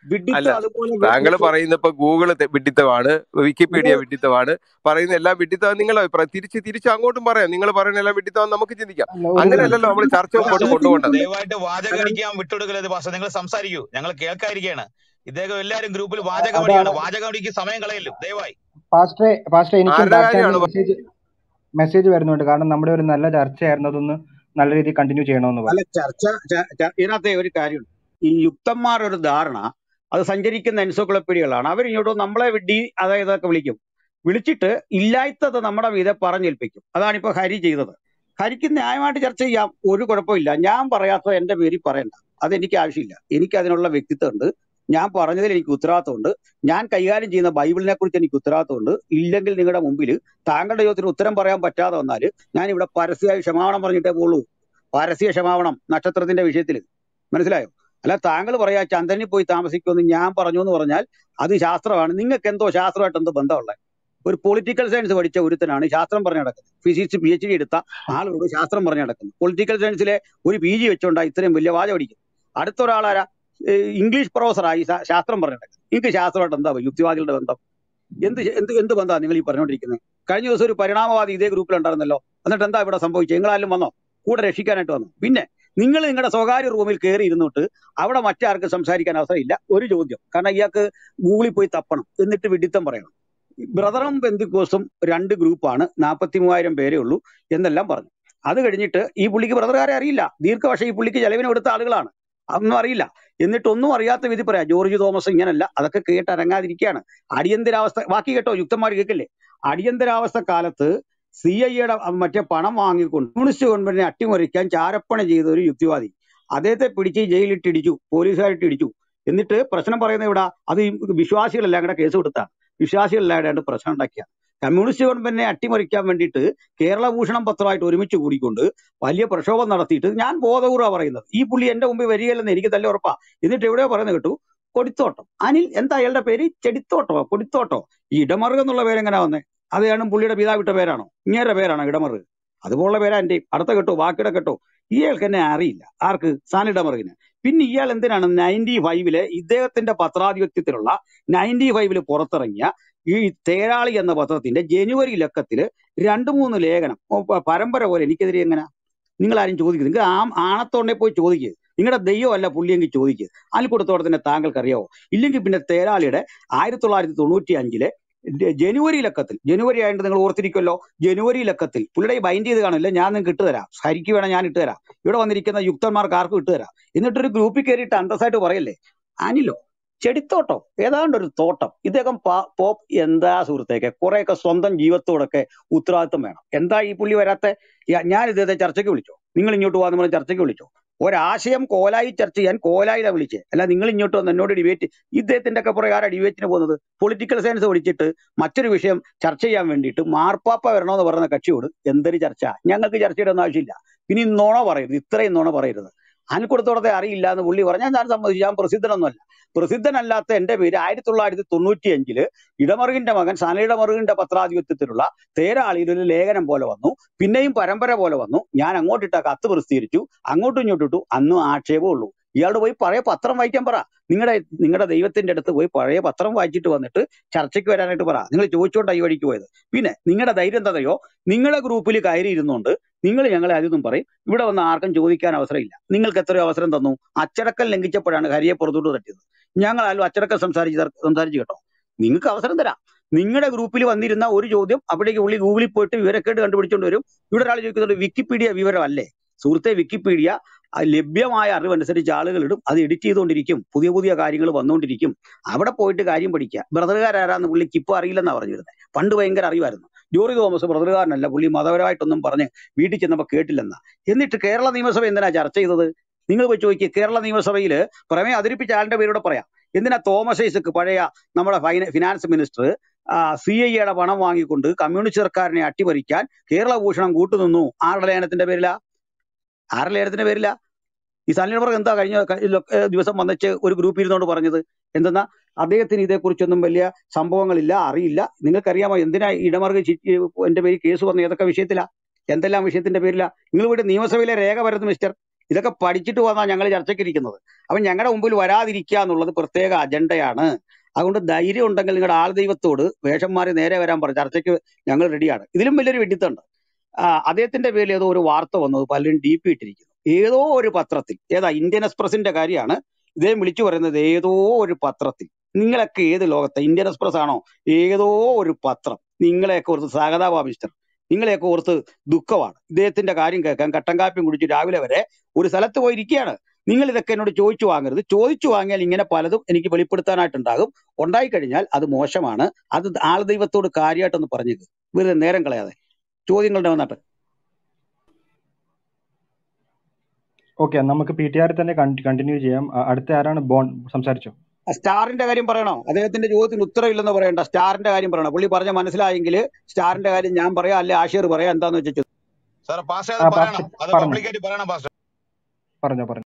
വിഡിത്തം അല്ല അതുപോലെ വെ- താങ്കൾ വെ- പറയുന്ന ഇപ്പൊ ഗൂഗിള് തെ- വിഡിത്തമാണ് അത് വിക്കിപീഡിയ വിഡിത്തമാണ് പറയുന്ന എല്ലാം വിഡിത്തമാണ് നിങ്ങളെ അഭിപ്രായം തിരിച്ച് തിരിച്ച് അങ്ങോട്ടും പറയാം നിങ്ങൾ പറയുന്ന എല്ലാം വിഡിത്തമാണ് നമുക്ക് ചിന്തിക്കാം അല്ല ഒരു അങ്ങനെയല്ലല്ലോ നമ്മൾ വിഡിത്തം ചർച്ച മുമ്പോട്ട് അദ്ദേഹത്തിന് കൊണ്ടുപോകേണ്ടത് ദയവായിട്ട് വാചകം അതായത് അടിക്കാൻ വിട്ടുകൊടുക്കരുത് പാസ്റ്റർ നിങ്ങൾ സംസാരിക്കൂ ഞങ്ങൾ കേൾക്കാതിരിക്കുകയാണ് ഇദ്ദേഹം എല്ലാവരും ഗ്രൂപ്പിൽ അതാണ് വാചകം അടിയാണ് വാചകം അടിക്ക് സമയം കളയല്ലോ ദയവായി പാസ്റ്ററെ പാസ്റ്ററെ എനിക്കും ആരുടെ ബാക്ക് ചാനലിൽ കാര്യമാണ് മെസ്സേജ് മെസ്സേജ് വരുന്നുണ്ട് കാരണം നമ്മുടെ ഒരു നല്ല ചർച്ചയായിരുന്നു അതൊന്ന് നല്ല രീതിയിൽ കണ്ടിന്യൂ ചെയ്യണമെന്ന് അല്ല പറഞ്ഞു ചർച്ച ച- ച- ഇതിനകത്തെ ഒരു കാര്യമുണ്ട് ഈ യുക്തന്മാരുടെ ഒരു ധാരണ അത് സഞ്ചരിക്കുന്ന എൻസൈക്ലോപ്പീഡിയകളാണ് അവർ ഇങ്ങോട്ട് നമ്മളെ ഡി അതായത് ഇതൊക്കെ വിളിക്കും വിളിച്ചിട്ട് ഇല്ലാത്തത് നമ്മുടെ മീതെ പറഞ്ഞേൽപ്പിക്കും അതാണ് ഇപ്പൊ ഹരി ചെയ്തത് ഹരിക്ക് ന്യായമായിട്ട് ചർച്ച ചെയ്യാം ഒരു കുഴപ്പമില്ല ഞാൻ പറയാത്തത് എന്റെ പേരിൽ പറയണ്ട അതെനിക്ക് ആവശ്യമില്ല എനിക്ക് അതിനുള്ള വ്യക്തിത്വം ഉണ്ട് ഞാൻ പറഞ്ഞതിൽ എനിക്ക് ഉത്തരവാദിത്തമുണ്ട് ഞാൻ കൈകാര്യം ചെയ്യുന്ന ബൈബിളിനെ കുറിച്ച് എനിക്ക് ഉത്തരവാദിത്തമുണ്ട് ഇല്ലെങ്കിൽ നിങ്ങളുടെ മുമ്പിൽ താങ്കളുടെ ചോദ്യത്തിന് ഉത്തരം പറയാൻ പറ്റാതെ വന്നാൽ ഞാൻ ഇവിടെ പരസ്യമായി ക്ഷമാപണം പറഞ്ഞിട്ടേ പോളൂ പരസ്യ ക്ഷമാപണം നക്ഷത്രത്തിന്റെ വിഷയത്തിൽ മനസ്സിലായോ അല്ല താങ്കൾ പറയാ ചന്ദ്രനിൽ പോയി താമസിക്കുമെന്ന് ഞാൻ പറഞ്ഞു എന്ന് പറഞ്ഞാൽ അത് ശാസ്ത്രമാണ് നിങ്ങൾക്ക് എന്തോ ശാസ്ത്രമായിട്ട് എന്തോ ബന്ധമുള്ളത് ഒരു പൊളിറ്റിക്കൽ സയൻസ് പഠിച്ച ഒരുത്തനാണ് ശാസ്ത്രം പറഞ്ഞു നടക്കുന്നത് ഫിസിക്സ് പി എച്ച് ഡി എടുത്ത ആളോട് ശാസ്ത്രം പറഞ്ഞു നടക്കുന്നത് പൊളിറ്റിക്കൽ സയൻസിലെ ഒരു പി ജി വെച്ചോണ്ടാ ഇത്രയും വലിയ വാചം അടിക്കും അടുത്ത ഒരാളാരാ ഏഹ് ഇംഗ്ലീഷ് പ്രൊഫസറായി ശാ- ശാസ്ത്രം പറഞ്ഞു നടക്കുന്നത് നിങ്ങൾക്ക് ശാസ്ത്രമായിട്ട് എന്താ യുക്തിവാദികളുടെ ബന്ധം എന്ത് ശ- എന്ത് എന്ത് ബന്ധമാണ് നിങ്ങൾ ഈ പറഞ്ഞുകൊണ്ടിരിക്കുന്നത് കഴിഞ്ഞ ദിവസം ഒരു പരിണാമവാദി ഇതേ ഗ്രൂപ്പിൽ ഉണ്ടായിരുന്നല്ലോ എന്നിട്ട് എന്താ ഇവിടെ സംഭവിച്ചത് നിങ്ങളാരും വന്നോ കൂടെ രക്ഷിക്കാനായിട്ട് വന്നു പിന്നെ നിങ്ങൾ നിങ്ങളുടെ സ്വകാര്യ റൂമിൽ കയറി ഇരുന്നിട്ട് അവിടെ മറ്റാർക്കും സംസാരിക്കാൻ അവസരമില്ല ഒരു ചോദ്യം കാരണം ഇയാൾക്ക് ഗൂഗിളിൽ പോയി തപ്പണം എന്നിട്ട് വിഡിത്തം പറയണം ബ്രദറും ബന്ധുക്കോസും രണ്ട് ഗ്രൂപ്പാണ് നാൽപ്പത്തി മൂവായിരം പേരേ ഉള്ളൂ എന്നെല്ലാം പറഞ്ഞു അത് കഴിഞ്ഞിട്ട് ഈ പുള്ളിക്ക് ബ്രദറുകാരെ അറിയില്ല ദീർഘവർഷം ഈ പുള്ളിക്ക് ചെലവിന് എടുത്ത ആളുകളാണ് അതൊന്നും അറിയില്ല എന്നിട്ടൊന്നും അറിയാത്ത വിധി പറയാം ജോർജ് തോമസ് ഇങ്ങനല്ല അതൊക്കെ കേട്ടരങ്ങാതിരിക്കുകയാണ് അടിയന്തരാവസ്ഥ ബാക്കി കേട്ടോ യുക്തന്മാർ കേൾക്കില്ലേ അടിയന്തരാവസ്ഥ കാലത്ത് സി ഐ എയുടെ മറ്റേ പണം വാങ്ങിക്കൊണ്ട് കമ്മ്യൂണിസ്റ്റ് ഗവൺമെന്റിനെ അട്ടിമറിക്കാൻ ചാരപ്പണി ചെയ്ത ഒരു യുക്തിവാദി അദ്ദേഹത്തെ പിടിച്ച് ജയിലിട്ട് ഇടിച്ചു പോലീസുകാരിട്ട് ഇടിച്ചു എന്നിട്ട് പ്രശ്നം പറയുന്നത് ഇവിടെ അത് ഈ വിശ്വാസികളെല്ലാം കൂടെ കേസ് കൊടുത്താണ് വിശ്വാസികളെല്ലാം കൂടെ പ്രശ്നം ഉണ്ടാക്കിയ കമ്മ്യൂണിസ്റ്റ് ഗവൺമെന്റിനെ അട്ടിമറിക്കാൻ വേണ്ടിയിട്ട് കേരള ഭൂഷണം പത്രമായിട്ട് ഒരുമിച്ച് കൂടിക്കൊണ്ട് വലിയ പ്രക്ഷോഭം നടത്തിയിട്ട് ഞാൻ ബോധപൂർവ്വം പറയുന്നത് ഈ പുള്ളി എന്റെ മുമ്പിൽ വരികയില്ലെന്ന് എനിക്ക് തന്നെ ഉറപ്പാ എന്നിട്ട് എവിടെയോ പറയുന്നത് കേട്ടു കൊടിത്തോട്ടം അനിൽ എന്താ അയാളുടെ പേര് ചെടിത്തോട്ടോ കൊടിത്തോട്ടോ ഈ ഇടമറുക എന്നുള്ള പേരെങ്ങനെ വന്നേ അതാണ് പുള്ളിയുടെ പിതാവിട്ട പേരാണോ ഇങ്ങേരുടെ പേരാണോ ഇടമറുക അതുപോലുള്ള പേരാ എന്റെ അടുത്ത കേട്ടോ ബാക്കിയുടെ കേട്ടോ ഇയാൾക്ക് എന്നെ അറിയില്ല ആർക്ക് സാൻ ഇടമറുകിന് പിന്നെ ഇയാൾ എന്തിനാണ് നയൻറ്റി ഫൈവില് ഇദ്ദേഹത്തിന്റെ പത്രാധിപത്യത്തിലുള്ള നയൻറ്റി ഫൈവില് പുറത്തിറങ്ങിയ ഈ തേരാളി എന്ന പത്രത്തിന്റെ ജനുവരി ലക്കത്തില് രണ്ടു മൂന്ന് ലേഖനം ഓ, പ- പരമ്പര പോലെ എനിക്കെതിരെ എങ്ങനെ നിങ്ങൾ ആരും ചോദിക്കുന്നത് നിങ്ങൾ ആ ആണത്തോണ്ടെ പോയി ചോദിക്കുക നിങ്ങളുടെ ദൈവമല്ല പുള്ളിയെങ്കിൽ ചോദിക്കുക അൽക്കുടത്തോടത്തിന്റെ താങ്കൾക്ക് അറിയാവോ ഇല്ലെങ്കിൽ പിന്നെ തേരാളിയുടെ ആയിരത്തി തൊള്ളായിരത്തി തൊണ്ണൂറ്റി അഞ്ചിലെ ജ- ജനുവരി ലക്കത്തിൽ ജനുവരി ആയിട്ട് നിങ്ങൾ ഓർത്തിരിക്കുമല്ലോ ജനുവരി ലക്കത്തിൽ പുള്ളിയുടെ ബൈൻഡ് ചെയ്ത് കാണില്ല ഞാൻ നിങ്ങൾക്ക് ഇട്ടുതരാം ഹരിക്ക് വേണം ഞാൻ ഇട്ടുതരാം ഇവിടെ വന്നിരിക്കുന്ന യുക്തന്മാർക്ക് ആർക്കും ഇട്ടുതരാം എന്നിട്ടൊരു ഗ്രൂപ്പിൽ കയറിയിട്ട് അന്തസ്സായിട്ട് പറയല്ലേ അനിലോ ചെടിത്തോട്ടം ഏതാണ്ട് ഒരു തോട്ടം ഇദ്ദേഹം പാ- പോപ്പ് എന്താ സുഹൃത്തേക്ക് കുറെയൊക്കെ സ്വന്തം ജീവിതത്തോടൊക്കെ ഉത്തരവാദിത്വം വേണം എന്താ ഈ പുള്ളി വരാത്ത ഞാൻ ഇദ്ദേഹത്തെ ചർച്ചയ്ക്ക് വിളിച്ചോ നിങ്ങൾ ഇങ്ങോട്ട് പോകാന്ന് പറഞ്ഞ് ചർച്ചയ്ക്ക് വിളിച്ചോ ഒരാശയം കോലായി ചർച്ച ചെയ്യാൻ കോലായിലാ വിളിച്ചേ അല്ല നിങ്ങൾ ഇങ്ങോട്ട് വന്ന് എന്നോട് ഡിബേറ്റ് ഇദ്ദേഹത്തിന്റെ ഒക്കെ പുറകെ ആരാ ഡിബേറ്റിന് പോകുന്നത് പൊളിറ്റിക്കൽ സയൻസ് പഠിച്ചിട്ട് മറ്റൊരു വിഷയം ചർച്ച ചെയ്യാൻ വേണ്ടിയിട്ട് മാർപ്പാപ്പ വരണമെന്ന് പറയുന്ന കക്ഷിയോട് എന്തൊരു ചർച്ച ഞങ്ങൾക്ക് ചർച്ചയുടെ ഒന്നും ആവശ്യമില്ല ഇനി നുണ പറയരുത് ഇത്രയും നുണ പറയരുത് അനിൽക്കുടത്തോടത്തെ അറിയില്ല എന്ന് പുള്ളി പറഞ്ഞാൽ ഞാൻ സമ്മതിച്ചു ഞാൻ പ്രസിദ്ധനൊന്നുമല്ല പ്രസിദ്ധനല്ലാത്ത എന്റെ പേര് ആയിരത്തി തൊള്ളായിരത്തി തൊണ്ണൂറ്റി അഞ്ചില് ഇടമറുകിന്റെ മകൻ സനലിടമറുകിന്റെ പത്രാധിപത്യത്തിലുള്ള തേരാളിയിൽ ഒരു ലേഖനം പോലെ വന്നു പിന്നെയും പരമ്പര പോലെ വന്നു ഞാൻ അങ്ങോട്ടിട്ട കത്ത് പ്രസിദ്ധീകരിച്ചു അങ്ങോട്ടും ഇങ്ങോട്ടും ഇട്ടു അന്നും ആക്ഷേപമേ ഉള്ളൂ ഇയാളോട് പോയി പഴയ പത്രം വായിക്കാൻ പറ നിങ്ങളുടെ നിങ്ങളുടെ ദൈവത്തിന്റെ അടുത്ത് പോയി പഴയ പത്രം വായിച്ചിട്ട് വന്നിട്ട് ചർച്ചയ്ക്ക് വരാനായിട്ട് പറ നിങ്ങൾ ചോദിച്ചോണ്ടാ ഈ വഴിക്ക് പോയത് പിന്നെ നിങ്ങളുടെ ധൈര്യം എന്താണെന്നറിയോ നിങ്ങളുടെ ഗ്രൂപ്പിൽ കയറി ഇരുന്നുകൊണ്ട് നിങ്ങൾ ഞങ്ങളെ അതൊന്നും പറയും ഇവിടെ വന്ന് ആർക്കും ചോദിക്കാൻ അവസരമില്ല നിങ്ങൾക്ക് എത്രയോ അവസരം തന്നു അച്ചടക്കം ലംഘിച്ചപ്പോഴാണ് ഹരിയെ പുറത്തോട്ട് തട്ടിയത് ഞങ്ങളാലും അച്ചടക്കം സംസാരിച്ച് തർ- സംസാരിച്ച് കേട്ടോ നിങ്ങൾക്ക് അവസരം തരാം നിങ്ങളുടെ ഗ്രൂപ്പിൽ വന്നിരുന്ന ഒരു ചോദ്യം അപ്പോഴേക്ക് ഉള്ളി ഗൂഗിളിൽ പോയിട്ട് വിവരക്കേട് കണ്ടുപിടിച്ചോണ്ട് വരും ഇവിടെ ഒരാൾ ചോദിക്കുന്നുണ്ട് വിക്കിപീഡിയ വിവരമല്ലേ സുഹൃത്തെ വിക്കിപീഡിയ ആ ലഭ്യമായ അറിവനുസരിച്ച് ആളുകൾ ഇടും അത് എഡിറ്റ് ചെയ്തുകൊണ്ടിരിക്കും പുതിയ പുതിയ കാര്യങ്ങൾ വന്നുകൊണ്ടിരിക്കും അവിടെ പോയിട്ട് കാര്യം പഠിക്കുക ബ്രദറുകാരാരാന്ന് പുള്ളിക്ക് ഇപ്പൊ അറിയില്ലെന്നാ പറഞ്ഞിരുന്നത് പണ്ട് ഭയങ്കര അറിവായിരുന്നു ജോറി തോമസ് ബ്രദറുകാരനല്ല പുള്ളി മതപരമായിട്ടൊന്നും പറഞ്ഞ് വീട്ടിൽ ചെന്നപ്പോ കേട്ടില്ലെന്നാ എന്നിട്ട് കേരള നിയമസഭ എന്തിനാ ചർച്ച ചെയ്തത് നിങ്ങൾ പോയി ചോദിക്കുക കേരള നിയമസഭയിൽ പ്രമേയം അവതരിപ്പിച്ച ആളുടെ പേരോടെ പറയാം എന്തിനാ തോമസ് ഐസക്ക് പഴയ നമ്മുടെ ഫൈന- ഫിനാൻസ് മിനിസ്റ്റർ സി ഐ എയുടെ പണം വാങ്ങിക്കൊണ്ട് കമ്മ്യൂണിസ്റ്റ് സർക്കാരിനെ അട്ടിമറിക്കാൻ കേരള ഭൂഷണം കൂട്ടുനിന്നു ആരുടെ ലേഖനത്തിന്റെ പേരിലാ ആരുടെ ലേഖനത്തിന്റെ പേരിലാ ഈ സനിൽവർഗ എന്താ കഴിഞ്ഞ കഴിഞ്ഞ ലൊ- ഏഹ് ദിവസം വന്നിച്ച് ഒരു ഗ്രൂപ്പ് ഇരുന്നോണ്ട് പറഞ്ഞത് എന്തെന്നാ അദ്ദേഹത്തിന് ഇതേക്കുറിച്ചൊന്നും വലിയ സംഭവങ്ങളില്ല അറിയില്ല നിങ്ങൾക്കറിയാമോ എന്തിനാ ഇടമറുക എന്റെ പേര് കേസ് വന്ന ഏതൊക്കെ വിഷയത്തിലാ എന്തെല്ലാം വിഷയത്തിന്റെ പേരിലാ നിങ്ങൾ ഇവിടെ നിയമസഭയിലെ രേഖ വരുന്നു മിസ്റ്റർ ഇതൊക്കെ പഠിച്ചിട്ട് വന്നാൽ ഞങ്ങൾ ചർച്ചയ്ക്ക് ഇരിക്കുന്നത് അപ്പൊ ഞങ്ങളുടെ മുമ്പിൽ വരാതിരിക്കുക എന്നുള്ളത് പ്രത്യേക അജണ്ടയാണ് അതുകൊണ്ട് ധൈര്യം ഉണ്ടെങ്കിൽ നിങ്ങളുടെ ആൾ ദൈവത്തോട് വേഷം മാറി നേരെ വരാൻ പറ ചർച്ചയ്ക്ക് ഞങ്ങൾ റെഡിയാണ് ഇതിലും വലിയൊരു വെഡിത്തുണ്ട് ആ, അദ്ദേഹത്തിന്റെ പേരിൽ ഏതോ ഒരു വാർത്ത വന്നത് പലരും ഡി പി ഇട്ടിരിക്കുന്നു ഏതോ ഒരു പത്രത്തിൽ ഏതാ ഇന്ത്യൻ എക്സ്പ്രസിന്റെ കാര്യമാണ് ഇദ്ദേഹം വിളിച്ചു പറയുന്നത് ഏതോ ഒരു പത്രത്തിൽ നിങ്ങളൊക്കെ ഏത് ലോകത്തെ ഇന്ത്യൻ എക്സ്പ്രസ് ആണോ ഏതോ ഒരു പത്രം നിങ്ങളെയൊക്കെ ഓർത്ത് സഹതാപ മിസ്റ്റർ നിങ്ങളെയൊക്കെ ഓർത്ത് ദുഃഖമാണ് ഇദ്ദേഹത്തിന്റെ കാര്യം കേൾക്കാൻ കട്ടൻ കാപ്പിയും കുടിച്ച് രാവിലെ വരെ ഒരു സ്ഥലത്ത് പോയി ഇരിക്കുകയാണ് നിങ്ങൾ ഇതൊക്കെ എന്നോട് ചോദിച്ചു വാങ്ങരുത് ചോദിച്ചു വാങ്ങിയാൽ ഇങ്ങനെ പലതും എനിക്ക് വെളിപ്പെടുത്താനായിട്ടുണ്ടാകും ഉണ്ടായി കഴിഞ്ഞാൽ അത് മോശമാണ് അത് ആൾ ദൈവത്തോട് കാര്യമായിട്ടൊന്ന് പറഞ്ഞേക്ക് വെറുതെ നേരം കളയാതെ ചോദ്യങ്ങളുടെ വന്നിട്ട് ഓക്കെ നമുക്ക് പി ടി ആറിൽ തന്നെ കണ്ടിന്യൂ ചെയ്യാം അ- അടുത്ത ആരാണ് ബോൺ സംസാരിച്ചോ ആ സ്റ്റാറിന്റെ കാര്യം പറയണോ അദ്ദേഹത്തിന്റെ ചോദ്യത്തിന് ഉത്തരവില്ലെന്ന് പറയണ്ട സ്റ്റാറിന്റെ കാര്യം പറയണം പുള്ളി പറഞ്ഞ മനസ്സിലായെങ്കിൽ സ്റ്റാറിന്റെ കാര്യം ഞാൻ പറയാം അല്ലെ ആഷിർ പറയാം എന്താന്ന് വെച്ചാൽ സാർ പാസ്റ്റർ ആ അത് പറയണം പാസ്റ്റർ അത് പറഞ്ഞു പബ്ലിക്കായിട്ട് പറയണം പാസ്റ്റർ പറഞ്ഞോ പറഞ്ഞു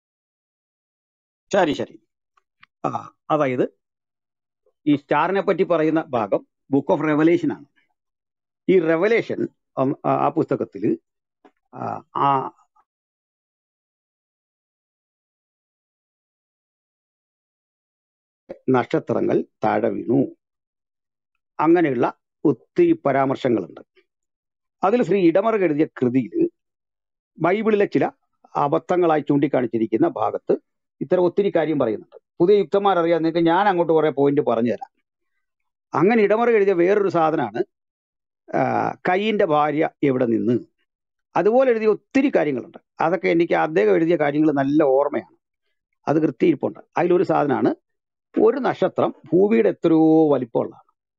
ശരി ശരി ആ അതായത് ഈ സ്റ്റാറിനെ പറ്റി പറയുന്ന ഭാഗം ബുക്ക് ഓഫ് റെവലേഷൻ ആണ് ഈ റെവലേഷൻ ആ പുസ്തകത്തിൽ ആ നക്ഷത്രങ്ങൾ താഴെ വീണു അങ്ങനെയുള്ള ഒത്തിരി പരാമർശങ്ങളുണ്ട് അതിൽ ശ്രീ ഇടമറുക എഴുതിയ കൃതിയിൽ ബൈബിളിലെ ചില അബദ്ധങ്ങളായി ചൂണ്ടിക്കാണിച്ചിരിക്കുന്ന ഭാഗത്ത് ഇത്തരം ഒത്തിരി കാര്യം പറയുന്നുണ്ട് പുതിയ യുക്തന്മാർ അറിയാൻ നിങ്ങൾക്ക് ഞാൻ അങ്ങോട്ട് കുറെ പോയിന്റ് പറഞ്ഞു തരാം അങ്ങനെ ഇടമറുക എഴുതിയ വേറൊരു സാധനമാണ് കയ്യിന്റെ ഭാര്യ എവിടെ നിന്ന് അതുപോലെ എഴുതിയ ഒത്തിരി കാര്യങ്ങളുണ്ട് അതൊക്കെ എനിക്ക് അദ്ദേഹം എഴുതിയ കാര്യങ്ങൾ നല്ല ഓർമ്മയാണ് അത് കൃത്യയിരിപ്പുണ്ട് അതിലൊരു സാധനമാണ് ഒരു നക്ഷത്രം ഭൂമിയുടെ എത്രയോ വലിപ്പമുള്ളതാണ്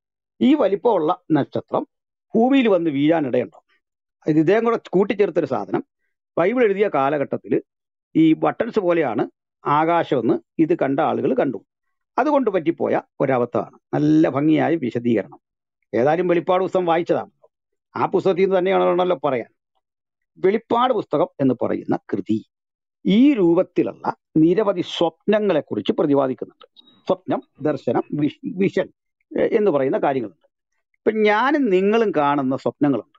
ഈ വലിപ്പമുള്ള നക്ഷത്രം ഭൂമിയിൽ വന്ന് വീഴാനിടയുണ്ടോ ഇത് ഇദ്ദേഹം കൂടെ കൂട്ടിച്ചേർത്തൊരു സാധനം ബൈബിൾ എഴുതിയ കാലഘട്ടത്തിൽ ഈ ബട്ടൺസ് പോലെയാണ് ആകാശമെന്ന് ഇത് കണ്ട ആളുകൾ കണ്ടു അതുകൊണ്ട് പറ്റിപ്പോയ ഒരബദ്ധമാണ് നല്ല ഭംഗിയായ വിശദീകരണം ഏതായാലും വെളിപ്പാട് പുസ്തകം വായിച്ചതാണല്ലോ ആ പുസ്തകത്തിൽ നിന്ന് തന്നെയാണല്ലോ പറയാൻ വെളിപ്പാട് പുസ്തകം എന്ന് പറയുന്ന കൃതി ഈ രൂപത്തിലുള്ള നിരവധി സ്വപ്നങ്ങളെ കുറിച്ച് പ്രതിപാദിക്കുന്നുണ്ട് സ്വപ്നം ദർശനം വിഷ് വിഷൻ എ- എന്ന് പറയുന്ന കാര്യങ്ങളുണ്ട് ഇപ്പൊ ഞാനും നിങ്ങളും കാണുന്ന സ്വപ്നങ്ങളുണ്ട്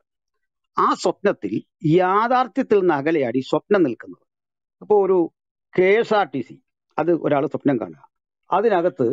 ആ സ്വപ്നത്തിൽ യാഥാർത്ഥ്യത്തിൽ നിന്ന് അകലെയാണ് ഈ സ്വപ്നം നിൽക്കുന്നത് ഇപ്പോൾ ഒരു K S R T C അത് ഒരാൾ സ്വപ്നം കാണുക അതിനകത്ത്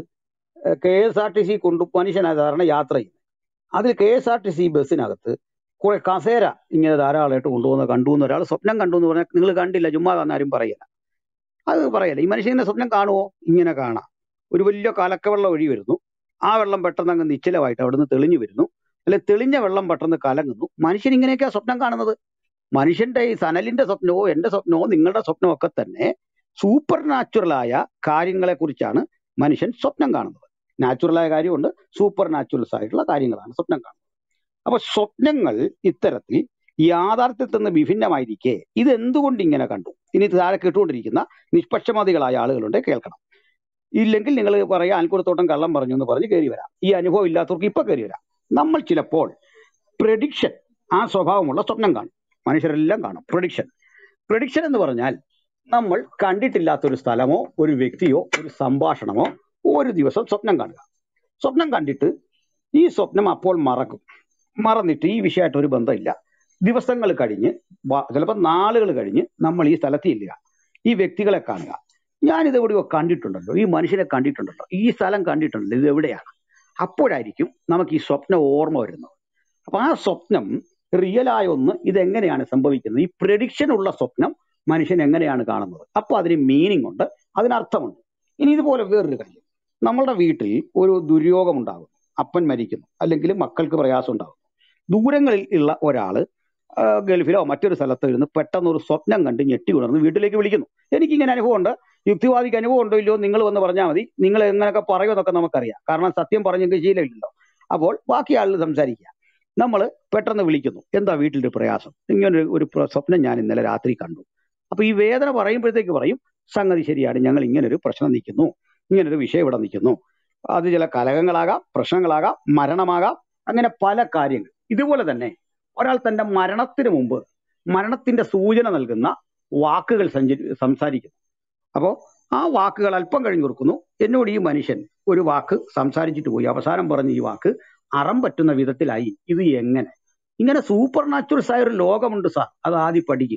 K S R T C കൊണ്ട് മനുഷ്യനായ സാധാരണ യാത്ര ചെയ്യും അതിൽ K S R T C ബസ്സിനകത്ത് കുറെ കസേര ഇങ്ങനെ ധാരാളമായിട്ട് കൊണ്ടുപോകുന്ന കണ്ടു എന്ന് ഒരാൾ സ്വപ്നം കണ്ടു എന്ന് പറഞ്ഞാൽ നിങ്ങൾ കണ്ടില്ല ചുമ്മാ ആരും പറയില്ല അത് പറയല്ല ഈ മനുഷ്യൻ ഇങ്ങനെ സ്വപ്നം കാണുമോ ഇങ്ങനെ കാണാം ഒരു വലിയ കലക്കവെള്ളം ഒഴി വരുന്നു ആ വെള്ളം പെട്ടെന്ന് അങ്ങ് നിശ്ചലമായിട്ട് അവിടുന്ന് തെളിഞ്ഞു വരുന്നു അല്ലെ തെളിഞ്ഞ വെള്ളം പെട്ടെന്ന് കലങ്ങുന്നു മനുഷ്യൻ ഇങ്ങനെയൊക്കെയാ സ്വപ്നം കാണുന്നത് മനുഷ്യന്റെ ഈ സനലിന്റെ സ്വപ്നമോ എന്റെ സ്വപ്നമോ നിങ്ങളുടെ സ്വപ്നമോ ഒക്കെ തന്നെ സൂപ്പർ നാച്ചുറലായ കാര്യങ്ങളെ കുറിച്ചാണ് മനുഷ്യൻ സ്വപ്നം കാണുന്നത് നാച്ചുറലായ കാര്യമുണ്ട് സൂപ്പർ നാച്ചുറൽസ് ആയിട്ടുള്ള കാര്യങ്ങളാണ് സ്വപ്നം കാണുന്നത് അപ്പൊ സ്വപ്നങ്ങൾ ഇത്തരത്തിൽ യാഥാർത്ഥ്യത്തിൽ നിന്ന് വിഭിന്നമായിരിക്കെ ഇത് എന്തുകൊണ്ട് ഇങ്ങനെ കണ്ടു ഇനി ഇത് താഴെ കേട്ടുകൊണ്ടിരിക്കുന്ന നിഷ്പക്ഷമതികളായ ആളുകളുണ്ട് കേൾക്കണം ഇല്ലെങ്കിൽ നിങ്ങൾ പറയാം അൽക്കുടത്തോട്ടം കള്ളം പറഞ്ഞു എന്ന് പറഞ്ഞ് കയറി വരാം ഈ അനുഭവം ഇല്ലാത്തവർക്ക് ഇപ്പൊ കയറി വരാം നമ്മൾ ചിലപ്പോൾ പ്രഡിക്ഷൻ ആ സ്വഭാവമുള്ള സ്വപ്നം കാണും മനുഷ്യരെല്ലാം കാണും പ്രഡിക്ഷൻ പ്രഡിക്ഷൻ എന്ന് പറഞ്ഞാൽ നമ്മൾ കണ്ടിട്ടില്ലാത്ത ഒരു സ്ഥലമോ ഒരു വ്യക്തിയോ ഒരു സംഭാഷണമോ ഒരു ദിവസം സ്വപ്നം കാണുക സ്വപ്നം കണ്ടിട്ട് ഈ സ്വപ്നം അപ്പോൾ മറക്കും മറന്നിട്ട് ഈ വിഷയമായിട്ട് ഒരു ബന്ധമില്ല ദിവസങ്ങൾ കഴിഞ്ഞ് വ- ചിലപ്പോൾ നാളുകൾ കഴിഞ്ഞ് നമ്മൾ ഈ സ്ഥലത്ത് ചെല്ലുക ഈ വ്യക്തികളെ കാണുക ഞാനിത് എവിടെയോ കണ്ടിട്ടുണ്ടല്ലോ ഈ മനുഷ്യനെ കണ്ടിട്ടുണ്ടല്ലോ ഈ സ്ഥലം കണ്ടിട്ടുണ്ടല്ലോ ഇത് എവിടെയാണ് അപ്പോഴായിരിക്കും നമുക്ക് ഈ സ്വപ്നം ഓർമ്മ വരുന്നത് അപ്പൊ ആ സ്വപ്നം റിയലായ ഒന്ന് ഇതെങ്ങനെയാണ് സംഭവിക്കുന്നത് ഈ പ്രഡിക്ഷൻ ഉള്ള സ്വപ്നം മനുഷ്യൻ എങ്ങനെയാണ് കാണുന്നത് അപ്പൊ അതിന് മീനിങ് ഉണ്ട് അതിനർത്ഥമുണ്ട് ഇനി ഇതുപോലെ വേറൊരു കാര്യം നമ്മളുടെ വീട്ടിൽ ഒരു ദുര്യോഗം ഉണ്ടാകും അപ്പൻ മരിക്കുന്നു അല്ലെങ്കിൽ മക്കൾക്ക് പ്രയാസം ഉണ്ടാകും ദൂരങ്ങളിൽ ഉള്ള ഒരാള് ആ, ഗൾഫിലോ മറ്റൊരു സ്ഥലത്തോ ഇരുന്ന് പെട്ടെന്ന് ഒരു സ്വപ്നം കണ്ട് ഞെട്ടി ഉണർന്ന് വീട്ടിലേക്ക് വിളിക്കുന്നു എനിക്ക് ഇങ്ങനെ അനുഭവമുണ്ട് യുക്തിവാദിക്ക് അനുഭവം ഉണ്ടോ ഇല്ലയോ നിങ്ങൾ വന്ന് പറഞ്ഞാൽ മതി നിങ്ങൾ എങ്ങനെയൊക്കെ പറയുമെന്നൊക്കെ നമുക്കറിയാം കാരണം സത്യം പറഞ്ഞെങ്കിൽ ശീലമില്ലല്ലോ അപ്പോൾ ബാക്കി ആളുകൾ സംസാരിക്കുക നമ്മൾ പെട്ടെന്ന് വിളിക്കുന്നു എന്താ വീട്ടിലൊരു പ്രയാസം ഇങ്ങനൊരു ഒരു പ്ര- സ്വപ്നം ഞാൻ ഇന്നലെ രാത്രി കണ്ടു അപ്പൊ ഈ വേദന പറയുമ്പോഴത്തേക്ക് പറയും സംഗതി ശരിയാണ് ഞങ്ങൾ ഇങ്ങനൊരു പ്രശ്നം നിൽക്കുന്നു ഇങ്ങനൊരു വിഷയം ഇവിടെ നിൽക്കുന്നു അത് ചില കലഹങ്ങളാകാം പ്രശ്നങ്ങളാകാം മരണമാകാം അങ്ങനെ പല കാര്യങ്ങൾ ഇതുപോലെ തന്നെ ഒരാൾ തന്റെ മരണത്തിന് മുമ്പ് മരണത്തിന്റെ സൂചന നൽകുന്ന വാക്കുകൾ സഞ്ചരി സംസാരിക്കുന്നു അപ്പോൾ ആ വാക്കുകൾ അല്പം കഴിഞ്ഞ് കൊടുക്കുന്നു എന്നോട് ഈ മനുഷ്യൻ ഒരു വാക്ക് സംസാരിച്ചിട്ട് പോയി അവസാനം പറഞ്ഞ ഈ വാക്ക് അറം പറ്റുന്ന വിധത്തിലായി ഇത് എങ്ങനെ ഇങ്ങനെ സൂപ്പർ നാച്ചുറൽസ് ആയ ഒരു ലോകമുണ്ട് സാർ അത് ആദ്യം പഠിക്കും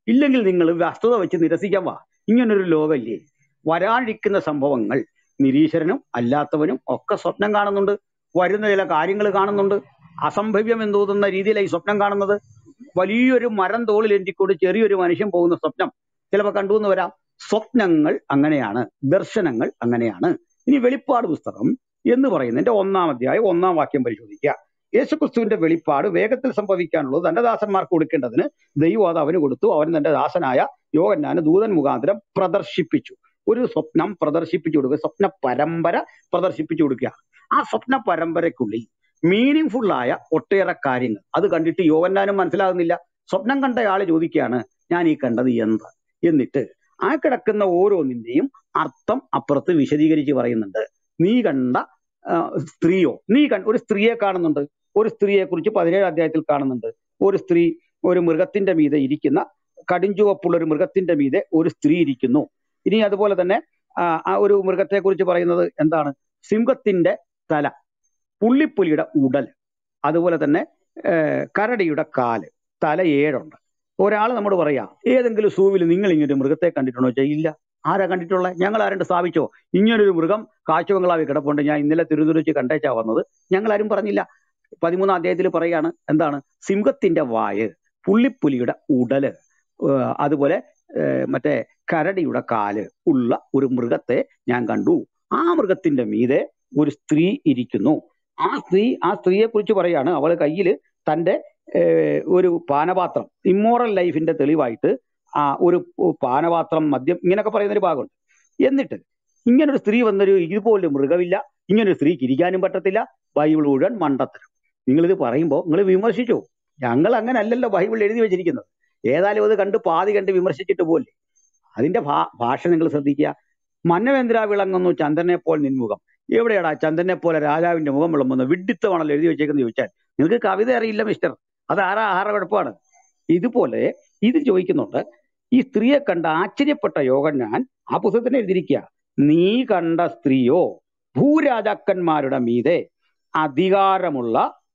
ഇല്ലെങ്കിൽ നിങ്ങൾ വസ്തുത വെച്ച് നിരസിക്കാൻ വാ ഇങ്ങനൊരു ലോകമില്ലേ വരാനിരിക്കുന്ന സംഭവങ്ങൾ നിരീശ്വരനും അല്ലാത്തവനും ഒക്കെ സ്വപ്നം കാണുന്നുണ്ട് വരുന്ന ചില കാര്യങ്ങൾ കാണുന്നുണ്ട് അസംഭവ്യം എന്ന് തോന്നുന്ന രീതിയിലാണ് ഈ സ്വപ്നം കാണുന്നത് വലിയൊരു മരം തോളിൽ എന്തിക്കൊണ്ട് ചെറിയൊരു മനുഷ്യൻ പോകുന്ന സ്വപ്നം ചിലപ്പോൾ കണ്ടു എന്ന് വരാം സ്വപ്നങ്ങൾ അങ്ങനെയാണ് ദർശനങ്ങൾ അങ്ങനെയാണ് ഇനി വെളിപ്പാട് പുസ്തകം എന്ന് പറയുന്നതിന്റെ ഒന്നാം അധ്യായം ഒന്നാം വാക്യം പരിശോധിക്കുക യേശുക്രിസ്തുവിന്റെ വെളിപ്പാട് വേഗത്തിൽ സംഭവിക്കാനുള്ളത് തന്റെ ദാസന്മാർക്ക് കൊടുക്കേണ്ടതിന് ദൈവം അത് അവന് കൊടുത്തു അവൻ തന്റെ ദാസനായ യോഗന്നാന് ദൂതൻ മുഖാന്തരം പ്രദർശിപ്പിച്ചു ഒരു സ്വപ്നം പ്രദർശിപ്പിച്ചു കൊടുക്കുക സ്വപ്ന പരമ്പര പ്രദർശിപ്പിച്ചു കൊടുക്കുക ആ സ്വപ്ന പരമ്പരയ്ക്കുള്ളിൽ മീനിങ് ഫുള്ളായ ഒട്ടേറെ കാര്യങ്ങൾ അത് കണ്ടിട്ട് യോഗന്നാനും മനസ്സിലാകുന്നില്ല സ്വപ്നം കണ്ട ആള് ചോദിക്കുകയാണ് ഞാൻ ഈ കണ്ടത് എന്ത് എന്നിട്ട് ആ കിടക്കുന്ന ഓരോന്നിന്റെയും അർത്ഥം അപ്പുറത്ത് വിശദീകരിച്ച് പറയുന്നുണ്ട് നീ കണ്ട ആ, സ്ത്രീയോ നീ കണ്ട ഒരു സ്ത്രീയെ കാണുന്നുണ്ട് ഒരു സ്ത്രീയെ കുറിച്ച് പതിനേഴ് അധ്യായത്തിൽ കാണുന്നുണ്ട് ഒരു സ്ത്രീ ഒരു മൃഗത്തിന്റെ മീതെ ഇരിക്കുന്ന കടുഞ്ചുവപ്പുള്ള ഒരു മൃഗത്തിന്റെ മീതെ ഒരു സ്ത്രീ ഇരിക്കുന്നു ഇനി അതുപോലെ തന്നെ ആ ആ ഒരു മൃഗത്തെ കുറിച്ച് പറയുന്നത് എന്താണ് സിംഹത്തിന്റെ തല പുള്ളിപ്പുലിയുടെ ഉടൽ അതുപോലെ തന്നെ ഏർ, കരടിയുടെ കാല് തല ഏഴുണ്ട് ഒരാൾ നമ്മോട് പറയാ ഏതെങ്കിലും സൂവിൽ നിങ്ങൾ ഇങ്ങനെ ഒരു മൃഗത്തെ കണ്ടിട്ടുണ്ടോ ചോദിച്ചാൽ ഇല്ല ആരാ കണ്ടിട്ടുള്ളത് ഞങ്ങൾ ആരും സ്ഥാപിച്ചോ ഇങ്ങനൊരു മൃഗം കാഴ്ചബംഗ്ലാവിൽ കിടപ്പുണ്ട് ഞാൻ ഇന്നലെ തിരുവനന്തപുരത്ത് കണ്ടേച്ചാ വന്നത് ഞങ്ങൾ ആരും പറഞ്ഞില്ല പതിമൂന്നാം അധ്യായത്തിൽ പറയാണ് എന്താണ് സിംഹത്തിന്റെ വായ് പുള്ളിപ്പുലിയുടെ ഉടല് ഏർ അതുപോലെ ഏർ മറ്റേ കരടിയുടെ കാല് ഉള്ള ഒരു മൃഗത്തെ ഞാൻ കണ്ടു ആ മൃഗത്തിന്റെ മീതെ ഒരു സ്ത്രീ ഇരിക്കുന്നു ആ സ്ത്രീ ആ സ്ത്രീയെ കുറിച്ച് പറയാണ് അവൾ കയ്യിൽ തന്റെ ഏർ ഒരു പാനപാത്രം ഇമ്മോറൽ ലൈഫിന്റെ തെളിവായിട്ട് ആ ഒരു പാനപാത്രം മദ്യം ഇങ്ങനെയൊക്കെ പറയുന്ന ഒരു ഭാഗമുണ്ട് എന്നിട്ട് ഇങ്ങനൊരു സ്ത്രീ വന്നൊരു ഇതുപോലൊരു മൃഗമില്ല ഇങ്ങനൊരു സ്ത്രീക്ക് ഇരിക്കാനും പറ്റത്തില്ല ബൈബിൾ മുഴുവൻ മണ്ടത്തരം നിങ്ങളിത് പറയുമ്പോൾ നിങ്ങൾ വിമർശിച്ചു ഞങ്ങൾ അങ്ങനെ അല്ലല്ലോ ബൈബിൾ എഴുതി വെച്ചിരിക്കുന്നത് ഏതായാലും അത് കണ്ട് പാതി കണ്ട് വിമർശിച്ചിട്ട് പോലെ അതിന്റെ ഭാ ഭാഷ നിങ്ങൾ ശ്രദ്ധിക്കുക മന്നവേന്ദ്ര വിളങ്ങുന്നു ചന്ദ്രനെ പോൽ നിൻമുഖം എവിടെയാടാ ചന്ദ്രനെ പോലെ രാജാവിന്റെ മുഖം വിളമ്പുന്നു വിഡിത്തമാണല്ലോ എഴുതി വെച്ചേക്കുന്നത് ചോദിച്ചാൽ നിങ്ങൾക്ക് കവിത അറിയില്ല മിസ്റ്റർ അത് ആരാ ആഹാര കുഴപ്പമാണ് ഇതുപോലെ ഇത് ചോദിക്കുന്നുണ്ട് ഈ സ്ത്രീയെ കണ്ട് ആശ്ചര്യപ്പെട്ട യോഗന്നാൻ ആ പുസ്തകത്തിന് എഴുതിയിരിക്കുക നീ കണ്ട സ്ത്രീയോ ഭൂരാജാക്കന്മാരുടെ മീതെ അധികാരമുള്ള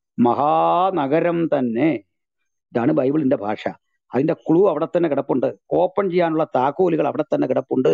മഹാനഗരം തന്നെ ഇതാണ് ബൈബിളിന്റെ ഭാഷ അതിന്റെ ക്ലൂ അവിടെ തന്നെ കിടപ്പുണ്ട് ഓപ്പൺ ചെയ്യാനുള്ള താക്കോലുകൾ അവിടെ തന്നെ കിടപ്പുണ്ട്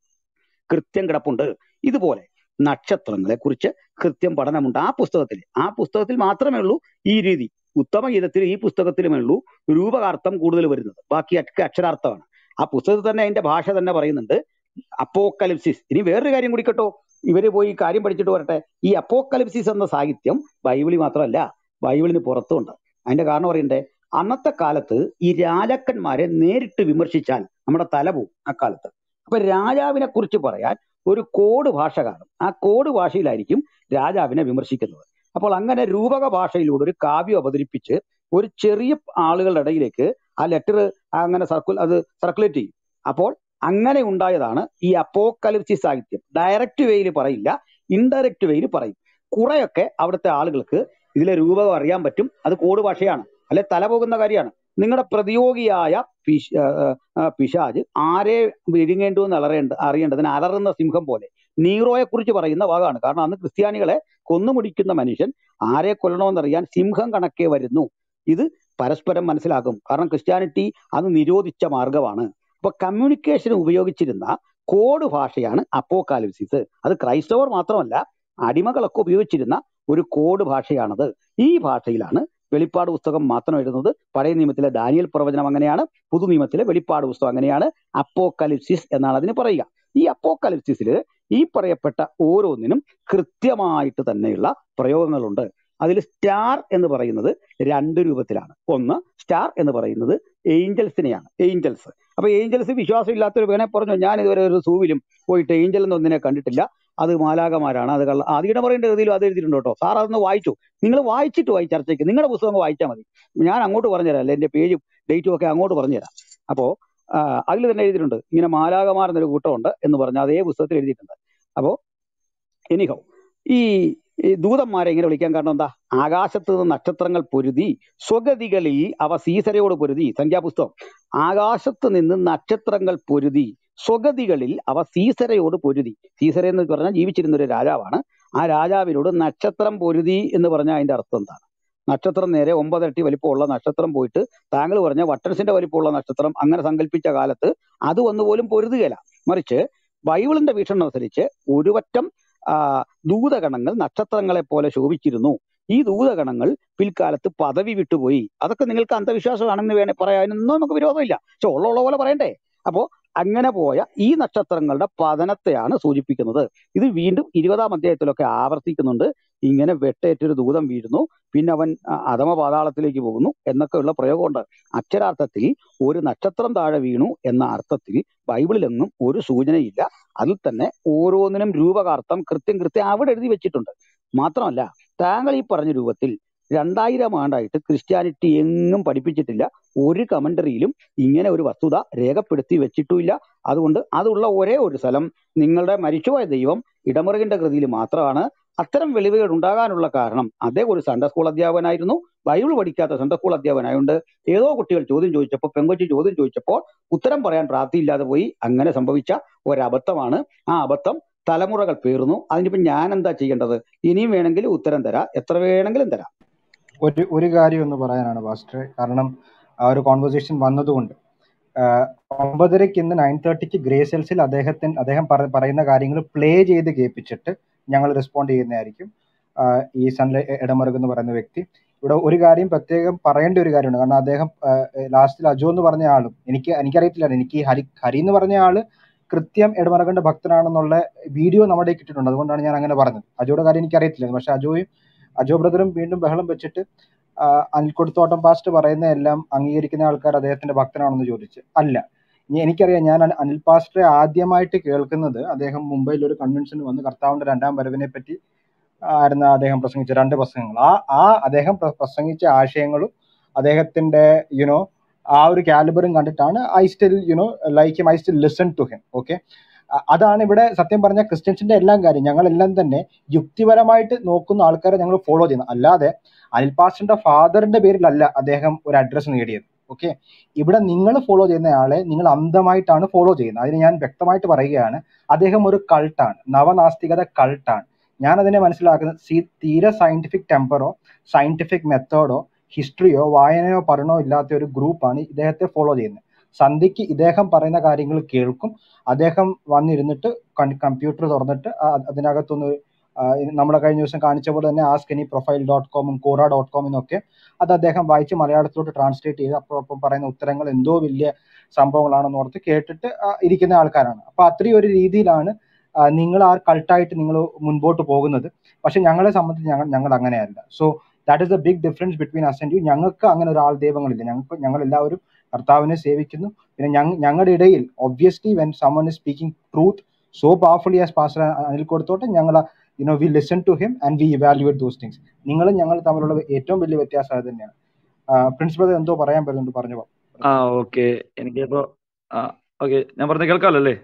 കൃത്യം കിടപ്പുണ്ട് ഇതുപോലെ നക്ഷത്രങ്ങളെ കുറിച്ച് കൃത്യം പഠനമുണ്ട് ആ പുസ്തകത്തിൽ ആ പുസ്തകത്തിൽ മാത്രമേ ഉള്ളൂ ഈ രീതി ഉത്തമ ഗീതത്തിൽ ഈ പുസ്തകത്തിലുമേ ഉള്ളൂ രൂപകാർത്ഥം കൂടുതൽ വരുന്നത് ബാക്കി ഒക്കെ അക്ഷരാർത്ഥമാണ് ആ പുസ്തകത്തിൽ തന്നെ അതിന്റെ ഭാഷ തന്നെ പറയുന്നുണ്ട് അപ്പോക്കലിപ്സിസ് ഇനി വേറൊരു കാര്യം കൂടി കേട്ടോ ഇവര് പോയി ഈ കാര്യം പഠിച്ചിട്ട് വരട്ടെ ഈ അപ്പോക്കലിപ്സിസ് എന്ന സാഹിത്യം ബൈബിളിൽ മാത്രമല്ല ബൈബിളിന് പുറത്തുമുണ്ട് അതിന്റെ കാരണം പറയണ്ടേ അന്നത്തെ കാലത്ത് ഈ രാജാക്കന്മാരെ നേരിട്ട് വിമർശിച്ചാൽ നമ്മുടെ തല പോവും അക്കാലത്ത് അപ്പൊ രാജാവിനെ കുറിച്ച് പറയാൻ ഒരു കോഡ് ഭാഷ കാണും ആ കോഡ് ഭാഷയിലായിരിക്കും രാജാവിനെ വിമർശിക്കുന്നത് അപ്പോൾ അങ്ങനെ രൂപക ഭാഷയിലൂടെ ഒരു കാവ്യം അവതരിപ്പിച്ച് ഒരു ചെറിയ ആളുകളുടെ ഇടയിലേക്ക് ആ ലെറ്റർ അങ്ങനെ സർക്കുൽ അത് സർക്കുലേറ്റ് ചെയ്യും അപ്പോൾ അങ്ങനെ ഉണ്ടായതാണ് ഈ അപ്പോക്കലിപ്സി സാഹിത്യം ഡയറക്റ്റ് വേയിൽ പറയില്ല ഇൻഡയറക്റ്റ് വേയിൽ പറയും കുറെയൊക്കെ അവിടുത്തെ ആളുകൾക്ക് ഇതിലെ രൂപകം അറിയാൻ പറ്റും അത് കോഡ് ഭാഷയാണ് അല്ലെ തല പോകുന്ന കാര്യമാണ് നിങ്ങളുടെ പ്രതിയോഗിയായ പിശ് ആ, ആ, പിശാജ് ആരെ വിഴുങ്ങേണ്ടു എന്ന് അലറേണ്ട അറിയേണ്ടതിന് അലറുന്ന സിംഹം പോലെ നീറോയെ കുറിച്ച് പറയുന്ന ഭാഗമാണ് കാരണം അന്ന് ക്രിസ്ത്യാനികളെ കൊന്നുമുടിക്കുന്ന മനുഷ്യൻ ആരെ കൊല്ലണമെന്നറിയാൻ സിംഹം കണക്കെ വരുന്നു ഇത് പരസ്പരം മനസ്സിലാക്കും കാരണം ക്രിസ്ത്യാനിറ്റി അന്ന് നിരോധിച്ച മാർഗമാണ് അപ്പൊ കമ്മ്യൂണിക്കേഷന് ഉപയോഗിച്ചിരുന്ന കോഡ് ഭാഷയാണ് അപ്പോകാലിപ്സിസ് അത് ക്രൈസ്തവർ മാത്രമല്ല അടിമകളൊക്കെ ഉപയോഗിച്ചിരുന്ന ഒരു കോഡ് ഭാഷയാണത് ഈ ഭാഷയിലാണ് വെളിപ്പാട് പുസ്തകം മാത്രം എഴുതുന്നത് പഴയ നിയമത്തിലെ ദാനിയൽ പ്രവചനം അങ്ങനെയാണ് പുതു നിയമത്തിലെ വെളിപ്പാട് പുസ്തകം അങ്ങനെയാണ് അപ്പോക്കലിപ്സിസ് എന്നാണ് അതിന് പറയുക ഈ അപ്പോക്കലിപ്സിസിൽ ഈ പറയപ്പെട്ട ഓരോന്നിനും കൃത്യമായിട്ട് തന്നെയുള്ള പ്രയോഗങ്ങളുണ്ട് അതിൽ സ്റ്റാർ എന്ന് പറയുന്നത് രണ്ട് രൂപത്തിലാണ് ഒന്ന് സ്റ്റാർ എന്ന് പറയുന്നത് ഏഞ്ചൽസിനെയാണ് ഏഞ്ചൽസ് അപ്പൊ ഏഞ്ചൽസ് വിശ്വാസം ഇല്ലാത്തൊരു വേണേ പറഞ്ഞു ഞാൻ ഇതുവരെ ഒരു സൂവിലും പോയിട്ട് ഏഞ്ചൽ എന്നൊന്നിനെ കണ്ടിട്ടില്ല അത് മാലാകമാരാണ് അത് കള്ള ആദ്യം പറയേണ്ട ഗതിയിലും അത് എഴുതിയിട്ടുണ്ട് കേട്ടോ സാർ അതൊന്ന് വായിച്ചു നിങ്ങൾ വായിച്ചിട്ട് വായി ചർച്ചയ്ക്ക് നിങ്ങളുടെ പുസ്തകം വായിച്ചാൽ മതി ഞാൻ അങ്ങോട്ട് പറഞ്ഞുതരാം അല്ലെ എന്റെ പേജും ഡേറ്റും ഒക്കെ അങ്ങോട്ട് പറഞ്ഞുതരാം അപ്പോ അതിൽ തന്നെ എഴുതിയിട്ടുണ്ട് ഇങ്ങനെ മാലാകമാർ എന്നൊരു കൂട്ടമുണ്ട് എന്ന് പറഞ്ഞ അതേ പുസ്തകത്തിൽ എഴുതിയിട്ടുണ്ട് അപ്പോ എനിഹോ ഈ ഈ ദൂതന്മാരെ ഇങ്ങനെ വിളിക്കാൻ കാരണം എന്താ ആകാശത്ത് നിന്ന് നക്ഷത്രങ്ങൾ പൊരുതി സ്വഗതികളിൽ അവ സീസരയോട് പൊരുതി സംഖ്യാപുസ്തകം ആകാശത്ത് നിന്ന് നക്ഷത്രങ്ങൾ പൊരുതി സ്വഗതികളിൽ അവ സീസരയോട് പൊരുതി സീസര എന്ന് പറഞ്ഞാൽ ജീവിച്ചിരുന്ന ഒരു രാജാവാണ് ആ രാജാവിനോട് നക്ഷത്രം പൊരുതി എന്ന് പറഞ്ഞാൽ അതിന്റെ അർത്ഥം എന്താണ് നക്ഷത്രം നേരെ ഒമ്പതരട്ടി വലിപ്പമുള്ള നക്ഷത്രം പോയിട്ട് താങ്കൾ പറഞ്ഞ വട്ടൻസിന്റെ വലിപ്പമുള്ള നക്ഷത്രം അങ്ങനെ സങ്കല്പിച്ച കാലത്ത് അത് ഒന്നുപോലും പൊരുതുകയില്ല മറിച്ച് ബൈബിളിന്റെ വീക്ഷണം അനുസരിച്ച് ഒരുവറ്റം ആ, ദൂതഗണങ്ങൾ നക്ഷത്രങ്ങളെ പോലെ ശോഭിച്ചിരുന്നു ഈ ദൂതഗണങ്ങൾ പിൽക്കാലത്ത് പദവി വിട്ടുപോയി അതൊക്കെ നിങ്ങൾക്ക് അന്ധവിശ്വാസമാണെന്ന് വേണേ പറയാനൊന്നും നമുക്ക് വിരോധമില്ല പക്ഷെ ഉള്ള ഉള്ള പോലെ പറയണ്ടേ അപ്പോ അങ്ങനെ പോയ ഈ നക്ഷത്രങ്ങളുടെ പതനത്തെയാണ് സൂചിപ്പിക്കുന്നത് ഇത് വീണ്ടും ഇരുപതാം അധ്യായത്തിലൊക്കെ ആവർത്തിക്കുന്നുണ്ട് ഇങ്ങനെ വെട്ടേറ്റൊരു ദൂതം വീഴുന്നു പിന്നെ അവൻ അ- അധമ പാതാളത്തിലേക്ക് പോകുന്നു എന്നൊക്കെയുള്ള പ്രയോഗമുണ്ട് അക്ഷരാർത്ഥത്തിൽ ഒരു നക്ഷത്രം താഴെ വീണു എന്ന അർത്ഥത്തിൽ ബൈബിളിലെങ്ങും ഒരു സൂചനയില്ല അതിൽ തന്നെ ഓരോന്നിനും രൂപകാർത്ഥം കൃത്യം കൃത്യം അവിടെ എഴുതി വെച്ചിട്ടുണ്ട് മാത്രമല്ല താങ്കൾ ഈ പറഞ്ഞ രൂപത്തിൽ രണ്ടായിരം ആണ്ടായിട്ട് ക്രിസ്ത്യാനിറ്റി എങ്ങും പഠിപ്പിച്ചിട്ടില്ല ഒരു കമന്ററിയിലും ഇങ്ങനെ ഒരു വസ്തുത രേഖപ്പെടുത്തി വെച്ചിട്ടുമില്ല അതുകൊണ്ട് അതുള്ള ഒരേ ഒരു സ്ഥലം നിങ്ങളുടെ മരിച്ചുപോയ ദൈവം ഇടമുറകിന്റെ കൃതിയിൽ മാത്രമാണ് അത്തരം വെളിവുകൾ ഉണ്ടാകാനുള്ള കാരണം അദ്ദേഹം ഒരു സൺഡേ സ്കൂൾ അധ്യാപകനായിരുന്നു ബൈബിൾ പഠിക്കാത്ത സൺഡേ സ്കൂൾ അധ്യാപകനായതുകൊണ്ട് ഏതോ കുട്ടികൾ ചോദ്യം ചോദിച്ചപ്പോൾ പെങ്കൊച്ചി ചോദ്യം ചോദിച്ചപ്പോൾ ഉത്തരം പറയാൻ പ്രാപ്തിയില്ലാതെ പോയി അങ്ങനെ സംഭവിച്ച ഒരബദ്ധമാണ് ആ അബദ്ധം തലമുറകൾ പേറുന്നു അതിനിപ്പോ ഞാൻ എന്താ ചെയ്യേണ്ടത് ഇനിയും വേണമെങ്കിൽ ഉത്തരം തരാം എത്ര വേണമെങ്കിലും തരാം ഒരു ഒരു കാര്യം ഒന്ന് പറയാനാണ് പാസ്റ്റർ കാരണം ആ ഒരു കോൺവെർസേഷൻ വന്നതുകൊണ്ട് ആഹ് ഒമ്പതരയ്ക്ക് ഇന്ന് നയൻ തേർട്ടിക്ക് ഗ്രേ സെൽസിൽ അദ്ദേഹത്തിന് അദ്ദേഹം പറ- പറയുന്ന കാര്യങ്ങൾ പ്ലേ ചെയ്ത് കേൾപ്പിച്ചിട്ട് ഞങ്ങൾ റെസ്പോണ്ട് ചെയ്യുന്നതായിരിക്കും ആഹ് ഈ സൺലൈ ഇടമറുക് എന്ന് പറയുന്ന വ്യക്തി ഇവിടെ ഒരു കാര്യം പ്രത്യേകം പറയേണ്ട ഒരു കാര്യമുണ്ട് കാരണം അദ്ദേഹം ലാസ്റ്റിൽ അജോ എന്ന് പറഞ്ഞ ആളും എനിക്ക് എനിക്കറിയത്തില്ല എനിക്ക് ഈ ഹരി ഹരി എന്ന് പറഞ്ഞ ആള് കൃത്യം ഇടമറകന്റെ ഭക്തനാണെന്നുള്ള വീഡിയോ നമ്മുടെ കയ്യിൽ കിട്ടിയിട്ടുണ്ട് അതുകൊണ്ടാണ് ഞാൻ അങ്ങനെ പറഞ്ഞത് അജോയുടെ കാര്യം എനിക്ക് പക്ഷെ അജോയും അജോ ബ്രദറും വീണ്ടും ബഹളം വെച്ചിട്ട് ആഹ് അനിൽക്കൊടുത്തോട്ടം പാസ്റ്റ് പറയുന്ന എല്ലാം അംഗീകരിക്കുന്ന ആൾക്കാർ അദ്ദേഹത്തിന്റെ ഭക്തനാണെന്ന് ചോദിച്ച് അല്ല ഇനി എനിക്കറിയാം ഞാൻ അനി- അനിൽ പാസ്റ്ററെ ആദ്യമായിട്ട് കേൾക്കുന്നത് അദ്ദേഹം മുംബൈയിൽ ഒരു കൺവെൻഷന് വന്ന് കർത്താവിന്റെ രണ്ടാം വരവിനെ പറ്റി ആയിരുന്നു അദ്ദേഹം പ്രസംഗിച്ച രണ്ട് പ്രസംഗങ്ങൾ ആ ആ അദ്ദേഹം പ്ര- പ്രസംഗിച്ച ആശയങ്ങളും അദ്ദേഹത്തിന്റെ യുനോ ആ ഒരു കാലിബറും കണ്ടിട്ടാണ് I still you know like him I still listen to him okay അതാണ് ഇവിടെ സത്യം പറഞ്ഞ ക്രിസ്ത്യൻസിന്റെ എല്ലാം കാര്യം ഞങ്ങളെല്ലാം തന്നെ യുക്തിപരമായിട്ട് നോക്കുന്ന ആൾക്കാരെ ഞങ്ങൾ ഫോളോ ചെയ്യുന്നു അല്ലാതെ അനിൽ പാസ്റ്ററിന്റെ ഫാദറിന്റെ പേരിലല്ല അദ്ദേഹം ഒരു അഡ്രസ്സ് നേടിയത് ഓക്കെ ഇവിടെ നിങ്ങൾ ഫോളോ ചെയ്യുന്ന ആളെ നിങ്ങൾ അന്ധമായിട്ടാണ് ഫോളോ ചെയ്യുന്നത് അതിന് ഞാൻ വ്യക്തമായിട്ട് പറയുകയാണ് അദ്ദേഹം ഒരു കൾട്ടാണ് നവനാസ്തികത കൾട്ടാണ് ഞാൻ അതിനെ മനസ്സിലാക്കുന്നത് സി തീരെ സയന്റിഫിക് ടെമ്പറോ സയന്റിഫിക് മെത്തേഡോ ഹിസ്റ്ററിയോ വായനയോ പഠനമോ ഇല്ലാത്ത ഒരു ഗ്രൂപ്പാണ് ഇദ്ദേഹത്തെ ഫോളോ ചെയ്യുന്നത് സന്ധ്യയ്ക്ക് ഇദ്ദേഹം പറയുന്ന കാര്യങ്ങൾ കേൾക്കും അദ്ദേഹം വന്നിരുന്നിട്ട് കമ്പ്യൂട്ടർ തുറന്നിട്ട് ആ- അതിനകത്തൊന്ന് ആ, നമ്മളെ കഴിഞ്ഞ ദിവസം കാണിച്ച പോലെ തന്നെ ആസ്ക് എനി പ്രൊഫൈൽ ഡോട്ട് കോമും കോറ ഡോട്ട് കോമും ഒക്കെ അത് അദ്ദേഹം വായിച്ച് മലയാളത്തിലോട്ട് ട്രാൻസ്ലേറ്റ് ചെയ്ത് അപ്പോൾ അപ്പം പറയുന്ന ഉത്തരങ്ങൾ എന്തോ വലിയ സംഭവങ്ങളാണെന്ന് ഓർത്ത് കേട്ടിട്ട് ആ, ഇരിക്കുന്ന ആൾക്കാരാണ് അപ്പൊ അത്രയും ഒരു രീതിയിലാണ് ആ, നിങ്ങൾ ആ കൾട്ടായിട്ട് നിങ്ങൾ മുൻപോട്ട് പോകുന്നത് പക്ഷെ ഞങ്ങളെ സംബന്ധിച്ച് ഞങ്ങൾ ഞങ്ങൾ അങ്ങനെയല്ല so that is the big difference between us and you ഞങ്ങൾക്ക് അങ്ങനെ ഒരു ആൾ ദൈവങ്ങളില്ല ഞങ്ങൾക്ക് ഞങ്ങൾ എല്ലാവരും കർത്താവിനെ സേവിക്കുന്നു പിന്നെ ഞങ്ങ ഞങ്ങളുടെ ഇടയിൽ obviously when someone is speaking truth so powerfully as pastor Anil കൊടുത്തോട്ടെ ഞങ്ങൾ you know we listen to him and we evaluate those things നിങ്ങളും ഞങ്ങൾ തമ്മിലുള്ള ഏറ്റവും വലിയ വ്യത്യാസം അത് തന്നെയാണ് പ്രിൻസിപ്പൽ എന്തോ പറയാൻ പറ്റുന്നുണ്ട് പറഞ്ഞു പോ. ആ ഓക്കെ എനിക്കിപ്പോ ആ ഓക്കെ ഞാൻ പറഞ്ഞ കേൾക്കാമല്ലോ അല്ലേ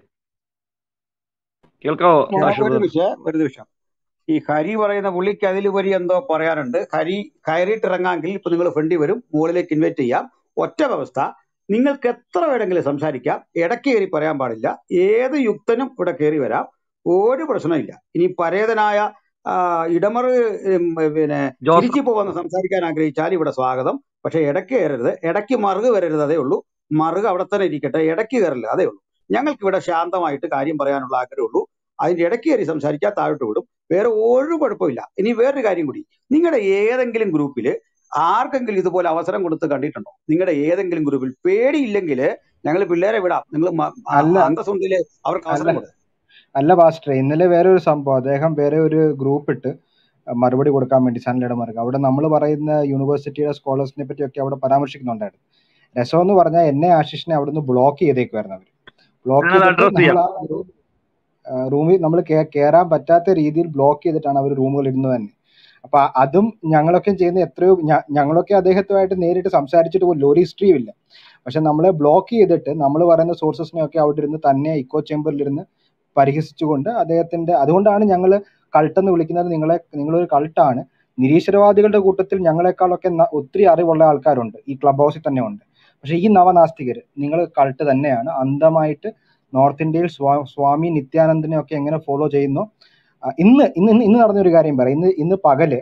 കേൾക്കാവോ ഞാൻ ആഷിർ ഒരു ബ്രദർ നിമിഷം ഒരു നിമിഷം ഈ ഹരി പറയുന്ന പുള്ളിക്ക് അതിലുപരി എന്തോ പറയാനുണ്ട് ഹരി കയറിയിട്ടിറങ്ങാമെങ്കിൽ ഇപ്പൊ നിങ്ങൾ ഫ്രണ്ടി വരും മുകളിലേക്ക് ഇൻവൈറ്റ് ചെയ്യാം ഒറ്റ വ്യവസ്ഥ നിങ്ങൾക്ക് എത്ര വേണമെങ്കിലും സംസാരിക്കാം ഇടയ്ക്ക് കയറി പറയാൻ പാടില്ല ഏത് യുക്തനും ഇവിടെ കയറി വരാം ഒരു പ്രശ്നമില്ല ഇനി പരേതനായ ആ, ഇടമറ് ഉം, പിന്നെ ജോസ് തിരിച്ചു പോകുന്ന സംസാരിക്കാൻ ആഗ്രഹിച്ചാൽ ഇവിടെ സ്വാഗതം പക്ഷെ ഇടയ്ക്ക് കയറരുത് ഇടയ്ക്ക് മറുക് വരരുത് അതേ ഉള്ളൂ മറുക് അവിടെ തന്നെ ഇരിക്കട്ടെ ഇടയ്ക്ക് കയറില്ല അതേ ഉള്ളൂ ഞങ്ങൾക്ക് ഇവിടെ ശാന്തമായിട്ട് കാര്യം പറയാനുള്ള ആഗ്രഹമുള്ളൂ അതിന്റെ ഇടയ്ക്ക് കയറി സംസാരിച്ചാൽ താഴോട്ട് വിടും വേറെ ഒരു കുഴപ്പമില്ല ഇനി വേറൊരു കാര്യം കൂടി നിങ്ങളുടെ ഏതെങ്കിലും ഗ്രൂപ്പിൽ ആർക്കെങ്കിലും ഇതുപോലെ അവസരം കൊടുത്ത് കണ്ടിട്ടുണ്ടോ നിങ്ങളുടെ ഏതെങ്കിലും ഗ്രൂപ്പിൽ പേടിയില്ലെങ്കിൽ ഞങ്ങൾ പിള്ളേരെ വിടാം നിങ്ങൾ അല്ല അന്തസ്സുണ്ടില് അവർക്ക് അല്ല അവസരം കൊടുക്കും അല്ല പാസ്റ്റർ ഇന്നലെ വേറെ ഒരു സംഭവം അദ്ദേഹം വേറെ ഒരു ഗ്രൂപ്പ് ഇട്ട് മറുപടി കൊടുക്കാൻ വേണ്ടി സൺലയുടെ മറുക അവിടെ നമ്മൾ പറയുന്ന യൂണിവേഴ്സിറ്റിയുടെ സ്കോളേഴ്സിനെ പറ്റിയൊക്കെ അവിടെ പരാമർശിക്കുന്നുണ്ടായിരുന്നു രസം എന്ന് പറഞ്ഞാൽ എന്നെ ആശിഷിനെ അവിടുന്ന് ബ്ലോക്ക് ചെയ്തേക്കുമായിരുന്നു അവർ ബ്ലോക്ക് ഞാനത് ചെയ്തിട്ട് അഡ്രസ് നമ്മൾ ചെയ്യാം ആ റൂമിൽ നമ്മൾ കയറാൻ പറ്റാത്ത രീതിയിൽ ബ്ലോക്ക് ചെയ്തിട്ടാണ് അവർ റൂമുകൾ ഇടുന്നത് തന്നെ അപ്പൊ അതും ഞങ്ങളൊക്കെ ചെയ്യുന്ന എത്രയോ ഞ- ഞങ്ങളൊക്കെ അദ്ദേഹത്തുമായിട്ട് നേരിട്ട് സംസാരിച്ചിട്ട് പോലും ഒരു ഹിസ്റ്ററിയും ഇല്ല പക്ഷെ നമ്മളെ ബ്ലോക്ക് ചെയ്തിട്ട് നമ്മൾ പറയുന്ന സോഴ്സസിനെ ഒക്കെ അവിടെ ഇരുന്ന് തന്നെ ഇക്കോ ചേമ്പറിലിരുന്ന് പരിഹസിച്ചുകൊണ്ട് അദ്ദേഹത്തിന്റെ അതുകൊണ്ടാണ് ഞങ്ങൾ കൾട്ട് എന്ന് വിളിക്കുന്നത് നിങ്ങളെ നിങ്ങളൊരു കൾട്ടാണ് നിരീശ്വരവാദികളുടെ കൂട്ടത്തിൽ ഞങ്ങളെക്കാളൊക്കെ ന- ഒത്തിരി അറിവുള്ള ആൾക്കാരുണ്ട് ഈ ക്ലബ് ഹൗസിൽ തന്നെ ഉണ്ട് പക്ഷെ ഈ നവനാസ്തികർ നിങ്ങൾ കൾട്ട് തന്നെയാണ് അന്ധമായിട്ട് നോർത്ത് ഇന്ത്യയിൽ സ്വാ സ്വാമി നിത്യാനന്ദനെ ഒക്കെ എങ്ങനെ ഫോളോ ചെയ്യുന്നു ആ, ഇന്ന് ഇന്ന് ഇന്ന് ഇന്ന് നടന്ന ഒരു കാര്യം പറയാം ഇന്ന് ഇന്ന് പകല്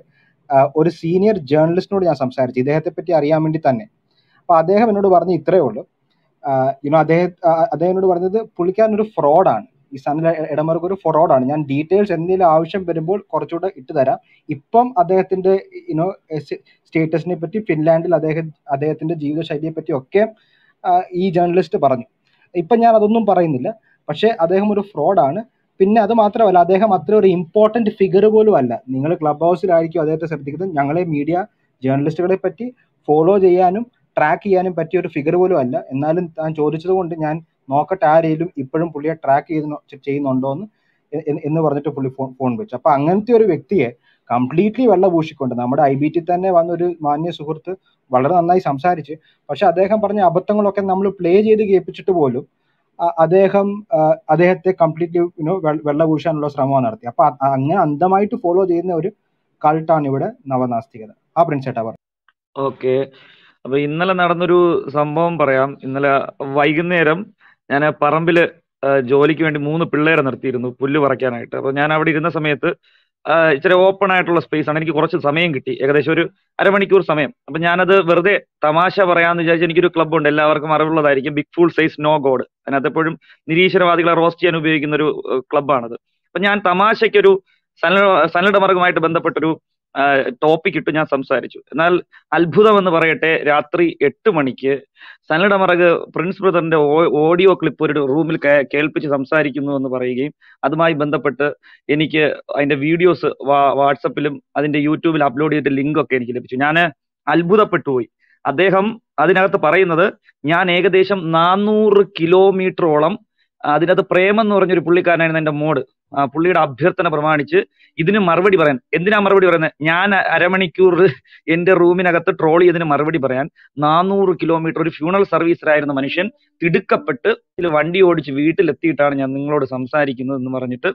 ആ, ഒരു സീനിയർ ജേർണലിസ്റ്റിനോട് ഞാൻ സംസാരിച്ചു ഇദ്ദേഹത്തെ പറ്റി അറിയാൻ വേണ്ടി തന്നെ അപ്പൊ അദ്ദേഹം എന്നോട് പറഞ്ഞ ഇത്രയേ ഉള്ളൂ യുനോ അദ്ദേഹം ആ, അദ്ദേഹം എന്നോട് പറഞ്ഞത് പുള്ളിക്കാരൻ ഒരു ഫ്രോഡാണ് ഈ സനിൽ ഇടമർക്ക് ഒരു ഫ്രോഡാണ് ഞാൻ ഡീറ്റെയിൽസ് എന്തെങ്കിലും ആവശ്യം വരുമ്പോൾ കുറച്ചുകൂടെ ഇട്ട് തരാം ഇപ്പം അദ്ദേഹത്തിന്റെ യുനോ സ്റ്റേറ്റസിനെ പറ്റി ഫിൻലാൻഡിൽ അദ്ദേഹം അദ്ദേഹത്തിന്റെ ജീവിതശൈലിയെ പറ്റി ഒക്കെ ആ, ഈ ജേർണലിസ്റ്റ് പറഞ്ഞു ഇപ്പം ഞാൻ അതൊന്നും പറയുന്നില്ല പക്ഷേ അദ്ദേഹം ഒരു ഫ്രോഡാണ് പിന്നെ അത് മാത്രമല്ല അദ്ദേഹം അത്ര ഒരു ഇമ്പോർട്ടന്റ് ഫിഗർ പോലും അല്ല നിങ്ങൾ ക്ലബ് ഹൗസിലായിരിക്കും അദ്ദേഹത്തെ ശ്രദ്ധിക്കുന്നത് ഞങ്ങളെ മീഡിയ ജേർണലിസ്റ്റുകളെ പറ്റി ഫോളോ ചെയ്യാനും ട്രാക്ക് ചെയ്യാനും പറ്റിയ ഒരു ഫിഗർ പോലും അല്ല എന്നാലും താൻ ചോദിച്ചത് കൊണ്ട് ഞാൻ നോക്കട്ടെ ആരെങ്കിലും ഇപ്പോഴും പുള്ളിയെ ട്രാക്ക് ചെയ്ത് ചെയ്യുന്നുണ്ടോ എന്ന് എ- എ- എന്ന് പറഞ്ഞിട്ട് പുള്ളി ഫോൺ ഫോൺ വെച്ചു അപ്പൊ അങ്ങനത്തെ ഒരു വ്യക്തിയെ കംപ്ലീറ്റ്ലി വെള്ളപൂശിക്കൊണ്ട് നമ്മുടെ ഐ ബി ടി തന്നെ വന്ന ഒരു മാന്യ സുഹൃത്ത് വളരെ നന്നായി സംസാരിച്ച് പക്ഷെ അദ്ദേഹം പറഞ്ഞ അബദ്ധങ്ങളൊക്കെ നമ്മൾ പ്ലേ ചെയ്ത് കേൾപ്പിച്ചിട്ട് പോലും അ- അദ്ദേഹം ആ, അദ്ദേഹത്തെ കംപ്ലീറ്റ്ലി യുനോ വെള്ളപൂശാനുള്ള ശ്രമമാണ് നടത്തി അപ്പൊ അ- അങ്ങനെ അന്ധമായിട്ട് ഫോളോ ചെയ്യുന്ന ഒരു കൾട്ടാണ് ഇവിടെ നവനാസ്തികത ആ പ്രിൻസ് ചേട്ടാ പറഞ്ഞു ഓക്കെ അപ്പൊ ഇന്നലെ നടന്നൊരു സംഭവം പറയാം ഇന്നലെ വൈകുന്നേരം ഞാൻ പറമ്പില് ആ, ജോലിക്ക് വേണ്ടി മൂന്ന് പിള്ളേരെ നിർത്തിയിരുന്നു പുല്ല് പറിക്കാനായിട്ട് അപ്പൊ ഞാൻ അവിടെ ഇരുന്ന സമയത്ത് ആ, ഇച്ചിരി ഓപ്പൺ ആയിട്ടുള്ള സ്പേസ് ആണ് എനിക്ക് കുറച്ച് സമയം കിട്ടി ഏകദേശം ഒരു അരമണിക്കൂർ സമയം അപ്പൊ ഞാനത് വെറുതെ തമാശ പറയാന്ന് വിചാരിച്ച് എനിക്കൊരു ക്ലബ്ബ് ഉണ്ട് എല്ലാവർക്കും അറിവുള്ളതായിരിക്കും big full size no God അതിനകത്ത് എപ്പോഴും നിരീശ്വരവാദികളെ റോസ്റ്റ് ചെയ്യാൻ ഉപയോഗിക്കുന്ന ഒരു ക്ലബ്ബാണത് അപ്പൊ ഞാൻ തമാശയ്ക്കൊരു സനൽ സനലിന്റെ മാർഗമായിട്ട് ബന്ധപ്പെട്ടൊരു ടോപ്പിക് ഇട്ട് ഞാൻ സംസാരിച്ചു എന്നാൽ അത്ഭുതം എന്ന് പറയട്ടെ രാത്രി എട്ട് മണിക്ക് സനലിന്റെ മറക് പ്രിൻസ് ബ്രദറിന്റെ ഓഡിയോ ക്ലിപ്പ് ഒരു റൂമിൽ കേ- കേൾപ്പിച്ച് സംസാരിക്കുന്നു എന്ന് പറയുകയും അതുമായി ബന്ധപ്പെട്ട് എനിക്ക് അതിന്റെ വീഡിയോസ് വാട്സപ്പിലും അതിന്റെ യൂട്യൂബിൽ അപ്ലോഡ് ചെയ്തിട്ട് ലിങ്ക് ഒക്കെ എനിക്ക് ലഭിച്ചു ഞാൻ അത്ഭുതപ്പെട്ടു പോയി അദ്ദേഹം അതിനകത്ത് പറയുന്നത് ഞാൻ ഏകദേശം നാനൂറ് കിലോമീറ്ററോളം അതിനകത്ത് പ്രേമം എന്ന് പറഞ്ഞൊരു പുള്ളിക്കാരനായിരുന്നു എന്റെ മോഡ് ആ പുള്ളിയുടെ അഭ്യർത്ഥന പ്രമാണിച്ച് ഇതിന് മറുപടി പറയാൻ എന്തിനാ മറുപടി പറയുന്നത് ഞാൻ അരമണിക്കൂർ എന്റെ റൂമിനകത്ത് ട്രോൾ ചെയ്തതിന് മറുപടി പറയാൻ നാനൂറ് കിലോമീറ്റർ ഒരു ഫ്യൂണൽ സർവീസിലായിരുന്ന മനുഷ്യൻ തിടുക്കപ്പെട്ട് ഇതിൽ വണ്ടി ഓടിച്ച് വീട്ടിലെത്തിയിട്ടാണ് ഞാൻ നിങ്ങളോട് സംസാരിക്കുന്നത് എന്ന് പറഞ്ഞിട്ട്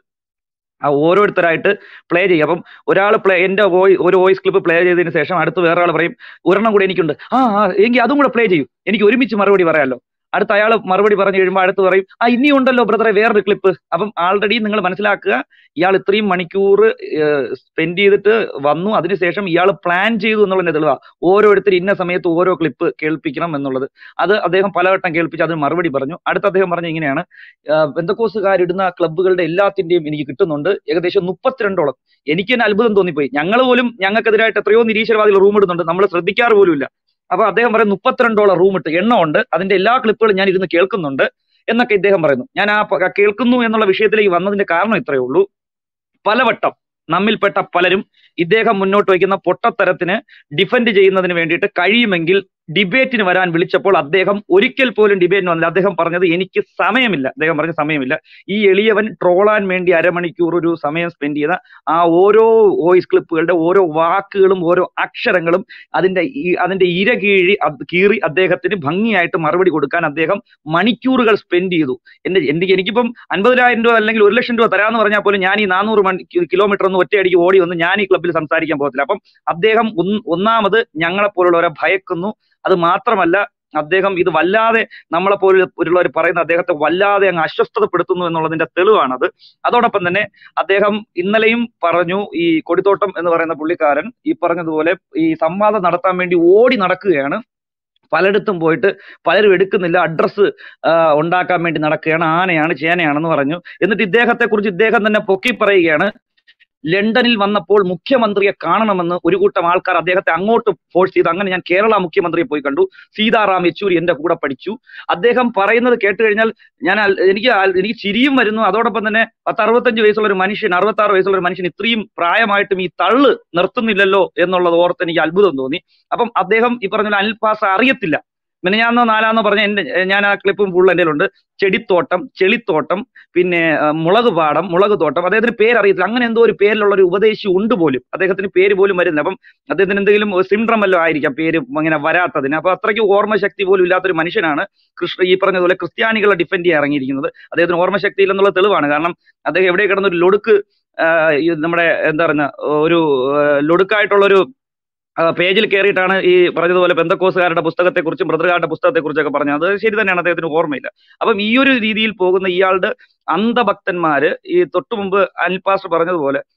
ആ ഓരോരുത്തരായിട്ട് പ്ലേ ചെയ്യും അപ്പം ഒരാൾ പ്ലേ എന്റെ വോയി ഒരു വോയിസ് ക്ലിപ്പ് പ്ലേ ചെയ്തതിന് ശേഷം അടുത്ത് വേറെ ആൾ പറയും ഒരെണ്ണം കൂടെ എനിക്കുണ്ട് ആ ആ എങ്കിൽ അതും കൂടെ പ്ലേ ചെയ്യൂ എനിക്ക് ഒരുമിച്ച് മറുപടി പറയാമല്ലോ അടുത്ത അയാൾ മറുപടി പറഞ്ഞു കഴിയുമ്പോൾ അടുത്ത് പറയും ആ ഇനിയും ഉണ്ടല്ലോ ബ്രദറെ വേറൊരു ക്ലിപ്പ് അപ്പം ആൾറെഡി നിങ്ങൾ മനസ്സിലാക്കുക ഇയാൾ ഇത്രയും മണിക്കൂർ സ്പെൻഡ് ചെയ്തിട്ട് വന്നു അതിനുശേഷം ഇയാൾ പ്ലാൻ ചെയ്തു എന്നുള്ളതിന്റെ തെളിവാ ഓരോരുത്തർ ഇന്ന സമയത്ത് ഓരോ ക്ലിപ്പ് കേൾപ്പിക്കണം എന്നുള്ളത് അത് അദ്ദേഹം പലവട്ടം കേൾപ്പിച്ച് അതിന് മറുപടി പറഞ്ഞു അടുത്ത അദ്ദേഹം പറഞ്ഞ ഇങ്ങനെയാണ് ബന്ധക്കോസുകാരിടുന്ന ക്ലബ്ബുകളുടെ എല്ലാത്തിന്റെയും എനിക്ക് കിട്ടുന്നുണ്ട് ഏകദേശം മുപ്പത്തിരണ്ടോളം എനിക്ക് തന്നെ അത്ഭുതം തോന്നിപ്പോയി ഞങ്ങൾ പോലും ഞങ്ങൾക്കെതിരായിട്ട് എത്രയോ നിരീശ്വരവാദികൾ റൂം ഇടുന്നുണ്ട് നമ്മൾ ശ്രദ്ധിക്കാറ് പോലും ഇല്ല അപ്പൊ അദ്ദേഹം പറയും മുപ്പത്തിരണ്ടോളം റൂം ഇട്ട് എണ്ണം ഉണ്ട് അതിന്റെ എല്ലാ ക്ലിപ്പുകളും ഞാൻ ഇരുന്ന് കേൾക്കുന്നുണ്ട് എന്നൊക്കെ ഇദ്ദേഹം പറയുന്നു ഞാൻ ആ പ- കേൾക്കുന്നു എന്നുള്ള വിഷയത്തിലേക്ക് വന്നതിന്റെ കാരണം ഇത്രയേ ഉള്ളൂ പലവട്ടം നമ്മിൽപ്പെട്ട പലരും ഇദ്ദേഹം മുന്നോട്ട് വയ്ക്കുന്ന പൊട്ടത്തരത്തിന് ഡിഫെൻഡ് ചെയ്യുന്നതിന് വേണ്ടിയിട്ട് കഴിയുമെങ്കിൽ ഡിബേറ്റിന് വരാൻ വിളിച്ചപ്പോൾ അദ്ദേഹം ഒരിക്കൽ പോലും ഡിബേറ്റിന് വന്നില്ല അദ്ദേഹം പറഞ്ഞത് എനിക്ക് സമയമില്ല അദ്ദേഹം പറഞ്ഞ സമയമില്ല ഈ എളിയവൻ ട്രോളാൻ വേണ്ടി അരമണിക്കൂർ ഒരു സമയം സ്പെൻഡ് ചെയ്ത ആ ഓരോ വോയിസ് ക്ലിപ്പുകളുടെ ഓരോ വാക്കുകളും ഓരോ അക്ഷരങ്ങളും അതിന്റെ ഈ- അതിന്റെ ഇര കീഴി അത് കീറി അദ്ദേഹത്തിന് ഭംഗിയായിട്ട് മറുപടി കൊടുക്കാൻ അദ്ദേഹം മണിക്കൂറുകൾ സ്പെൻഡ് ചെയ്തു എന്റെ എന്റെ എനിക്കിപ്പം അൻപതിനായിരം രൂപ അല്ലെങ്കിൽ ഒരു ലക്ഷം രൂപ തരാമെന്ന് പറഞ്ഞാൽ പോലും ഞാൻ ഈ നാനൂറ് മണി കിലോമീറ്റർ ഒന്നും ഒറ്റയടിക്ക് ഓടി വന്ന് ഞാൻ ഈ ക്ലബ്ബിൽ സംസാരിക്കാൻ പോകത്തില്ല അപ്പം അദ്ദേഹം ഒന്ന് ഒന്നാമത് ഞങ്ങളെ പോലുള്ളവരെ ഭയക്കുന്നു അത് മാത്രമല്ല അദ്ദേഹം ഇത് വല്ലാതെ നമ്മളെ പോലുള്ളവർ പറയുന്ന അദ്ദേഹത്തെ വല്ലാതെ അങ്ങ് അസ്വസ്ഥതപ്പെടുത്തുന്നു എന്നുള്ളതിന്റെ തെളിവാണത് അതോടൊപ്പം തന്നെ അദ്ദേഹം ഇന്നലെയും പറഞ്ഞു ഈ കൊടിത്തോട്ടം എന്ന് പറയുന്ന പുള്ളിക്കാരൻ ഈ പറഞ്ഞതുപോലെ ഈ സംവാദം നടത്താൻ വേണ്ടി ഓടി നടക്കുകയാണ് പലയിടത്തും പോയിട്ട് പലരും എടുക്കുന്നില്ല അഡ്രസ്സ് ഉണ്ടാക്കാൻ വേണ്ടി നടക്കുകയാണ് ആനയാണ് ചേനയാണെന്ന് പറഞ്ഞു എന്നിട്ട് ഇദ്ദേഹത്തെ കുറിച്ച് ഇദ്ദേഹം തന്നെ പൊക്കി പറയുകയാണ് ലണ്ടനിൽ വന്നപ്പോൾ മുഖ്യമന്ത്രിയെ കാണണമെന്ന് ഒരു കൂട്ടം ആൾക്കാർ അദ്ദേഹത്തെ അങ്ങോട്ട് ഫോഴ്സ് ചെയ്തു അങ്ങനെ ഞാൻ കേരള മുഖ്യമന്ത്രിയെ പോയി കണ്ടു സീതാറാം യെച്ചൂരി എന്റെ കൂടെ പഠിച്ചു അദ്ദേഹം പറയുന്നത് കേട്ട് കഴിഞ്ഞാൽ ഞാൻ അൽ- എനിക്ക് അൽ- എനിക്ക് ചിരിയും വരുന്നു അതോടൊപ്പം തന്നെ പത്ത് അറുപത്തഞ്ച് വയസ്സുള്ള ഒരു മനുഷ്യൻ അറുപത്തി ആറ് വയസ്സുള്ള ഒരു മനുഷ്യൻ ഇത്രയും പ്രായമായിട്ടും ഈ തള്ള് നിർത്തുന്നില്ലല്ലോ എന്നുള്ളത് ഓർത്ത് എനിക്ക് അത്ഭുതം തോന്നി അപ്പം അദ്ദേഹം ഈ പറഞ്ഞ പോലെ അനിൽ പാസ അറിയത്തില്ല മിനിഞ്ഞാന്നോ നാലാന്നോ പറഞ്ഞ എന്റെ ഞാൻ ആ ക്ലിപ്പും ഫുൾ എൻ്റെ ഉണ്ട് ചെടിത്തോട്ടം ചെളിത്തോട്ടം പിന്നെ ആ, മുളക് പാടം മുളക് തോട്ടം അദ്ദേഹത്തിന് പേരറിയത്തില്ല അങ്ങനെ എന്തോ ഒരു പേരിലുള്ള ഒരു ഉപദേശി ഉണ്ട് പോലും അദ്ദേഹത്തിന് പേര് പോലും വരുന്നില്ല അപ്പം അദ്ദേഹത്തിന് എന്തെങ്കിലും സിംഡ്രം വല്ലതും ആയിരിക്കാം പേര് അങ്ങനെ വരാത്തതിന് അപ്പൊ അത്രയ്ക്ക് ഓർമ്മശക്തി പോലും ഇല്ലാത്തൊരു മനുഷ്യനാണ് കൃഷ്ണ ഈ പറഞ്ഞതുപോലെ ക്രിസ്ത്യാനികളെ ഡിഫെൻഡ് ചെയ്യാൻ ഇറങ്ങിയിരിക്കുന്നത് അദ്ദേഹത്തിന് ഓർമ്മശക്തി ഇല്ലെന്നുള്ള തെളിവാണ് കാരണം അദ്ദേഹം എവിടെ കിടന്ന ഒരു ലൊടുക്ക് ആ, ഈ നമ്മുടെ എന്താ പറയുക ഒരു ആ, ലൊടുക്കായിട്ടുള്ള ഒരു പേജിൽ കയറിയിട്ടാണ് ഈ പറഞ്ഞതുപോലെ ബന്ധക്കോസുകാരുടെ പുസ്തകത്തെക്കുറിച്ചും ബ്രദറുകാരുടെ പുസ്തകത്തെക്കുറിച്ചൊക്കെ പറഞ്ഞത് അത് ശരി തന്നെയാണ് അദ്ദേഹത്തിന് ഓർമ്മയില്ല അപ്പം ഈ ഒരു രീതിയിൽ പോകുന്ന ഇയാളുടെ അന്ധഭക്തന്മാര് ഈ തൊട്ടു മുമ്പ് അനിൽ പാസ്റ്റർ പറഞ്ഞതുപോലെ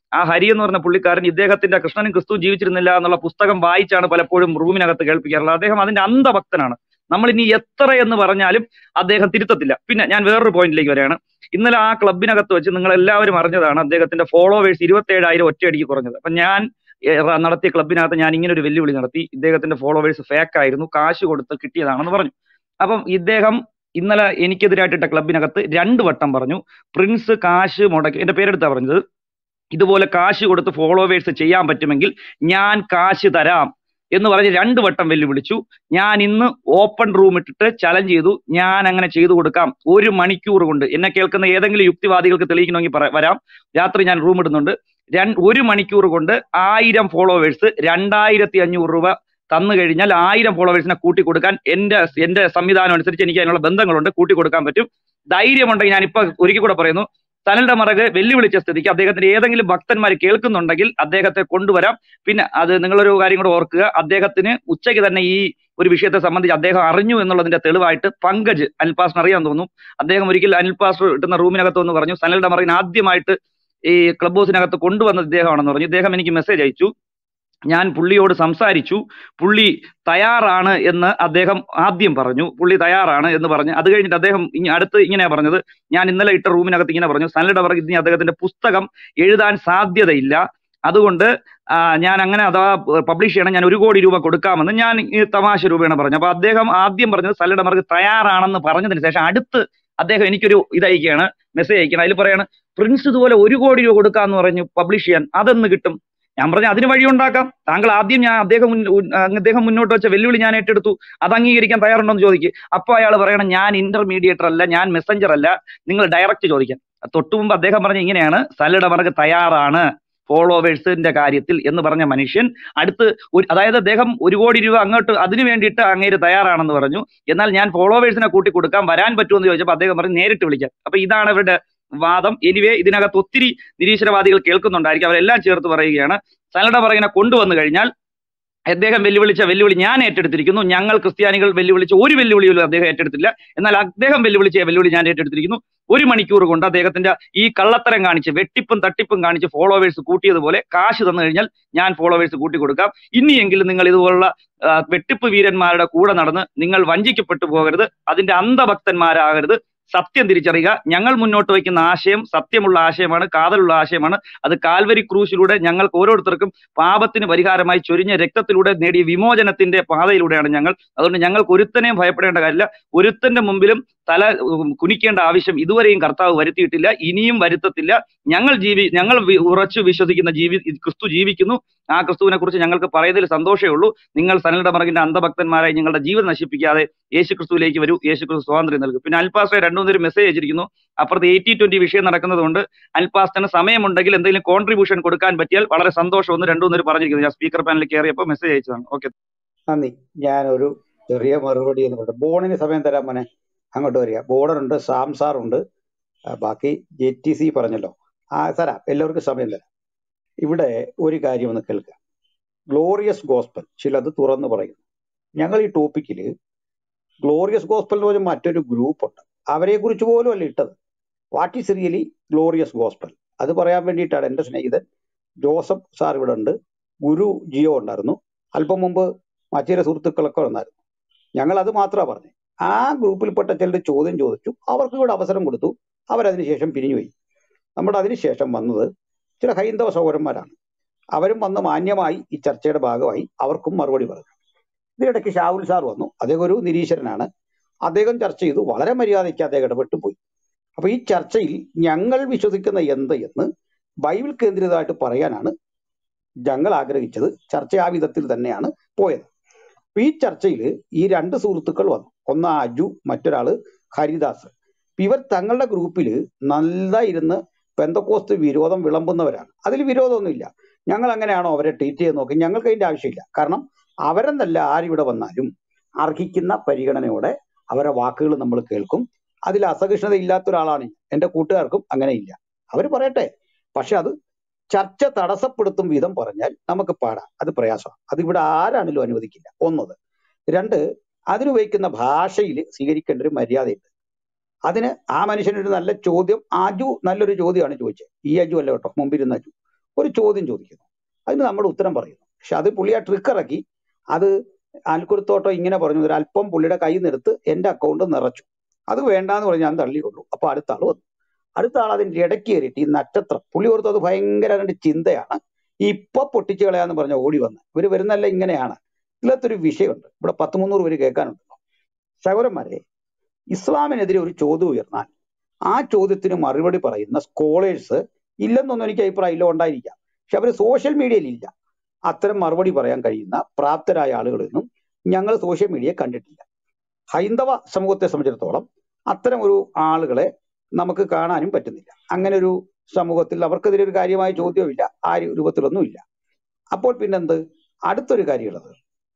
ആ ഹരി എന്ന് പറഞ്ഞ പുള്ളിക്കാരൻ ഇദ്ദേഹത്തിന്റെ കൃഷ്ണനും ക്രിസ്തു ജീവിച്ചിരുന്നില്ല എന്നുള്ള പുസ്തകം വായിച്ചാണ് പലപ്പോഴും റൂമിനകത്ത് കേൾപ്പിക്കാറുള്ളത് അദ്ദേഹം അതിന്റെ അന്ധഭക്തനാണ് നമ്മൾ ഇനി എത്ര എന്ന് പറഞ്ഞാലും അദ്ദേഹം തിരുത്തത്തില്ല പിന്നെ ഞാൻ വേറൊരു പോയിന്റിലേക്ക് വരികയാണ് ഇന്നലെ ആ ക്ലബിനകത്ത് വെച്ച് നിങ്ങൾ എല്ലാവരും അറിഞ്ഞതാണ് അദ്ദേഹത്തിന്റെ ഫോളോവേഴ്സ് ഇരുപത്തി ഏഴായിരം ഒറ്റയടിക്ക് കുറഞ്ഞത് അപ്പൊ ഞാൻ ഏർ, നടത്തിയ ക്ലബിനകത്ത് ഞാൻ ഇങ്ങനെ ഒരു വെല്ലുവിളി നടത്തി ഇദ്ദേഹത്തിന്റെ ഫോളോവേഴ്സ് ഫേക്ക് ആയിരുന്നു കാശ് കൊടുത്ത് കിട്ടിയതാണെന്ന് പറഞ്ഞു അപ്പം ഇദ്ദേഹം ഇന്നലെ എനിക്കെതിരായിട്ടിട്ട ക്ലബിനകത്ത് രണ്ട് വട്ടം പറഞ്ഞു പ്രിൻസ് കാശ് മുടക്കി എന്റെ പേരെടുത്താ പറഞ്ഞത് ഇതുപോലെ കാശ് കൊടുത്ത് ഫോളോവേഴ്സ് ചെയ്യാൻ പറ്റുമെങ്കിൽ ഞാൻ കാശ് തരാം എന്ന് പറഞ്ഞ് രണ്ട് വട്ടം വെല്ലുവിളിച്ചു ഞാൻ ഇന്ന് ഓപ്പൺ റൂം ഇട്ടിട്ട് ചലഞ്ച് ചെയ്തു ഞാൻ അങ്ങനെ ചെയ്തു കൊടുക്കാം ഒരു മണിക്കൂർ കൊണ്ട് എന്നെ കേൾക്കുന്ന ഏതെങ്കിലും യുക്തിവാദികൾക്ക് തെളിയിക്കണമെങ്കിൽ പറ- വരാം രാത്രി ഞാൻ റൂം ഇടുന്നുണ്ട് രണ്ട് ഒരു മണിക്കൂർ കൊണ്ട് ആയിരം ഫോളോവേഴ്സ് രണ്ടായിരത്തി അഞ്ഞൂറ് രൂപ തന്നു കഴിഞ്ഞാൽ ആയിരം ഫോളോവേഴ്സിനെ കൂട്ടി കൊടുക്കാൻ എന്റെ എന്റെ സംവിധാനം അനുസരിച്ച് എനിക്ക് അതിനുള്ള ബന്ധങ്ങളുണ്ട് കൂട്ടി കൊടുക്കാൻ പറ്റും ധൈര്യമുണ്ടെങ്കിൽ ഞാൻ ഇപ്പൊ ഒരിക്കൽ കൂടെ പറയുന്നു സനലിന്റെ മറക് വെല്ലുവിളിച്ച സ്ഥിതിക്ക് അദ്ദേഹത്തിന്റെ ഏതെങ്കിലും ഭക്തന്മാർ കേൾക്കുന്നുണ്ടെങ്കിൽ അദ്ദേഹത്തെ കൊണ്ടുവരാം പിന്നെ അത് നിങ്ങളൊരു കാര്യം കൂടെ ഓർക്കുക അദ്ദേഹത്തിന് ഉച്ചയ്ക്ക് തന്നെ ഈ ഒരു വിഷയത്തെ സംബന്ധിച്ച് അദ്ദേഹം അറിഞ്ഞു എന്നുള്ളതിന്റെ തെളിവായിട്ട് പങ്കജ് അനിൽ പാസ്റ്റർ അറിയാൻ തോന്നുന്നു അദ്ദേഹം ഒരിക്കൽ അനിൽ പാസ്റ്റർ ഇട്ടുന്ന റൂമിനകത്ത് വന്ന് പറഞ്ഞു സനലിന്റെ മറകിന് ആദ്യമായിട്ട് ഈ ക്ലബ് ഹൗസിനകത്ത് കൊണ്ടുവന്നത് ഇദ്ദേഹമാണെന്ന് പറഞ്ഞു ഇദ്ദേഹം എനിക്ക് മെസ്സേജ് അയച്ചു ഞാൻ പുള്ളിയോട് സംസാരിച്ചു പുള്ളി തയ്യാറാണ് എന്ന് അദ്ദേഹം ആദ്യം പറഞ്ഞു പുള്ളി തയ്യാറാണ് എന്ന് പറഞ്ഞ് അത് കഴിഞ്ഞിട്ട് അദ്ദേഹം ഇനി അടുത്ത് ഇങ്ങനെയാ പറഞ്ഞത് ഞാൻ ഇന്നലെ ഇട്ട റൂമിനകത്ത് ഇങ്ങനെ പറഞ്ഞു സനലിന്റെ പുറകെ ഇനി അദ്ദേഹത്തിന്റെ പുസ്തകം എഴുതാൻ സാധ്യതയില്ല അതുകൊണ്ട് ആ, ഞാൻ അങ്ങനെ അഥവാ പബ്ലിഷ് ചെയ്യണം ഞാൻ ഒരു കോടി രൂപ കൊടുക്കാമെന്ന് ഞാൻ ഈ തമാശ രൂപേണ പറഞ്ഞു അപ്പൊ അദ്ദേഹം ആദ്യം പറഞ്ഞത് സനലിന്റെ മറക്ക് തയ്യാറാണെന്ന് പറഞ്ഞതിന് ശേഷം അടുത്ത് അദ്ദേഹം എനിക്കൊരു ഇത് മെസ്സേജ് അയക്കണം അതിൽ പറയാണ് പ്രിൻസ് ഇതുപോലെ ഒരു കോടി രൂപ കൊടുക്കാന്ന് പറഞ്ഞു പബ്ലിഷ് ചെയ്യാൻ അതെന്ന് കിട്ടും ഞാൻ പറഞ്ഞു അതിന് വഴി ഉണ്ടാക്കാം താങ്കൾ ആദ്യം ഞാൻ അദ്ദേഹം മുൻ- ഉൻ- അങ്ങ് അദ്ദേഹം മുന്നോട്ട് വെച്ച വെല്ലുവിളി ഞാൻ ഏറ്റെടുത്തു അത് അംഗീകരിക്കാൻ തയ്യാറുണ്ടോ എന്ന് ചോദിക്കും അപ്പൊ അയാൾ പറയണം ഞാൻ ഇന്റർമീഡിയേറ്റർ അല്ല ഞാൻ മെസ്സഞ്ചർ അല്ല നിങ്ങൾ ഡയറക്റ്റ് ചോദിക്കാൻ തൊട്ടു മുമ്പ് അദ്ദേഹം പറഞ്ഞ ഇങ്ങനെയാണ് സലയുടെ മറക്ക് തയ്യാറാണ് ഫോളോവേഴ്സിന്റെ കാര്യത്തിൽ എന്ന് പറഞ്ഞ മനുഷ്യൻ അടുത്ത് ഒരു അതായത് അദ്ദേഹം ഒരു കോടി രൂപ അങ്ങോട്ട് അതിനു വേണ്ടിയിട്ട് അങ്ങേര് തയ്യാറാണെന്ന് പറഞ്ഞു എന്നാൽ ഞാൻ ഫോളോവേഴ്സിനെ കൂട്ടി കൊടുക്കാൻ വരാൻ പറ്റുമോ എന്ന് ചോദിച്ചപ്പോൾ അദ്ദേഹം പറഞ്ഞു നേരിട്ട് വിളിക്കാം അപ്പൊ ഇതാണ് ഇവരുടെ വാദം എനിവേ ഇതിനകത്ത് ഒത്തിരി നിരീശ്വരവാദികൾ കേൾക്കുന്നുണ്ടായിരിക്കും അവരെല്ലാം ചേർത്ത് പറയുകയാണ് സനയുടെ പറയിനെ കൊണ്ടുവന്നു കഴിഞ്ഞാൽ അദ്ദേഹം വെല്ലുവിളിച്ച വെല്ലുവിളി ഞാൻ ഏറ്റെടുത്തിരിക്കുന്നു ഞങ്ങൾ ക്രിസ്ത്യാനികൾ വെല്ലുവിളിച്ച ഒരു വെല്ലുവിളിയും അദ്ദേഹം ഏറ്റെടുത്തില്ല എന്നാൽ അദ്ദേഹം വെല്ലുവിളിച്ച വെല്ലുവിളി ഞാൻ ഏറ്റെടുത്തിരിക്കുന്നു ഒരു മണിക്കൂർ കൊണ്ട് അദ്ദേഹത്തിന്റെ ഈ കള്ളത്തരം കാണിച്ച് വെട്ടിപ്പും തട്ടിപ്പും കാണിച്ച് ഫോളോവേഴ്സ് കൂട്ടിയതുപോലെ കാശ് തന്നു കഴിഞ്ഞാൽ ഞാൻ ഫോളോവേഴ്സ് കൂട്ടി കൊടുക്കാം ഇനിയെങ്കിലും നിങ്ങൾ ഇതുപോലുള്ള ആ, വെട്ടിപ്പ് വീരന്മാരുടെ കൂടെ നടന്ന് നിങ്ങൾ വഞ്ചിക്കപ്പെട്ടു പോകരുത് അതിന്റെ അന്ധഭക്തന്മാരാകരുത് സത്യം തിരിച്ചറിയുക ഞങ്ങൾ മുന്നോട്ട് വയ്ക്കുന്ന ആശയം സത്യമുള്ള ആശയമാണ് കാതലുള്ള ആശയമാണ് അത് കാൽവരി ക്രൂശിലൂടെ ഞങ്ങൾക്ക് ഓരോരുത്തർക്കും പാപത്തിന് പരിഹാരമായി ചൊരിഞ്ഞ രക്തത്തിലൂടെ നേടിയ വിമോചനത്തിന്റെ പാതയിലൂടെയാണ് ഞങ്ങൾ അതുകൊണ്ട് ഞങ്ങൾക്ക് ഒരുത്തനെയും ഭയപ്പെടേണ്ട കാര്യമില്ല ഒരുത്തന്റെ മുമ്പിലും തല ഉം, കുനിക്കേണ്ട ആവശ്യം ഇതുവരെയും കർത്താവ് വരുത്തിയിട്ടില്ല ഇനിയും വരുത്തത്തില്ല ഞങ്ങൾ ജീവി ഞങ്ങൾ വി- ഉറച്ചു വിശ്വസിക്കുന്ന ജീവി ക്രിസ്തു ജീവിക്കുന്നു ആ ക്രിസ്തുവിനെ കുറിച്ച് ഞങ്ങൾക്ക് പറയുന്നതിൽ സന്തോഷമേ ഉള്ളൂ നിങ്ങൾ സനലിന്റെ മറകിന്റെ അന്ധഭക്തന്മാരായി നിങ്ങളുടെ ജീവിതം നശിപ്പിക്കാതെ യേശു ക്രിസ്തുവിലേക്ക് വരൂ യേശു ക്രിസ്തു സ്വാതന്ത്ര്യം നൽകും പിന്നെ അൽപാസ്റ്റർ രണ്ടു മൂന്നൊരു മെസ്സേജ് അയച്ചിരിക്കുന്നു അപ്പുറത്ത് എയ്റ്റി ട്വന്റി വിഷയം നടക്കുന്നതുകൊണ്ട് അൽപാസ്റ്ററിന് സമയമുണ്ടെങ്കിൽ എന്തെങ്കിലും കോൺട്രിബ്യൂഷൻ കൊടുക്കാൻ പറ്റിയാൽ വളരെ സന്തോഷം എന്ന് രണ്ടു മൂന്നൊരു പറഞ്ഞിരിക്കുന്നു ഞാൻ സ്പീക്കർ പാനലിൽ കയറിയപ്പോൾ മെസ്സേജ് അയച്ചതാണ് ഓക്കെ നന്ദി ഞാനൊരു ചെറിയ മറുപടി എന്ന് പറയാം ബോണിന് സമയം തരാൻ മോനെ അങ്ങോട്ട് വരിക ബോർഡറുണ്ട് സാംസാർ ഉണ്ട് ആ, ബാക്കി ജെ ടി സി പറഞ്ഞല്ലോ ആ തരാം എല്ലാവർക്കും സമയം തരാം ഇവിടെ ഒരു കാര്യം ഒന്ന് കേൾക്കുക ഗ്ലോറിയസ് ഗോസ്പൽ ചിലത് തുറന്നു പറയുന്നു ഞങ്ങൾ ഈ ടോപ്പിക്കിൽ ഗ്ലോറിയസ് ഗോസ്പൽ എന്ന് പറഞ്ഞ മറ്റൊരു ഗ്രൂപ്പ് ഉണ്ട് അവരെ കുറിച്ച് പോലും അല്ല ഇട്ടത് what is really glorious gospel അത് പറയാൻ വേണ്ടിയിട്ടാണ് എൻ്റെ സ്നേഹിതൻ ജോസഫ് സാർ ഇവിടെ ഉണ്ട് ഗുരു ജിയോ ഉണ്ടായിരുന്നു അല്പം മുമ്പ് മറ്റു സുഹൃത്തുക്കളൊക്കെ ഉണ്ടായിരുന്നു ഞങ്ങൾ അത് മാത്രമാണ് പറഞ്ഞത് ആ ഗ്രൂപ്പിൽപ്പെട്ട ചിലർ ചോദ്യം ചോദിച്ചു അവർക്ക് ഇവിടെ അവസരം കൊടുത്തു അവരതിന് ശേഷം പിരിഞ്ഞുപോയി നമ്മുടെ അതിനുശേഷം വന്നത് ചില ഹൈന്ദവ സഹോദരന്മാരാണ് അവരും വന്ന് മാന്യമായി ഈ ചർച്ചയുടെ ഭാഗമായി അവർക്കും മറുപടി പറഞ്ഞു ഇതിനിടയ്ക്ക് ഷാവുൽ സാർ വന്നു അദ്ദേഹം ഒരു നിരീശ്വരനാണ് അദ്ദേഹം ചർച്ച ചെയ്തു വളരെ മര്യാദയ്ക്ക് അദ്ദേഹം ഇടപെട്ടു പോയി അപ്പൊ ഈ ചർച്ചയിൽ ഞങ്ങൾ വിശ്വസിക്കുന്ന എന്ത് എന്ന് ബൈബിൾ കേന്ദ്രിതമായിട്ട് പറയാനാണ് ഞങ്ങൾ ആഗ്രഹിച്ചത് ചർച്ച ആ വിധത്തിൽ തന്നെയാണ് പോയത് അപ്പൊ ഈ ചർച്ചയിൽ ഈ രണ്ട് സുഹൃത്തുക്കൾ വന്നു ഒന്ന് അജു മറ്റൊരാള് ഹരിദാസ് അപ്പൊ ഇവർ തങ്ങളുടെ ഗ്രൂപ്പിൽ നല്ല ഇരുന്ന് പെന്തക്കോസ്ത് വിരോധം വിളമ്പുന്നവരാണ് അതിൽ വിരോധമൊന്നുമില്ല ഞങ്ങൾ അങ്ങനെയാണോ അവരെ ട്രീറ്റ് ചെയ്ത് നോക്കി ഞങ്ങൾക്ക് അതിന്റെ ആവശ്യമില്ല കാരണം അവരെന്നല്ല ആരിവിടെ വന്നാലും അർഹിക്കുന്ന പരിഗണനയോടെ അവരെ വാക്കുകൾ നമ്മൾ കേൾക്കും അതിൽ അസഹിഷ്ണുത ഇല്ലാത്ത ഒരാളാണ് ഞാൻ. എന്റെ കൂട്ടുകാർക്കും അങ്ങനെ ഇല്ല അവർ പറയട്ടെ പക്ഷെ അത് ചർച്ച തടസ്സപ്പെടുത്തും വിധം പറഞ്ഞാൽ നമുക്ക് പാടാം അത് പ്രയാസമാണ് അത് ഇവിടെ ആരാണെങ്കിലും അനുവദിക്കില്ല ഒന്നത് രണ്ട് അതിനുപയോഗിക്കുന്ന ഭാഷയിൽ സ്വീകരിക്കേണ്ട ഒരു മര്യാദയുണ്ട് അതിന് ആ മനുഷ്യനൊരു നല്ല ചോദ്യം അജു നല്ലൊരു ചോദ്യമാണ് ചോദിച്ചത് ഈ അജു അല്ല കേട്ടോ മുമ്പിരുന്ന അജു ഒരു ചോദ്യം ചോദിക്കുന്നു അതിന് നമ്മുടെ ഉത്തരം പറയുന്നു പക്ഷെ അത് പുള്ളി ആ ട്രിക്ക് ഇറക്കി അത് അൽക്കുലത്തോട്ടോ ഇങ്ങനെ പറഞ്ഞു ഒരു അല്പം പുള്ളിയുടെ കയ്യിൽ നിന്നെടുത്ത് എന്റെ അക്കൗണ്ട് നിറച്ചു അത് വേണ്ടാന്ന് പറഞ്ഞ് ഞാൻ തള്ളിക്കൊള്ളു അപ്പൊ അടുത്ത ആൾ വന്നു അടുത്ത ആൾ അതിന്റെ ഇടയ്ക്ക് കയറിയിട്ട് ഈ നക്ഷത്രം പുള്ളി ഓർത്ത് അത് ഭയങ്കര അതിന്റെ ചിന്തയാണ് ഇപ്പൊ പൊട്ടിച്ചു കളയാന്ന് പറഞ്ഞ ഓടി വന്ന് ഇവര് വരുന്നല്ല ഇങ്ങനെയാണ് ഇതിലത്തൊരു വിഷയമുണ്ട് ഇവിടെ പത്ത് മുന്നൂറ് പേര് കേൾക്കാനുണ്ടല്ലോ സഹോദരന്മാരെ ഇസ്ലാമിനെതിരെ ഒരു ചോദ്യം ഉയർന്നാൽ ആ ചോദ്യത്തിന് മറുപടി പറയുന്ന സ്കോളേഴ്സ് ഇല്ലെന്നൊന്നും എനിക്ക് അഭിപ്രായം ഇല്ല ഉണ്ടായിരിക്കാം പക്ഷെ അവർ സോഷ്യൽ മീഡിയയിൽ ഇല്ല അത്തരം മറുപടി പറയാൻ കഴിയുന്ന പ്രാപ്തരായ ആളുകളൊന്നും ഞങ്ങൾ സോഷ്യൽ മീഡിയയെ കണ്ടിട്ടില്ല ഹൈന്ദവ സമൂഹത്തെ സംബന്ധിച്ചിടത്തോളം അത്തരം ഒരു ആളുകളെ നമുക്ക് കാണാനും പറ്റുന്നില്ല അങ്ങനെ ഒരു സമൂഹത്തിൽ അവർക്കെതിരെ ഒരു കാര്യമായ ചോദ്യവുമില്ല ആ രൂപത്തിലൊന്നും ഇല്ല അപ്പോൾ പിന്നെന്ത് അടുത്തൊരു കാര്യമുള്ളത്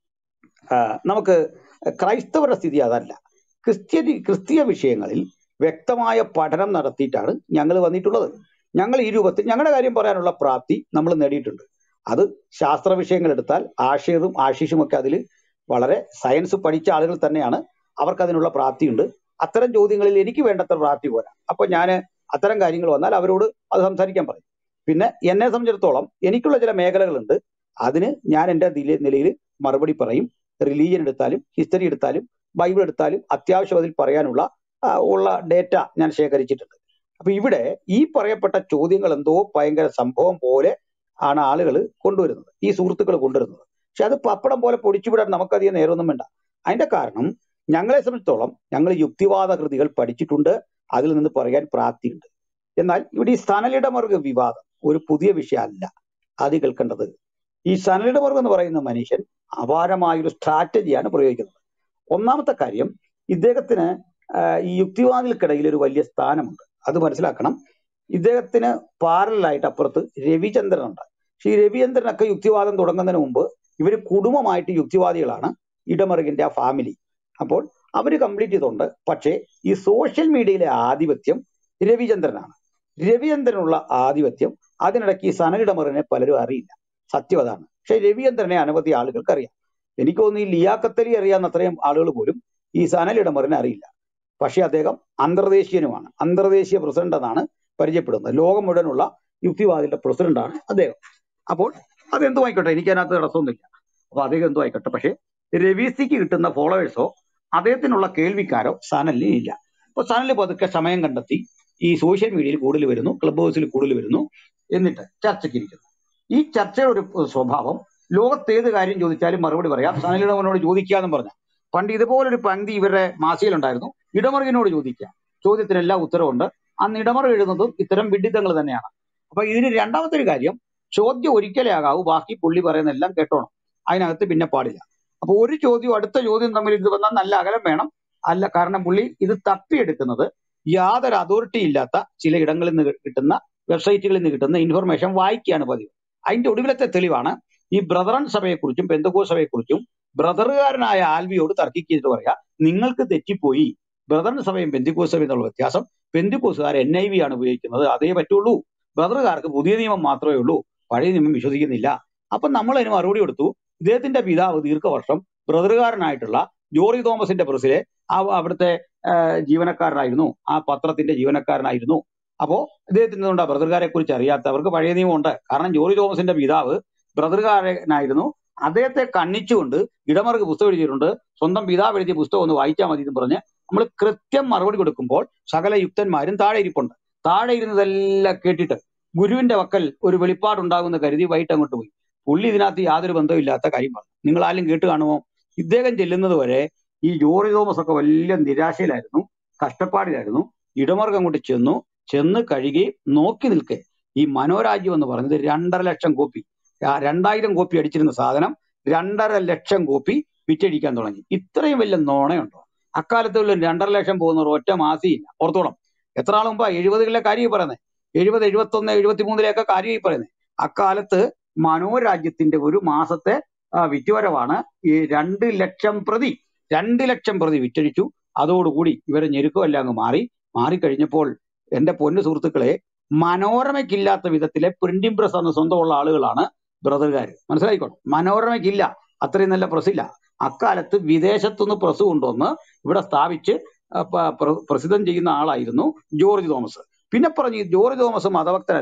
ആ, നമുക്ക് ക്രൈസ്തവരുടെ സ്ഥിതി അതല്ല ക്രിസ്ത്യൻ ക്രിസ്തീയ വിഷയങ്ങളിൽ വ്യക്തമായ പഠനം നടത്തിയിട്ടാണ് ഞങ്ങൾ വന്നിട്ടുള്ളത് ഞങ്ങൾ ഈ രൂപത്തിൽ ഞങ്ങളുടെ കാര്യം പറയാനുള്ള പ്രാപ്തി നമ്മൾ നേടിയിട്ടുണ്ട് അത് ശാസ്ത്ര വിഷയങ്ങൾ എടുത്താൽ ആഷിറും ആശിഷും ഒക്കെ അതിൽ വളരെ സയൻസ് പഠിച്ച ആളുകൾ തന്നെയാണ് അവർക്ക് അതിനുള്ള പ്രാപ്തിയുണ്ട് അത്തരം ചോദ്യങ്ങളിൽ എനിക്ക് വേണ്ടത്ര പ്രാപ്തി പോരാ അപ്പൊ ഞാൻ അത്തരം കാര്യങ്ങൾ വന്നാൽ അവരോട് അത് സംസാരിക്കാൻ പറയും പിന്നെ എന്നെ സംബന്ധിച്ചിടത്തോളം എനിക്കുള്ള ചില മേഖലകളുണ്ട് അതിന് ഞാൻ എൻ്റെ നിലയിൽ മറുപടി പറയും റിലീജിയൻ എടുത്താലും ഹിസ്റ്ററി എടുത്താലും ബൈബിൾ എടുത്താലും അത്യാവശ്യം അതിൽ പറയാനുള്ള ആ, ഉള്ള ഡേറ്റ ഞാൻ ശേഖരിച്ചിട്ടുണ്ട് അപ്പൊ ഇവിടെ ഈ പറയപ്പെട്ട ചോദ്യങ്ങൾ എന്തോ ഭയങ്കര സംഭവം പോലെ ആണ് ആളുകൾ കൊണ്ടുവരുന്നത് ഈ സുഹൃത്തുക്കൾ കൊണ്ടുവരുന്നത് പക്ഷെ അത് പപ്പടം പോലെ പൊടിച്ചുവിടാൻ നമുക്കധികം നേരമൊന്നും വേണ്ട അതിന്റെ കാരണം ഞങ്ങളെ സംബന്ധിച്ചിടത്തോളം ഞങ്ങൾ യുക്തിവാദ കൃതികൾ പഠിച്ചിട്ടുണ്ട് അതിൽ നിന്ന് പറയാൻ പ്രാപ്തിയുണ്ട് എന്നാൽ ഇവിടെ ഈ സനലിടമർഗ വിവാദം ഒരു പുതിയ വിഷയമല്ല അത് കേൾക്കേണ്ടത് ഈ സനലിടമർഗം എന്ന് പറയുന്ന മനുഷ്യൻ അപാരമായൊരു സ്ട്രാറ്റജിയാണ് പ്രയോഗിക്കുന്നത് ഒന്നാമത്തെ കാര്യം ഇദ്ദേഹത്തിന് ആ, ഈ യുക്തിവാദികൾക്കിടയിൽ ഒരു വലിയ സ്ഥാനമുണ്ട് അത് മനസ്സിലാക്കണം ഇദ്ദേഹത്തിന് പാരലായിട്ട് അപ്പുറത്ത് രവിചന്ദ്രൻ ഉണ്ട് പക്ഷെ ഈ രവിചന്ദ്രനൊക്കെ യുക്തിവാദം തുടങ്ങുന്നതിന് മുമ്പ് ഇവർ കുടുംബമായിട്ട് യുക്തിവാദികളാണ് ഇടമറുകിന്റെ ആ ഫാമിലി അപ്പോൾ അവർ കംപ്ലീറ്റ് ചെയ്തിട്ടുണ്ട് പക്ഷേ ഈ സോഷ്യൽ മീഡിയയിലെ ആധിപത്യം രവിചന്ദ്രനാണ് രവിചന്ദ്രനുള്ള ആധിപത്യം അതിനിടയ്ക്ക് ഈ സനലിടമറിനെ പലരും അറിയില്ല സത്യം അതാണ് പക്ഷെ രവിചന്ദ്രനെ അനവധി ആളുകൾക്ക് അറിയാം എനിക്ക് തോന്നുന്നു ഈ ലിയാക്കത്തലി അറിയാവുന്ന അത്രയും ആളുകൾ പോലും ഈ സനലിടമറിനെ അറിയില്ല പക്ഷെ അദ്ദേഹം അന്തർദേശീയനുമാണ് അന്തർദേശീയ പ്രസിഡന്റ് എന്നാണ് പരിചയപ്പെടുന്നത് ലോകം മുഴുവനുള്ള യുക്തിവാദികളുടെ പ്രസിഡന്റാണ് അദ്ദേഹം അപ്പോൾ അതെന്തും ആയിക്കോട്ടെ എനിക്ക് അതിനകത്ത് തടസ്സമൊന്നുമില്ല അപ്പൊ അദ്ദേഹം എന്തും ആയിക്കോട്ടെ പക്ഷേ രവിസിക്ക് കിട്ടുന്ന ഫോളോവേഴ്സോ അദ്ദേഹത്തിനുള്ള കേൾവിക്കാരോ സനലിന് ഇല്ല അപ്പൊ സനൽ പതുക്കെ സമയം കണ്ടെത്തി ഈ സോഷ്യൽ മീഡിയയിൽ കൂടുതൽ വരുന്നു ക്ലബ് ഹൗസിൽ കൂടുതൽ വരുന്നു എന്നിട്ട് ചർച്ചയ്ക്ക് ഇരിക്കുന്നു ഈ ചർച്ചയുടെ ഒരു സ്വഭാവം ലോകത്ത് ഏത് കാര്യം ചോദിച്ചാലും മറുപടി പറയാം സനലിടമനോട് ചോദിക്കാന്നും പറഞ്ഞു പണ്ട് ഇതുപോലൊരു പങ്ക്തി ഇവരുടെ മാസികയിലുണ്ടായിരുന്നു ഇടമറുകിനോട് ചോദിക്കുക ചോദ്യത്തിനെല്ലാം ഉത്തരവുണ്ട് അന്ന് ഇടമറു എഴുതുന്നതും ഇത്തരം വിഡിത്തങ്ങൾ തന്നെയാണ് അപ്പൊ ഇതിന് രണ്ടാമത്തെ ഒരു കാര്യം ചോദ്യം ഒരിക്കലേ ആകാവൂ ബാക്കി പുള്ളി പറയുന്ന എല്ലാം കേട്ടോണം അതിനകത്ത് പിന്നെ പാടില്ല അപ്പൊ ഒരു ചോദ്യവും അടുത്ത ചോദ്യം തമ്മിൽ ഇത് വന്നാൽ നല്ല അകലം വേണം അല്ല കാരണം പുള്ളി ഇത് തപ്പിയെടുക്കുന്നത് യാതൊരു അതോറിറ്റി ഇല്ലാത്ത ചില ഇടങ്ങളിൽ നിന്ന് കിട്ടുന്ന വെബ്സൈറ്റുകളിൽ നിന്ന് കിട്ടുന്ന ഇൻഫർമേഷൻ വായിക്കുകയാണ് പതിവ് അതിന്റെ ഒടുവിലത്തെ തെളിവാണ് ഈ ബ്രദറൻ സഭയെക്കുറിച്ചും പെന്തകോ സഭയെക്കുറിച്ചും ബ്രദറുകാരനായ ആൽവിയോട് തർക്കിച്ചിട്ട് പറയാ നിങ്ങൾക്ക് തെറ്റിപ്പോയി ബ്രദറൻ സഭയും പെന്തിക്കോസ് സഭയും എന്നുള്ള വ്യത്യാസം പെന്തിക്കോസുകാർ എൻ ഐ വി ആണ് ഉപയോഗിക്കുന്നത് അതേ പറ്റുള്ളൂ ബ്രദറുകാർക്ക് പുതിയ നിയമം മാത്രമേ ഉള്ളൂ പഴയ നിയമം വിശ്വസിക്കുന്നില്ല അപ്പൊ നമ്മൾ അതിന് മറുപടി കൊടുത്തു ഇദ്ദേഹത്തിന്റെ പിതാവ് ദീർഘവർഷം ബ്രദറുകാരനായിട്ടുള്ള ജോർജ് തോമസിന്റെ പ്രസിലെ ആ അവിടുത്തെ ആ, ജീവനക്കാരനായിരുന്നു ആ പത്രത്തിന്റെ ജീവനക്കാരനായിരുന്നു അപ്പോ ഇദ്ദേഹത്തിന് എന്താ ബ്രദറുകാരെ കുറിച്ച് അറിയാത്തവർക്ക് പഴയ നിയമം ഉണ്ട് കാരണം ജോർജ് തോമസിന്റെ പിതാവ് ബ്രദറുകാരനായിരുന്നു അദ്ദേഹത്തെ കണ്ണിച്ചുകൊണ്ട് ഇടമറുക്ക് പുസ്തകം എഴുതിയിട്ടുണ്ട് സ്വന്തം പിതാവ് എഴുതിയ പുസ്തകം ഒന്ന് വായിച്ചാൽ മതി എന്ന് പറഞ്ഞ് നമ്മൾ കൃത്യം മറുപടി കൊടുക്കുമ്പോൾ സകല യുക്തന്മാരും താഴെ ഇരിപ്പുണ്ട് താഴെ ഇരുന്നതെല്ലാം കേട്ടിട്ട് ഗുരുവിന്റെ വക്കൽ ഒരു വെളിപ്പാടുണ്ടാകുമെന്ന് കരുതി വൈകിട്ട് അങ്ങോട്ട് പോയി പുള്ളി ഇതിനകത്ത് യാതൊരു ബന്ധവുമില്ലാത്ത കാര്യം പറഞ്ഞു നിങ്ങൾ ആരും കേട്ട് കാണുമോ ഇദ്ദേഹം ചെല്ലുന്നത് വരെ ഈ ജോർജ് തോമസ് ഒക്കെ വലിയ നിരാശയിലായിരുന്നു കഷ്ടപ്പാടിലായിരുന്നു ഇടമർഗം അങ്ങോട്ട് ചെന്നു ചെന്ന് കഴുകി നോക്കി നിൽക്കെ ഈ മനോരാജ്യം എന്ന് പറഞ്ഞത് രണ്ടര ലക്ഷം കോപ്പി ആ രണ്ടായിരം കോപ്പി അടിച്ചിരുന്ന സാധനം രണ്ടര ലക്ഷം കോപ്പി വിറ്റഴിക്കാൻ തുടങ്ങി ഇത്രയും വലിയ നോണയുണ്ടോ അക്കാലത്ത് ഉള്ള രണ്ടര ലക്ഷം പോകുന്നവർ ഒറ്റ മാസിയില്ല ഓർത്തോളം എത്ര നാൾ മുമ്പാ എഴുപതുകളിലെ കാര്യം പറയുന്നത് എഴുപത് എഴുപത്തി ഒന്ന് എഴുപത്തി മൂന്നിലെയൊക്കെ കാര്യം പറയുന്നത് അക്കാലത്ത് മനോരാജ്യത്തിന്റെ ഒരു മാസത്തെ ആ, വിറ്റുവരവാണ് ഈ രണ്ട് ലക്ഷം പ്രതി രണ്ട് ലക്ഷം പ്രതി വിറ്റഴിച്ചു അതോടുകൂടി ഇവരെ ഞെരുക്കമല്ല അങ്ങ് മാറി മാറിക്കഴിഞ്ഞപ്പോൾ എന്റെ പൊന്നു സുഹൃത്തുക്കളെ മനോരമയ്ക്കില്ലാത്ത വിധത്തിലെ പ്രിന്റിംഗ് പ്രസ് അന്ന് സ്വന്തമുള്ള ആളുകളാണ് ബ്രദറുകാർ മനസ്സിലായിക്കോട്ടെ മനോരമയ്ക്കില്ല അത്രയും നല്ല പ്രസ് ഇല്ല അക്കാലത്ത് വിദേശത്തുനിന്ന് പ്രസ് കൊണ്ടുവന്ന് ഇവിടെ സ്ഥാപിച്ച് ആ, പ- പ്ര- പ്രസിദ്ധം ചെയ്യുന്ന ആളായിരുന്നു ജോർജ് തോമസ് പിന്നെ പറഞ്ഞു ഈ ജോർജ് തോമസ് മതഭക്തനല്ല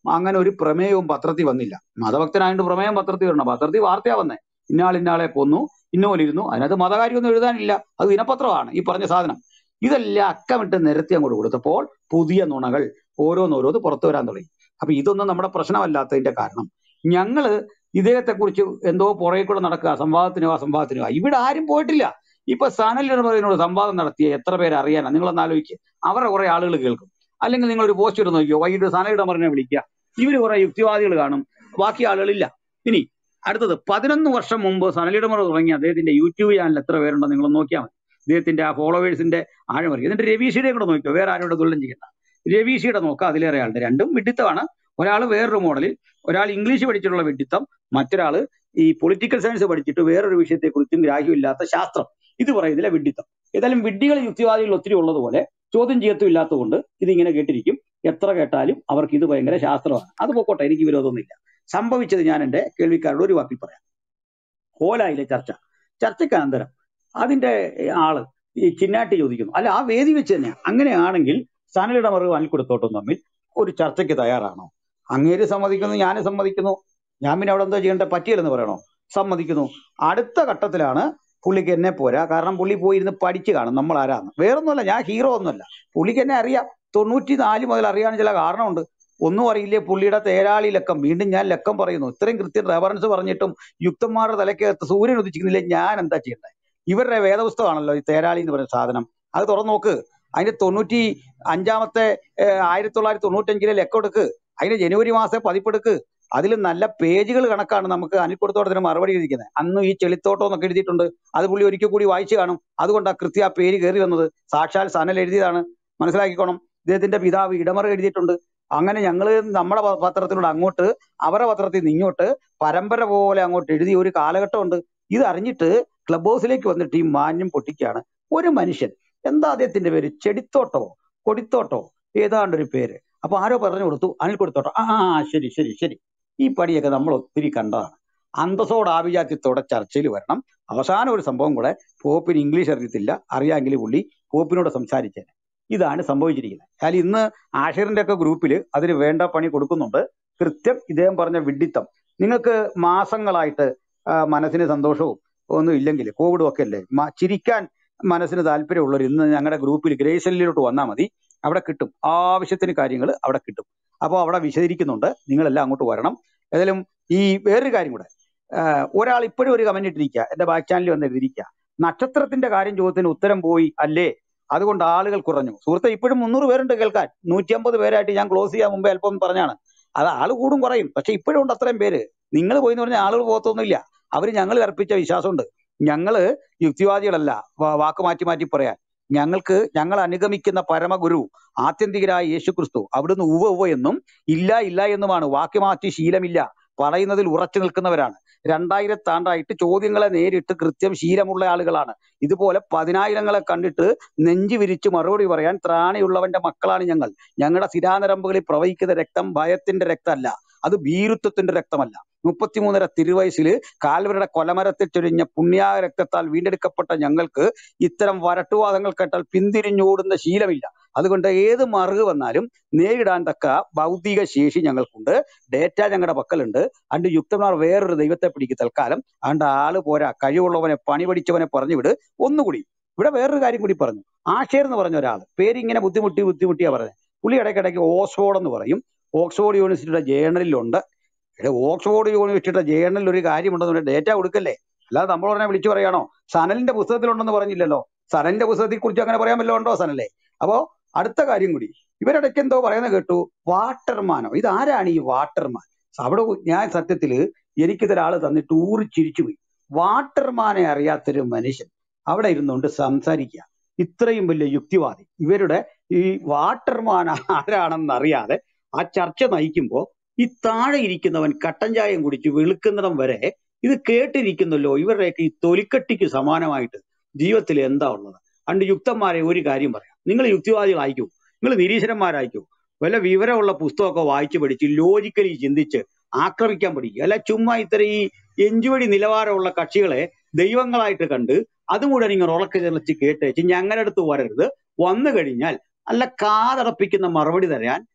അങ്ങനെ ഒരു പ്രമേയവും പത്രത്തിൽ വന്നില്ല മതഭക്തനായതുകൊണ്ട് പ്രമേയം പത്രത്തിൽ വരണം പത്രത്തിൽ വാർത്തയാ വന്നേ ഇന്നാൾ ഇന്നാളെ കൊന്നു ഇന്നോലിരുന്നു അതിനകത്ത് മതകാര്യമൊന്നും എഴുതാനില്ല അത് ദിനപത്രമാണ് ഈ പറഞ്ഞ സാധനം ഇതെല്ലാം അക്കമിട്ട് നിരത്തി അങ്ങോട്ട് കൊടുത്തപ്പോൾ പുതിയ നുണകൾ ഓരോന്നോരോന്ന് പുറത്തു വരാൻ തുടങ്ങി അപ്പൊ ഇതൊന്നും നമ്മുടെ പ്രശ്നമല്ലാത്തതിന്റെ കാരണം ഞങ്ങള് ഇദ്ദേഹത്തെക്കുറിച്ച് എന്തോ പുറകെ കൂടെ നടക്കുക സംവാദത്തിനോ അസംവാദത്തിനോ ഇവിടെ ആരും പോയിട്ടില്ല ഇപ്പൊ സനൽ നിർമ്മതിനോട് സംവാദം നടത്തിയ എത്ര പേര് അറിയാനാ നിങ്ങളൊന്ന് ആലോചിക്കുക അവരുടെ കുറെ ആളുകൾ കേൾക്കും അല്ലെങ്കിൽ നിങ്ങൾ ഒരു പോസ്റ്റ് ഇട്ട് നോക്കിയോ വൈകിട്ട് സനൽ ഇടമറിനെ വിളിക്കുക ഇവര് കുറെ യുക്തിവാദികൾ കാണും ബാക്കി ആളുകളില്ല ഇനി അടുത്തത് പതിനൊന്ന് വർഷം മുമ്പ് സനലിടമറ തുടങ്ങിയ അദ്ദേഹത്തിന്റെ യൂട്യൂബ് ചാനൽ എത്ര പേരുണ്ടോ നിങ്ങൾ നോക്കിയാൽ മതി ഇദ്ദേഹത്തിന്റെ ആ ഫോളോവേഴ്സിന്റെ ആഴമറിയും എന്നിട്ട് രവീഷിയുടെ കൂടെ നോക്കിയോ വേറെ ആരോട് തുള്ളം ചെയ്യണ്ട രവീഷിയുടെ നോക്കുക അതിലേറെ ആളുണ്ട് രണ്ടും വിഡിത്തമാണ് ഒരാൾ വേറൊരു മോഡലിൽ ഒരാൾ ഇംഗ്ലീഷ് പഠിച്ചിട്ടുള്ള വിഡിത്തം മറ്റൊരാൾ ഈ പൊളിറ്റിക്കൽ സയൻസ് പഠിച്ചിട്ട് വേറൊരു വിഷയത്തെക്കുറിച്ചും ഗ്രാഹ്യമില്ലാത്ത ശാസ്ത്രം ഇത് പറയുന്നില്ല വിഡിത്തം ഏതായാലും വിഡ്ഢികൾ യുക്തിവാദികൾ ഒത്തിരി ഉള്ളതുപോലെ ചോദ്യം ചെയ്യത്തും ഇല്ലാത്തതുകൊണ്ട് ഇതിങ്ങനെ കേട്ടിരിക്കും എത്ര കേട്ടാലും അവർക്ക് ഇത് ഭയങ്കര ശാസ്ത്രമാണ് അത് പൊക്കോട്ടെ എനിക്ക് വിരോധമൊന്നുമില്ല സംഭവിച്ചത് ഞാൻ എന്റെ കേൾവിക്കാരോട് ഒരു വാക്കിൽ പറയാം ഹോലായിലെ ചർച്ച ചർച്ചയ്ക്ക് അനന്തരം അതിന്റെ ആള് ഈ ചിന്നാട്ടി ചോദിക്കുന്നു അല്ല ആ വേദി വെച്ച് തന്നെയാ അങ്ങനെയാണെങ്കിൽ സനലിടമറും അനിൽക്കുടത്തോട്ടും തമ്മിൽ ഒരു ചർച്ചയ്ക്ക് തയ്യാറാണോ അങ്ങേര് സമ്മതിക്കുന്നു ഞാൻ സമ്മതിക്കുന്നു ഞാൻ പിന്നെ അവിടെ എന്തോ ചെയ്യേണ്ട പറ്റിയില്ലെന്ന് പറയണോ സമ്മതിക്കുന്നു അടുത്ത ഘട്ടത്തിലാണ് പുള്ളിക്ക് എന്നെ പോരാ കാരണം പുള്ളി പോയി ഇരുന്ന് പഠിച്ചു കാണും നമ്മൾ ആരാന്ന് വേറൊന്നുമല്ല ഞാൻ ഹീറോ ഒന്നുമല്ല പുള്ളിക്ക് എന്നെ അറിയാം തൊണ്ണൂറ്റി നാല് മുതൽ അറിയാൻ ചില കാരണമുണ്ട് ഒന്നും അറിയില്ലേ പുള്ളിയുടെ തേരാളി ലക്കം വീണ്ടും ഞാൻ ലക്കം പറയുന്നു ഇത്രയും കൃത്യം റെഫറൻസ് പറഞ്ഞിട്ടും യുക്തന്മാരുടെ തലക്കകത്ത് സൂര്യൻ ഉദിച്ചിരുന്നില്ല ഞാൻ എന്താ ചെയ്യേണ്ടത് ഇവരുടെ വേദപുസ്തകമാണല്ലോ ഈ തേരാളി എന്ന് പറയുന്ന സാധനം അത് തുറന്നു നോക്ക് അതിന്റെ തൊണ്ണൂറ്റി അഞ്ചാമത്തെ ആയിരത്തി തൊള്ളായിരത്തി തൊണ്ണൂറ്റഞ്ചിലെ ലക്കം എടുക്ക് അതിന്റെ ജനുവരി മാസത്തെ പതിപ്പെടുക്ക് അതിൽ നല്ല പേജുകൾ കണക്കാണ് നമുക്ക് അനിൽക്കുടത്തോട്ടത്തിന് മറുപടി എഴുതിക്കുന്നത് അന്ന് ഈ ചെളിത്തോട്ടം എന്നൊക്കെ എഴുതിയിട്ടുണ്ട് അത് പുള്ളി ഒരിക്കൽ കൂടി വായിച്ചു കാണും അതുകൊണ്ട് ആ കൃത്യ ആ പേര് കയറി വന്നത് സാക്ഷാൽ സനൽ എഴുതിയതാണ് മനസ്സിലാക്കിക്കോണം ഇദ്ദേഹത്തിന്റെ പിതാവ് ഇടമറ എഴുതിയിട്ടുണ്ട് അങ്ങനെ ഞങ്ങൾ നമ്മുടെ പ- പത്രത്തിലൂടെ അങ്ങോട്ട് അവരുടെ പത്രത്തിൽ നിന്ന് ഇങ്ങോട്ട് പരമ്പര പോലെ അങ്ങോട്ട് എഴുതിയ ഒരു കാലഘട്ടമുണ്ട് ഇത് അറിഞ്ഞിട്ട് ക്ലബ് ഹൗസിലേക്ക് വന്നിട്ട് ഈ മാന്യം പൊട്ടിക്കുകയാണ് ഒരു മനുഷ്യൻ എന്താ അദ്ദേഹത്തിന്റെ പേര് ചെടിത്തോട്ടമോ കൊടിത്തോട്ടോ ഏതാണ്ട് ഒരു പേര് അപ്പൊ ആരോ പറഞ്ഞു കൊടുത്തു അനിൽ കൊടുത്തോട്ടോ ആ ആ, ആ, ശരി ശരി ശരി ഈ പണിയൊക്കെ നമ്മൾ ഒത്തിരി കണ്ടതാണ് അന്തസ്സോട് ആഭിജാത്യത്തോടെ ചർച്ചയിൽ വരണം അവസാനം ഒരു സംഭവം കൂടെ പോപ്പിന് ഇംഗ്ലീഷ് അറിയത്തില്ല അറിയാമെങ്കിൽ പുള്ളി പോപ്പിനോട് സംസാരിച്ചേനെ ഇതാണ് സംഭവിച്ചിരിക്കുന്നത് കാര്യം ഇന്ന് ആഷിറിന്റെ ഒക്കെ ഗ്രൂപ്പിൽ അതിന് വേണ്ട പണി കൊടുക്കുന്നുണ്ട് കൃത്യം ഇദ്ദേഹം പറഞ്ഞ വിഡ്ഢിത്തം നിങ്ങൾക്ക് മാസങ്ങളായിട്ട് ആ, മനസ്സിന് സന്തോഷവും ഒന്നും ഇല്ലെങ്കിൽ കോവിഡും ഒക്കെ അല്ലേ മ- ചിരിക്കാൻ മനസ്സിന് താല്പര്യമുള്ളവർ ഇന്ന് ഞങ്ങളുടെ ഗ്രൂപ്പിൽ ഗ്രേസലിലോട്ട് വന്നാൽ മതി അവിടെ കിട്ടും ആവശ്യത്തിന് കാര്യങ്ങൾ അവിടെ കിട്ടും അപ്പോൾ അവിടെ വിശദീകരിക്കുന്നുണ്ട് നിങ്ങളെല്ലാം അങ്ങോട്ട് വരണം ഏതായാലും ഈ വേറൊരു കാര്യം കൂടെ ആഹ് ഒരാൾ ഇപ്പോഴും ഒരു കമന്റ് ഇട്ടിരിക്കുക എന്റെ ബാക്ക് ചാനലിൽ വന്ന് എഴുതിയിരിക്കുക നക്ഷത്രത്തിന്റെ കാര്യം ചോദ്യത്തിന് ഉത്തരം പോയി അല്ലേ അതുകൊണ്ട് ആളുകൾ കുറഞ്ഞു സുഹൃത്തെ ഇപ്പോഴും മുന്നൂറ് പേരുണ്ട് കേൾക്കാൻ നൂറ്റി അമ്പത് പേരായിട്ട് ഞാൻ ക്ലോസ് ചെയ്യാൻ മുമ്പേ അല്പം പറഞ്ഞാണ് അത് ആള് കൂടും കുറയും പക്ഷെ ഇപ്പോഴും ഉണ്ട് അത്രയും പേര് നിങ്ങൾ പോയി എന്ന് പറഞ്ഞാൽ ആളുകൾ പോകത്തൊന്നുമില്ല അവര് ഞങ്ങൾ അർപ്പിച്ച വിശ്വാസമുണ്ട് ഞങ്ങള് യുക്തിവാദികളല്ല വാ- വാക്ക് മാറ്റി മാറ്റി പറയാൻ ഞങ്ങൾക്ക് ഞങ്ങൾ അനുഗമിക്കുന്ന പരമഗുരു ആത്യന്തികരായ യേശു ക്രിസ്തു അവിടുന്ന് ഉവ്വ ഉവ്വ എന്നും ഇല്ല ഇല്ല എന്നുമാണ് വാക്ക് മാറ്റി ശീലമില്ല പറയുന്നതിൽ ഉറച്ചു നിൽക്കുന്നവരാണ് രണ്ടായിരത്താണ്ടായിട്ട് ചോദ്യങ്ങളെ നേരിട്ട് കൃത്യം ശീലമുള്ള ആളുകളാണ് ഇതുപോലെ പതിനായിരങ്ങളെ കണ്ടിട്ട് നെഞ്ചു വിരിച്ച് മറുപടി പറയാൻ ത്രാണിയുള്ളവന്റെ മക്കളാണ് ഞങ്ങൾ ഞങ്ങളുടെ സിരാനരമ്പുകളിൽ പ്രവഹിക്കുന്ന രക്തം ഭയത്തിന്റെ രക്തമല്ല അത് ഭീരുത്വത്തിന്റെ രക്തമല്ല മുപ്പത്തിമൂന്നര തിരുവയസ്സിൽ കാൽവരുടെ കൊലമരത്തിൽ ചൊരിഞ്ഞ പുണ്യാ രക്തത്താൽ വീണ്ടെടുക്കപ്പെട്ട ഞങ്ങൾക്ക് ഇത്തരം വരട്ടുവാദങ്ങൾ കേട്ടാൽ പിന്തിരിഞ്ഞോടുന്ന ശീലമില്ല അതുകൊണ്ട് ഏത് മറുക് വന്നാലും നേരിടാൻ തക്ക ഭൗതിക ശേഷി ഞങ്ങൾക്കുണ്ട് ഡേറ്റ ഞങ്ങളുടെ പക്കലുണ്ട് അണ്ട് യുക്തന്മാർ വേറൊരു ദൈവത്തെ പിടിക്കും തൽക്കാലം അതുകൊണ്ട് ആള് പോരാ കഴിവുള്ളവനെ പണി പഠിച്ചവനെ പറഞ്ഞു വിട് ഒന്നുകൂടി ഇവിടെ വേറൊരു കാര്യം കൂടി പറഞ്ഞു ആഷേർ എന്ന് പറഞ്ഞ ഒരാൾ പേരിങ്ങനെ ബുദ്ധിമുട്ടി ബുദ്ധിമുട്ടിയാ പറഞ്ഞത് പുള്ളി ഇടയ്ക്കിടയ്ക്ക് ഓക്സ്ഫോർഡ് എന്ന് പറയും ഓക്സ്ഫോർഡ് യൂണിവേഴ്സിറ്റിയുടെ ജേണലിലുണ്ട് എടേ ഓക്സ്ഫോർഡ് യൂണിവേഴ്സിറ്റിയുടെ ജേണലിൽ ഒരു കാര്യമുണ്ടെന്ന് ഡേറ്റ കൊടുക്കല്ലേ അല്ലാതെ നമ്മൾ പറഞ്ഞാൽ വിളിച്ചു പറയാണോ സനലിന്റെ പുസ്തകത്തിലുണ്ടെന്ന് പറഞ്ഞില്ലല്ലോ സനലിന്റെ പുസ്തകത്തെ കുറിച്ച് അങ്ങനെ പറയാൻ വല്ലതും ഉണ്ടോ സനലെ അപ്പോ അടുത്ത കാര്യം കൂടി ഇവരിടയ്ക്ക് എന്തോ പറയുന്നത് കേട്ടു വാട്ടർമാനോ ഇത് ആരാണ് ഈ വാട്ടർമാൻ അവിടെ ഞാൻ സത്യത്തില് എനിക്കിതൊരാള് തന്നിട്ട് ഊറി ചിരിച്ചുപോയി വാട്ടർമാനെ അറിയാത്തൊരു മനുഷ്യൻ അവിടെ ഇരുന്നുകൊണ്ട് സംസാരിക്കുക ഇത്രയും വലിയ യുക്തിവാദി ഇവരുടെ ഈ വാട്ടർമാൻ ആരാണെന്ന് അറിയാതെ ആ ചർച്ച നയിക്കുമ്പോ ഈ താഴെ ഇരിക്കുന്നവൻ കട്ടൻ ചായം കുടിച്ച് വെളുക്കുന്നിടം വരെ ഇത് കേട്ടിരിക്കുന്നല്ലോ ഇവരുടെയൊക്കെ ഈ തൊലിക്കട്ടിക്ക് സമാനമായിട്ട് ജീവിതത്തിൽ എന്താ ഉള്ളത് അണ്ട് യുക്തന്മാരെ ഒരു കാര്യം പറയാം നിങ്ങൾ യുക്തിവാദികളായിക്കോ നിങ്ങൾ നിരീശ്വരന്മാരായിക്കോ വല്ല വിവരമുള്ള പുസ്തകമൊക്കെ വായിച്ചു പഠിച്ച് ലോജിക്കലി ചിന്തിച്ച് ആക്രമിക്കാൻ പഠിക്കുക അല്ല ചുമ്മാ ഇത്തരം ഈ എഞ്ചുവടി നിലവാരമുള്ള കക്ഷികളെ ദൈവങ്ങളായിട്ട് കണ്ട് അത് മുഴുവൻ ഇങ്ങനെ ഉറക്കെ ചെറിച്ച് കേട്ടേച്ച് ഞങ്ങളുടെ അടുത്ത് വരരുത് വന്നു കഴിഞ്ഞാൽ അല്ല കാതടപ്പിക്കുന്ന മറുപടി തരാൻ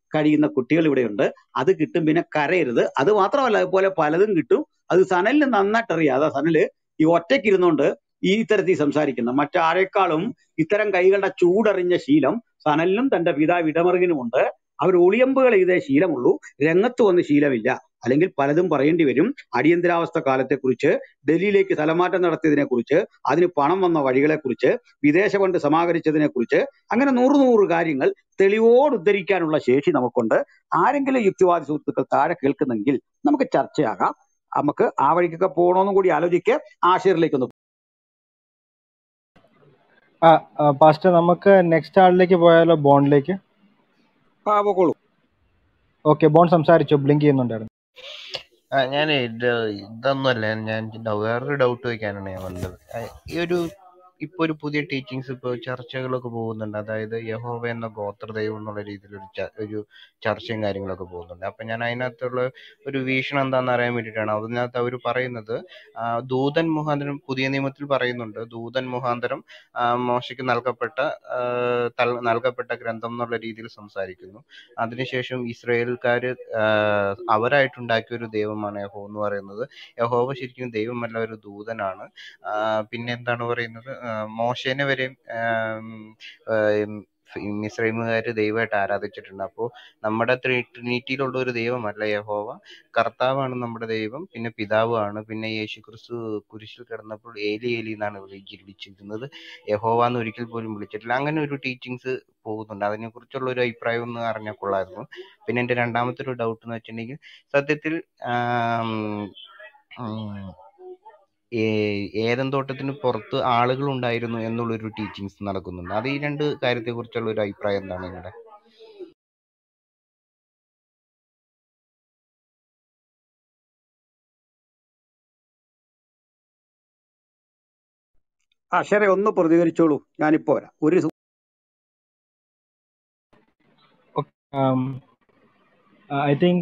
കഴിയുന്ന കുട്ടികൾ ഇവിടെയുണ്ട് അത് കിട്ടും പിന്നെ കരയരുത് അത് മാത്രമല്ല അതുപോലെ പലതും കിട്ടും അത് സനലിന് നന്നായിട്ട് അറിയാം അതാ സനല് ഈ ഒറ്റയ്ക്ക് ഇരുന്നുകൊണ്ട് ഈ തരത്തിൽ സംസാരിക്കുന്ന മറ്റാരെക്കാളും ഇത്തരം കൈകളുടെ ചൂടറിഞ്ഞ ശീലം സനലിനും തന്റെ പിതാവ് ഇടമറുകിനുമുണ്ട് അവർ ഒളിയമ്പുകൾ ചെയ്തേ ശീലമുള്ളൂ രംഗത്ത് വന്ന് ശീലമില്ല അല്ലെങ്കിൽ പലതും പറയേണ്ടി വരും അടിയന്തരാവസ്ഥ കാലത്തെക്കുറിച്ച് ഡൽഹിയിലേക്ക് സ്ഥലമാറ്റം നടത്തിയതിനെ കുറിച്ച് അതിന് പണം വന്ന വഴികളെ കുറിച്ച് വിദേശ ഫണ്ട് സമാഹരിച്ചതിനെ കുറിച്ച് അങ്ങനെ നൂറ് നൂറ് കാര്യങ്ങൾ തെളിവോട് ഉദ്ധരിക്കാനുള്ള ശേഷി നമുക്കുണ്ട് ആരെങ്കിലും യുക്തിവാദി സുഹൃത്തുക്കൾ താഴെ കേൾക്കുന്നെങ്കിൽ നമുക്ക് ചർച്ചയാകാം നമുക്ക് ആ വഴിക്കൊക്കെ പോകണമെന്നും കൂടി ആലോചിക്കുക ആഷിറിലേക്ക് ഒന്ന് ആ പാസ്റ്റർ നമുക്ക് നെക്സ്റ്റ് ആളിലേക്ക് പോയാലോ ബോണ്ടിലേക്ക് ആ പോക്കോളൂ ഓക്കെ ബോൺ സംസാരിച്ചു ബ്ലിങ്ക് ചെയ്യുന്നുണ്ടായിരുന്നു ആ ഞാൻ ഇത് ഇതൊന്നുമല്ല ഞാൻ ഡ- വേറൊരു ഡൗട്ട് ചോദിക്കാനാണ് ഞാൻ വന്നത് ആ, ഈ ഒരു ഇപ്പൊ ഒരു പുതിയ ടീച്ചിങ്സ് ഇപ്പൊ ചർച്ചകളൊക്കെ പോകുന്നുണ്ട് അതായത് യഹോവ എന്ന ഗോത്രദൈവം എന്നുള്ള രീതിയിൽ ഒരു ച- ഒരു ചർച്ചയും കാര്യങ്ങളൊക്കെ പോകുന്നുണ്ട് അപ്പൊ ഞാൻ അതിനകത്തുള്ള ഒരു വീക്ഷണം എന്താണെന്ന് അറിയാൻ വേണ്ടിയിട്ടാണ് അതിനകത്ത് അവർ പറയുന്നത് ആ, ദൂതൻ മുഖാന്തരം പുതിയ നിയമത്തിൽ പറയുന്നുണ്ട് ദൂതൻ മുഖാന്തരം ആ, മോശയ്ക്ക് നൽകപ്പെട്ട ആ, തൽ- നൽകപ്പെട്ട ഗ്രന്ഥം എന്നുള്ള രീതിയിൽ സംസാരിക്കുന്നു അതിനുശേഷം ഇസ്രായേൽക്കാര് ആഹ് അവരായിട്ടുണ്ടാക്കിയ ഒരു ദൈവമാണ് യഹോ എന്ന് പറയുന്നത് യഹോവ ശരിക്കും ദൈവമല്ല ഒരു ദൂതനാണ് ആഹ് പിന്നെ എന്താണ് പറയുന്നത് ആഹ് മോശേനെ വരെയും മിസ്രൈമുകാര് ദൈവമായിട്ട് ആരാധിച്ചിട്ടുണ്ട് അപ്പോൾ നമ്മുടെ ട്രിനിറ്റിയിലുള്ള ഒരു ദൈവമല്ല യഹോവ കർത്താവാണ് നമ്മുടെ ദൈവം പിന്നെ പിതാവാണ് പിന്നെ യേശു ക്രിസ്തു കുരിശിൽ കിടന്നപ്പോൾ ഏലി ഏലി എന്നാണ് വിളിച്ച് വിളിച്ചിരുന്നത് യഹോവ എന്ന് ഒരിക്കൽ പോലും വിളിച്ചിട്ടില്ല അങ്ങനെ ഒരു ടീച്ചിങ്സ് പോകുന്നുണ്ട് അതിനെ കുറിച്ചുള്ള ഒരു അഭിപ്രായം ഒന്ന് അറിഞ്ഞാൽ കൊള്ളായിരുന്നു പിന്നെ എന്റെ രണ്ടാമത്തെ ഒരു ഡൗട്ട് എന്ന് വെച്ചിട്ടുണ്ടെങ്കിൽ സത്യത്തിൽ ആം, ഉം, ഏ- ഏദൻ തോട്ടത്തിന് പുറത്ത് ആളുകൾ ഉണ്ടായിരുന്നു എന്നുള്ളൊരു ടീച്ചിങ്സ് നടക്കുന്നുണ്ട് അത് ഈ രണ്ട് കാര്യത്തെ കുറിച്ചുള്ള ഒരു അഭിപ്രായം എന്താണ് നിങ്ങളുടെ ആ ശരി ഒന്ന് പ്രതികരിച്ചോളൂ ഞാനിപ്പോ വരാം ഒരു സു- I think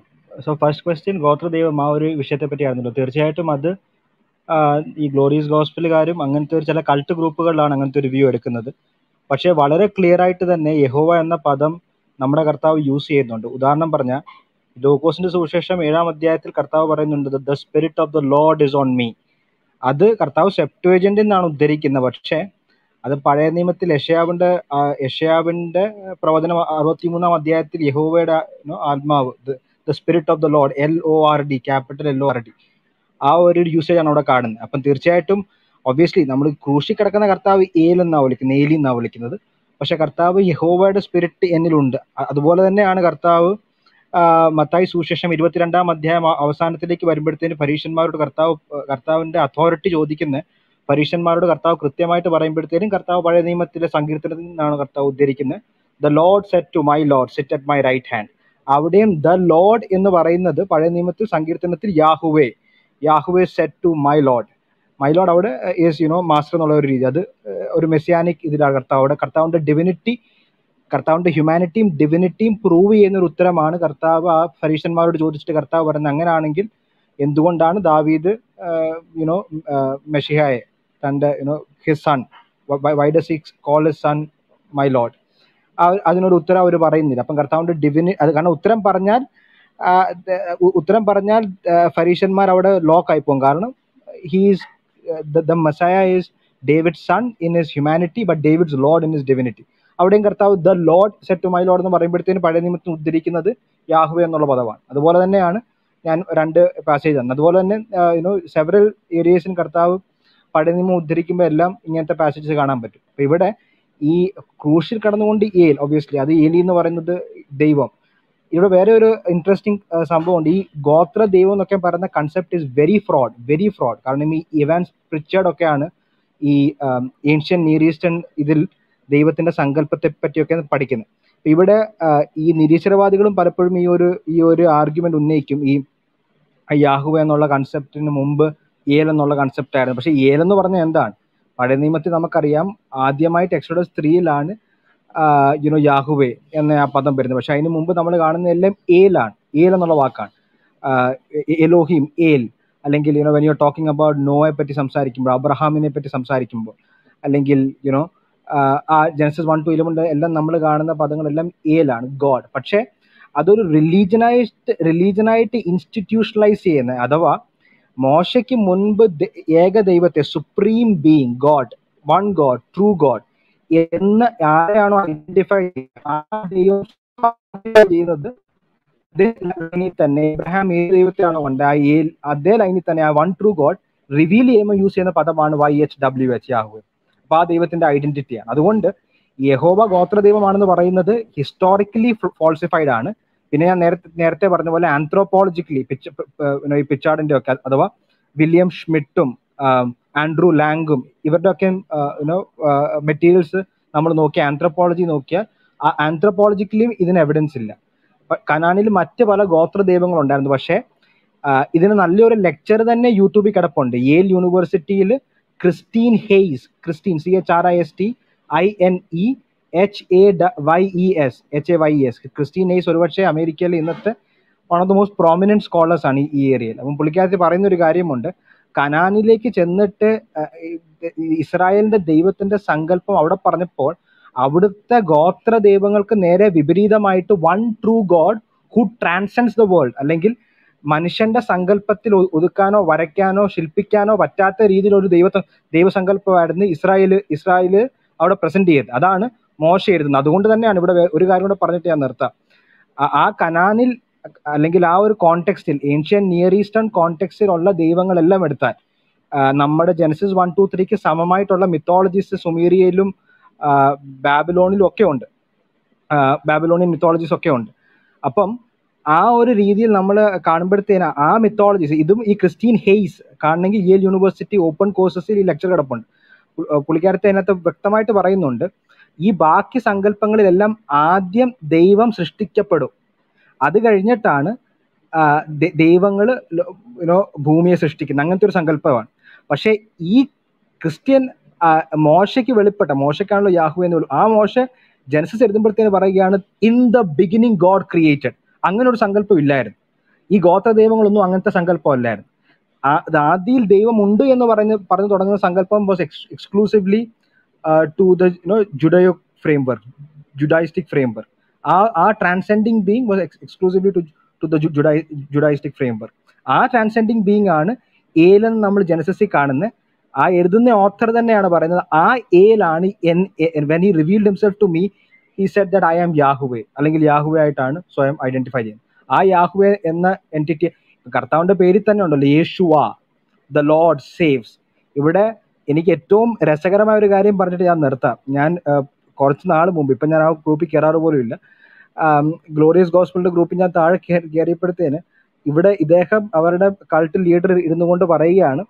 so first question ഗോത്രദൈവം ആ ഒരു വിഷയത്തെ പറ്റിയായിരുന്നല്ലോ തീർച്ചയായിട്ടും അത് ആ, ഈ ഗ്ലോറിയസ് ഗോസ്പലുകാരും അങ്ങനത്തെ ഒരു ചില കൾട്ട് ഗ്രൂപ്പുകളിലാണ് അങ്ങനത്തെ ഒരു വ്യൂ എടുക്കുന്നത് പക്ഷേ വളരെ ക്ലിയർ ആയിട്ട് തന്നെ യഹോവ എന്ന പദം നമ്മുടെ കർത്താവ് യൂസ് ചെയ്യുന്നുണ്ട് ഉദാഹരണം പറഞ്ഞാൽ ലൂക്കോസിന്റെ സുവിശേഷം ഏഴാം അധ്യായത്തിൽ കർത്താവ് പറയുന്നുണ്ട് the spirit of the Lord is on me അത് കർത്താവ് സെപ്റ്റുവേജന്റിൽ നിന്നാണ് ഉദ്ധരിക്കുന്നത് പക്ഷേ അത് പഴയ നിയമത്തിൽ യഷയാവിന്റെ ആ, യഷയാവിന്റെ പ്രവചനം അറുപത്തിമൂന്നാം അധ്യായത്തിൽ യഹോവയുടെ you know, ആത്മാവ് the spirit of the Lord L O R D capital L O R D ആ ഒരു യൂസേജ് ആണ് അവിടെ കാണുന്നത് അപ്പം തീർച്ചയായിട്ടും ഒബ്വിയസ്ലി നമ്മൾ ക്രൂശി കിടക്കുന്ന കർത്താവ് ഏൽ എന്നാണ് വിളിക്കുന്നത് ഏലി എന്നാണ് വിളിക്കുന്നത് പക്ഷെ കർത്താവ് യഹോവയുടെ സ്പിരിറ്റ് എന്നിലുണ്ട് അ- അതുപോലെ തന്നെയാണ് കർത്താവ് ആ, മത്തായി സുവിശേഷം ഇരുപത്തിരണ്ടാം അധ്യായം അവ- അവസാനത്തിലേക്ക് വരുമ്പോഴത്തേന് പരീക്ഷന്മാരോട് കർത്താവ് കർത്താവിന്റെ അതോറിറ്റി ചോദിക്കുന്ന പരീക്ഷന്മാരോട് കർത്താവ് കൃത്യമായിട്ട് പറയുമ്പോഴത്തേനും കർത്താവ് പഴയ നിയമത്തിലെ സങ്കീർത്തനത്തിൽ നിന്നാണ് കർത്താവ് ഉദ്ധരിക്കുന്നത് the Lord said to my Lord sit at my right hand അവിടെയും ദ ലോഡ് എന്ന് പറയുന്നത് പഴയ നിയമത്തിൽ സങ്കീർത്തനത്തിൽ Yahweh Yahweh said to my Lord my Lord അവിടെ ഈസ് യുനോ മാസ്റ്റർ എന്നുള്ള ഒരു രീതി അത് ഏഹ്, ഒരു മെസ്സിയാനിക് ഇതിലാണ് കർത്താവ് അവിടെ കർത്താവിന്റെ ഡിവിനിറ്റി കർത്താവിന്റെ ഹ്യൂമാനിറ്റിയും ഡിവിനിറ്റിയും പ്രൂവ് ചെയ്യുന്ന ഒരു ഉത്തരമാണ് കർത്താവ് ആ പരീക്ഷന്മാരോട് ചോദിച്ചിട്ട് കർത്താവ് പറയുന്നത് അങ്ങനെയാണെങ്കിൽ എന്തുകൊണ്ടാണ് ദാവീദ് യുനോ മെഷിഹായെ തൻ്റെ you know his son why does six call his son my Lord അതിനൊരു ഉത്തരം അവർ പറയുന്നില്ല അപ്പം കർത്താവിന്റെ ഡിവിനി അത് കാരണം ഉത്തരം പറഞ്ഞാൽ ആ, ദ- ഉ- ഉത്തരം പറഞ്ഞാൽ ഫരീഷന്മാർ അവിടെ ലോക്ക് ആയി പോകും കാരണം he's the Messiah is David son in his humanity but David's Lord in his divinity അവിടെയും കർത്താവ് the Lord said to my Lord എന്ന് പറയുമ്പോഴത്തേന് പഴയ നിയമത്തിൽ ഉദ്ധരിക്കുന്നത് യാഹുവെ എന്നുള്ള പദമാണ് അതുപോലെ തന്നെയാണ് ഞാൻ രണ്ട് പാസേജ് തന്നെ അതുപോലെ തന്നെ യുനോ സെവറൽ ഏരിയസിൻ കർത്താവ് പഴയ നിയമം ഉദ്ധരിക്കുമ്പോൾ എല്ലാം ഇങ്ങനത്തെ പാസേജസ് കാണാൻ പറ്റും അപ്പൊ ഇവിടെ ഈ ക്രൂശിൽ കടന്നുകൊണ്ട് ഏൽ ഒബ്വിയസ്ലി അത് ഏലി എന്ന് പറയുന്നത് ദൈവം ഇവിടെ വേറെ ഒരു ഇൻട്രസ്റ്റിംഗ് സംഭവമുണ്ട് ഈ ഗോത്ര ദൈവം എന്നൊക്കെ പറയുന്ന concept is very fraud very fraud കാരണം ഈ ഇവാൻസ് പ്രിച്ചേർഡ് ഒക്കെയാണ് ഈ ഏൻഷ്യൻ നിയർ ഈസ്റ്റേൺ ഇതിൽ ദൈവത്തിന്റെ സങ്കല്പത്തെ പറ്റിയൊക്കെ പഠിക്കുന്നത് അപ്പൊ ഇവിടെ ആ, ഈ നിരീശ്വരവാദികളും പലപ്പോഴും ഈ ഒരു ഈ ഒരു ആർഗ്യുമെന്റ് ഉന്നയിക്കും ഈ യാഹുവ എന്നുള്ള കൺസെപ്റ്റിന് മുമ്പ് ഏൽ എന്നുള്ള കൺസെപ്റ്റ് ആയിരുന്നു പക്ഷെ ഏൽ എന്ന് പറഞ്ഞാൽ എന്താണ് പഴയ നിയമത്തിൽ നമുക്കറിയാം ആദ്യമായിട്ട് എക്സോഡസ് ത്രീയിലാണ് യുനോ യാഹുവേ എന്ന ആ പദം വരുന്നത് പക്ഷെ അതിന് മുമ്പ് നമ്മൾ കാണുന്ന എല്ലാം ഏലാണ് ഏൽ എന്നുള്ള വാക്കാണ് ആഹ് എ- എലോഹിം ഏൽ അല്ലെങ്കിൽ you know when you talking about നോയെ പറ്റി സംസാരിക്കുമ്പോൾ അബ്രഹാമിനെ പറ്റി സംസാരിക്കുമ്പോൾ അല്ലെങ്കിൽ യുനോ ആ ജനസിസ് വൺ ടു ഇലവൻ എല്ലാം നമ്മൾ കാണുന്ന പദങ്ങളെല്ലാം ഏലാണ് ഗോഡ് പക്ഷേ അതൊരു റിലീജനായിട്ട് റിലീജനായിട്ട് ഇൻസ്റ്റിറ്റ്യൂഷണലൈസ് ചെയ്യുന്ന അഥവാ മോശയ്ക്ക് മുൻപ് ദ- ഏക ദൈവത്തെ supreme being God one God true God എന്ന് ആരെയാണോ ഐഡന്റിഫൈ ആ ദൈവം ചെയ്യുന്നത് അതേ ലൈനിൽ തന്നെ ഇബ്രഹാം ഏത് ദൈവത്തെയാണോ ഉണ്ട് ആ ഏൽ അതേ ലൈനിൽ തന്നെ ആ വൺ ട്രൂ ഗോഡ് റിവീൽ ചെയ്യുമ്പോൾ യൂസ് ചെയ്യുന്ന പദമാണ് Y H W H Yahweh അപ്പൊ ആ ദൈവത്തിന്റെ ഐഡന്റിറ്റിയാണ് അതുകൊണ്ട് യഹോവ ഗോത്രദൈവമാണെന്ന് പറയുന്നത് ഹിസ്റ്റോറിക്കലി ഫോൾസിഫൈഡ് ആണ് പിന്നെ ഞാൻ നേരത്തെ നേരത്തെ പറഞ്ഞ പോലെ ആന്ത്രോപോളജിക്കലി പിച്ച് ഈ പിച്ചാർഡിന്റെ ഒക്കെ അഥവാ വില്യം ഷ്മിറ്റും ആൻഡ്രൂ ലാങ്കും ഇവരുടെ ഒക്കെ യുനോ മെറ്റീരിയൽസ് നമ്മൾ നോക്കിയ ആന്ത്രോപോളജി നോക്കിയാൽ ആ ആന്ത്രോപോളജിക്കലിയും ഇതിന് എവിഡൻസ് ഇല്ല പ- കനാനിൽ മറ്റ് പല ഗോത്ര ദൈവങ്ങൾ ഉണ്ടായിരുന്നു പക്ഷേ ആ, ഇതിന് നല്ലൊരു ലെക്ചർ തന്നെ യൂട്യൂബിൽ കിടപ്പുണ്ട് യേൽ യൂണിവേഴ്സിറ്റിയിൽ Christine Hayes Christine C H R I S T I N E H A Y E S H A Y S Christine Hayes ഒരുപക്ഷെ അമേരിക്കയിലെ ഇന്നത്തെ one of the most prominent scholars ആണ് ഈ ഏരിയയിൽ അപ്പം പുള്ളിക്കാരത്തി പറയുന്ന ഒരു കാര്യമുണ്ട് കനാനിലേക്ക് ചെന്നിട്ട് ആ, ഈ ഇസ്രായേലിന്റെ ദൈവത്തിന്റെ സങ്കല്പം അവിടെ പറഞ്ഞപ്പോൾ അവിടുത്തെ ഗോത്ര ദൈവങ്ങൾക്ക് നേരെ വിപരീതമായിട്ട് one true God who transcends the world അല്ലെങ്കിൽ മനുഷ്യന്റെ സങ്കല്പത്തിൽ ഒ- ഒതുക്കാനോ വരയ്ക്കാനോ ശില്പിക്കാനോ പറ്റാത്ത രീതിയിൽ ഒരു ദൈവ ദൈവസങ്കല്പമായിരുന്നു ഇസ്രായേൽ ഇസ്രായേൽ അവിടെ പ്രസന്റ് ചെയ്തത് അതാണ് മോശ എഴുതുന്നത് അതുകൊണ്ട് തന്നെയാണ് ഇവിടെ വേ- ഒരു കാര്യം കൂടെ പറഞ്ഞിട്ട് ഞാൻ നിർത്താം ആ- ആ കനാനിൽ അല്ലെങ്കിൽ ആ ഒരു കോണ്ടെക്സ്റ്റിൽ ഏൻഷ്യൻ നിയർ ഈസ്റ്റേൺ കോണ്ടെക്സ്റ്റിൽ ഉള്ള ദൈവങ്ങളെല്ലാം എടുത്താൽ ആ, നമ്മുടെ ജനസിസ് വൺ ടു ത്രീക്ക് സമമായിട്ടുള്ള മിത്തോളജീസ് സുമീരിയയിലും ആ, ബാബിലോണിലും ഒക്കെ ഉണ്ട് ആ, ബാബിലോണിയൻ മിത്തോളജീസ് ഒക്കെ ഉണ്ട് അപ്പം ആ ഒരു രീതിയിൽ നമ്മൾ കാണുമ്പോഴത്തേന് ആ മിത്തോളജീസ് ഇതും ഈ ക്രിസ്റ്റീൻ ഹെയ്സ് കാണണമെങ്കിൽ യേൽ യൂണിവേഴ്സിറ്റി ഓപ്പൺ കോഴ്സസിൽ ഈ ലെക്ചർ കിടപ്പുണ്ട് പു- ആ, പുള്ളിക്കാരത്തെ അതിനകത്ത് വ്യക്തമായിട്ട് പറയുന്നുണ്ട് ഈ ബാക്കി സങ്കല്പങ്ങളിലെല്ലാം ആദ്യം ദൈവം സൃഷ്ടിക്കപ്പെടും അത് കഴിഞ്ഞിട്ടാണ് ദൈവങ്ങൾ യുനോ ഭൂമിയെ സൃഷ്ടിക്കുന്നത് അങ്ങനത്തെ ഒരു സങ്കല്പമാണ് പക്ഷേ ഈ ക്രിസ്ത്യൻ ആ, മോശയ്ക്ക് വെളിപ്പെട്ട മോശയ്ക്കാണല്ലോ യാഹു എന്ന് വിളി- ആ മോശ ജനസിസ് എഴുതുമ്പോഴത്തേന് പറയുകയാണ് in the beginning God created അങ്ങനെ ഒരു സങ്കല്പം ഇല്ലായിരുന്നു ഈ ഗോത്ര ദൈവങ്ങളൊന്നും അങ്ങനത്തെ സങ്കല്പം അല്ലായിരുന്നു ആ ഇത് ആദിയിൽ ദൈവം ഉണ്ട് എന്ന് പറഞ്ഞ് പറഞ്ഞു തുടങ്ങുന്ന സങ്കല്പം was exclusively to the you know Judeo framework Judaistic framework ആ ആ transcending being was exclusively to to the ജുഡായി ജുഡായിസ്റ്റിക് ഫ്രെയിം വർക്ക് ആ ട്രാൻസെൻഡിങ് ബീങ് ആണ് ഏലെന്ന് നമ്മൾ ജനസിസിൽ കാണുന്നത് ആ എഴുതുന്ന ഓഥർ തന്നെയാണ് പറയുന്നത് ആ ഏലാണ് when he revealed himself to me he said that I am Yahweh അല്ലെങ്കിൽ യാഹുവേ ആയിട്ടാണ് സ്വയം ഐഡന്റിഫൈ ചെയ്യുന്നത് ആ യാഹുവേ എന്ന എൻറ്റിറ്റി കർത്താവിന്റെ പേരിൽ തന്നെ ഉണ്ടല്ലോ യേശുവ ദ ലോർഡ് സേവ്സ് ഇവിടെ എനിക്ക് ഏറ്റവും രസകരമായ ഒരു കാര്യം പറഞ്ഞിട്ട് ഞാൻ നിർത്താം ഞാൻ ആ, കുറച്ച് നാൾ മുമ്പ് ഇപ്പം ഞാൻ ആ ഗ്രൂപ്പിൽ കയറാറ് പോലും ഇല്ല ഗ്ലോറിയസ് ഗോസ്പിളിന്റെ ഗ്രൂപ്പിൽ ഞാൻ താഴെ കയറി- കയറിയപ്പോഴത്തേന് ഇവിടെ ഇദ്ദേഹം അവരുടെ കൾട്ട് ലീഡർ ഇരുന്നു കൊണ്ട് പറയുകയാണ്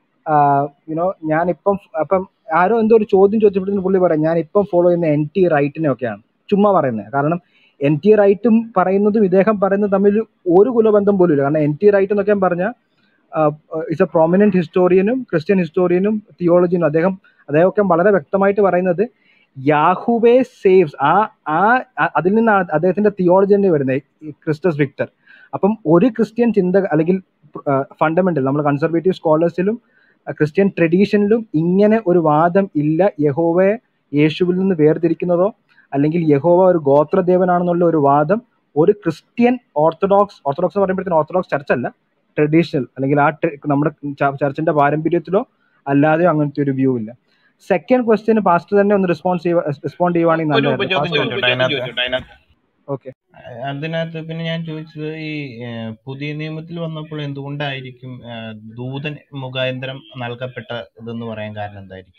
യുനോ ഞാനിപ്പം അപ്പം ആരോ എന്തോ ഒരു ചോദ്യം ചോദിച്ചപ്പോഴത്തേന് പുള്ളി പറയാം ഞാൻ ഇപ്പം ഫോളോ ചെയ്യുന്ന എൻ ടി റൈറ്റിനെ ഒക്കെയാണ് ചുമ്മാ പറയുന്നത് കാരണം എൻ ടി റൈറ്റും പറയുന്നതും ഇദ്ദേഹം പറയുന്നതും തമ്മിൽ ഒരു കുലബന്ധം പോലും ഇല്ല കാരണം എൻ ടി റൈറ്റ് എന്നൊക്കെ പറഞ്ഞാൽ ഇറ്റ്സ് എ പ്രോമിനന്റ് ഹിസ്റ്റോറിയനും ക്രിസ്ത്യൻ ഹിസ്റ്റോറിയനും തിയോളജിനും അദ്ദേഹം അദ്ദേഹമൊക്കെ വളരെ വ്യക്തമായിട്ട് പറയുന്നത് യാഹുവേ സേവ്സ് ആ ആ അ- അതിൽ നിന്നാണ് അദ്ദേഹത്തിന്റെ തിയോളജി തന്നെ വരുന്നത് ക്രിസ്റ്റസ് വിക്ടർ അപ്പം ഒരു ക്രിസ്ത്യൻ ചിന്ത അല്ലെങ്കിൽ ഫണ്ടമെന്റൽ നമ്മൾ കൺസർവേറ്റീവ് സ്കോളേഴ്സിലും ക്രിസ്ത്യൻ ട്രഡീഷനിലും ഇങ്ങനെ ഒരു വാദം ഇല്ല യഹോവയെ യേശുവിൽ നിന്ന് വേർതിരിക്കുന്നതോ അല്ലെങ്കിൽ യഹോവ ഒരു ഗോത്രദേവനാണെന്നുള്ള ഒരു വാദം ഒരു ക്രിസ്ത്യൻ ഓർത്തഡോക്സ് ഓർത്തഡോക്സ് എന്ന് പറയുമ്പോഴത്തേന് ഓർത്തഡോക്സ് ചർച്ച് അല്ല ട്രഡീഷണൽ അല്ലെങ്കിൽ ആ ട്ര- നമ്മുടെ ച- ചർച്ചിന്റെ പാരമ്പര്യത്തിലോ അല്ലാതെയോ അങ്ങനത്തെ ഒരു വ്യൂ ഇല്ല സെക്കൻഡ് ക്വസ്റ്റ്യന് പാസ്റ്റർ തന്നെ ഒന്ന് റെസ്പോൺസ് ചെയ്യുക റെസ്പോണ്ട് ചെയ്യുവാണെങ്കിൽ ഒരു നല്ലതായിരുന്നു ചോദ്യം പാസ്റ്റർ ചോദിച്ചോട്ടെ അതിനകത്ത് ഓക്കെ അതിനകത്ത് പിന്നെ ഞാൻ ചോദിച്ചത് ഈ ഏഹ്, പുതിയ നിയമത്തിൽ വന്നപ്പോൾ എന്തുകൊണ്ടായിരിക്കും ഏഹ്, ദൂതൻ മുഖാന്തരം നൽകപ്പെട്ട ഇതെന്ന് പറയാൻ കാരണം എന്തായിരിക്കും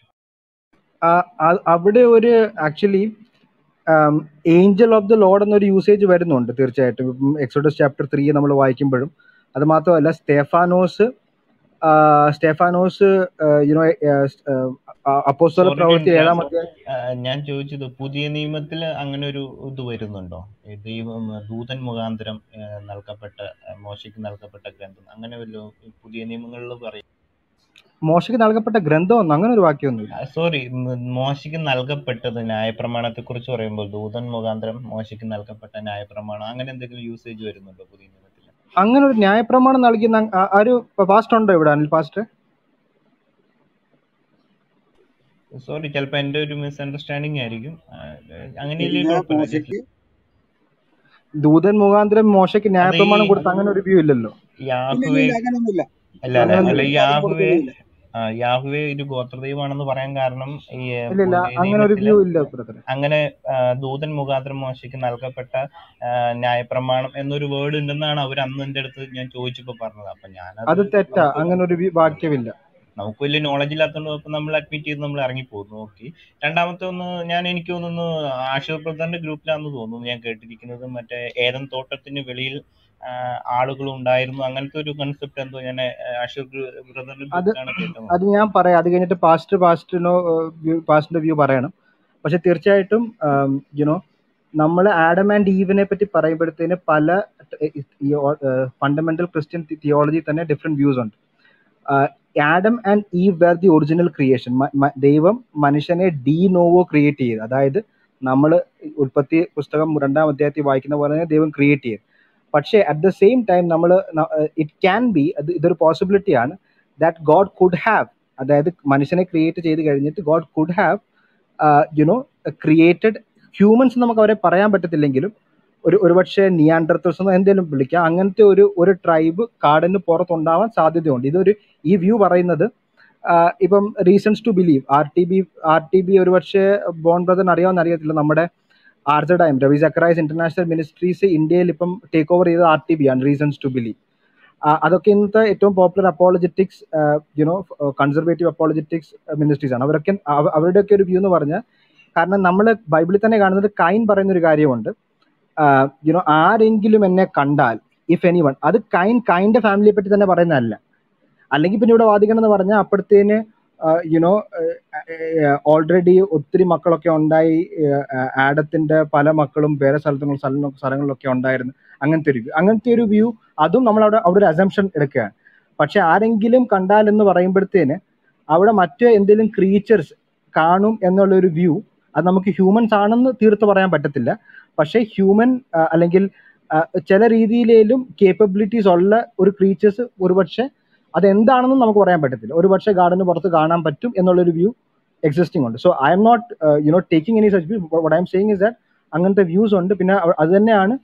അവിടെ ഒരു actually angel of the Lord എന്നൊരു യൂസേജ് വരുന്നുണ്ട് തീർച്ചയായിട്ടും എക്സോഡസ് ചാപ്റ്റർ ത്രീ നമ്മൾ വായിക്കുമ്പോഴും അത് മാത്രമല്ല സ്റ്റെഫാനോസ് ആ, സ്റ്റെഫാനോസ് യുനോ അപ്പോസ്തല സോറി ടു പ്രവൃത്തി ഇന്ററപ്റ്റ് ഏഴാമത്തെ ഞാൻ ചോദിച്ചത് പുതിയ നിയമത്തിൽ അങ്ങനെ ഒരു ഇത് വരുന്നുണ്ടോ ഈ ദൈവം ദൂതൻ മുഖാന്തരം ഏഹ്, നൽകപ്പെട്ട ഏഹ്, മോശയ്ക്ക് നൽകപ്പെട്ട ഗ്രന്ഥം അങ്ങനെ വല്ലോ ഈ പുതിയ നിയമങ്ങളിൽ പറയും മോശയ്ക്ക് നൽകപ്പെട്ട ഗ്രന്ഥമൊന്നും അങ്ങനെ ഒരു വാക്യമൊന്നുമില്ല സോറി മോശയ്ക്ക് നൽകപ്പെട്ടത് ന്യായപ്രമാണത്തെ കുറിച്ച് പറയുമ്പോൾ ദൂതൻ മുഖാന്തരം മോശയ്ക്ക് നൽകപ്പെട്ട ന്യായപ്രമാണം അങ്ങനെ എന്തെങ്കിലും യൂസേജ് വരുന്നുണ്ടോ പുതിയ നിയമത്തിൽ അങ്ങനെ ഒരു ന്യായപ്രമാണം നൽകുന്ന ആ- ആ ഒരു പാസ്റ്റ് ഉണ്ടോ ഇവിടെ അനിൽ പാസ്റ്റർ സോറി ചിലപ്പോൾ എൻ്റെ ഒരു മിസ്അണ്ടർസ്റ്റാൻഡിങ് ആയിരിക്കും ആ, അങ്ങനെയല്ലേ പിന്നെ കുഴപ്പമില്ല ജസ്റ്റ് മോശയ്ക്ക് ദൂതൻ മുഖാന്തരം മോശയ്ക്ക് അത് ഈ ന്യായപ്രമാണം കൊടുത്ത അങ്ങനെ ഒരു വ്യൂ ഇല്ലല്ലോ ഇല്ല യാഹുവേ ഇല്ല അങ്ങനൊന്നുമില്ല അല്ല അല്ല അങ്ങനൊന്നും അല്ല അങ്ങനൊന്നും ഈ ആരും യാഹുവേ കൊടുക്കുന്നില്ല ആ, യാഹുവേ ഒരു ഗോത്രദൈവമാണെന്ന് പറയാൻ കാരണം ഈ ഏ, ഇല്ല ഇല്ല പുതിയ അങ്ങനെ ഒരു നിയമത്തില് വ്യൂ ഇല്ല ബ്രദറെ അങ്ങനെ ആ, ദൂതൻ മുഖാന്തരം മോശയ്ക്ക് നൽകപ്പെട്ട ആ, ന്യായപ്രമാണം എന്നൊരു വേർഡ് ഉണ്ടെന്നാണ് അവർ അന്ന് എൻ്റെ അടുത്ത് ഞാൻ ചോദിച്ചപ്പോൾ പറഞ്ഞത് അപ്പൊ ഞാനത് അത് തെറ്റാ നമുക്ക് അങ്ങനെ ഒരു വ്യൂ- വാക്യമില്ല നമുക്ക് വലിയ നോളജ് ഇല്ലാത്തതുകൊണ്ട് ഇപ്പൊ നമ്മൾ അഡ്മിറ്റ് ചെയ്ത് നമ്മൾ ഇറങ്ങിപ്പോകുന്നു ഓക്കെ രണ്ടാമത്തെ ഒന്ന് ഞാൻ എനിക്ക് തോന്നുന്നു ആഷിർ ബ്രദറിന്റെ ഗ്രൂപ്പിലാണെന്ന് തോന്നുന്നു ഞാൻ കേട്ടിരിക്കുന്നത് മറ്റേ ഏതൻ തോട്ടത്തിന് വെളിയിൽ ആളുകൾ ഉണ്ടായിരുന്നു അങ്ങനത്തെ ഒരു കൺസെപ്റ്റ് എന്തോ ഞാൻ ആഷിർ ബ്രദറിന്റെ അത് ഗ്രൂപ്പിലാണ് കേട്ടത് അത് ഞാൻ പറയാം അത് കഴിഞ്ഞിട്ട് പാസ്റ്റ് പാസ്റ്റിനോ പാസ്റ്റിന്റെ വ്യൂ പറയണം പക്ഷെ തീർച്ചയായിട്ടും യുനോ നമ്മൾ ആഡം ആൻഡ് ഈവിനെ പറ്റി പറയുമ്പോഴത്തേന് പല ഫണ്ടമെന്റൽ ക്രിസ്ത്യൻ തിയോളജി തന്നെ ഡിഫറെന്റ് വ്യൂസ് ഉണ്ട് Adam and Eve were the original creation ദൈവം മനുഷ്യനെ ഡി നോവോ ക്രിയേറ്റ് ചെയ്ത് അതായത് നമ്മൾ ഉൽപ്പത്തി പുസ്തകം രണ്ടാം അധ്യായത്തിൽ വായിക്കുന്ന പോലെ തന്നെ ദൈവം ക്രിയേറ്റ് ചെയ്തു പക്ഷേ അറ്റ് ദ സെയിം ടൈം നമ്മൾ ഇറ്റ് ക്യാൻ ബി അത് ഇതൊരു പോസിബിലിറ്റി ആണ് ദാറ്റ് ഗോഡ് കുഡ് ഹാവ് അതായത് മനുഷ്യനെ ക്രിയേറ്റ് ചെയ്ത് കഴിഞ്ഞിട്ട് God could have you know created humans നമുക്ക് അവരെ പറയാൻ പറ്റത്തില്ലെങ്കിലും ഒരു ഒരുപക്ഷെ നിയാൻഡർത്തൽസ് എന്നോ എന്തെങ്കിലും വിളിക്കാം അങ്ങനത്തെ ഒരു ഒരു ട്രൈബ് കാടിന് പുറത്തുണ്ടാവാൻ സാധ്യതയുണ്ട് ഇതൊരു ഈ വ്യൂ പറയുന്നത് ആഹ് ഇപ്പം reasons to believe R T B R T B ഒരുപക്ഷെ ബോൺ ബ്രദറിന് അറിയാമെന്ന് അറിയത്തില്ല നമ്മുടെ ആർജഡൈം രവി സക്രൈസ് ഇന്റർനാഷണൽ മിനിസ്ട്രീസ് ഇന്ത്യയിൽ ഇപ്പം ടേക്ക് ഓവർ ചെയ്തത് ആർ ടി ബി ആണ് റീസൺസ് ടു ബിലീവ് അതൊക്കെ ഇന്നത്തെ ഏറ്റവും popular apologetics you know conservative apologetics ministries ആണ് അവരൊക്കെ അവ- അവരുടെയൊക്കെ ഒരു വ്യൂ എന്ന് പറഞ്ഞാൽ കാരണം നമ്മൾ ബൈബിളിൽ തന്നെ കാണുന്നത് കൈൻ പറയുന്ന ഒരു കാര്യമുണ്ട് യുനോ ആരെങ്കിലും എന്നെ കണ്ടാൽ ഇഫ് എനി വൺ അത് കൈൻ കൈൻ്റെ ഫാമിലിയെ പറ്റി തന്നെ പറയുന്നതല്ല അല്ലെങ്കിൽ പിന്നെ ഇവിടെ വാദിക്കണം എന്ന് പറഞ്ഞാൽ അപ്പോഴത്തേന് യുനോ ഓൾറെഡി ഒത്തിരി മക്കളൊക്കെ ഉണ്ടായി ആഹ് ആഡത്തിന്റെ പല മക്കളും വേറെ സ്ഥലത്തും സ്ഥലം സ്ഥലങ്ങളിലൊക്കെ ഉണ്ടായിരുന്നു അങ്ങനത്തെ ഒരു വ്യൂ അങ്ങനത്തെ ഒരു വ്യൂ അതും നമ്മൾ അവിടെ അവിടെ ഒരു അസംഷൻ എടുക്കുകയാണ് പക്ഷെ ആരെങ്കിലും കണ്ടാൽ എന്ന് പറയുമ്പോഴത്തേന് അവിടെ മറ്റ് എന്തെങ്കിലും ക്രീച്ചേഴ്സ് കാണും എന്നുള്ള ഒരു വ്യൂ അത് നമുക്ക് ഹ്യൂമൻസ് ആണെന്ന് തീർത്ത് പറയാൻ പറ്റത്തില്ല പക്ഷേ ഹ്യൂമൻ അല്ലെങ്കിൽ ആ, ചില രീതിയിലേലും കേപ്പബിലിറ്റീസ് ഉള്ള ഒരു ക്രീച്ചേഴ്സ് ഒരുപക്ഷെ അതെന്താണെന്നും നമുക്ക് പറയാൻ പറ്റത്തില്ല ഒരുപക്ഷെ ഗാർഡന് പുറത്ത് കാണാൻ പറ്റും എന്നുള്ളൊരു വ്യൂ എക്സിസ്റ്റിംഗ് ഉണ്ട് so I'm not you know taking any such view what I'm saying is that അങ്ങനത്തെ വ്യൂസ് ഉണ്ട് പിന്നെ അവ- അത് തന്നെയാണ്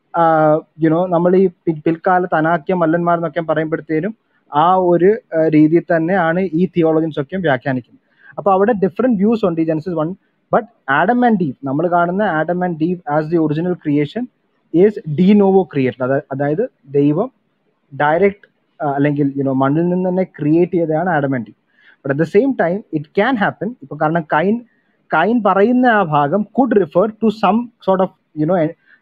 യുനോ നമ്മൾ ഈ പി- പിൽക്കാലത്ത് അനാക്യ മല്ലന്മാർ എന്നൊക്കെ പറയുമ്പോഴത്തേനും ആ ഒരു ആ, രീതിയിൽ തന്നെയാണ് ഈ തിയോളജൻസ് ഒക്കെ വ്യാഖ്യാനിക്കുന്നത് അപ്പൊ അവിടെ ഡിഫറെന്റ് വ്യൂസ് ഉണ്ട് ഈ Genesis one but Adam and Eve നമ്മൾ കാണുന്ന Adam and Eve as the original creation is de novo created അതായത് ദൈവം ഡയറക്റ്റ് അല്ലെങ്കിൽ യുനോ മണ്ണിൽ നിന്ന് തന്നെ ക്രിയേറ്റ് ചെയ്തതാണ് Adam and Eve but at the same time it can happen ഇപ്പൊ കാരണം കൈൻ കൈൻ പറയുന്ന ആ ഭാഗം could refer to some sort of you know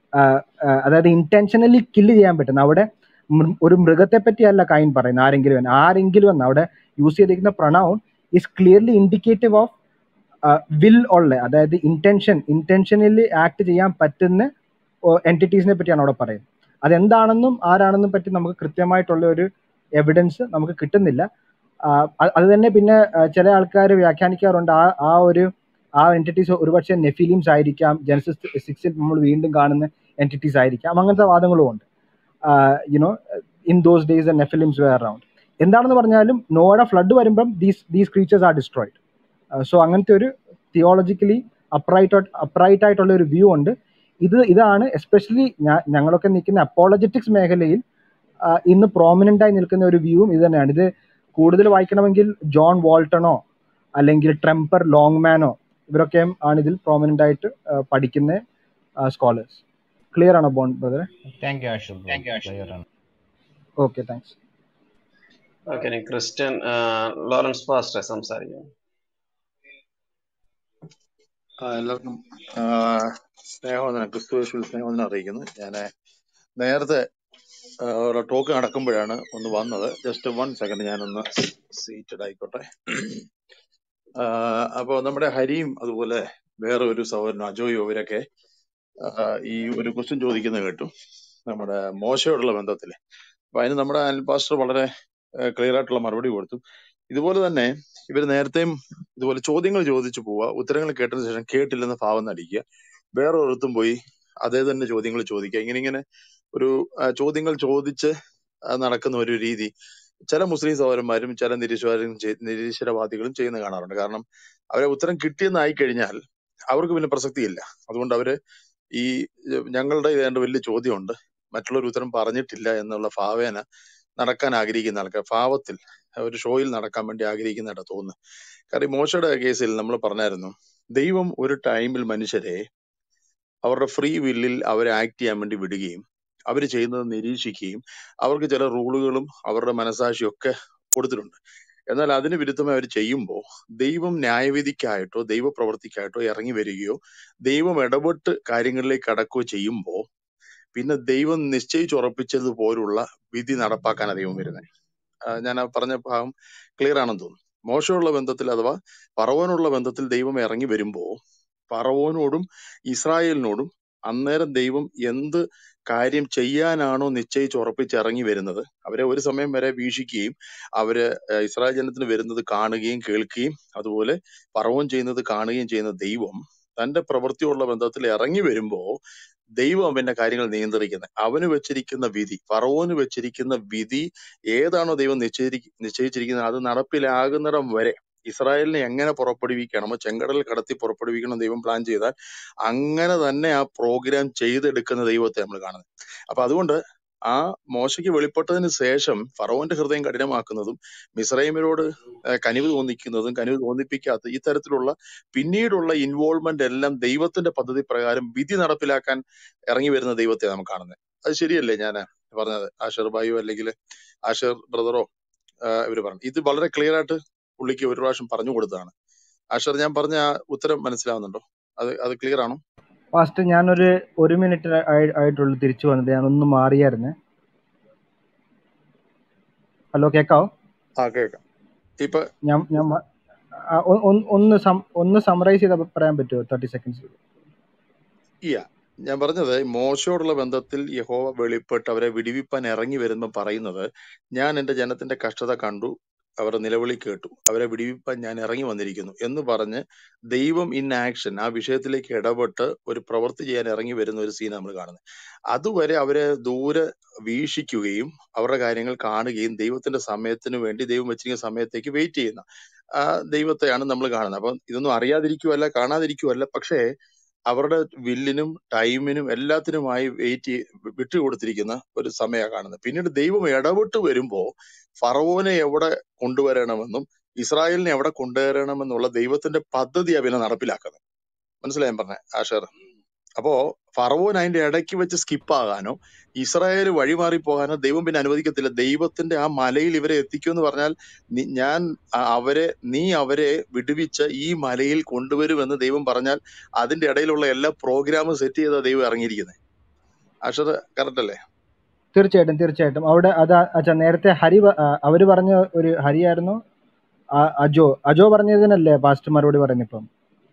അതായത് ഇന്റൻഷനലി കില്ല് ചെയ്യാൻ പറ്റുന്ന അവിടെ മൃ- ഒരു മൃഗത്തെ പറ്റിയല്ല കൈൻ പറയുന്നത് ആരെങ്കിലും എന്ന്. ആരെങ്കിലും എന്ന് അവിടെ യൂസ് ചെയ്തിരിക്കുന്ന pronoun is clearly indicative of will ഉള്ള അതായത് ഇന്റൻഷൻ ഇന്റൻഷനലി ആക്ട് ചെയ്യാൻ പറ്റുന്ന എൻറ്റിറ്റീസിനെ പറ്റിയാണ് അവിടെ പറയുന്നത് അതെന്താണെന്നും ആരാണെന്നും പറ്റി നമുക്ക് കൃത്യമായിട്ടുള്ള ഒരു എവിഡൻസ് നമുക്ക് കിട്ടുന്നില്ല ആഹ് അത് അത് തന്നെ പിന്നെ ആഹ് ചില ആൾക്കാർ വ്യാഖ്യാനിക്കാറുണ്ട് ആ ആ ഒരു ആ എൻറ്റിറ്റീസ് ഒരുപക്ഷെ നെഫിലിംസ് ആയിരിക്കാം ജനസിസ് സിക്സിൽ നമ്മൾ വീണ്ടും കാണുന്ന എൻറ്റിറ്റീസ് ആയിരിക്കാം അങ്ങനത്തെ വാദങ്ങളും ഉണ്ട് you know in those days the Nephilims were around എന്താണെന്ന് പറഞ്ഞാലും നോഡ ഫ്ലഡ് വരുമ്പം these these creatures are destroyed so അങ്ങനത്തെ ഒരു തിയോളജിക്കലി അപ്രൈറ്റ് അപ്രൈറ്റ് ആയിട്ടുള്ള ഒരു വ്യൂ ഉണ്ട് ഇത് ഇതാണ് എസ്പെഷ്യലി ഞങ്ങളൊക്കെ നിൽക്കുന്ന അപ്പോളജറ്റിക്സ് മേഖലയിൽ ആ, ഇന്ന് പ്രോമിനന്റ് ആയി നിൽക്കുന്ന ഒരു വ്യൂവും ഇത് തന്നെയാണ് ഇത് കൂടുതൽ വായിക്കണമെങ്കിൽ ജോൺ വാൾട്ടണോ അല്ലെങ്കിൽ ട്രെംപർ ലോങ്മാനോ ഇവരൊക്കെ ആണ് ഇതിൽ പ്രോമിനന്റ് ആയിട്ട് ആ, പഠിക്കുന്ന സ്കോളേഴ്സ് ക്ലിയർ ആണോ ബോൺ ബ്രദറെ thank you Ashir bro clear ആണ് ഓക്കെ താങ്ക്സ് ഓക്കെ ഇനി ക്രിസ്ത്യൻ ആ, ലോറൻസ് പാസ്റ്റർ സംസാരിക്കാം ആ, എല്ലാവർക്കും ആ, സ്നേഹവന്ദനം ക്രിസ്തു യേശുവിൽ സ്നേഹവന്ദനം അറിയിക്കുന്നു ഞാൻ നേരത്തെ ആ, ഒരു ടോക്ക് നടക്കുമ്പോഴാണ് ഒന്ന് വന്നത് ജസ്റ്റ് വൺ സെക്കൻഡ് ഞാനൊന്ന് സീറ്റഡ് ആയിക്കോട്ടെ അപ്പോൾ നമ്മുടെ ഹരിയും അതുപോലെ വേറെ ഒരു സഹോദരനും അജോയും ഇവരൊക്കെ ആ, ഈ ഒരു ക്വസ്റ്റ്യൻ ചോദിക്കുന്നത് കേട്ടു നമ്മുടെ മോശയോടുള്ള ബന്ധത്തില് അപ്പൊ അതിന് നമ്മുടെ അനിൽ പാസ്റ്റർ വളരെ ക്ലിയർ ആയിട്ടുള്ള മറുപടി കൊടുത്തു ഇതുപോലെ തന്നെ ഇവർ നേരത്തെയും ഇതുപോലെ ചോദ്യങ്ങൾ ചോദിച്ചു പോവുക ഉത്തരങ്ങൾ കേട്ടതിന് ശേഷം കേട്ടില്ലെന്ന് ഭാവം നടിക്കുക വേറെ ഒരിടത്തും പോയി അതേ തന്നെ ചോദ്യങ്ങൾ ചോദിക്കുക ഇങ്ങനെ ഇങ്ങനെ ഒരു ആ, ചോദ്യങ്ങൾ ചോദിച്ച് ആ, നടക്കുന്ന ഒരു രീതി ചില മുസ്ലിം സഹോദരന്മാരും ചില നിരീശ്വരും ചെയ്- നിരീശ്വരവാദികളും ചെയ്യുന്ന കാണാറുണ്ട് കാരണം അവരെ ഉത്തരം കിട്ടിയെന്നായി കഴിഞ്ഞാൽ അവർക്ക് പിന്നെ പ്രസക്തിയില്ല അതുകൊണ്ട് അവര് ഈ ഏഹ്, ഞങ്ങളുടെ ഏതാണ്ട് വലിയ ചോദ്യമുണ്ട് മറ്റുള്ളവർ ഉത്തരം പറഞ്ഞിട്ടില്ല എന്നുള്ള ഭാവേന നടക്കാൻ ആഗ്രഹിക്കുന്ന ആൾക്കാർ ഭാവത്തിൽ ഒരു ഷോയിൽ നടക്കാൻ വേണ്ടി ആഗ്രഹിക്കുന്നതായിട്ട് തോന്നുന്നു കാരണം ഈ മോശയുടെ കേസിൽ നമ്മൾ പറഞ്ഞായിരുന്നു ദൈവം ഒരു ടൈമിൽ മനുഷ്യരെ അവരുടെ ഫ്രീ വില്ലിൽ അവരെ ആക്ട് ചെയ്യാൻ വേണ്ടി വിടുകയും അവർ ചെയ്യുന്നത് നിരീക്ഷിക്കുകയും അവർക്ക് ചില റൂളുകളും അവരുടെ മനസാക്ഷിയും ഒക്കെ കൊടുത്തിട്ടുണ്ട് എന്നാൽ അതിന് വിരുദ്ധമായി അവർ ചെയ്യുമ്പോൾ ദൈവം ന്യായവിധിക്കായിട്ടോ ദൈവപ്രവർത്തിക്കായിട്ടോ ഇറങ്ങി വരികയോ ദൈവം ഇടപെട്ട് കാര്യങ്ങളിലേക്ക് കടക്കുകയോ ചെയ്യുമ്പോൾ പിന്നെ ദൈവം നിശ്ചയിച്ചുറപ്പിച്ചതുപോലുള്ള വിധി നടപ്പാക്കാനാണ് ദൈവം വരുന്നത് ഞാൻ ആ പറഞ്ഞ ഭാഗം ക്ലിയർ ആണെന്ന് തോന്നുന്നു മോശമുള്ള ബന്ധത്തിൽ അഥവാ പറവോനുള്ള ബന്ധത്തിൽ ദൈവം ഇറങ്ങി വരുമ്പോ പറവോനോടും ഇസ്രായേലിനോടും അന്നേരം ദൈവം എന്ത് കാര്യം ചെയ്യാനാണോ നിശ്ചയിച്ച് ഉറപ്പിച്ച് ഇറങ്ങി വരുന്നത് അവരെ ഒരു സമയം വരെ വീക്ഷിക്കുകയും അവര് ഏഹ് ഇസ്രായേൽ ജനത്തിന് വരുന്നത് കാണുകയും കേൾക്കുകയും അതുപോലെ പറവോൻ ചെയ്യുന്നത് കാണുകയും ചെയ്യുന്ന ദൈവം തന്റെ പ്രവൃത്തിയുള്ള ബന്ധത്തിൽ ഇറങ്ങി വരുമ്പോ ദൈവം അവന്റെ കാര്യങ്ങൾ നിയന്ത്രിക്കുന്നത് അവന് വെച്ചിരിക്കുന്ന വിധി ഫറവോന് വെച്ചിരിക്കുന്ന വിധി ഏതാണോ ദൈവം നിശ്ചയിരി നിശ്ചയിച്ചിരിക്കുന്നത് അത് നടപ്പിലാകുന്നിടം വരെ ഇസ്രായേലിനെ എങ്ങനെ പുറപ്പെടുവിക്കണമോ ചെങ്കടലിൽ കടത്തി പുറപ്പെടുവിക്കണം ദൈവം പ്ലാൻ ചെയ്താൽ അങ്ങനെ തന്നെ ആ പ്രോഗ്രാം ചെയ്തെടുക്കുന്ന ദൈവത്തെ നമ്മൾ കാണുന്നത് അപ്പൊ അതുകൊണ്ട് ആ മോശയ്ക്ക് വെളിപ്പെട്ടതിന് ശേഷം ഫറവോന്റെ ഹൃദയം കഠിനമാക്കുന്നതും മിസ്രൈമിനോട് ഏഹ് കനിവ് തോന്നിക്കുന്നതും കനിവ് തോന്നിപ്പിക്കാത്ത ഈ തരത്തിലുള്ള പിന്നീടുള്ള ഇൻവോൾവ്മെന്റ് എല്ലാം ദൈവത്തിന്റെ പദ്ധതി പ്രകാരം വിധി നടപ്പിലാക്കാൻ ഇറങ്ങി വരുന്ന ദൈവത്തെ നാം കാണുന്നത് അത് ശരിയല്ലേ ഞാൻ പറഞ്ഞത് ആഷർ ബായോ അല്ലെങ്കിൽ ആഷർ ബ്രദറോ ഇവര് പറഞ്ഞു ഇത് വളരെ ക്ലിയർ ആയിട്ട് പുള്ളിക്ക് ഒരു പ്രാവശ്യം പറഞ്ഞു കൊടുത്തതാണ് ആഷർ ഞാൻ പറഞ്ഞ ആ ഉത്തരം മനസ്സിലാവുന്നുണ്ടോ അത് അത് ക്ലിയർ ആണോ ഫാസ്റ്റ് ഞാനൊരു ഒരു മിനിറ്റ് ആയിട്ടുള്ളൂ തിരിച്ചു വന്നത് ഞാൻ ഒന്ന് മാറിയായിരുന്നു ഹലോ കേക്കാവോ ആ കേൾക്കാം ഇപ്പൊ ഞാൻ ഞാൻ മ- ആ, ഒ- ഒന്ന് ഒന്ന് സം- ഒന്ന് സമറൈസ് ചെയ്ത് പറയാൻ പറ്റുമോ തേർട്ടി സെക്കൻഡ്സ് ഇല്ല ഞാൻ പറഞ്ഞത് മോശയോടുള്ള ബന്ധത്തിൽ യഹോവ വെളിപ്പെട്ട് അവരെ വിടിവിപ്പാൻ ഇറങ്ങി വരുമ്പോൾ പറയുന്നത് ഞാൻ എന്റെ ജനത്തിന്റെ കഷ്ടത കണ്ടു അവരുടെ നിലവിളി കേട്ടു അവരെ വിടിവിപ്പാൻ ഞാൻ ഇറങ്ങി വന്നിരിക്കുന്നു എന്ന് പറഞ്ഞ് ദൈവം ഇൻ ആക്ഷൻ ആ വിഷയത്തിലേക്ക് ഇടപെട്ട് ഒരു പ്രവൃത്തി ചെയ്യാൻ ഇറങ്ങി വരുന്ന ഒരു സീൻ നമ്മൾ കാണുന്നത് അതുവരെ അവരെ ദൂരെ വീക്ഷിക്കുകയും അവരുടെ കാര്യങ്ങൾ കാണുകയും ദൈവത്തിന്റെ സമയത്തിന് വേണ്ടി ദൈവം വെച്ചിരിക്കുന്ന സമയത്തേക്ക് വെയിറ്റ് ചെയ്യുന്ന ആ ദൈവത്തെയാണ് നമ്മൾ കാണുന്നത് അപ്പം ഇതൊന്നും അറിയാതിരിക്കുവല്ല കാണാതിരിക്കുവല്ല പക്ഷേ അവരുടെ വില്ലിനും ടൈമിനും എല്ലാത്തിനുമായി വെയിറ്റ് വിട്ടുകൊടുത്തിരിക്കുന്ന ഒരു സമയമാണ് കാണുന്നത് പിന്നീട് ദൈവം ഇടപെട്ട് വരുമ്പോ ഫറവോനെ എവിടെ കൊണ്ടുവരണമെന്നും ഇസ്രായേലിനെ എവിടെ കൊണ്ടുവരണമെന്നുള്ള ദൈവത്തിന്റെ പദ്ധതിയാണ് പിന്നെ നടപ്പിലാക്കുന്നത് മനസ്സിലായി ഞാൻ പറഞ്ഞ ആഷർ അപ്പോ ഫറവോൻ അതിന്റെ ഇടയ്ക്ക് വെച്ച് സ്കിപ്പ് ആകാനോ ഇസ്രായേൽ വഴിമാറി പോകാനോ ദൈവം പിന്നെ അനുവദിക്കത്തില്ല ദൈവത്തിന്റെ ആ മലയിൽ ഇവരെ എത്തിക്കുമെന്ന് പറഞ്ഞാൽ നി- ഞാൻ അ- അവരെ നീ അവരെ വിടുവിച്ച ഈ മലയിൽ കൊണ്ടുവരുമെന്ന് ദൈവം പറഞ്ഞാൽ അതിന്റെ ഇടയിലുള്ള എല്ലാ പ്രോഗ്രാമും സെറ്റ് ചെയ്ത ദൈവം ഇറങ്ങിയിരിക്കുന്നത് അക്ഷർ കറക്റ്റ് അല്ലേ തീർച്ചയായിട്ടും തീർച്ചയായിട്ടും അവിടെ അത് അച്ഛാ നേരത്തെ ഹരി പ- ആ, അവര് പറഞ്ഞ ഒരു ഹരിയായിരുന്നു ആ, അജോ അജോ പറഞ്ഞതിനല്ലേ പാസ്റ്റ് മറുപടി പറഞ്ഞിപ്പം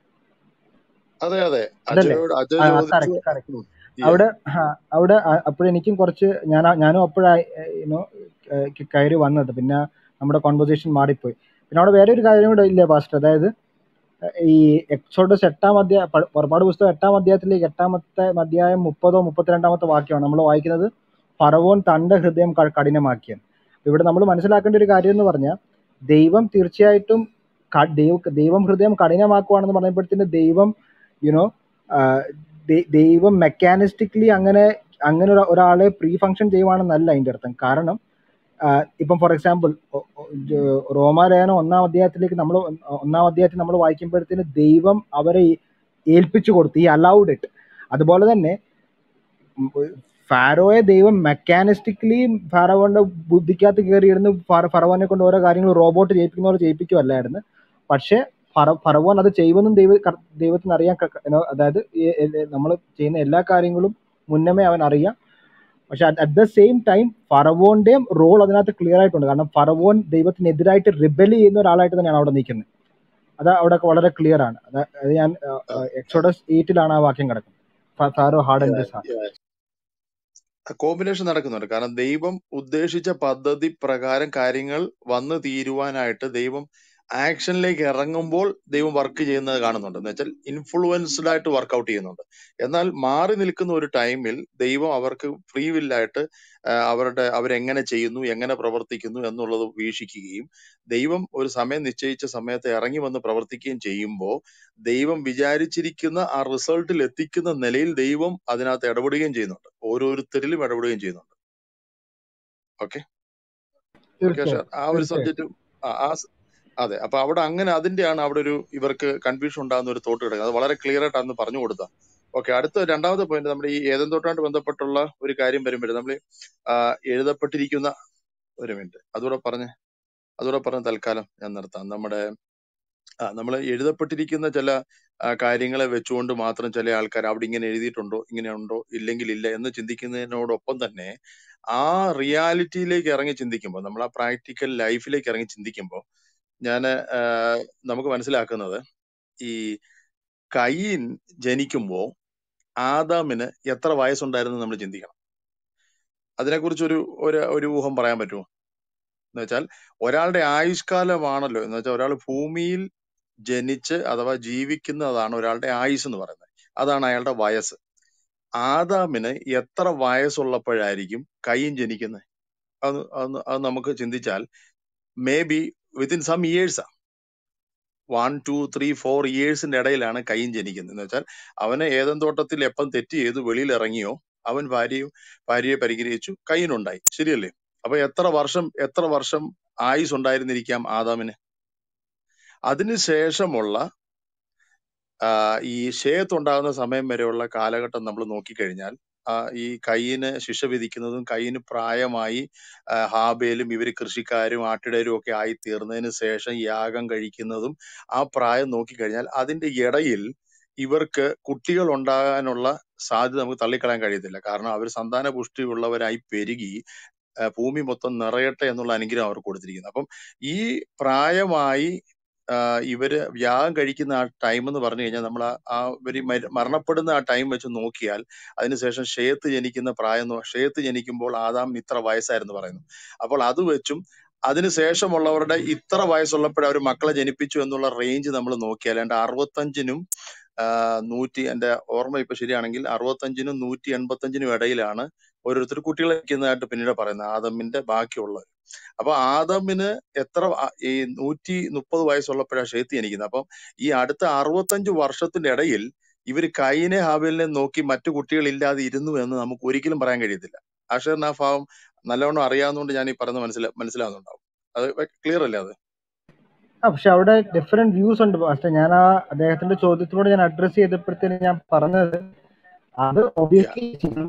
അതെ അതെ അതല്ലേ അജയോട് അജയ് ആ ചോദിച്ചു കറക്റ്റ് കറക്റ്റ് ഉം, yeah. അവിടെ ആ, അവിടെ അപ്പോഴെനിക്കും കുറച്ച് ഞാൻ ഞാനും അപ്പോഴായി യുനോ കയറി വന്നത് പിന്നെ നമ്മുടെ കോൺവെർസേഷൻ മാറിപ്പോയി പിന്നെ അവിടെ വേറെ ഒരു കാര്യം കൂടെ ഇല്ലേ പാസ്റ്റർ അതായത് ഈ എക്സോഡസ് എട്ടാം അധ്യായ പ- പുറപ്പാട് പുസ്തകം എട്ടാം അധ്യായത്തിലേക്ക് എട്ടാമത്തെ അധ്യായം മുപ്പതോ മുപ്പത്തിരണ്ടാമത്തെ വാക്യമാണ് നമ്മൾ വായിക്കുന്നത് ഫറവോൻ തന്റെ ഹൃദയം ക- കഠിനമാക്കിയത് ഇവിടെ നമ്മൾ മനസ്സിലാക്കേണ്ട ഒരു കാര്യം എന്ന് പറഞ്ഞാൽ ദൈവം തീർച്ചയായിട്ടും ക- ദൈവ ദൈവം ഹൃദയം കഠിനമാക്കുവാണെന്ന് പറഞ്ഞപ്പോഴത്തേന് ദൈവം യുനോ ദൈവം മെക്കാനിസ്റ്റിക്കലി അങ്ങനെ അങ്ങനെ ഒരു- ഒരാളെ പ്രീ ഫങ്ഷൻ ചെയ്യുവാണെന്നല്ല അതിന്റെ അർത്ഥം കാരണം ആഹ് ഇപ്പം ഫോർ എക്സാമ്പിൾ റോമാലേഖനം ഒന്നാം അധ്യായത്തിലേക്ക് നമ്മൾ ഒന്നാം അധ്യായത്തിൽ നമ്മൾ വായിക്കുമ്പോഴത്തേന് ദൈവം അവരെ ഏൽപ്പിച്ചു കൊടുത്തു ഈ അലൗഡ് ഇട്ട് അതുപോലെ തന്നെ ഉം ഫാരോയെ ദൈവം മെക്കാനിസ്റ്റിക്കലി ഫാറോന്റെ ബുദ്ധിക്കകത്ത് കയറിയിരുന്ന് ഫറ- ഫറവോനെ കൊണ്ട് ഓരോ കാര്യങ്ങൾ റോബോട്ട് ചെയ്യിപ്പിക്കുന്ന പോലെ ചെയ്യിപ്പിക്കുമല്ലായിരുന്നു പക്ഷെ ഫറ ഫറവോൻ അത് ചെയ്യുമെന്നും ദൈവ കർ- ദൈവത്തിന് അറിയാൻ ക- ക- you know, അതായത് നമ്മൾ ചെയ്യുന്ന എല്ലാ കാര്യങ്ങളും മുന്നമേ അവൻ അറിയാം പക്ഷെ അറ്റ് ദ സെയിം ടൈം ഫറവോന്റെയും റോൾ അതിനകത്ത് ക്ലിയർ ആയിട്ടുണ്ട് കാരണം ഫറവോൻ ദൈവത്തിനെതിരായിട്ട് റിബൽ ചെയ്യുന്ന ഒരാളായിട്ട് തന്നെയാണ് അവിടെ നിൽക്കുന്നത് അത് അവിടെ വളരെ ക്ലിയർ ആണ് അത് അത് ഞാൻ എക്സോഡസ് എയ്റ്റിലാണ് ആ വാക്യം കിടക്കുന്നത് Pharaoh hard and heart combination നടക്കുന്നുണ്ട് കാരണം ദൈവം ഉദ്ദേശിച്ച പദ്ധതി പ്രകാരം കാര്യങ്ങൾ വന്നു തീരുവാനായിട്ട് ദൈവം ആക്ഷനിലേക്ക് ഇറങ്ങുമ്പോൾ ദൈവം വർക്ക് ചെയ്യുന്നത് കാണുന്നുണ്ട് എന്ന് വെച്ചാൽ ഇൻഫ്ലുവൻസ്ഡ് ആയിട്ട് വർക്കൗട്ട് ചെയ്യുന്നുണ്ട് എന്നാൽ മാറി നിൽക്കുന്ന ഒരു ടൈമിൽ ദൈവം അവർക്ക് ഫ്രീ വില്ലായിട്ട് അവരുടെ അവരെങ്ങനെ ചെയ്യുന്നു എങ്ങനെ പ്രവർത്തിക്കുന്നു എന്നുള്ളത് വീക്ഷിക്കുകയും ദൈവം ഒരു സമയം നിശ്ചയിച്ച സമയത്ത് ഇറങ്ങി വന്ന് പ്രവർത്തിക്കുകയും ചെയ്യുമ്പോൾ ദൈവം വിചാരിച്ചിരിക്കുന്ന ആ റിസൾട്ടിൽ എത്തിക്കുന്ന നിലയിൽ ദൈവം അതിനകത്ത് ഇടപെടുകയും ചെയ്യുന്നുണ്ട് ഓരോരുത്തരിലും ഇടപെടുകയും ചെയ്യുന്നുണ്ട് ഓക്കെ ഓക്കെ തീർച്ചയായും ആ ഒരു തീർച്ചയായും സബ്ജക്റ്റ് ആ സ- അതെ അപ്പൊ അവിടെ അങ്ങനെ അതിന്റെയാണ് അവിടെ ഒരു ഇവർക്ക് കൺഫ്യൂഷൻ ഉണ്ടാകുന്ന ഒരു തോട്ട് കിടക്കുന്നത് അത് വളരെ ക്ലിയർ ആയിട്ട് അന്ന് പറഞ്ഞു കൊടുത്ത ഓക്കെ അടുത്ത രണ്ടാമത്തെ പോയിന്റ് നമ്മുടെ ഈ ഏതൻ തോട്ടാണ്ട് ബന്ധപ്പെട്ടുള്ള ഒരു കാര്യം വരുമ്പോഴേ നമ്മൾ എഴുതപ്പെട്ടിരിക്കുന്ന ഒരു മിനിറ്റ് അതുകൂടെ പറഞ്ഞ് അതുകൂടെ പറഞ്ഞ് തൽക്കാലം ഞാൻ നിർത്താം നമ്മുടെ ആ നമ്മൾ എഴുതപ്പെട്ടിരിക്കുന്ന ചില ആ, കാര്യങ്ങളെ വെച്ചുകൊണ്ട് മാത്രം ചില ആൾക്കാർ അവിടെ ഇങ്ങനെ എഴുതിയിട്ടുണ്ടോ ഇങ്ങനെ ഉണ്ടോ ഇല്ലെങ്കിൽ ഇല്ല എന്ന് ചിന്തിക്കുന്നതിനോടൊപ്പം തന്നെ ആ റിയാലിറ്റിയിലേക്ക് ഇറങ്ങി ചിന്തിക്കുമ്പോൾ നമ്മൾ ആ പ്രാക്ടിക്കൽ ലൈഫിലേക്ക് ഇറങ്ങി ചിന്തിക്കുമ്പോൾ ഞാൻ നമുക്ക് മനസ്സിലാക്കുന്നത് ഈ കയ്യൻ ജനിക്കുമ്പോൾ ആദാമിന് എത്ര വയസ്സുണ്ടായിരുന്നു നമ്മൾ ചിന്തിക്കണം അതിനെക്കുറിച്ച് ഒരു ഒരു ഒരു ഊഹം പറയാൻ പറ്റുമോ എന്ന് വെച്ചാൽ ഒരാളുടെ ആയുഷ്കാലമാണല്ലോ എന്ന് വെച്ചാൽ ഒരാൾ ഭൂമിയിൽ ജനിച്ച് അഥവാ ജീവിക്കുന്നതാണ് ഒരാളുടെ ആയുസ് എന്ന് പറയുന്നത് അതാണ് അയാളുടെ വയസ്സ് ആദാമിന് എത്ര വയസ്സുള്ളപ്പോഴായിരിക്കും കയ്യും ജനിക്കുന്നത് അത് അത് അത് നമുക്ക് ചിന്തിച്ചാൽ maybe within some years one two three four ഇയേഴ്സിന്റെ ഇടയിലാണ് കയ്യും ജനിക്കുന്നത് എന്ന് വെച്ചാൽ അവന് ഏതൻ തോട്ടത്തിൽ എപ്പം തെറ്റ് ചെയ്തു വെളിയിൽ ഇറങ്ങിയോ അവൻ ഭാര്യയും ഭാര്യയെ പരിഗ്രഹിച്ചു കയ്യിനുണ്ടായി ശരിയല്ലേ അപ്പൊ എത്ര വർഷം എത്ര വർഷം ആയുസ് ഉണ്ടായിരുന്നിരിക്കാം ആദാമിന് അതിനുശേഷമുള്ള ആ, ഈ ഷേത്ത് ഉണ്ടാകുന്ന സമയം വരെയുള്ള കാലഘട്ടം നമ്മൾ നോക്കിക്കഴിഞ്ഞാൽ ആ, ഈ കയ്യിന് ശിക്ഷ വിധിക്കുന്നതും കയ്യിന് പ്രായമായി ആ, ഹാബേലും ഇവര് കൃഷിക്കാരും ആട്ടിടയരും ഒക്കെ ആയി തീർന്നതിന് ശേഷം യാഗം കഴിക്കുന്നതും ആ പ്രായം നോക്കിക്കഴിഞ്ഞാൽ അതിന്റെ ഇടയിൽ ഇവർക്ക് കുട്ടികൾ ഉണ്ടാകാനുള്ള സാധ്യത നമുക്ക് തള്ളിക്കളയാൻ കഴിയത്തില്ല കാരണം അവർ സന്താന പുഷ്ടിയുള്ളവരായി പെരുകി ആ, ഭൂമി മൊത്തം നിറയട്ടെ എന്നുള്ള അനുഗ്രഹം അവർക്ക് കൊടുത്തിരിക്കുന്നത് അപ്പം ഈ പ്രായമായി ആ, ഇവര് യാഗം കഴിക്കുന്ന ആ ടൈം എന്ന് പറഞ്ഞു കഴിഞ്ഞാൽ നമ്മൾ ആ ആ ഇവര് മര- മരണപ്പെടുന്ന ആ ടൈം വെച്ച് നോക്കിയാൽ അതിനുശേഷം ഷേത്ത് ജനിക്കുന്ന പ്രായം എന്ന് ഷേത്ത് ജനിക്കുമ്പോൾ ആദാം ഇത്ര വയസ്സായിരുന്നു പറയുന്നു അപ്പോൾ അത് വെച്ചും അതിനുശേഷമുള്ളവരുടെ ഇത്ര വയസ്സുള്ളപ്പോഴേ അവർ മക്കളെ ജനിപ്പിച്ചു എന്നുള്ള റേഞ്ച് നമ്മൾ നോക്കിയാൽ ഏതാണ്ട് അറുപത്തഞ്ചിനും ആ, നൂറ്റി എന്റെ ഓർമ്മ ഇപ്പൊ ശരിയാണെങ്കിൽ അറുപത്തഞ്ചിനും നൂറ്റി എൺപത്തഞ്ചിനും ഇടയിലാണ് ഓരോരുത്തർ കുട്ടികളെ വെക്കുന്നതായിട്ട് പിന്നീട് പറയുന്നത് ആദമിന്റെ ബാക്കിയുള്ളത് അപ്പൊ ആദമിന് എത്ര ആ- ഈ നൂറ്റി മുപ്പത് വയസ്സുള്ളപ്പോഴാണ് ഷേത്ത് ജനിക്കുന്നത് അപ്പം ഈ അടുത്ത അറുപത്തഞ്ച് വർഷത്തിന്റെ ഇടയിൽ ഇവർ കൈനെ ഹാബേലിനെ നോക്കി മറ്റു കുട്ടികളില്ലാതെ ഇരുന്നു എന്ന് നമുക്ക് ഒരിക്കലും പറയാൻ കഴിയത്തില്ല ആഷറിന് ആ ഭാവം നല്ലവണ്ണം അറിയാവുന്നതുകൊണ്ട് ഞാൻ ഈ പറയുന്നത് മനസ്സിലാ മനസ്സിലാവുന്നുണ്ടാവും അത് ക്ലിയർ അല്ലേ അത് ആ പക്ഷെ അവിടെ ഡിഫറെന്റ് വ്യൂസ് ഉണ്ട് പക്ഷെ ഞാൻ ആ അദ്ദേഹത്തിന്റെ ചോദ്യത്തിനോട് ഞാൻ അഡ്രസ് ചെയ്തപ്പോഴത്തേന് ഞാൻ പറഞ്ഞത് അത് Yeah. ഒബിയസ്ലി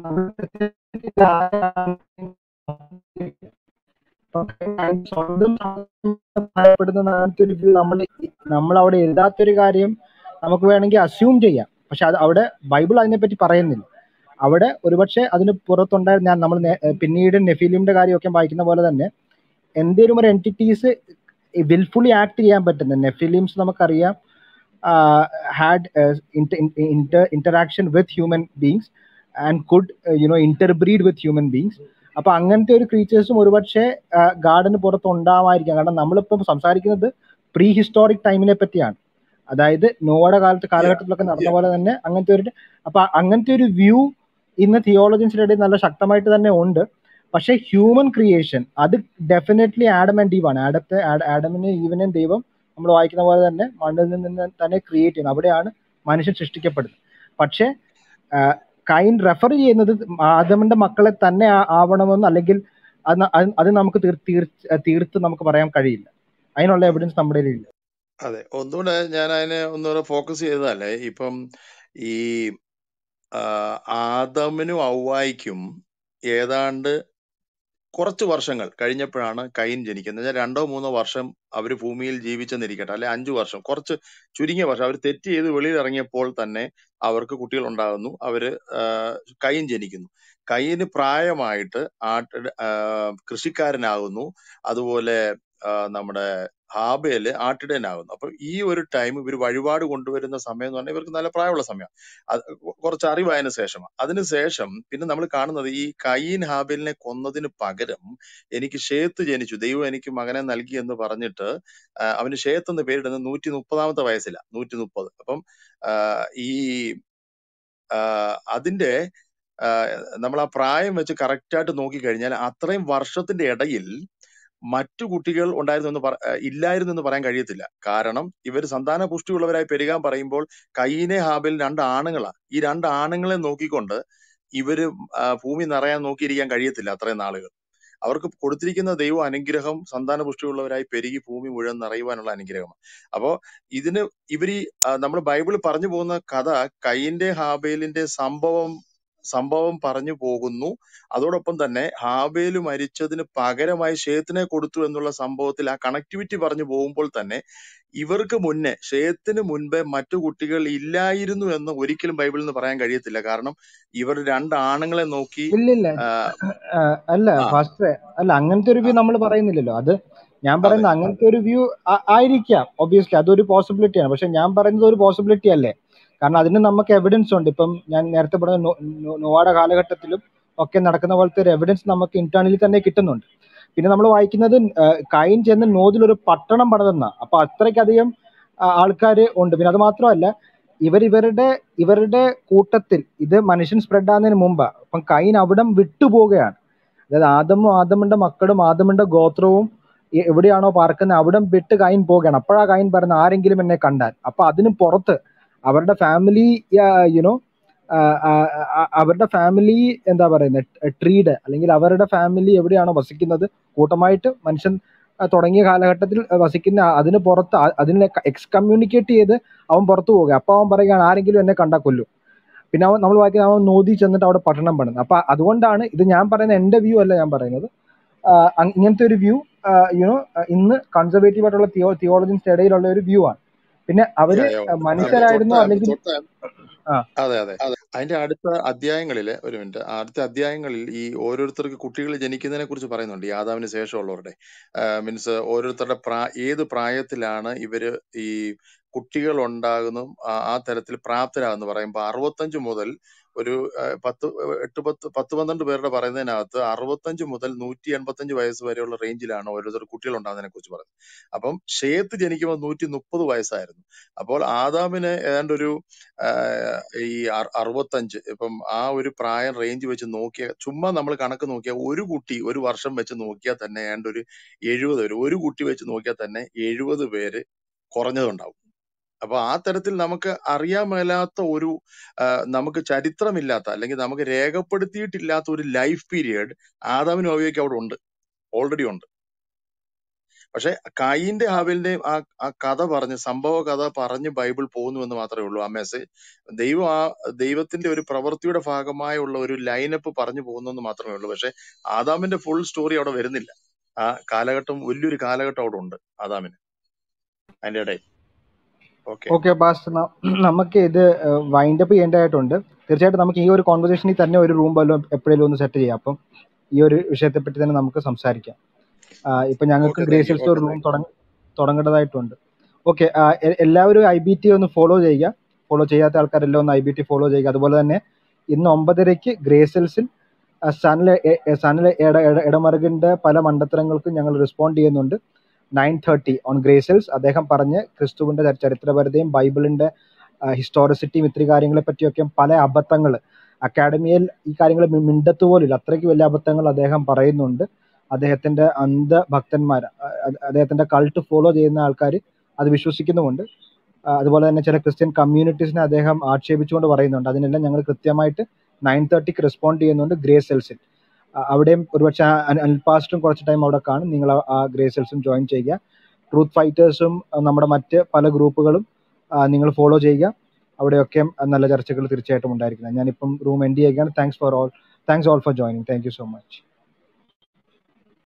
സ്വന്തം ഭയപ്പെടുന്ന അങ്ങനത്തെ ഒരു വ്യൂ നമ്മൾ നമ്മൾ അവിടെ എഴുതാത്തൊരു കാര്യം നമുക്ക് വേണമെങ്കിൽ അസ്യൂം ചെയ്യാം പക്ഷെ അത് അവിടെ ബൈബിൾ അതിനെപ്പറ്റി പറയുന്നില്ല അവിടെ ഒരുപക്ഷെ അതിന് പുറത്തുണ്ടായിരുന്ന ഞാൻ നമ്മൾ നേ- പിന്നീട് നെഫീലിമിന്റെ കാര്യമൊക്കെ വായിക്കുന്ന പോലെ തന്നെ എന്തെങ്കിലും ഒരു എൻറ്റിറ്റീസ് വിൽഫുള്ളി ആക്ട് ചെയ്യാൻ പറ്റുന്ന നെഫിലിംസ് നമുക്കറിയാം had inter interaction with human beings and could you know interbreed with human beings അപ്പൊ അങ്ങനത്തെ ഒരു ക്രീച്ചേഴ്സും ഒരുപക്ഷെ ഗാർഡന് പുറത്ത് ഉണ്ടാവാതിരിക്കാം കാരണം നമ്മളിപ്പം സംസാരിക്കുന്നത് പ്രീ ഹിസ്റ്റോറിക് ടൈമിനെ പറ്റിയാണ് അതായത് നോയുടെ കാലത്ത് Yeah. കാലഘട്ടത്തിലൊക്കെ നടന്ന Yeah. പോലെ തന്നെ അങ്ങനത്തെ ഒരു അപ്പൊ അങ്ങനത്തെ ഒരു വ്യൂ ഇന്ന് തിയോളജിൻസിന്റെ ഇടയിൽ നല്ല ശക്തമായിട്ട് തന്നെ ഉണ്ട് പക്ഷെ ഹ്യൂമൻ ക്രിയേഷൻ അത് ഡെഫിനറ്റ്ലി ആഡം ആൻഡ് ഈവ് ആണ് ആഡത്തെ ആഡമിനെ ഈവനെയും ദൈവം നമ്മൾ വായിക്കുന്ന പോലെ തന്നെ മണ്ണിൽ നിന്ന് തന്നെ ക്രിയേറ്റ് ചെയ്യുന്നത് അവിടെയാണ് മനുഷ്യൻ സൃഷ്ടിക്കപ്പെടുന്നത് പക്ഷെ കൈൻ റെഫർ ചെയ്യുന്നത് ആദമിന്റെ മക്കളെ തന്നെ ആ- ആവണമെന്ന് അല്ലെങ്കിൽ അത് ന- അത് അത് നമുക്ക് തീർ തീർ- തീർത്ത് നമുക്ക് പറയാൻ കഴിയില്ല അതിനുള്ള എവിഡൻസ് നമ്മുടെ കയ്യിൽ ഇല്ല അതെ ഒന്നുകൂടെ ഞാൻ അതിനെ ഒന്നുകൂടെ ഫോക്കസ് ചെയ്തതല്ലേ ഇപ്പം ഈ ആ, ആദമിനും ഔവായിക്കും ഏതാണ്ട് കുറച്ച് വർഷങ്ങൾ കഴിഞ്ഞപ്പോഴാണ് കൈൻ ജനിക്കുന്നത് ഞാൻ രണ്ടോ മൂന്നോ വർഷം അവർ ഭൂമിയിൽ ജീവിച്ചെന്നിരിക്കട്ടെ അല്ലെ അഞ്ചു വർഷം കുറച്ച് ചുരുങ്ങിയ വർഷം അവർ തെറ്റ് ചെയ്ത് വെളിയിൽ ഇറങ്ങിയപ്പോൾ തന്നെ അവർക്ക് കുട്ടികൾ ഉണ്ടാകുന്നു അവര് ആ, കൈൻ ജനിക്കുന്നു കൈന് പ്രായമായിട്ട് ആട്ട് ആ, കൃഷിക്കാരനാകുന്നു അതുപോലെ ആ, നമ്മുടെ ഹാബേല് ആട്ടിടയനാകുന്നു അപ്പൊ ഈ ഒരു ടൈം ഇവർ വഴിപാട് കൊണ്ടുവരുന്ന സമയം എന്ന് പറഞ്ഞാൽ ഇവർക്ക് നല്ല പ്രായമുള്ള സമയം അത് കൊ- കുറച്ച് അറിവായതിനു ശേഷമാണ് അതിനുശേഷം പിന്നെ നമ്മൾ കാണുന്നത് ഈ കയീൻ ഹാബേലിനെ കൊന്നതിന് പകരം എനിക്ക് ഷേത്ത് ജനിച്ചു ദൈവം എനിക്ക് മകനെ നൽകി എന്ന് പറഞ്ഞിട്ട് ആ, അവന് ഷേത്ത് എന്ന് പേരിടുന്നത് നൂറ്റി മുപ്പതാമത്തെ വയസ്സിലാണ് നൂറ്റി മുപ്പത് അപ്പം ആ, ഈ ആ, അതിന്റെ നമ്മൾ ആ പ്രായം വെച്ച് കറക്റ്റ് ആയിട്ട് നോക്കിക്കഴിഞ്ഞാൽ അത്രയും വർഷത്തിന്റെ ഇടയിൽ മറ്റു കുട്ടികൾ ഉണ്ടായിരുന്നു എന്ന് പറ ആ, ഇല്ലായിരുന്നു എന്ന് പറയാൻ കഴിയത്തില്ല കാരണം ഇവർ സന്താന പുഷ്ടിയുള്ളവരായി പെരുകാൻ പറയുമ്പോൾ കയ്യിനെ ഹാബിൽ രണ്ട് ആണുങ്ങളാ ഈ രണ്ട് ആണുങ്ങളെ നോക്കിക്കൊണ്ട് ഇവര് ആ, ഭൂമി നിറയാൻ നോക്കിയിരിക്കാൻ കഴിയത്തില്ല അത്രയും നാളുകൾ അവർക്ക് കൊടുത്തിരിക്കുന്ന ദൈവ അനുഗ്രഹം സന്താന പുഷ്ടിയുള്ളവരായി പെരുകി ഭൂമി മുഴുവൻ നിറയുവാനുള്ള അനുഗ്രഹമാണ് അപ്പോ ഇതിന് ഇവര് നമ്മൾ ബൈബിൾ പറഞ്ഞു പോകുന്ന കഥ കൈന്റെ ഹാബേലിന്റെ സംഭവം സംഭവം പറഞ്ഞു പോകുന്നു അതോടൊപ്പം തന്നെ ഹാബേല് മരിച്ചതിന് പകരമായി ഷേത്തിനെ കൊടുത്തു എന്നുള്ള സംഭവത്തിൽ ആ കണക്ടിവിറ്റി പറഞ്ഞു പോകുമ്പോൾ തന്നെ ഇവർക്ക് മുന്നേ ഷേത്തിന് മുൻപേ മറ്റു കുട്ടികൾ ഇല്ലായിരുന്നു എന്ന് ഒരിക്കലും ബൈബിളിൽ നിന്ന് പറയാൻ കഴിയത്തില്ല കാരണം ഇവർ രണ്ട് ആണുങ്ങളെ നോക്കി ഇല്ലില്ല ആ, ആ, അല്ല ആ ഫാസ്റ്റർ അല്ല അങ്ങനത്തെ ഒരു വ്യൂ നമ്മൾ പറയുന്നില്ലല്ലോ അത് ഞാൻ അതെ പറയുന്നത് അങ്ങനത്തെ ഒരു വ്യൂ ആയിരിക്കാം ഒബിയസ്ലി അതൊരു പോസിബിലിറ്റിയാണ് പക്ഷെ ഞാൻ പറയുന്നത് ഒരു പോസിബിലിറ്റി അല്ലേ കാരണം അതിന് നമുക്ക് എവിഡൻസ് ഉണ്ട് ഇപ്പം ഞാൻ നേരത്തെ പറഞ്ഞ നോ- നോ- നോവായുടെ കാലഘട്ടത്തിലും ഒക്കെ നടക്കുന്ന പോലത്തെ ഒരു എവിഡൻസ് നമുക്ക് ഇന്റേണലി തന്നെ കിട്ടുന്നുണ്ട് പിന്നെ നമ്മൾ വായിക്കുന്നത് കൈൻ ചെന്ന് നോതിൽ ഒരു പട്ടണം പണിതെന്ന അപ്പൊ അത്രയ്ക്കധികം ആൾക്കാർ ഉണ്ട് പിന്നെ അത് മാത്രമല്ല ഇവർ ഇവരുടെ ഇവരുടെ കൂട്ടത്തിൽ ഇത് മനുഷ്യൻ സ്പ്രെഡ് ആകുന്നതിന് മുമ്പ് അപ്പം കൈൻ അവിടം വിട്ടുപോവുകയാണ് അതായത് ആദമും ആദമിന്റെ മക്കളും ആദമിന്റെ ഗോത്രവും എ- എവിടെയാണോ പാർക്കുന്നത് അവിടം വിട്ട് കൈൻ പോവുകയാണ് അപ്പോഴാ കൈൻ പറയുന്നത് ആരെങ്കിലും എന്നെ കണ്ടാൽ അപ്പൊ അതിന് പുറത്ത് അവരുടെ ഫാമിലി യുനോ അവരുടെ ഫാമിലി എന്താ പറയുന്നത് ട്രീഡ് അല്ലെങ്കിൽ അവരുടെ ഫാമിലി എവിടെയാണോ വസിക്കുന്നത് കൂട്ടമായിട്ട് മനുഷ്യൻ ആ, തുടങ്ങിയ കാലഘട്ടത്തിൽ വസിക്കുന്ന ആ- അതിന് പുറത്ത് ആ- അതിനെ എക്സ്കമ്മ്യൂണിക്കേറ്റ് ചെയ്ത് അവൻ പുറത്തു പോവുക അപ്പൊ അവൻ പറയുകയാണ് ആരെങ്കിലും എന്നെ കണ്ടാൽ കൊല്ലും പിന്നെ അവൻ നമ്മൾ വായിക്കുന്ന അവൻ നോതി ചെന്നിട്ട് അവിടെ പട്ടണം പണിത് അപ്പൊ അതുകൊണ്ടാണ് ഇത് ഞാൻ പറയുന്ന എന്റെ വ്യൂ അല്ല ഞാൻ പറയുന്നത് ആഹ് അങ് ഇങ്ങനത്തെ ഒരു വ്യൂ യുനോ ഇന്ന് കൺസർവേറ്റീവ് ആയിട്ടുള്ള തിയോ തിയോളജിൻസ് ഇടയിലുള്ള ഒരു വ്യൂ ആണ് പിന്നെ അവര് യാ, യാ, ആഹ് ഓക്കെ. അതെ മനുഷ്യരായിരുന്നോ തൊട്ട അല്ലെങ്കിൽ തൊട്ട ആ അതെ അതെ അതിന്റെ അടുത്ത അധ്യായങ്ങളില് ഒരു മിനിറ്റ് അടുത്ത അധ്യായങ്ങളിൽ ഈ ഓരോരുത്തർക്ക് കുട്ടികൾ ജനിക്കുന്നതിനെ കുറിച്ച് പറയുന്നുണ്ട് ഈ ആദാമിന് ശേഷമുള്ളവരുടെ മീൻസ് ഓരോരുത്തരുടെ പ്രാ ഏത് പ്രായത്തിലാണ് ഇവര് ഈ കുട്ടികൾ ഉണ്ടാകുന്നു ആ ആ തരത്തിൽ പ്രാപ്തരാകുന്നു പറയുമ്പോൾ അറുപത്തഞ്ച് മുതൽ ഒരു ആ, പത്ത് എട്ട് പത്ത് പത്ത് പന്ത്രണ്ട് പേരുടെ പറയുന്നതിനകത്ത് അറുപത്തഞ്ച് മുതൽ നൂറ്റി എൺപത്തഞ്ച് വയസ്സ് വരെയുള്ള റേഞ്ചിലാണ് ഓരോരുത്തർ കുട്ടികൾ ഉണ്ടാകുന്നതിനെ കുറിച്ച് പറയുന്നത് അപ്പം ഷേത്ത് ജനിക്കുമ്പോൾ നൂറ്റി മുപ്പത് വയസ്സായിരുന്നു അപ്പോൾ ആദാമിന് ഏതാണ്ട് ഒരു ആഹ് ഈ അറു- അറുപത്തഞ്ച് ഇപ്പം ആ ഒരു പ്രായം റേഞ്ച് വെച്ച് നോക്കിയ ചുമ്മാ നമ്മൾ കണക്ക് നോക്കിയാൽ ഒരു കുട്ടി ഒരു വർഷം വെച്ച് നോക്കിയാൽ തന്നെ ഏതാണ്ട് ഒരു എഴുപത് വരും ഒരു കുട്ടി വെച്ച് നോക്കിയാൽ തന്നെ എഴുപത് പേര് കുറഞ്ഞതുണ്ടാവും അപ്പൊ ആ തരത്തിൽ നമുക്ക് അറിയാൻ മേലാത്ത ഒരു ആ, നമുക്ക് ചരിത്രമില്ലാത്ത അല്ലെങ്കിൽ നമുക്ക് രേഖപ്പെടുത്തിയിട്ടില്ലാത്ത ഒരു ലൈഫ് പീരിയഡ് ആദാമിനും ഹവ്വയ്ക്കും അവിടെ ഉണ്ട് ഓൾറെഡി ഉണ്ട് പക്ഷെ കൈന്റെ ഹാബിലിന്റെയും ആ ആ കഥ പറഞ്ഞ് സംഭവ കഥ പറഞ്ഞ് ബൈബിൾ പോകുന്നു എന്ന് മാത്രമേ ഉള്ളൂ ആ മെസ്സേജ് ദൈവം ആ ദൈവത്തിന്റെ ഒരു പ്രവൃത്തിയുടെ ഭാഗമായുള്ള ഒരു ലൈനപ്പ് പറഞ്ഞു പോകുന്നു എന്ന് മാത്രമേ ഉള്ളൂ പക്ഷെ ആദാമിന്റെ ഫുൾ സ്റ്റോറി അവിടെ വരുന്നില്ല ആ കാലഘട്ടം വലിയൊരു കാലഘട്ടം അവിടെ ഉണ്ട് ആദാമിന് അതിന്റെ ഇടയിൽ ഓക്കെ ഓക്കെ പാസ്റ്റർ നമുക്ക് ഇത് വൈൻഡ് അപ്പ് ചെയ്യേണ്ടതായിട്ടുണ്ട് തീർച്ചയായിട്ടും നമുക്ക് ഈ ഒരു കോൺവെർസേഷനിൽ തന്നെ ഒരു റൂം വല്ലതും എപ്പോഴേലും ഒന്ന് സെറ്റ് ചെയ്യാം അപ്പം ഈ ഒരു വിഷയത്തെ പറ്റി തന്നെ നമുക്ക് സംസാരിക്കാം ആ, ഇപ്പൊ ഞങ്ങൾക്ക് okay thank you Grey Cells okay ഒരു റൂം താങ്ക് യു തുടങ്ങേണ്ടതായിട്ടുണ്ട് ഓക്കെ എല്ലാവരും ഐ ബി ടി ഒന്ന് ഫോളോ ചെയ്യുക ഫോളോ ചെയ്യാത്ത ആൾക്കാരെല്ലാം ഒന്ന് ഐ ബി ടി ഫോളോ ചെയ്യുക അതുപോലെ തന്നെ ഇന്ന് ഒമ്പതരയ്ക്ക് ഗ്രേസൽസിൽ സനൽ സനൽ ഇട ഇട- ഇടമറുകിന്റെ പല മണ്ടത്തരങ്ങൾക്കും ഞങ്ങൾ റെസ്പോണ്ട് ചെയ്യുന്നുണ്ട് നയൻ തേർട്ടി ഓൺ ഗ്രേസൽസ് അദ്ദേഹം പറഞ്ഞ് ക്രിസ്തുവിന്റെ ചരി- ചരിത്രപരതയും ബൈബിളിന്റെ ഹിസ്റ്റോറിസിറ്റിയും ഇത്തിരി കാര്യങ്ങളെ പറ്റിയൊക്കെ പല അബദ്ധങ്ങൾ അക്കാഡമിയിൽ ഈ കാര്യങ്ങൾ മി- മിണ്ടത്ത് പോലില്ല അത്രയ്ക്ക് വലിയ അബദ്ധങ്ങൾ അദ്ദേഹം പറയുന്നുണ്ട് അദ്ദേഹത്തിന്റെ അന്ധഭക്തന്മാർ അദ്ദേഹത്തിന്റെ കൾട്ട് ഫോളോ ചെയ്യുന്ന ആൾക്കാർ അത് വിശ്വസിക്കുന്നുമുണ്ട് ആ, അതുപോലെ തന്നെ ചില ക്രിസ്ത്യൻ കമ്മ്യൂണിറ്റീസിനെ അദ്ദേഹം ആക്ഷേപിച്ചുകൊണ്ട് പറയുന്നുണ്ട് അതിനെല്ലാം ഞങ്ങൾ കൃത്യമായിട്ട് നയൻ തേർട്ടിക്ക് റെസ്പോണ്ട് ചെയ്യുന്നുണ്ട് ഗ്രേ സെൽസിൽ അവിടെയും ഒരുപക്ഷെ ആ അനിൽ അനിൽ പാസ്റ്ററും കുറച്ച് ടൈം അവിടെ കാണും നിങ്ങൾ ആ- ആ ഗ്രേ സെൽസും ജോയിൻ ചെയ്യുക ട്രൂത്ത് ഫൈറ്റേഴ്സും നമ്മുടെ മറ്റ് പല ഗ്രൂപ്പുകളും നിങ്ങൾ ഫോളോ ചെയ്യുക അവിടെയൊക്കെ നല്ല ചർച്ചകൾ തീർച്ചയായിട്ടും ഉണ്ടായിരിക്കുന്നത് ഞാനിപ്പം റൂം എൻഡ് ചെയ്യുകയാണ് thanks for all thanks all for joining thank you so much